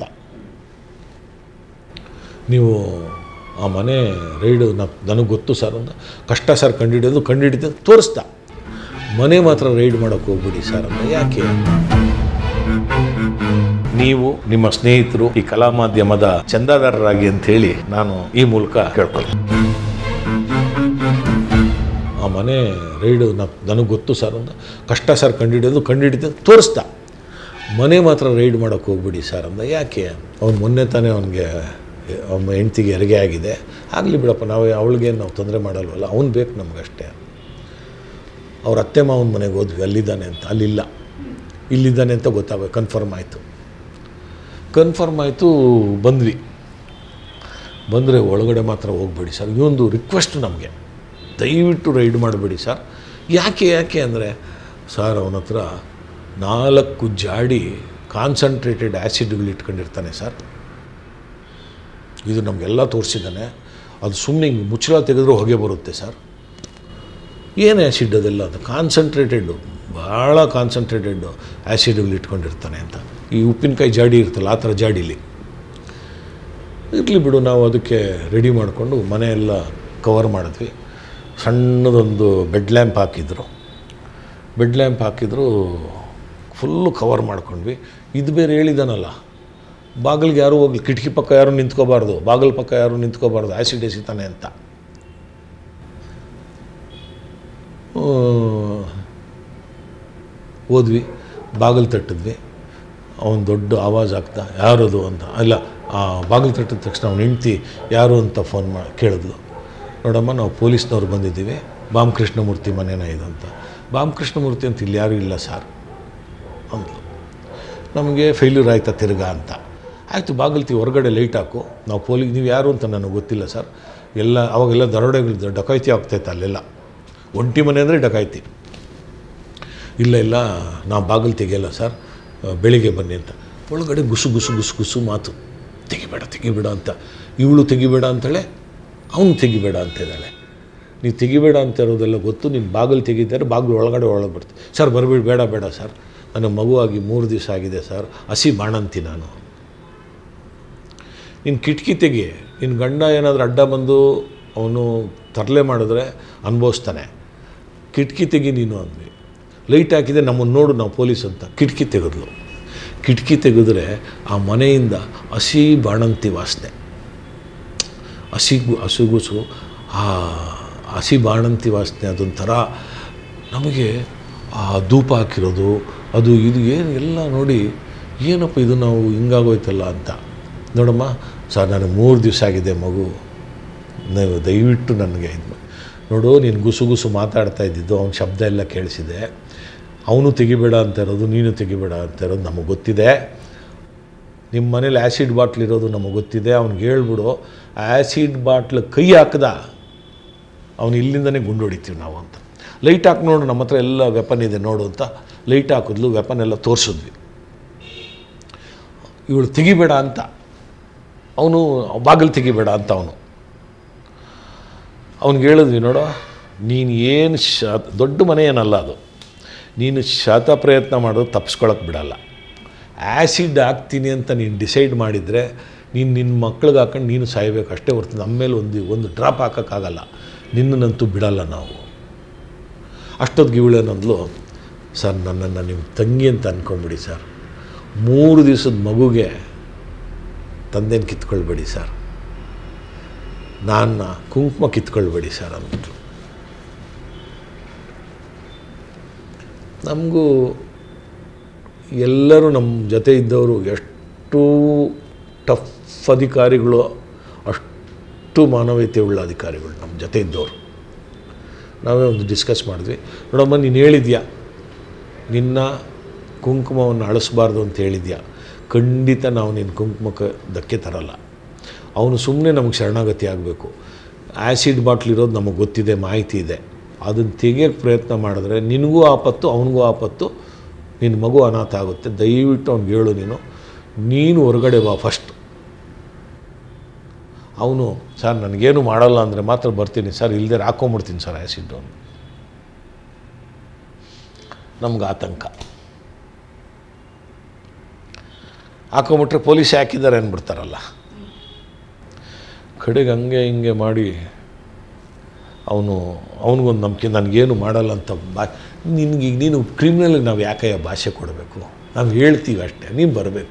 ನೀವು ಆ ಮನೆ ರೈಡು ನನಗೆ ಗೊತ್ತು ಸರ್ ಅಂತ ಕಷ್ಟ ಸರ್ ಕಂಡುಹಿಡಿಯೋದು ಕಂಡುಹಿಡಿದ ತೋರಿಸ್ದ ಮನೆ ಮಾತ್ರ ರೈಡ್ ಮಾಡೋಕ್ಕೆ ಹೋಗ್ಬಿಡಿ ಸರ್ ಅಂತ ಯಾಕೆ ನೀವು ನಿಮ್ಮ ಸ್ನೇಹಿತರು ಈ ಕಲಾ ಮಾಧ್ಯಮದ ಚಂದಾದಾರರಾಗಿ ಅಂತ ಹೇಳಿ ನಾನು ಈ ಮೂಲಕ ಕೇಳ್ಕೊಳ್ತೀನಿ ಆ ಮನೆ ರೈಡು ನನಗೆ ಗೊತ್ತು ಸರ್ ಅಂತ ಕಷ್ಟ ಸರ್ ಕಂಡುಹಿಡಿಯೋದು ಕಂಡುಹಿಡಿದ ತೋರಿಸ್ದ ಮನೆ ಮಾತ್ರ ರೈಡ್ ಮಾಡೋಕ್ಕೆ ಹೋಗ್ಬಿಡಿ ಸರ್ ಅಂದ ಯಾಕೆ ಅವ್ನು ಮೊನ್ನೆ ತಾನೇ ಅವನಿಗೆ ಅವನ ಹೆಂಡ್ತಿಗೆ ಹೆರಿಗೆ ಆಗಿದೆ ಆಗಲಿ ಬಿಡಪ್ಪ ನಾವು ಅವಳಿಗೇನು ನಾವು ತೊಂದರೆ ಮಾಡಲ್ವಲ್ಲ ಅವ್ನು ಬೇಕು ನಮಗಷ್ಟೇ ಅವ್ರ ಅತ್ತೆ ಮಾವನ ಮನೆಗೆ ಹೋದ್ವಿ ಅಲ್ಲಿದ್ದಾನೆ ಅಂತ ಅಲ್ಲಿಲ್ಲ ಇಲ್ಲಿದ್ದಾನೆ ಅಂತ ಗೊತ್ತಾಗ ಕನ್ಫರ್ಮ್ ಆಯಿತು ಕನ್ಫರ್ಮ್ ಆಯಿತು ಬಂದ್ವಿ ಬಂದರೆ ಒಳಗಡೆ ಮಾತ್ರ ಹೋಗ್ಬೇಡಿ ಸರ್ ಇದೊಂದು ರಿಕ್ವೆಸ್ಟ್ ನಮಗೆ ದಯವಿಟ್ಟು ರೈಡ್ ಮಾಡಬೇಡಿ ಸರ್ ಯಾಕೆ ಯಾಕೆ ಅಂದರೆ ಸರ್ ಅವನ ಹತ್ರ ನಾಲ್ಕು ಜಾಡಿ ಕಾನ್ಸಂಟ್ರೇಟೆಡ್ ಆ್ಯಸಿಡ್ಗಳು ಇಟ್ಕೊಂಡಿರ್ತಾನೆ ಸರ್ ಇದು ನಮಗೆಲ್ಲ ತೋರಿಸಿದ್ದಾನೆ ಅದು ಸುಮ್ಮನೆ ಹಿಂಗೆ ಮುಚ್ಚಳ ತೆಗೆದ್ರೂ ಹೊಗೆ ಬರುತ್ತೆ ಸರ್ ಏನು ಆ್ಯಸಿಡ್ ಅದೆಲ್ಲ ಅದು ಕಾನ್ಸಂಟ್ರೇಟೆಡ್ಡು ಭಾಳ ಕಾನ್ಸಂಟ್ರೇಟೆಡ್ಡು ಆ್ಯಸಿಡ್ಗಳು ಇಟ್ಕೊಂಡಿರ್ತಾನೆ ಅಂತ ಈ ಉಪ್ಪಿನಕಾಯಿ ಜಾಡಿ ಇರ್ತಲ್ಲ ಆ ಥರ ಜಾಡಿಲಿ ಇರಲಿ ಬಿಡು ನಾವು ಅದಕ್ಕೆ ರೆಡಿ ಮಾಡಿಕೊಂಡು ಮನೆಯೆಲ್ಲ ಕವರ್ ಮಾಡಿದ್ವಿ ಸಣ್ಣದೊಂದು ಬೆಡ್ ಲ್ಯಾಂಪ್ ಹಾಕಿದ್ರು ಬೆಡ್ ಲ್ಯಾಂಪ್ ಹಾಕಿದ್ರು ಫುಲ್ಲು ಕವರ್ ಮಾಡ್ಕೊಂಡ್ವಿ ಇದು ಬೇರೆ ಹೇಳಿದಾನಲ್ಲ ಬಾಗಿಲಿಗೆ ಯಾರು ಹೋಗ್ಲಿ ಕಿಟಕಿ ಪಕ್ಕ ಯಾರು ನಿಂತ್ಕೋಬಾರ್ದು ಬಾಗಿಲು ಪಕ್ಕ ಯಾರು ನಿಂತ್ಕೋಬಾರ್ದು ಆ್ಯಸಿಡ್ ಎಸಿತಾನೆ ಅಂತ ಆ, ಹೋದ್ವಿ ಬಾಗಿಲು ತಟ್ಟಿದ್ವಿ ಅವನು ದೊಡ್ಡ ಆವಾಜ್ ಆಗ್ತಾ ಯಾರದು ಅಂತ ಅಲ್ಲ ಆ ಬಾಗಿಲು ತಟ್ಟಿದ ತಕ್ಷಣ ಅವ್ನು ಹೆಂಡ್ತಿ ಯಾರು ಅಂತ ಫೋನ್ ಮಾಡಿ ಕೇಳಿದ್ಲು ನೋಡಮ್ಮ ನಾವು ಪೊಲೀಸ್ನವ್ರು ಬಂದಿದ್ದೀವಿ ಬಾಮ್ ಕೃಷ್ಣಮೂರ್ತಿ ಮನೇನ ಇದು ಅಂತ ಬಾಮ್ ಕೃಷ್ಣಮೂರ್ತಿ ಅಂತ ಇಲ್ಲಿ ಯಾರೂ ಇಲ್ಲ ಸರ್ ಅಂದ್ಲು ನಮಗೆ ಫೇಲ್ಯೂರ್ ಆಯ್ತಾ ತಿರ್ಗಾ ಅಂತ ಆಯಿತು ಬಾಗಿಲ್ತಿ ಹೊರಗಡೆ ಲೈಟ್ ಹಾಕು ನಾವು ಪೊಲೀ ನೀವು ಯಾರು ಅಂತ ನನಗೆ ಗೊತ್ತಿಲ್ಲ ಸರ್ ಎಲ್ಲ ಅವಾಗೆಲ್ಲ ದರೋಡೆಗಳು ಡಕಾಯ್ತಿ ಆಗ್ತಾಯಿತ್ತು ಅಲ್ಲೆಲ್ಲ ಒಂಟಿ ಮನೆ ಅಂದರೆ ಡಕಾಯ್ತಿ ಇಲ್ಲ ಇಲ್ಲ ನಾವು ಬಾಗಿಲು ತೆಗಿಯಲ್ಲ ಸರ್ ಆ, ಬೆಳಿಗ್ಗೆ ಬನ್ನಿ ಅಂತ ಒಳಗಡೆ ಗುಸು ಗುಸು ಗುಸು ಗುಸು ಮಾತು ತೆಗಿಬೇಡ ತೆಗಿಬೇಡ ಅಂತ ಇವಳು ತೆಗಿಬೇಡ ಅಂತೇಳೆ ಅವನು ತೆಗಿಬೇಡ ಅಂತ ಇದ್ದಾಳೆ ನೀವು ತೆಗಿಬೇಡ ಅಂತ ಇರೋದೆಲ್ಲ ಗೊತ್ತು ನೀನು ಬಾಗಿಲು ತೆಗಿದ್ದಾರೆ ಬಾಗಿಲು ಒಳಗಡೆ ಒಳಗೆ ಬರ್ತೀವಿ ಸರ್ ಬರಬೇಡಿ ಬೇಡ ಬೇಡ ಸರ್ ನನಗೆ ಮಗುವಾಗಿ ಮೂರು ದಿವಸ ಆಗಿದೆ ಸರ್ ಹಸಿ ಬಾಣಂತಿ ನಾನು ನಿನ್ನ ಕಿಟಕಿ ತೆಗಿ ನಿನ್ನ ಗಂಡ ಏನಾದರೂ ಅಡ್ಡ ಬಂದು ಅವನು ತರಲೆ ಮಾಡಿದ್ರೆ ಅನುಭವಿಸ್ತಾನೆ ಕಿಟಕಿ ತೆಗಿ ನೀನು ಅಂದ್ವಿ ಲೈಟ್ ಹಾಕಿದೆ ನಮ್ಮನ್ನು ನೋಡು ನಾವು ಪೊಲೀಸ್ ಅಂತ ಕಿಟಕಿ ತೆಗೆದ್ಲು ಕಿಟಕಿ ತೆಗೆದ್ರೆ ಆ ಮನೆಯಿಂದ ಹಸಿ ಬಾಣಂತಿ ವಾಸನೆ ಹಸಿಗು ಹಸುಗುಸು ಆ ಹಸಿ ಬಾಣಂತಿ ವಾಸನೆ ಅದೊಂಥರ ನಮಗೆ ಆ ಧೂಪ ಹಾಕಿರೋದು ಅದು ಇದು ಏನು ಎಲ್ಲ ನೋಡಿ ಏನಪ್ಪ ಇದು ನಾವು ಹಿಂಗಾಗೋಯ್ತಲ್ಲ ಅಂತ ನೋಡಮ್ಮ ಸರ್ ನನಗೆ ಮೂರು ದಿವಸ ಆಗಿದೆ ಮಗು ನೀವು ದಯವಿಟ್ಟು ನನಗೆ ಇದು ಮಾಡಿ. ನೋಡು ನೀನು ಗುಸು ಗುಸು ಮಾತಾಡ್ತಾ ಇದ್ದಿದ್ದು ಅವ್ನ ಶಬ್ದ ಎಲ್ಲ ಕೇಳಿಸಿದೆ ಅವನು ತೆಗಿಬೇಡ ಅಂತ ಇರೋದು ನೀನು ತೆಗಿಬೇಡ ಅಂತ ಇರೋದು ನಮಗೆ ಗೊತ್ತಿದೆ ನಿಮ್ಮ ಮನೇಲಿ ಆ್ಯಸಿಡ್ ಬಾಟ್ಲ್ ಇರೋದು ನಮಗೆ ಗೊತ್ತಿದೆ ಅವ್ನಿಗೆ ಹೇಳ್ಬಿಡು ಆ್ಯಸಿಡ್ ಬಾಟ್ಲ್ ಕೈ ಹಾಕ್ದ ಅವನು ಇಲ್ಲಿಂದನೇ ಗುಂಡು ಹೊಡಿತೀವಿ ನಾವು ಅಂತ ಲೈಟ್ ಹಾಕಿ ನೋಡು ನಮ್ಮ ಹತ್ರ ಎಲ್ಲ ವೆಪನ್ ಇದೆ ನೋಡು ಅಂತ ಲೈಟ್ ಹಾಕಿದ್ಲು ವೆಪನ್ ಎಲ್ಲ ತೋರಿಸಿದ್ವಿ ಇವಳು ತೆಗಿಬೇಡ ಅಂತ ಅವನು ಬಾಗಿಲು ತೆಗಿಬೇಡ ಅಂತ ಅವನು ಅವ್ನಿಗೆ ಹೇಳಿದ್ವಿ ನೋಡು ನೀನು ಏನು ಶ ದೊಡ್ಡ ಮನೆ ಏನಲ್ಲ ಅದು ನೀನು ಶತ ಪ್ರಯತ್ನ ಮಾಡೋದು ತಪ್ಪಿಸ್ಕೊಳಕ್ಕೆ ಬಿಡಲ್ಲ ಆ್ಯಸಿಡ್ ಹಾಕ್ತೀನಿ ಅಂತ ನೀನು ಡಿಸೈಡ್ ಮಾಡಿದರೆ ನೀನು ನಿನ್ನ ಮಕ್ಳಿಗೆ ಹಾಕೊಂಡು ನೀನು ಸಾಯ್ಬೇಕು ಅಷ್ಟೇ ಹೊರ್ತು ನಮ್ಮ ಮೇಲೆ ಒಂದು ಒಂದು ಡ್ರಾಪ್ ಹಾಕೋಕ್ಕಾಗಲ್ಲ ನಿನ್ನನ್ನಂತೂ ಬಿಡಲ್ಲ ನಾವು ಅಷ್ಟೊತ್ತಿಗೆ ಇವಳೇನಂದ್ಲು ಸರ್ ನನ್ನನ್ನು ನಿಮ್ಮ ತಂಗಿ ಅಂತ ಅಂದ್ಕೊಂಬಿಡಿ ಸರ್ ಮೂರು ದಿವಸದ ಮಗುಗೆ ತಂದೆನ ಕಿತ್ಕೊಳ್ಬೇಡಿ ಸರ್ ನಾನು ಕುಂಕುಮ ಕಿತ್ಕೊಳ್ಬೇಡಿ ಸರ್ ಅಂದ್ಬಿಟ್ರು ನಮಗೂ ಎಲ್ಲರೂ ನಮ್ಮ ಜೊತೆ ಇದ್ದವರು ಎಷ್ಟು ಟಫ್ ಅಧಿಕಾರಿಗಳು ಅಷ್ಟು ಮಾನವೀಯತೆ ಉಳ್ಳ ಅಧಿಕಾರಿಗಳು ನಮ್ಮ ಜೊತೆ ಇದ್ದವರು ನಾವೇ ಒಂದು ಡಿಸ್ಕಸ್ ಮಾಡಿದ್ವಿ ನೋಡಮ್ಮ ನೀನು ಹೇಳಿದ್ಯಾ ನಿನ್ನ ಕುಂಕುಮವನ್ನು ಅಳಿಸ್ಬಾರ್ದು ಅಂತ ಹೇಳಿದ್ಯಾ ಖಂಡಿತ ನಾವು ನಿನ್ನ ಕುಂಕುಮಕ್ಕೆ ಧಕ್ಕೆ ತರಲ್ಲ ಅವನು ಸುಮ್ಮನೆ ನಮಗೆ ಶರಣಾಗತಿ ಆಗಬೇಕು ಆ್ಯಸಿಡ್ ಬಾಟ್ಲ್ ಇರೋದು ನಮಗೆ ಗೊತ್ತಿದೆ ಮಾಹಿತಿ ಇದೆ ಅದನ್ನು ತೆಗಿಯೋಕ್ಕೆ ಪ್ರಯತ್ನ ಮಾಡಿದ್ರೆ ನಿನಗೂ ಆಪತ್ತು ಅವನಿಗೂ ಆಪತ್ತು ನಿನ್ನ ಮಗು ಅನಾಥ ಆಗುತ್ತೆ ದಯವಿಟ್ಟು ಅವ್ನಿಗೆ ಹೇಳು ನೀನು ನೀನು ಹೊರಗಡೆ ಬಾ ಫಸ್ಟ್ ಅವನು ಸರ್ ನನಗೇನು ಮಾಡಲ್ಲ ಅಂದರೆ ಮಾತ್ರ ಬರ್ತೀನಿ ಸರ್ ಇಲ್ಲದೆ ಹಾಕೊಂಬಿಡ್ತೀನಿ ಸರ್ ಆ್ಯಸಿಡ್ ಅವನು ನಮ್ಗೆ ಆತಂಕ ಹಾಕೊಂಬಿಟ್ರೆ ಪೊಲೀಸ್ ಹಾಕಿದ್ದಾರೆ ಅಂದ್ಬಿಡ್ತಾರಲ್ಲ ಕಡೆಗೆ ಹಂಗೆ ಹಿಂಗೆ ಮಾಡಿ ಅವನು ಅವನಿಗೊಂದು ನಂಬಿಕೆ ನನಗೇನು ಮಾಡಲ್ಲ ಅಂತ ಬಾ ನಿನಗೆ ನೀನು ಕ್ರಿಮಿನಲ್ಗೆ ನಾವು ಯಾಕೆ ಭಾಷೆ ಕೊಡಬೇಕು ನಾವು ಹೇಳ್ತೀವಿ ಅಷ್ಟೇ ನೀನು ಬರಬೇಕು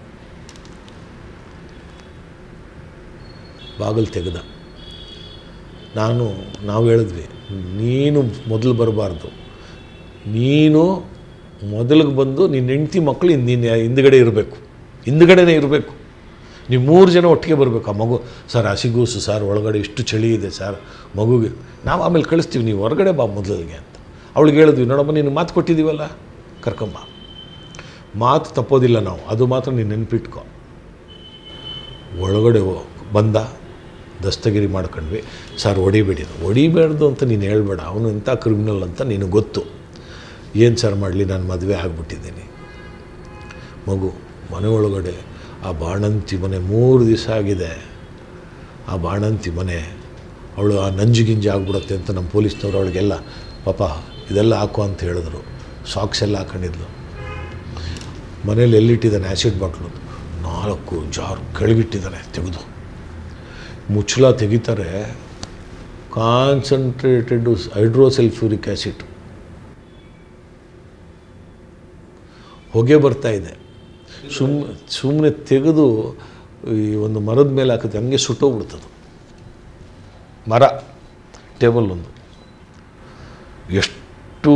ಬಾಗಿಲು ತೆಗೆದ ನಾನು ನಾವು ಹೇಳಿದ್ವಿ ನೀನು ಮೊದಲು ಬರಬಾರ್ದು ನೀನು ಮೊದಲಿಗೆ ಬಂದು ನಿನ್ನ ಹೆಂಡ್ತಿ ಮಕ್ಕಳು ನಿನ್ನ ಹಿಂದ್ಗಡೆ ಇರಬೇಕು ಹಿಂದ್ಗಡೆನೇ ಇರಬೇಕು ನೀವು ಮೂರು ಜನ ಒಟ್ಟಿಗೆ ಬರಬೇಕು ಆ ಮಗು ಸರ್ ಹಸಿಗೂಸು ಸರ್ ಒಳಗಡೆ ಇಷ್ಟು ಚಳಿ ಇದೆ ಸರ್ ಮಗುಗೆ ನಾವು ಆಮೇಲೆ ಕಳಿಸ್ತೀವಿ ನೀವು ಹೊರಗಡೆ ಬಾ ಮೊದಲಿಗೆ ಅಂತ ಅವಳಿಗೆ ಹೇಳಿದ್ವಿ ನೋಡಮ್ಮ ನೀನು ಮಾತು ಕೊಟ್ಟಿದ್ದೀವಲ್ಲ ಕರ್ಕೊಂಬ ಮಾತು ತಪ್ಪೋದಿಲ್ಲ ನಾವು ಅದು ಮಾತ್ರ ನೀನು ನೆನ್ಪಿಟ್ಕೊ ಒಳಗಡೆ ಹೋ- ಬಂದ ದಸ್ತಗಿರಿ ಮಾಡ್ಕೊಂಡ್ವಿ ಸರ್ ಹೊಡಿಬೇಡಿ ಹೊಡಿಬಾರ್ದು ಅಂತ ನೀನು ಹೇಳ್ಬೇಡ ಅವನು ಎಂಥ ಕ್ರಿಮಿನಲ್ ಅಂತ ನಿನಗೆ ಗೊತ್ತು ಏನು ಸರ್ ಮಾಡಲಿ ನಾನು ಮದುವೆ ಆಗಿಬಿಟ್ಟಿದ್ದೀನಿ ಮಗು ಮನೆ ಒಳಗಡೆ ಆ ಬಾಣಂತಿ ಮನೆ ಮೂರು ದಿವಸ ಆಗಿದೆ ಆ ಬಾಣಂತಿ ಮನೆ ಅವಳು ಆ ನಂಜು ಗಿಂಜು ಆಗ್ಬಿಡುತ್ತೆ ಅಂತ ನಮ್ಮ ಪೊಲೀಸ್ನವ್ರು ಅವಳಿಗೆಲ್ಲ ಪಾಪ ಇದೆಲ್ಲ ಹಾಕು ಅಂತ ಹೇಳಿದ್ರು ಸಾಕ್ಸ್ ಎಲ್ಲ ಹಾಕೊಂಡಿದ್ಲು ಮನೇಲಿ ಎಲ್ಲಿಟ್ಟಿದ್ದಾನೆ ಆ್ಯಸಿಡ್ ಬಾಟ್ಲು ನಾಲ್ಕು ಜಾರ್ ಕೆಳಗಿಟ್ಟಿದ್ದಾನೆ ತೆಗೆದು ಮುಚ್ಚಳ ತೆಗಿತಾರೆ ಕಾನ್ಸಂಟ್ರೇಟೆಡ್ ಹೈಡ್ರೋಸಲ್ಫ್ಯೂರಿಕ್ ಆ್ಯಸಿಡ್ ಹೊಗೆ ಬರ್ತಾ ಇದೆ ಸುಮ್ ಸುಮ್ಮನೆ ತೆಗೆದು ಈ ಒಂದು ಮರದ ಮೇಲೆ ಹಾಕಿದ್ರೆ ಹಂಗೆ ಸುಟ್ಟೋಗ್ಬಿಡ್ತದೆ ಮರ ಟೇಬಲ್ ಒಂದು ಎಷ್ಟು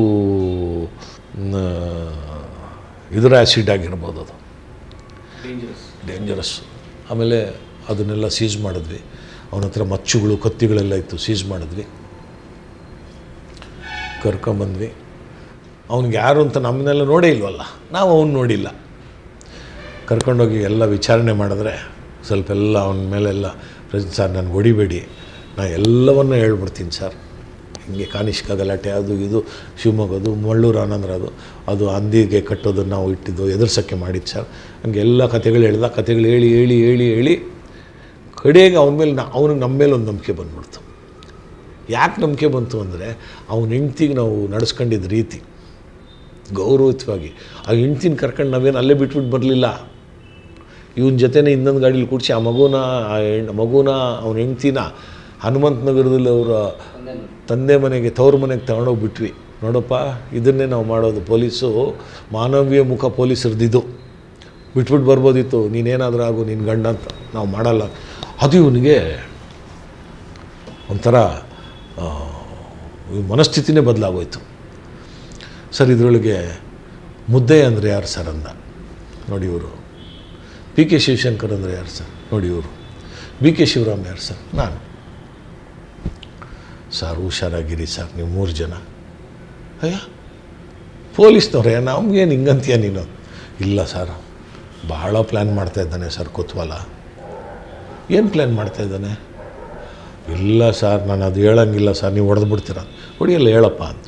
ನ, ಇದರ ಆ್ಯಸಿಡ್ ಆಗಿರ್ಬೋದು ಅದು ಡೇಂಜರಸ್ ಆಮೇಲೆ ಅದನ್ನೆಲ್ಲ ಸೀಸ್ ಮಾಡಿದ್ವಿ ಅವನ ಹತ್ರ ಮಚ್ಚುಗಳು ಕತ್ತಿಗಳೆಲ್ಲ ಇತ್ತು ಸೀಸ್ ಮಾಡಿದ್ವಿ ಕರ್ಕೊಂಬಂದ್ವಿ ಅವ್ನಿಗೆ ಯಾರು ಅಂತ ನಮ್ಮನ್ನೆಲ್ಲ ನೋಡೇ ಇಲ್ವಲ್ಲ ನಾವು ಅವ್ನು ನೋಡಿಲ್ಲ ಕರ್ಕೊಂಡೋಗಿ ಎಲ್ಲ ವಿಚಾರಣೆ ಮಾಡಿದ್ರೆ ಸ್ವಲ್ಪ ಎಲ್ಲ ಅವನ ಮೇಲೆಲ್ಲ ಪ್ರಶ್ನೆ ಸರ್ ನನಗೆ ಹೊಡಿಬೇಡಿ ನಾ ಎಲ್ಲವನ್ನೂ ಹೇಳ್ಬಿಡ್ತೀನಿ ಸರ್ ಹಿಂಗೆ ಕಾನಿಷ್ಕ ಗಲಾಟೆ ಅದು ಇದು ಶಿವಮೊಗ್ಗದು ಮಳ್ಳೂರು ಆನಂದ್ರ ಅದು ಅದು ಹಂದಿಗೆ ಕಟ್ಟೋದನ್ನು ನಾವು ಇಟ್ಟಿದ್ದು ಎದುರ್ಸೋಕ್ಕೆ ಮಾಡಿದ್ದು ಸರ್ ಹಂಗೆ ಎಲ್ಲ ಕಥೆಗಳು ಹೇಳ್ದ ಕಥೆಗಳು ಹೇಳಿ ಹೇಳಿ ಹೇಳಿ ಹೇಳಿ ಕಡೆಗೆ ಅವನ ಮೇಲೆ ನಾ ಅವನಿಗೆ ನಮ್ಮ ಮೇಲೆ ಒಂದು ನಂಬಿಕೆ ಬಂದ್ಬಿಡ್ತು ಯಾಕೆ ನಂಬಿಕೆ ಬಂತು ಅಂದರೆ ಅವನ ಹೆಂಡ್ತಿಗೆ ನಾವು ನಡೆಸ್ಕೊಂಡಿದ್ದ ರೀತಿ ಗೌರವಯುತವಾಗಿ ಆ ಹೆಂಡ್ತಿನ ಕರ್ಕೊಂಡು ನಾವೇನು ಅಲ್ಲೇ ಬಿಟ್ಬಿಟ್ಟು ಬರಲಿಲ್ಲ ಇವನ ಜೊತೆನೇ ಇನ್ನೊಂದು ಗಾಡೀಲಿ ಕೂಡಿಸಿ ಆ ಮಗುನ ಆ ಹೆಣ್ ಮಗುನ ಅವನ ಹೆಂಡ್ತಿನ ಹನುಮಂತ ನಗರದಲ್ಲಿ ಅವರ ತಂದೆ ಮನೆಗೆ ತವ್ರ ಮನೆಗೆ ತಗೊಂಡೋಗ್ಬಿಟ್ವಿ ನೋಡಪ್ಪ ಇದನ್ನೇ ನಾವು ಮಾಡೋದು ಪೊಲೀಸು ಮಾನವೀಯ ಮುಖ ಪೊಲೀಸರದಿದು ಬಿಟ್ಬಿಟ್ಟು ಬರ್ಬೋದಿತ್ತು ನೀನೇನಾದರೂ ಆಗು ನಿನ್ನ ಗಂಡ ಅಂತ ನಾವು ಮಾಡಲ್ಲ ಅದು ಇವನಿಗೆ ಒಂಥರ ಆ, ಈ ಮನಸ್ಥಿತಿನೇ ಬದಲಾಗೋಯ್ತು ಸರ್ ಇದರೊಳಗೆ ಮುದ್ದೆ ಅಂದರೆ ಯಾರು ಸರ್ ಅಂದ ನೋಡಿ ಇವರು ಪಿ ಕೆ ಶಿವಶಂಕರ್ ಅಂದರೆ ಯಾರು ಸರ್ ನೋಡಿ ಇವರು ಬಿ ಕೆ ಶಿವರಾಮ್ ಯಾರು ಸರ್ ನಾನು ಸರ್ ಹುಷಾರಾಗಿರಿ ಸರ್ ನೀವು ಮೂರು ಜನ ಅಯ್ಯ ಪೊಲೀಸ್ನವ್ರೆ ನಮಗೇನು ಹಿಂಗಂತೀಯ ನೀನು ಇಲ್ಲ ಸರ್ ಬಹಳ ಪ್ಲ್ಯಾನ್ ಮಾಡ್ತಾ ಇದ್ದಾನೆ ಸರ್ ಕೊತ್ವಾಲ ಏನು ಪ್ಲ್ಯಾನ್ ಮಾಡ್ತಾ ಇದ್ದಾನೆ ಇಲ್ಲ ಸರ್ ನಾನು ಅದು ಹೇಳಂಗಿಲ್ಲ ಸರ್ ನೀವು ಹೊಡೆದು ಬಿಡ್ತೀರ ಹೊಡಿಯಲ್ಲ ಹೇಳಪ್ಪ ಅಂತ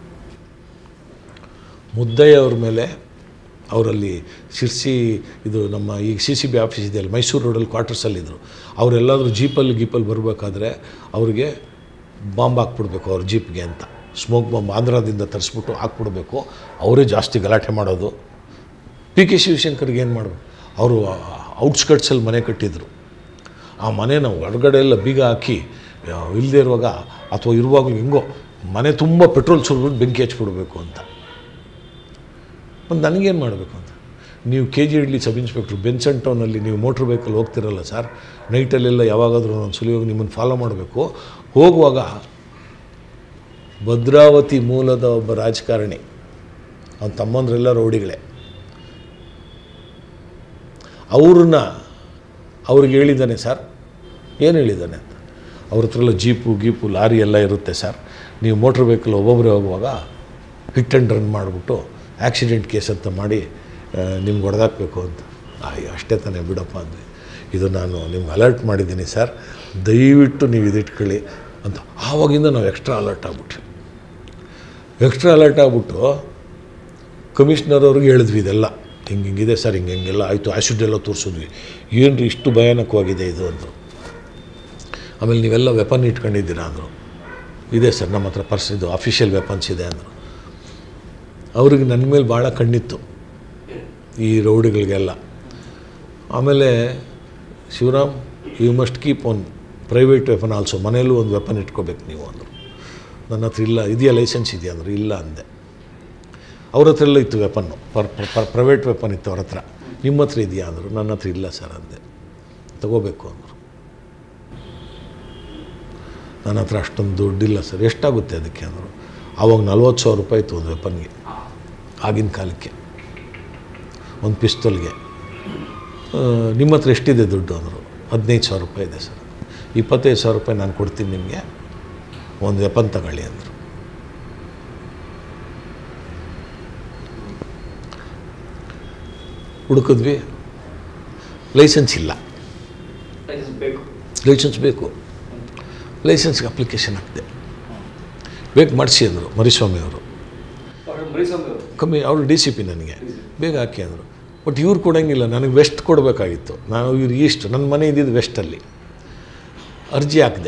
ಮುದ್ದಯ್ಯ ಅವ್ರ ಮೇಲೆ ಅವರಲ್ಲಿ ಶಿರ್ಸಿ ಇದು ನಮ್ಮ ಈಗ ಸಿ ಸಿ ಬಿ ಆಫೀಸ್ ಇದೆಯಲ್ಲ ಮೈಸೂರು ರೋಡಲ್ಲಿ ಕ್ವಾರ್ಟರ್ಸಲ್ಲಿದ್ದರು ಅವರೆಲ್ಲಾದರೂ ಜೀಪಲ್ಲಿ ಗೀಪಲ್ಲಿ ಬರಬೇಕಾದ್ರೆ ಅವ್ರಿಗೆ ಬಾಂಬ್ ಹಾಕ್ಬಿಡ್ಬೇಕು ಅವ್ರ ಜೀಪ್ಗೆ ಅಂತ ಸ್ಮೋಕ್ ಬಾಂಬ್ ಆಂಧ್ರದಿಂದ ತರಿಸ್ಬಿಟ್ಟು ಹಾಕ್ಬಿಡ್ಬೇಕು ಅವರೇ ಜಾಸ್ತಿ ಗಲಾಟೆ ಮಾಡೋದು ಪಿ ಕೆ ಶಿವಶಂಕರ್ಗೆ ಏನು ಮಾಡಬೇಕು ಅವರು ಔಟ್ಸ್ಕಟ್ಸಲ್ಲಿ ಮನೆ ಕಟ್ಟಿದ್ರು ಆ ಮನೆನ ಹೊರಗಡೆ ಎಲ್ಲ ಬೀಗ ಹಾಕಿ ಇಲ್ಲದೆ ಇರುವಾಗ ಅಥವಾ ಇರುವಾಗಲೂ ಹೆಂಗೋ ಮನೆ ತುಂಬ ಪೆಟ್ರೋಲ್ ಸುರಿದ್ಬಿಟ್ಟು ಬೆಂಕಿ ಹಚ್ಬಿಡ್ಬೇಕು ಅಂತ ಮತ್ತು ನನಗೇನು ಮಾಡಬೇಕು ಅಂತ ನೀವು ಕೆ ಜಿ ಇಡ್ಲಿ ಸಬ್ ಇನ್ಸ್ಪೆಕ್ಟ್ರು ಬೆನ್ಸನ್ ಟೌನಲ್ಲಿ ನೀವು ಮೋಟ್ರ್ ವೆಹಿಕಲ್ ಹೋಗ್ತಿರಲ್ಲ ಸರ್ ನೈಟಲ್ಲೆಲ್ಲ ಯಾವಾಗಾದರೂ ನಾನು ಸುಲಿಯೋಗಿ ನಿಮ್ಮನ್ನು ಫಾಲೋ ಮಾಡಬೇಕು ಹೋಗುವಾಗ ಭದ್ರಾವತಿ ಮೂಲದ ಒಬ್ಬ ರಾಜಕಾರಣಿ ಅವನ ತಮ್ಮಂದ್ರೆಲ್ಲ ರೌಡಿಗಳೇ ಅವ್ರನ್ನ ಅವ್ರಿಗೆ ಹೇಳಿದ್ದಾನೆ ಸರ್ ಏನು ಹೇಳಿದ್ದಾನೆ ಅಂತ ಅವ್ರ ಹತ್ರ ಎಲ್ಲ ಜೀಪು ಗೀಪು ಲಾರಿ ಎಲ್ಲ ಇರುತ್ತೆ ಸರ್ ನೀವು ಮೋಟ್ರ್ ವೆಹಿಕಲ್ ಒಬ್ಬೊಬ್ಬರೇ ಹೋಗುವಾಗ ಹಿಟ್ ಆ್ಯಂಡ್ ರನ್ ಮಾಡಿಬಿಟ್ಟು ಆಕ್ಸಿಡೆಂಟ್ ಕೇಸ್ ಅಂತ ಮಾಡಿ ನಿಮ್ಗೆ ಹೊಡೆದಾಕಬೇಕು ಅಂತ ಅಯ್ಯೋ ಅಷ್ಟೇ ತಾನೇ ಬಿಡಪ್ಪ ಅಂದ್ವಿ ಇದು ನಾನು ನಿಮ್ಗೆ ಅಲರ್ಟ್ ಮಾಡಿದ್ದೀನಿ ಸರ್ ದಯವಿಟ್ಟು ನೀವು ಇದಿಟ್ಕೊಳ್ಳಿ ಅಂತ ಆವಾಗಿಂದ ನಾವು ಎಕ್ಸ್ಟ್ರಾ ಅಲರ್ಟ್ ಆಗ್ಬಿಟ್ವಿ ಎಕ್ಸ್ಟ್ರಾ ಅಲರ್ಟ್ ಆಗ್ಬಿಟ್ಟು ಕಮಿಷ್ನರ್ ಅವ್ರಿಗೆ ಹೇಳಿದ್ವಿ ಇದೆಲ್ಲ ಹಿಂಗೆ ಹಿಂಗಿದೆ ಸರ್ ಹಿಂಗೆ ಹಿಂಗೆಲ್ಲ ಆಯಿತು ಆ್ಯಸಿಡ್ ಎಲ್ಲ ತೋರಿಸಿದ್ವಿ ಏನು ರೀ ಇಷ್ಟು ಭಯಾನಕವಾಗಿದೆ ಇದು ಅಂದರು ಆಮೇಲೆ ನೀವೆಲ್ಲ ವೆಪನ್ ಇಟ್ಕೊಂಡಿದ್ದೀರಾ ಅಂದರು ಇದೆ ಸರ್ ನಮ್ಮ ಹತ್ರ ಪರ್ಸ್ ಇದು ಅಫಿಷಿಯಲ್ ವೆಪನ್ಸ್ ಇದೆ ಅಂದರು ಅವ್ರಿಗೆ ನನ್ನ ಮೇಲೆ ಭಾಳ ಕಣ್ಣಿತ್ತು ಈ ರೌಡಿಗಳಿಗೆಲ್ಲ ಆಮೇಲೆ Shivaram you must keep one private weapon also ಮನೆಯಲ್ಲೂ ಒಂದು ವೆಪನ್ ಇಟ್ಕೋಬೇಕು ನೀವು ಅಂದರು ನನ್ನ ಹತ್ರ ಇಲ್ಲ ಇದೆಯಾ ಲೈಸೆನ್ಸ್ ಇದೆಯಾ ಅಂದರು ಇಲ್ಲ ಅಂದೆ ಅವ್ರ ಹತ್ರ ಎಲ್ಲ ಇತ್ತು ವೆಪನ್ನು ಪರ್ ಪರ್ ಪ್ರೈವೇಟ್ ವೆಪನ್ ಇತ್ತು ಅವ್ರ ಹತ್ರ ನಿಮ್ಮ ಹತ್ರ ಇದೆಯಾ ಅಂದರು ನನ್ನ ಹತ್ರ ಇಲ್ಲ ಸರ್ ಅಂದೆ ತಗೋಬೇಕು ಅಂದರು ನನ್ನ ಹತ್ರ ಅಷ್ಟೊಂದು ದುಡ್ಡಿಲ್ಲ ಸರ್ ಎಷ್ಟಾಗುತ್ತೆ ಅದಕ್ಕೆ ಅಂದರು ಆವಾಗ ನಲ್ವತ್ತು ಸಾವಿರ ರೂಪಾಯಿ ಇತ್ತು ಒಂದು ವೆಪನ್ಗೆ ಆಗಿನ ಕಾಲಕ್ಕೆ ಒಂದು ಪಿಸ್ತೂಲ್ಗೆ ಆ, ನಿಮ್ಮ ಹತ್ರ ಎಷ್ಟಿದೆ ದುಡ್ಡು ಅಂದರು ಹದಿನೈದು ಸಾವಿರ ರೂಪಾಯಿ ಇದೆ ಸರ್ ಇಪ್ಪತ್ತೈದು ಸಾವಿರ ರೂಪಾಯಿ ನಾನು ಕೊಡ್ತೀನಿ ನಿಮಗೆ ಒಂದು ವೆಪನ್ ತಗೊಳ್ಳಿ ಅಂದರು ಹುಡುಕಿದ್ವಿ ಲೈಸೆನ್ಸ್ ಇಲ್ಲ ಬೇಕು ಲೈಸೆನ್ಸ್ ಬೇಕು ಲೈಸೆನ್ಸ್ಗೆ ಅಪ್ಲಿಕೇಶನ್ ಹಾಕಿದೆ ಬೇಕು ಮಾಡಿಸಿ ಅಂದರು ಮರಿಸ್ವಾಮಿ ಅವರು ಕಮ್ಮಿ ಅವರು ಡಿ ಸಿ ಪಿ ನನಗೆ ಬೇಗ ಹಾಕಿ ಅಂದರು ಬಟ್ ಇವ್ರು ಕೊಡೋಂಗಿಲ್ಲ ನನಗೆ ವೆಸ್ಟ್ ಕೊಡಬೇಕಾಗಿತ್ತು ನಾನು ಇವ್ರು ಈಸ್ಟ್ ನನ್ನ ಮನೆ ಇದ್ದಿದ್ದು ವೆಸ್ಟಲ್ಲಿ ಅರ್ಜಿ ಹಾಕಿದೆ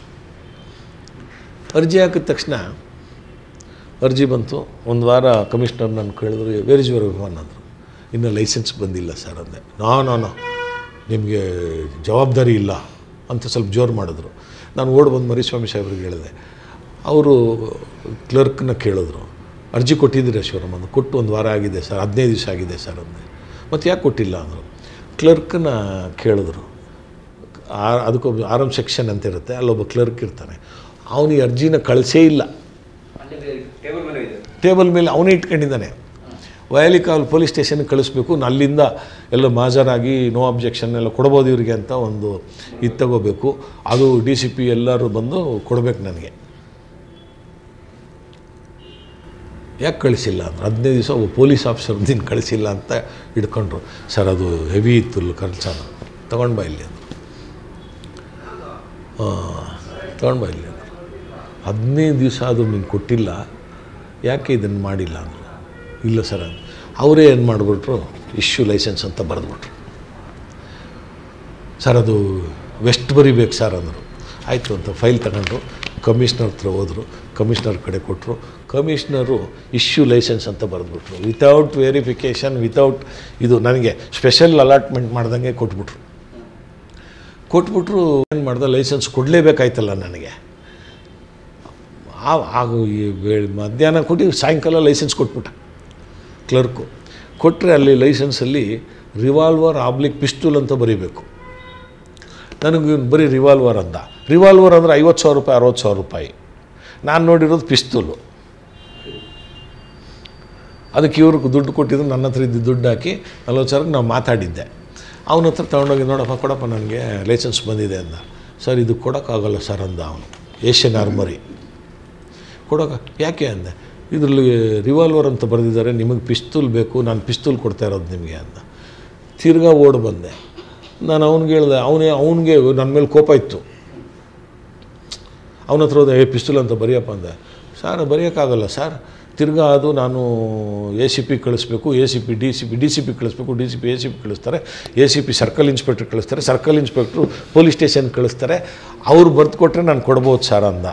ಅರ್ಜಿ ಹಾಕಿದ ತಕ್ಷಣ ಅರ್ಜಿ ಬಂತು ಒಂದು ವಾರ ಕಮಿಷನರ್ ನಾನು ಕೇಳಿದ್ರು ವೇರ್ ಇಸ್ ಯುವರ್ ವಿಮಾನ್ ಅಂದರು ಇನ್ನೂ ಲೈಸೆನ್ಸ್ ಬಂದಿಲ್ಲ ಸರ್ ಅಂದೆ ನಾ ನೋ ನಿಮಗೆ ಜವಾಬ್ದಾರಿ ಇಲ್ಲ ಅಂತ ಸ್ವಲ್ಪ ಜೋರು ಮಾಡಿದ್ರು ನಾನು ಓಡ್ ಬಂದು ಮರಿಸ್ವಾಮಿ ಸಾಹೇಬ್ರಿಗೆ ಹೇಳಿದೆ ಅವರು ಕ್ಲರ್ಕ್ನ ಕೇಳಿದ್ರು ಅರ್ಜಿ ಕೊಟ್ಟಿದ್ದೀರಾ ಶಿವರಾಮ್ ಅಂದು ಕೊಟ್ಟು ಒಂದು ವಾರ ಆಗಿದೆ ಸರ್ ಹದಿನೈದು ದಿವಸ ಆಗಿದೆ ಸರ್ ಅಂದೆ ಮತ್ತು ಯಾಕೆ ಕೊಟ್ಟಿಲ್ಲ ಅಂದರು ಕ್ಲರ್ಕ್ನ ಕೇಳಿದ್ರು ಆ ಅದಕ್ಕೊಬ್ಬ ಆರ್ ಎಮ್ ಸೆಕ್ಷನ್ ಅಂತ ಇರುತ್ತೆ ಅಲ್ಲೊಬ್ಬ ಕ್ಲರ್ಕ್ ಇರ್ತಾನೆ ಅವನಿಗೆ ಅರ್ಜಿನ ಕಳಿಸೇ ಇಲ್ಲ ಟೇಬಲ್ ಮೇಲೆ ಇದೆ ಟೇಬಲ್ ಮೇಲೆ ಅವನೇ ಇಟ್ಕೊಂಡಿದ್ದಾನೆ ವಯಾಲಿಕಾಲ್ ಪೊಲೀಸ್ ಸ್ಟೇಷನ್ಗೆ ಕಳಿಸ್ಬೇಕು ನಾನು ಅಲ್ಲಿಂದ ಎಲ್ಲ ಮಾಜರಾಗಿ ನೋ ಅಬ್ಜೆಕ್ಷನ್ ಎಲ್ಲ ಕೊಡ್ಬೋದು ಇವರಿಗೆ ಅಂತ ಒಂದು ಇದು ತಗೋಬೇಕು ಅದು ಡಿ ಸಿ ಪಿ ಎಲ್ಲರೂ ಬಂದು ಕೊಡಬೇಕು ನನಗೆ ಯಾಕೆ ಕಳಿಸಿಲ್ಲ ಅಂದ್ರೆ ಹದಿನೈದು ದಿವಸ ಒಬ್ಬ ಪೊಲೀಸ್ ಆಫೀಸರ್ ದಿನ ಕಳಿಸಿಲ್ಲ ಅಂತ ಹಿಡ್ಕೊಂಡ್ರು ಸರ್ ಅದು ಹೆವಿ ಇತ್ತು ಕಲ್ಸನ ತಗೊಂಡು ಬಾ ಇಲ್ಲಿ ಅಂದರು ತಗೊಂಡು ಬಾ ಇಲ್ಲಿ ಅಂದರು ಹದಿನೈದು ದಿವಸ ಅದು ನೀನು ಕೊಟ್ಟಿಲ್ಲ ಯಾಕೆ ಇದನ್ನು ಮಾಡಿಲ್ಲ ಅಂದರು ಇಲ್ಲ ಸರ್ ಅಂದ್ರು. ಅವರೇ ಏನು ಮಾಡಿಬಿಟ್ರು ಇಶ್ಯೂ ಲೈಸೆನ್ಸ್ ಅಂತ ಬರೆದ್ಬಿಟ್ರು ಸರ್ ಅದು ವೆಸ್ಟ್ ಬರಿಬೇಕು ಸರ್ ಅಂದರು ಆಯಿತು ಅಂತ ಫೈಲ್ ತಗೊಂಡ್ರು ಕಮಿಷ್ನರ್ ಹತ್ರ ಹೋದರು ಕಮಿಷ್ನರ್ ಕಡೆ ಕೊಟ್ಟರು ಕಮಿಷ್ನರು ಇಶ್ಯೂ ಲೈಸೆನ್ಸ್ ಅಂತ ಬರೆದ್ಬಿಟ್ರು ವಿತೌಟ್ ವೆರಿಫಿಕೇಷನ್ ವಿತೌಟ್ ಇದು ನನಗೆ ಸ್ಪೆಷಲ್ ಅಲಾಟ್ಮೆಂಟ್ ಮಾಡ್ದಂಗೆ ಕೊಟ್ಬಿಟ್ರು ಕೊಟ್ಬಿಟ್ರು ಏನು ಮಾಡ್ದೆ ಲೈಸೆನ್ಸ್ ಕೊಡಲೇಬೇಕಾಯ್ತಲ್ಲ ನನಗೆ ಆ ಆಗು ಈ ಬೆ- ಮಧ್ಯಾಹ್ನ ಕೊಟ್ಟು ಸಾಯಂಕಾಲ ಲೈಸೆನ್ಸ್ ಕೊಟ್ಬಿಟ್ಟ ಕ್ಲರ್ಕು ಕೊಟ್ಟರೆ ಅಲ್ಲಿ ಲೈಸೆನ್ಸಲ್ಲಿ ರಿವಾಲ್ವರ್ ಆಬ್ಲಿಕ್ ಪಿಸ್ತೂಲ್ ಅಂತ ಬರೀಬೇಕು ನನಗೆ ಇವ್ನು ಬರೀ ರಿವಾಲ್ವರ್ ಅಂದ ರಿವಾಲ್ವರ್ ಅಂದರೆ ಐವತ್ತು ಸಾವಿರ ರೂಪಾಯಿ ಅರವತ್ತು ಸಾವಿರ ರೂಪಾಯಿ ನಾನು ನೋಡಿರೋದು ಪಿಸ್ತೂಲು ಅದಕ್ಕೆ ಇವ್ರಿಗೆ ದುಡ್ಡು ಕೊಟ್ಟಿದ್ರು ನನ್ನ ಹತ್ರ ಇದ್ದು ದುಡ್ಡು ಹಾಕಿ ನಲ್ವತ್ತು ಸಾವಿರಕ್ಕೆ ನಾವು ಮಾತಾಡಿದ್ದೆ ಅವನ ಹತ್ರ ತೊಗೊಂಡೋಗಿ ನೋಡಪ್ಪ ಕೊಡಪ್ಪ ನನಗೆ ಲೈಸೆನ್ಸ್ ಬಂದಿದೆ ಅಂದ ಸರ್ ಇದು ಕೊಡೋಕ್ಕಾಗಲ್ಲ ಸರ್ ಅಂದ ಅವನು ಏಷ್ಯನ್ ಆರ್ಮರಿ ಕೊಡೋಕೆ ಯಾಕೆ ಅಂದೆ ಇದರಲ್ಲಿ ರಿವಾಲ್ವರ್ ಅಂತ ಬರೆದಿದ್ದಾರೆ ನಿಮಗೆ ಪಿಸ್ತೂಲ್ ಬೇಕು ನಾನು ಪಿಸ್ತೂಲ್ ಕೊಡ್ತಾ ಇರೋದು ನಿಮಗೆ ಅಂದ ತಿರ್ಗಾ ಓಡ್ ಬಂದೆ ನಾನು ಅವ್ನಿಗೆ ಹೇಳಿದೆ ಅವನೇ ಅವನಿಗೆ ನನ್ನ ಮೇಲೆ ಕೋಪ ಇತ್ತು ಅವನ ಹತ್ರ ಹೋದೆ ಏ ಪಿಸ್ತೂಲ್ ಅಂತ ಬರೆಯಪ್ಪ ಅಂದೆ ಸರ್ ಬರೆಯೋಕ್ಕಾಗಲ್ಲ ಸರ್ ತಿರ್ಗಾ ಅದು ನಾನು ಎ ಸಿ ಪಿ ಕಳಿಸ್ಬೇಕು A C P D C P D C P ಕಳಿಸ್ಬೇಕು D C P A C P ಕಳಿಸ್ತಾರೆ A C P circle inspector ಕಳಿಸ್ತಾರೆ ಸರ್ಕಲ್ ಇನ್ಸ್ಪೆಕ್ಟ್ರು ಪೊಲೀಸ್ ಸ್ಟೇಷನ್ ಕಳಿಸ್ತಾರೆ ಅವ್ರು ಬರ್ದು ಕೊಟ್ಟರೆ ನಾನು ಕೊಡ್ಬೋದು ಸರ್ ಅಂದ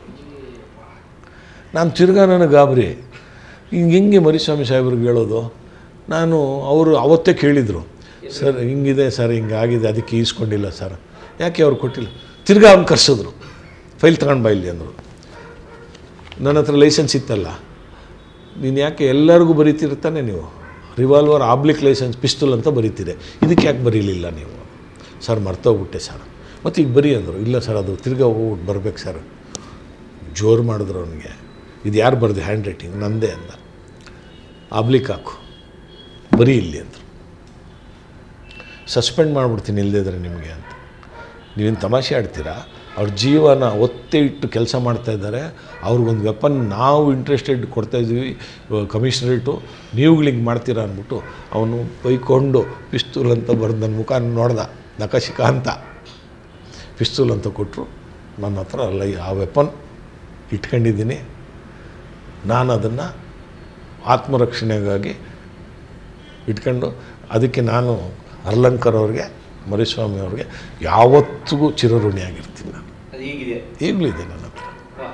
ನಾನು ತಿರ್ಗಾ ನನಗೆ ಗಾಬರಿ ಹಿಂಗೆ ಹಿಂಗೆ ಮರಿಸ್ವಾಮಿ ಸಾಹೇಬ್ರಿಗೆ ಹೇಳೋದು ನಾನು ಅವರು ಅವತ್ತೇ ಕೇಳಿದರು ಸರ್ ಹಿಂಗಿದೆ ಸರ್ ಹಿಂಗಾಗಿದೆ ಅದಕ್ಕೆ ಈಸ್ಕೊಂಡಿಲ್ಲ ಸರ್ ಯಾಕೆ ಅವ್ರು ಕೊಟ್ಟಿಲ್ಲ ತಿರ್ಗಾ ಅವ್ನು ಕರ್ಸಿದ್ರು ಫೈಲ್ ತಗೊಂಡು ಬಾ ಇಲ್ಲಿ ಅಂದರು ನನ್ನ ಹತ್ರ ಲೈಸೆನ್ಸ್ ಇತ್ತಲ್ಲ ನೀನು ಯಾಕೆ ಎಲ್ಲರಿಗೂ ಬರೀತಿರ್ತಾನೆ ನೀವು ರಿವಾಲ್ವರ್ ಆಬ್ಲಿಕ್ ಲೈಸೆನ್ಸ್ ಪಿಸ್ತೂಲ್ ಅಂತ ಬರೀತಿದೆ ಇದಕ್ಕೆ ಯಾಕೆ ಬರೀಲಿಲ್ಲ ನೀವು ಸರ್ ಮರ್ತೋಗ್ಬಿಟ್ಟೆ ಸರ್ ಮತ್ತು ಈಗ ಬರೀ ಅಂದರು ಇಲ್ಲ ಸರ್ ಅದು ತಿರ್ಗಾ ಹೋಗ್ಬಿಟ್ಟು ಬರ್ಬೇಕು ಸರ್ ಜೋರು ಮಾಡಿದ್ರು ಅವನಿಗೆ ಇದು ಯಾರು ಬರೆದು ಹ್ಯಾಂಡ್ ರೈಟಿಂಗ್ ನಂದೇ ಅಂದ ಆಬ್ಲಿಕ್ ಹಾಕು ಬರೀ ಇಲ್ಲಿ ಅಂದರು ಸಸ್ಪೆಂಡ್ ಮಾಡಿಬಿಡ್ತೀನಿ ಇಲ್ಲದಿದ್ರೆ ನಿಮಗೆ ಅಂತ ನೀವೇನು ತಮಾಷೆ ಆಡ್ತೀರಾ ಅವ್ರ ಜೀವನ ಒತ್ತೆ ಇಟ್ಟು ಕೆಲಸ ಮಾಡ್ತಾ ಇದ್ದಾರೆ ಅವ್ರಿಗೊಂದು ವೆಪನ್ ನಾವು ಇಂಟ್ರೆಸ್ಟೆಡ್ ಕೊಡ್ತಾಯಿದ್ದೀವಿ ಕಮಿಷನರೇಟು ನೀವುಗಳು ಹಿಂಗೆ ಮಾಡ್ತೀರಾ ಅಂದ್ಬಿಟ್ಟು ಅವನು ಬೈಕೊಂಡು ಪಿಸ್ತೂಲ್ ಅಂತ ಬರೆದು ನನ್ನ ಮುಖ ನೋಡ್ದ ನಖಶಿಖಾ ಅಂತ ಪಿಸ್ತೂಲ್ ಅಂತ ಕೊಟ್ಟರು ನನ್ನ ಹತ್ರ ಅಲ್ಲ ಆ ವೆಪನ್ ಇಟ್ಕೊಂಡಿದ್ದೀನಿ ನಾನು ಅದನ್ನು ಆತ್ಮರಕ್ಷಣೆಗಾಗಿ ಇಟ್ಕೊಂಡು ಅದಕ್ಕೆ ನಾನು ಅರ್ಲಂಕರ್ ಅವ್ರಿಗೆ ಮರಿಸ್ವಾಮಿ ಅವ್ರಿಗೆ ಯಾವತ್ತಿಗೂ ಚಿರಋಣಿಯಾಗಿರ್ತೀನಿ ನಾನು ಅದು ಹೀಗಿದೆ ಈಗಲೂ ಇದೆ ನನ್ನ ಹತ್ರ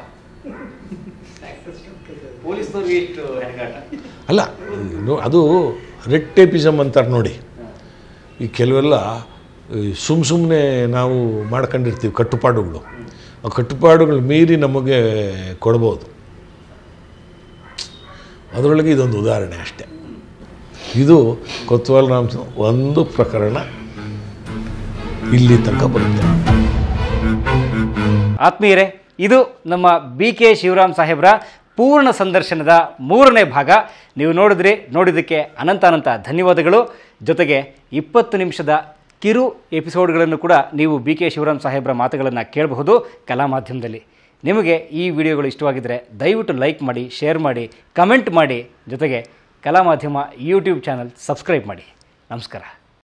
ಪೊಲೀಸ್ನವ್ರಿಗೆ ಎಷ್ಟು ಹೆಣಗಾಟ ಅಲ್ಲ ನೋ- ಅದು ರೆಡ್ ಟೇಪಿಸಮ್ ಅಂತಾರೆ ನೋಡಿ ಈ ಕೆಲವೆಲ್ಲ ಸುಮ್ಮ ಸುಮ್ಮನೆ ನಾವು ಮಾಡ್ಕೊಂಡಿರ್ತೀವಿ ಕಟ್ಟುಪಾಡುಗಳು ಆ ಕಟ್ಟುಪಾಡುಗಳು ಮೀರಿ ನಮಗೆ ಕೊಡ್ಬೋದು ಅದರೊಳಗೆ ಇದೊಂದು ಉದಾಹರಣೆ ಅಷ್ಟೆ ಇದು ಕೊತ್ವಾಲ್ ರಾಮ್ಸ್ ಒಂದು ಪ್ರಕರಣ ಇಲ್ಲಿ ತನಕ ಬರುತ್ತೆ ಆತ್ಮೀಯರೇ ಇದು ನಮ್ಮ ಬಿ ಕೆ ಶಿವರಾಮ್ ಸಾಹೇಬ್ರ ಪೂರ್ಣ ಸಂದರ್ಶನದ ಮೂರನೇ ಭಾಗ ನೀವು ನೋಡಿದ್ರಿ ನೋಡಿದ್ದಕ್ಕೆ ಅನಂತ ಅನಂತ ಧನ್ಯವಾದಗಳು ಜೊತೆಗೆ ಇಪ್ಪತ್ತು ನಿಮಿಷದ ಕಿರು ಎಪಿಸೋಡ್ಗಳನ್ನು ಕೂಡ ನೀವು ಬಿ ಕೆ ಶಿವರಾಮ್ ಸಾಹೇಬ್ರ ಮಾತುಗಳನ್ನು ಕೇಳಬಹುದು ಕಲಾ ಮಾಧ್ಯಮದಲ್ಲಿ ನಿಮಗೆ ಈ ವಿಡಿಯೋಗಳು ಇಷ್ಟವಾಗಿದ್ದರೆ ದಯವಿಟ್ಟು ಲೈಕ್ ಮಾಡಿ ಶೇರ್ ಮಾಡಿ ಕಮೆಂಟ್ ಮಾಡಿ ಜೊತೆಗೆ Kala Madhyama YouTube channel subscribe ಮಾಡಿ ನಮಸ್ಕಾರ